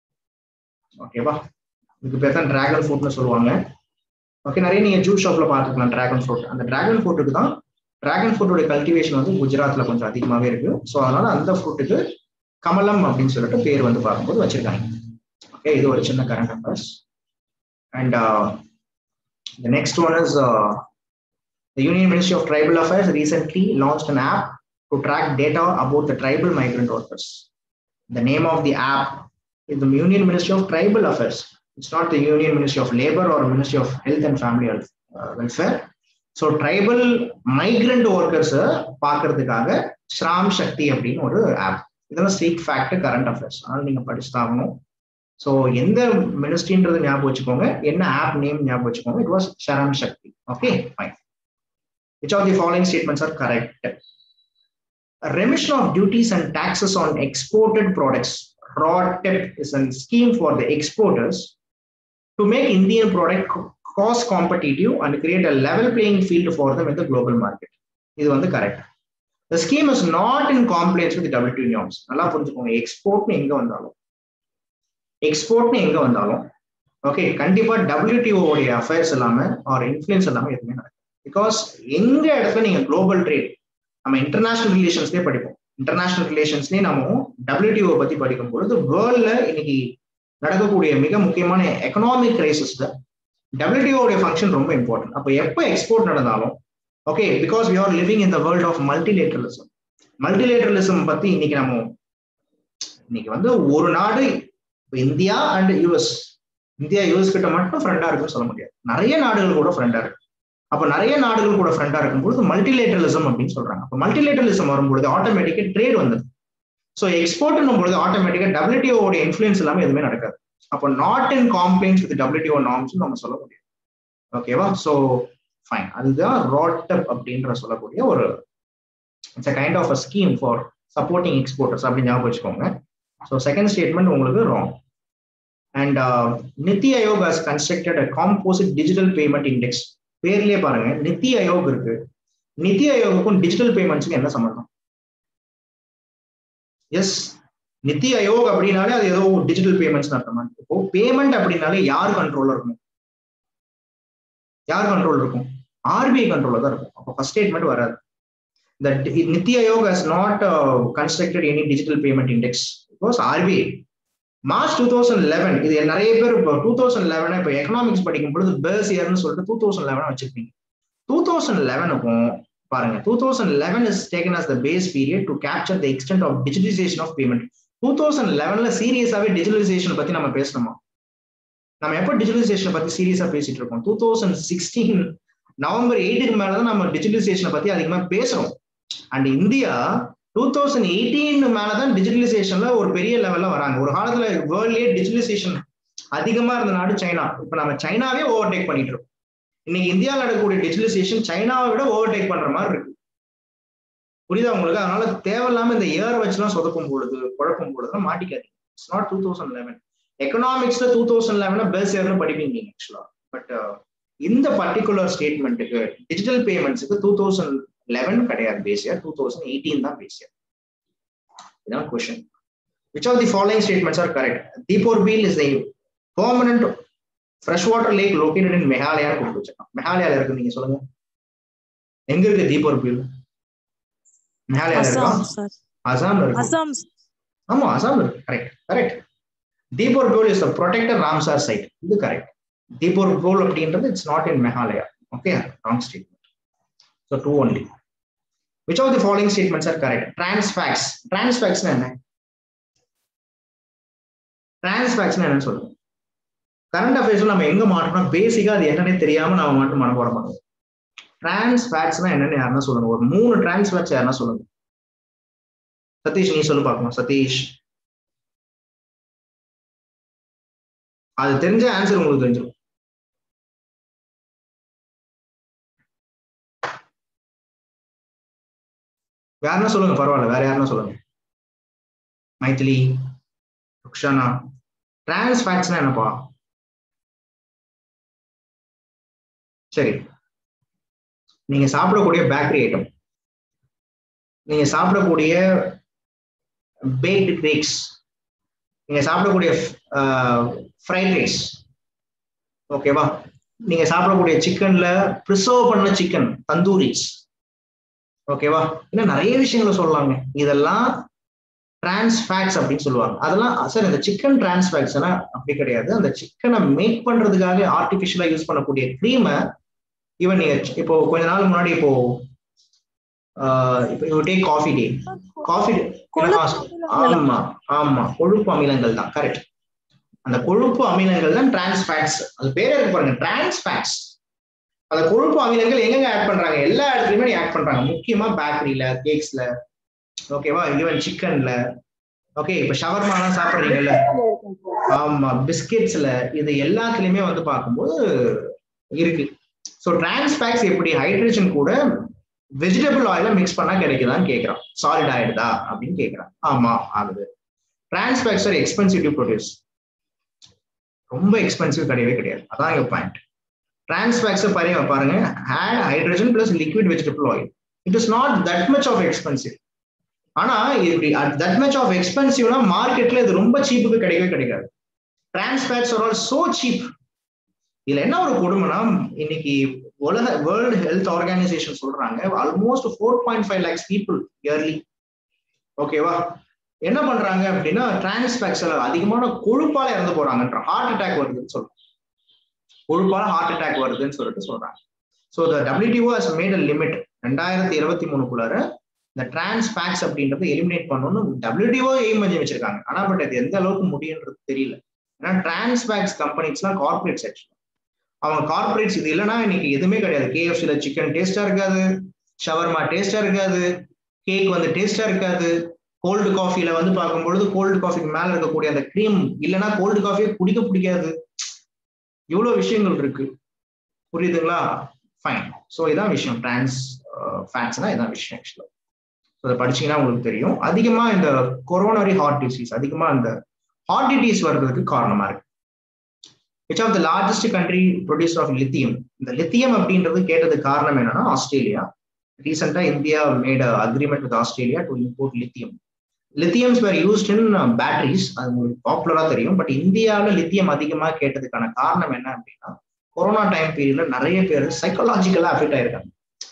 ஓகேவா இதுக்கு பேர் தான் டிராகன் ஃப்ரூட்னு சொல்லுவாங்க ஓகே நிறைய நீங்க ஜூஸ் ஷாப்ல பார்த்துக்கலாம் டிராகன் ஃப்ரூட் அந்த டிராகன் ஃப்ரூட்டுக்கு தான் டிராகன் ஃப்ரூட்டோட கல்டிவேஷன் வந்து குஜராத்ல கொஞ்சம் அதிகமாகவே இருக்கு ஸோ அதனால அந்த ஃப்ரூட்டுக்கு கமலம் அப்படின்னு சொல்லிட்டு பேர் வந்து பார்க்கும்போது வச்சிருக்காங்க ஓகே இது ஒரு சின்ன current affairs and the next one is The Union Ministry of Tribal Affairs recently launched an app to track data about the tribal migrant workers. The name of the app is the Union Ministry of Tribal Affairs. It's not the Union Ministry of Labor or Ministry of Health and Family Health, uh, Welfare. So tribal migrant ஒர்க்கர்ஸை பார்க்கறதுக்காக ஸ்ராம் சக்தி அப்படின்னு ஒரு app இதெல்லாம் street fact current affairs அதனால நீங்க படிச்சுதாகணும் so எந்த மினிஸ்ட்ரின்றது ஞாபகம் வச்சுக்கோங்க என்ன ஆப் நேம் ஞாபகம் வச்சுக்கோங்க it was Shram Shakti okay fine which of the following statements are correct? A remission of duties and taxes on exported products, RODTEP is a scheme for the exporters to make Indian product cost competitive and create a level playing field for them in the global market. இது வந்து correct The scheme is not in compliance with the WTO norms. நல்லா புரிஞ்சுக்கோங்க எக்ஸ்போர்ட்னு எங்க வந்தாலும் எக்ஸ்போர்ட்னு எங்க வந்தாலும் okay கண்டிப்பா WTO உடைய அஃபேர்ஸ் இல்லாம ஆர் இன்ஃபுளுன்ஸ் இல்லாம எதுவுமே நடக்கும் பிகாஸ் எங்க இடத்துல நீங்க குளோபல் ட்ரேட் நம்ம இன்டர்நேஷனல் ரிலேஷன்ஸ்லேயே படிப்போம் இன்டர்நேஷனல் ரிலேஷன்ஸ்லேயே நம்ம டபிள்யூடிஓ பத்தி படிக்கும் பொழுது வேர்ல்ட்ல இன்னைக்கு நடக்கக்கூடிய மிக முக்கியமான எக்கனாமிக் கிரைசிஸ்ல டபிள்யூடிஓடைய ஃபங்க்ஷன் ரொம்ப இம்பார்ட்டன்ட் அப்போ எப்போ எக்ஸ்போர்ட் நடந்தாலும் okay because we are living in the world of multilateralism multilateralism பத்தி இன்னைக்கு நம்ம இன்னைக்கு வந்து ஒரு நாடு India and US India US கிட்ட மட்டும் ஃப்ரெண்டா இருக்குன்னு சொல்ல முடியாது நிறைய நாடுகள் கூட ஃப்ரெண்டா இருக்கு அப்ப நிறைய நாடுகள் கூட ஃப்ரெண்டா இருக்கும்போது மல்டிலேட்டரலிசம் அப்படின்னு சொல்றாங்க அப்ப மல்டிலேட்டரலிசம் வரும்பொழுது ஆட்டோமேட்டிக்கா ட்ரேட் வந்தது ஸோ எக்ஸ்போர்ட்னும் பொழுது ஆட்டோமேட்டிக்கா டபிள்யூடிஓட இன்ஃபுளுன்ஸ் இல்லாம எதுவுமே நடக்காது அப்போ not in complaints with WTO norms நம்ம சொல்ல முடியும் ஓகேவா ஸோ ஃபைன் அதுதான் ராட்டப் அப்படின்ற சொல்லக்கூடிய ஒரு it's a kind of a scheme for supporting exporters அப்படின்னு ஞாபகம் வச்சுக்கோங்க ஸோ செகண்ட் ஸ்டேட்மெண்ட் உங்களுக்கு wrong and Niti Aayog has constructed a composite digital payment index பேர்லயே பாருங்க நித்தி ஆயோக் இருக்கு நித்தி ஆயோகுக்கும் டிஜிட்டல் பேமெண்ட்ஸுக்கும் என்ன சம்பந்தம் எஸ் நித்தி ஆயோக் அப்படின்னாலே அது ஏதோ டிஜிட்டல் பேமெண்ட்ஸ் அர்த்தமா இப்போ பேமெண்ட் அப்படின்னாலே யார் கண்ட்ரோல்ல இருக்கும் யார் கண்ட்ரோல் இருக்கும் ஆர்பிஐ கண்ட்ரோல்ல தான் இருக்கும் அப்போ ஃபர்ஸ்ட் ஸ்டேட்மெண்ட் வராது the Niti Aayog has not uh, constructed any digital payment index. It was RBI. March two thousand eleven இது நிறைய பேர் இப்போ டூ தௌசண்ட் லெவன் இப்போ எக்கனாமிக்ஸ் படிக்கும் பொழுது பேர்ஸ் இயர்னு சொல்லிட்டு டூ தௌசண்ட் லெவன் வச்சிருப்பீங்க டூ தௌசண்ட் லெவனுக்கும் பாருங்க two thousand eleven is taken as the base period to capture the extent of digitalisation of payment two thousand லெவன்ல சீரியஸாவே டிஜிட்டலைசேஷன் பத்தி நம்ம பேசணுமா நம்ம எப்போ டிஜிட்டலைசேஷன் பத்தி சீரியஸா பேசிட்டு இருக்கோம் டூ தௌசண்ட் சிக்ஸ்டீன் நவம்பர் எயிட்டுக்கு மேலதான் நம்ம டிஜிட்டலைசேஷனை பத்தி அதிகமா பேசுறோம் and India two thousand eighteen மேலதான் டிஜிட்டலைசேஷன்ல ஒரு பெரிய லெவல்ல வராங்க ஒரு காலத்துல வேர்ல்ட்லயே டிஜிட்டலைசேஷன் அதிகமா இருந்த நாடு சைனா இப்ப நம்ம சைனாவே ஓவர்டேக் பண்ணிட்டு இருக்கோம் இன்னைக்கு இந்தியாவில் நடக்கக்கூடிய டிஜிட்டலைசேஷன் சைனாவை விட ஓவர்டேக் பண்ற மாதிரி இருக்கு புரியுதா உங்களுக்கு அதனால தேவையில்லாம இந்த ஏர் வச்சுலாம் சொதப்பும் பொழுது குழப்பம் பொழுது மாட்டிக்காதீங்க it's not two thousand eleven எக்கனாமிக்ஸ்ல டூ தௌசண்ட் லெவன பெஸ்ட் இயர்னு படிப்பீங்க நீங்க ஆக்சுவலா பட் இந்த பர்டிகுலர் ஸ்டேட்மெண்ட்டுக்கு டிஜிட்டல் பேமெண்ட்ஸுக்கு டூ தௌசண்ட் லெவன் கிடையாது base year two thousand eighteen தான் பேஸ் இயர் இதான் question which of the following statements are correct Deepor Beel is the permanent fresh water lake located in Meghalaya கொடுத்து வச்சிருக்கான் மெகாலயால இருக்கு நீங்க சொல்லுங்க எங்க இருக்கு தீபோர் பீல் மெகாலயால இருக்கா அசாம் சார் அசாம்ல இருக்கு அசாம் ஆமா அசாம் இருக்கு correct correct Deepor Beel is protected Ramsar site இது கரெக்ட் தீபோர் போல் அப்படின்றது it's not in Meghalaya okay wrong statement so two only which of the following statements are correct trans fats டிரான்ஸ்ஃபேக்ஸ்னா என்ன டிரான்ஸ்ஃபேக்ஸ்னா என்னன்னு சொல்லுங்க கரண்ட் அஃபேர்ஸ்ல நம்ம எங்க மாட்டோம்னா பேசிக்கா அது என்னன்னே தெரியாம நாம மட்டும் மனப்பாடம் பண்ணுவோம் டிரான்ஸ்ஃபேக்ஸ்னா என்னன்னு யாருன்னா சொல்லுங்க ஒரு மூணு டிரான்ஸ்ஃபேக்ஸ் யாருன்னா சொல்லுங்க சதீஷ் நீ சொல்லு பார்க்கலாம் சதீஷ் அது தெரிஞ்ச ஆன்சர் உங்களுக்கு தெரிஞ்சிடும் யாருன்னா சொல்லுங்க பரவாயில்ல வேற யாருன்னா சொல்லுங்க மைத்திலி ருக்ஷானா டிரான்ஸ்ஃபேக்ட்ஸ்னா என்னப்பா சரி நீங்க சாப்பிடக்கூடிய பேக்கரி ஐட்டம் நீங்க சாப்பிடக்கூடிய பேக்டு கேக்ஸ் நீங்க சாப்பிடக்கூடிய ஃப்ரைட் ரைஸ் ஓகேவா நீங்க சாப்பிடக்கூடிய சிக்கன்ல ப்ரிசர்வ் பண்ண சிக்கன் தந்தூரிஸ் ஓகேவா இன்னும் நிறைய விஷயங்களை சொல்லலாங்க இதெல்லாம் டிரான்ஸ்ஃபேக்ட்ஸ் அப்படின்னு சொல்லுவாங்க அதெல்லாம் சார் இந்த சிக்கன் டிரான்ஸ்ஃபேக்ட்ஸ் எல்லாம் அப்படி கிடையாது அந்த சிக்கனை மேக் பண்றதுக்காக ஆர்டிபிஷியலா யூஸ் பண்ணக்கூடிய க்ரீமை ஈவன் நீங்க இப்போ கொஞ்ச நாள் முன்னாடி இப்போ இப்போ you take coffee day coffee ஆமா ஆமா கொழுப்பு அமிலங்கள் தான் கரெக்ட் அந்த கொழுப்பு அமிலங்கள் தான் டிரான்ஸ்ஃபேட்ஸ் அது பேரே இருக்கு பாருங்க டிரான்ஸ்ஃபேட்ஸ் அந்த கொழுப்பு அமிலங்கள் எங்கெங்க ஆட் பண்றாங்க எல்லா இடத்துலயுமே ஆட் பண்றாங்க முக்கியமா பேக்கரியில கேக்ஸ்ல ஓகேவா ஈவன் சிக்கன்ல ஓகே இப்ப ஷவர்மாலாம் சாப்பிடுறீங்கல்ல ஆமா பிஸ்கெட்ஸ்ல இது எல்லாத்துலயுமே வந்து பார்க்கும்போது இருக்கு ஸோ டிரான்ஸ்பேக்ஸ் எப்படி ஹைட்ரஜன் கூட வெஜிடபிள் ஆயில மிக்ஸ் பண்ணா கிடைக்குதான்னு கேட்கறான் சாலிட் ஆயிடுதா அப்படின்னு கேட்கறான் ஆமா ஆகுது trans fats are expensive to produce ரொம்ப எக்ஸ்பென்சிவ் கிடையவே கிடையாது அதான் எங்க பாயிண்ட் டிரான்ஸ்பேக்ஸ் பாருங்க பாருங்க had hydrogen plus liquid vegetable oil it is not that much of expensive ஆனா இப்படி தட் மச் ஆஃப் எக்ஸ்பென்சிவ்னா மார்க்கெட்ல இது ரொம்ப சீப்புக்கு கிடைக்கவே கிடைக்காது trans fats are all so cheap இதுல என்ன ஒரு கொடுமைனா இன்னைக்கு உலக வேர்ல்டு ஹெல்த் ஆர்கனைசேஷன் சொல்றாங்க almost four point five lakhs people yearly ஓகேவா என்ன பண்றாங்க அப்படின்னா டிரான்ஸ்பேக்ஸ்ல அதிகமான கொழுப்பால இறந்து போறாங்கன்ற ஹார்ட் அட்டாக் வருதுன்னு சொல்றாங்க கொழுப்பால ஹார்ட் அட்டாக் வருதுன்னு சொல்லிட்டு சொல்றாங்க so the WTO has made a limit ரெண்டாயிரத்தி இருபத்தி மூணுக்குள்ளார இந்த டிரான்ஸ்பேக்ஸ் அப்படின்றத எலிமினேட் பண்ணணும்னு டபிள்யூடிஓ எய்ம் பண்ணி வச்சிருக்காங்க ஆனா பட் அது எந்த அளவுக்கு முடியுன்றது தெரியல ஏன்னா டிரான்ஸ்பேக்ஸ் கம்பெனிஸ்லாம் கார்பரேட் செக்ஷன் அவங்க கார்பரேட்ஸ் இது இல்லைன்னா இன்னைக்கு எதுவுமே கிடையாது கேஎஃப்சில சிக்கன் டேஸ்டா இருக்காது ஷவர்மா டேஸ்டா இருக்காது கேக் வந்து டேஸ்டா இருக்காது கோல்டு காஃபில வந்து பார்க்கும்பொழுது கோல்டு காஃபிக்கு மேல இருக்கக்கூடிய அந்த க்ரீம் இல்லைன்னா கோல்டு காஃபியை குடிக்க பிடிக்காது இவ்வளவு விஷயங்கள் இருக்கு புரியுதுங்களா ஃபைன் ஸோ இதான் விஷயம் டிரான்ஸ் ஃபேட்ஸ்னா இதான் விஷயம் ஆக்சுவலா அதை படிச்சீங்கன்னா உங்களுக்கு தெரியும் அதிகமா இந்த கொரோனரி ஹார்ட் டிசீஸ் அதிகமா இந்த ஹார்ட் டிசீஸ் வர்றதுக்கு காரணமா இருக்கு which of the largest country producer of lithium இந்த லித்தியம் அப்படின்றது கேட்டதுக்கு காரணம் என்னன்னா ஆஸ்திரேலியா ரீசெண்டா India made agreement with Australia to import lithium lithiums were used in batteries அது உங்களுக்கு பாப்புலரா தெரியும் பட் இந்தியாவில் லித்தியம் அதிகமாக கேட்டதுக்கான காரணம் என்ன அப்படின்னா கொரோனா டைம் பீரியட்ல நிறைய பேர் சைக்காலஜிக்கலா அஃபெக்ட் ஆயிருக்காங்க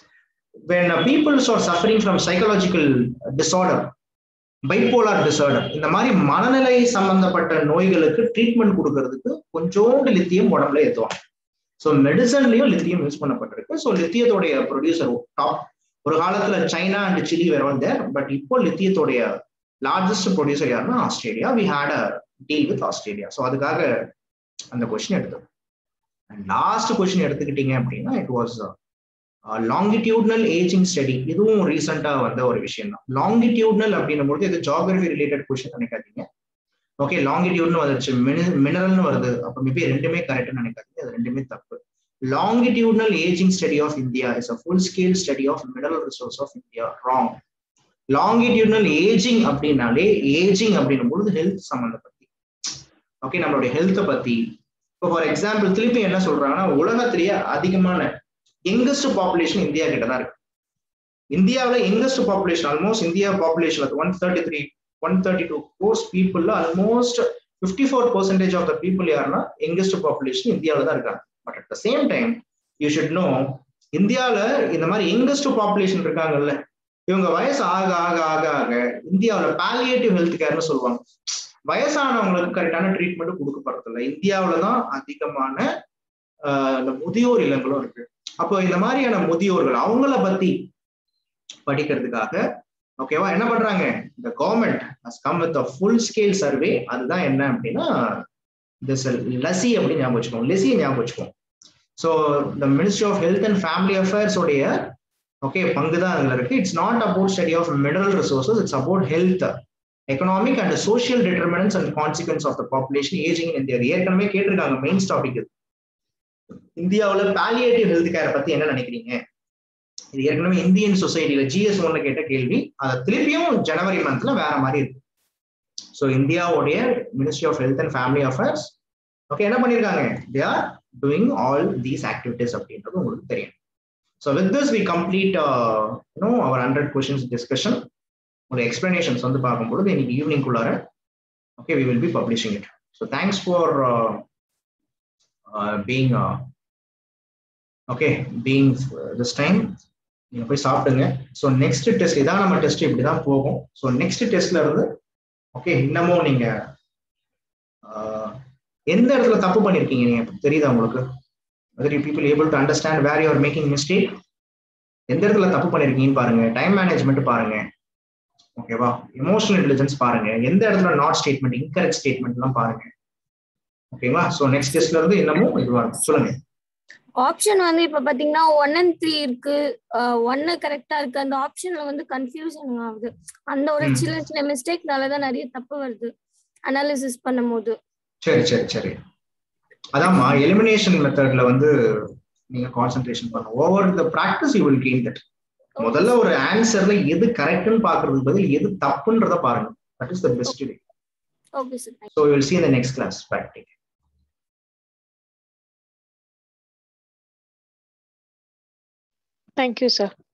when uh, people are suffering from psychological disorder bipolar disorder இந்த மாதிரி மனநிலை சம்பந்தப்பட்ட நோய்களுக்கு ட்ரீட்மெண்ட் கொடுக்கறதுக்கு கொஞ்சோண்டு லித்தியம் உடம்புல ஏற்றுவாங்க ஸோ மெடிசன்லயும் லித்தியம் யூஸ் பண்ணப்பட்டிருக்கு ஸோ லித்தியத்தோடைய ப்ரொடியூசர் டாப் ஒரு காலத்துல சைனா அண்ட் சிலி வேற வந்த பட் இப்போ லித்தியத்தோடைய லார்ஜஸ்ட் ப்ரொடியூசர் யாருன்னா Australia we had a deal with Australia so அதுக்காக அந்த கொஸ்டின் எடுத்தோம் அண்ட் லாஸ்ட் கொஸ்டின் எடுத்துக்கிட்டீங்க அப்படின்னா it was longitudinal ageing study இதுவும் ரீசெண்டா வந்த ஒரு விஷயம் தான் லாங்கிடியூட்னல் அப்படின்னும் பொழுது இது ஜாகிரபி ரிலேட்டட் கொஸ்டின் நினைக்காதீங்க ஓகே லாங்கிடியூட்னு வந்துருச்சு மினரல்னு வருது அப்போ மேபி ரெண்டுமே கரெக்ட்னு நினைக்காதீங்க அது ரெண்டுமே தப்பு longitudinal ageing study of India is a full scale study of mineral resource of India wrong longitudinal ageing அப்படின்னாலே ஏஜிங் அப்படின்னும் பொழுது ஹெல்த் சம்மந்தப்பத்தி ஓகே நம்மளுடைய ஹெல்த்தை பத்தி இப்போ ஃபார் எக்ஸாம்பிள் திருப்பி என்ன சொல்றாங்கன்னா உலகத்திலேயே அதிகமான யங்கஸ்ட் பாப்புலேஷன் இந்தியா கிட்ட தான் இருக்கு இந்தியாவில் youngest population almost India population one thirty three one thirty two crores பீப்புள்ல almost fifty four percentage of the people யாருன்னா யங்கஸ்ட் பாப்புலேஷன் இந்தியாவில் தான் இருக்காங்க but at the same time you should know இந்தியாவில் இந்த மாதிரி யங்கஸ்ட் பாப்புலேஷன் இருக்காங்கல்ல இவங்க வயசு ஆக ஆக ஆக ஆக இந்தியாவில் பாலியேட்டிவ் ஹெல்த் கேர்னு சொல்லுவாங்க வயசானவங்களுக்கு கரெக்டான ட்ரீட்மெண்ட் கொடுக்கப்படுறது இல்லை இந்தியாவில தான் அதிகமான இந்த முதியோர் இல்லங்களும் இருக்கு அப்போ இந்த மாதிரியான முதியோர்கள் அவங்கள பத்தி படிக்கிறதுக்காக ஓகேவா என்ன பண்றாங்க இந்த government has come with full scale survey அதுதான் என்ன அப்படின்னா திஸ் லசி அப்படின்னு ஞாபகம் வச்சுக்கோங்க லெசியை ஞாபகம் வச்சுக்கோங்க so the ministry of health and family affairs உடைய ஓகே பங்கு தான் அதுல இருக்கு it's not about study of mineral resources it's about health economic and social determinants and consequences of the population ageing in India ஏற்கனவே கேட்டிருக்காங்க main topic இது இந்தியாவில் palliative health கேரை பத்தி என்ன நினைக்கிறீங்க இது ஏற்கனவே இந்தியன் சொசைட்டியில ஜிஎஸ் ஒன்ல கேட்ட கேள்வி அதை திருப்பியும் ஜனவரி மந்த்ல வேற மாதிரி இருக்கு ஸோ இந்தியாவுடைய ministry of health and family affairs okay என்ன பண்ணிருக்காங்க they are doing all these activities அப்படின்றது உங்களுக்கு தெரியும் so with this we complete no our hundred questions discussion ஒரு எக்ஸ்பிளனேஷன்ஸ் வந்து பார்க்கும்பொழுது இன்னைக்கு evening குள்ளார okay we will be publishing it so thanks for being okay being this time நீங்கள் போய் சாப்பிடுங்க ஸோ நெக்ஸ்ட் டெஸ்ட் இதான் நம்ம டெஸ்ட் இப்படி தான் போகும் ஸோ நெக்ஸ்ட் டெஸ்ட்ல இருந்து ஓகே இன்னமும் நீங்க எந்த இடத்துல தப்பு பண்ணிருக்கீங்க நீங்க தெரியுதா உங்களுக்கு whether you people able to understand where you are making mistake எந்த இடத்துல தப்பு பண்ணிருக்கீங்கன்னு பாருங்க டைம் மேனேஜ்மெண்ட் பாருங்க ஓகேவா எமோஷனல் இன்டெலிஜென்ஸ் பாருங்க எந்த இடத்துல நாட் ஸ்டேட்மெண்ட் இன்கரெக்ட் ஸ்டேட்மெண்ட்லாம் பாருங்க ஓகேவா ஸோ நெக்ஸ்ட் டெஸ்ட்ல இருந்து இன்னமும் இதுவா இருக்கும் சொல்லுங்க ஆப்ஷன் வந்து இப்ப பாத்தீங்கன்னா ஒன் அண்ட் த்ரீ இருக்கு ஒன்னு கரெக்டா இருக்கு அந்த ஆப்ஷன்ல வந்து கன்ஃபியூஷன் ஆகுது அந்த ஒரு ம். சின்ன சின்ன மிஸ்டேக்னாலதான் நிறைய தப்பு வருது அனாலிசிஸ் பண்ணும் போது சரி சரி சரி அதாம்மா எலிமினேஷன் மெத்தட்ல வந்து நீங்க கான்சென்ட்ரேஷன் பண்ணுங்க over the practice you will gain that முதல்ல ஒரு ஆன்சர்ல எது கரெக்ட்னு பாக்குறதுக்கு பதில் எது தப்புன்றத பாருங்க that is the best way okay sir so will see இந்த next class practice thank you sir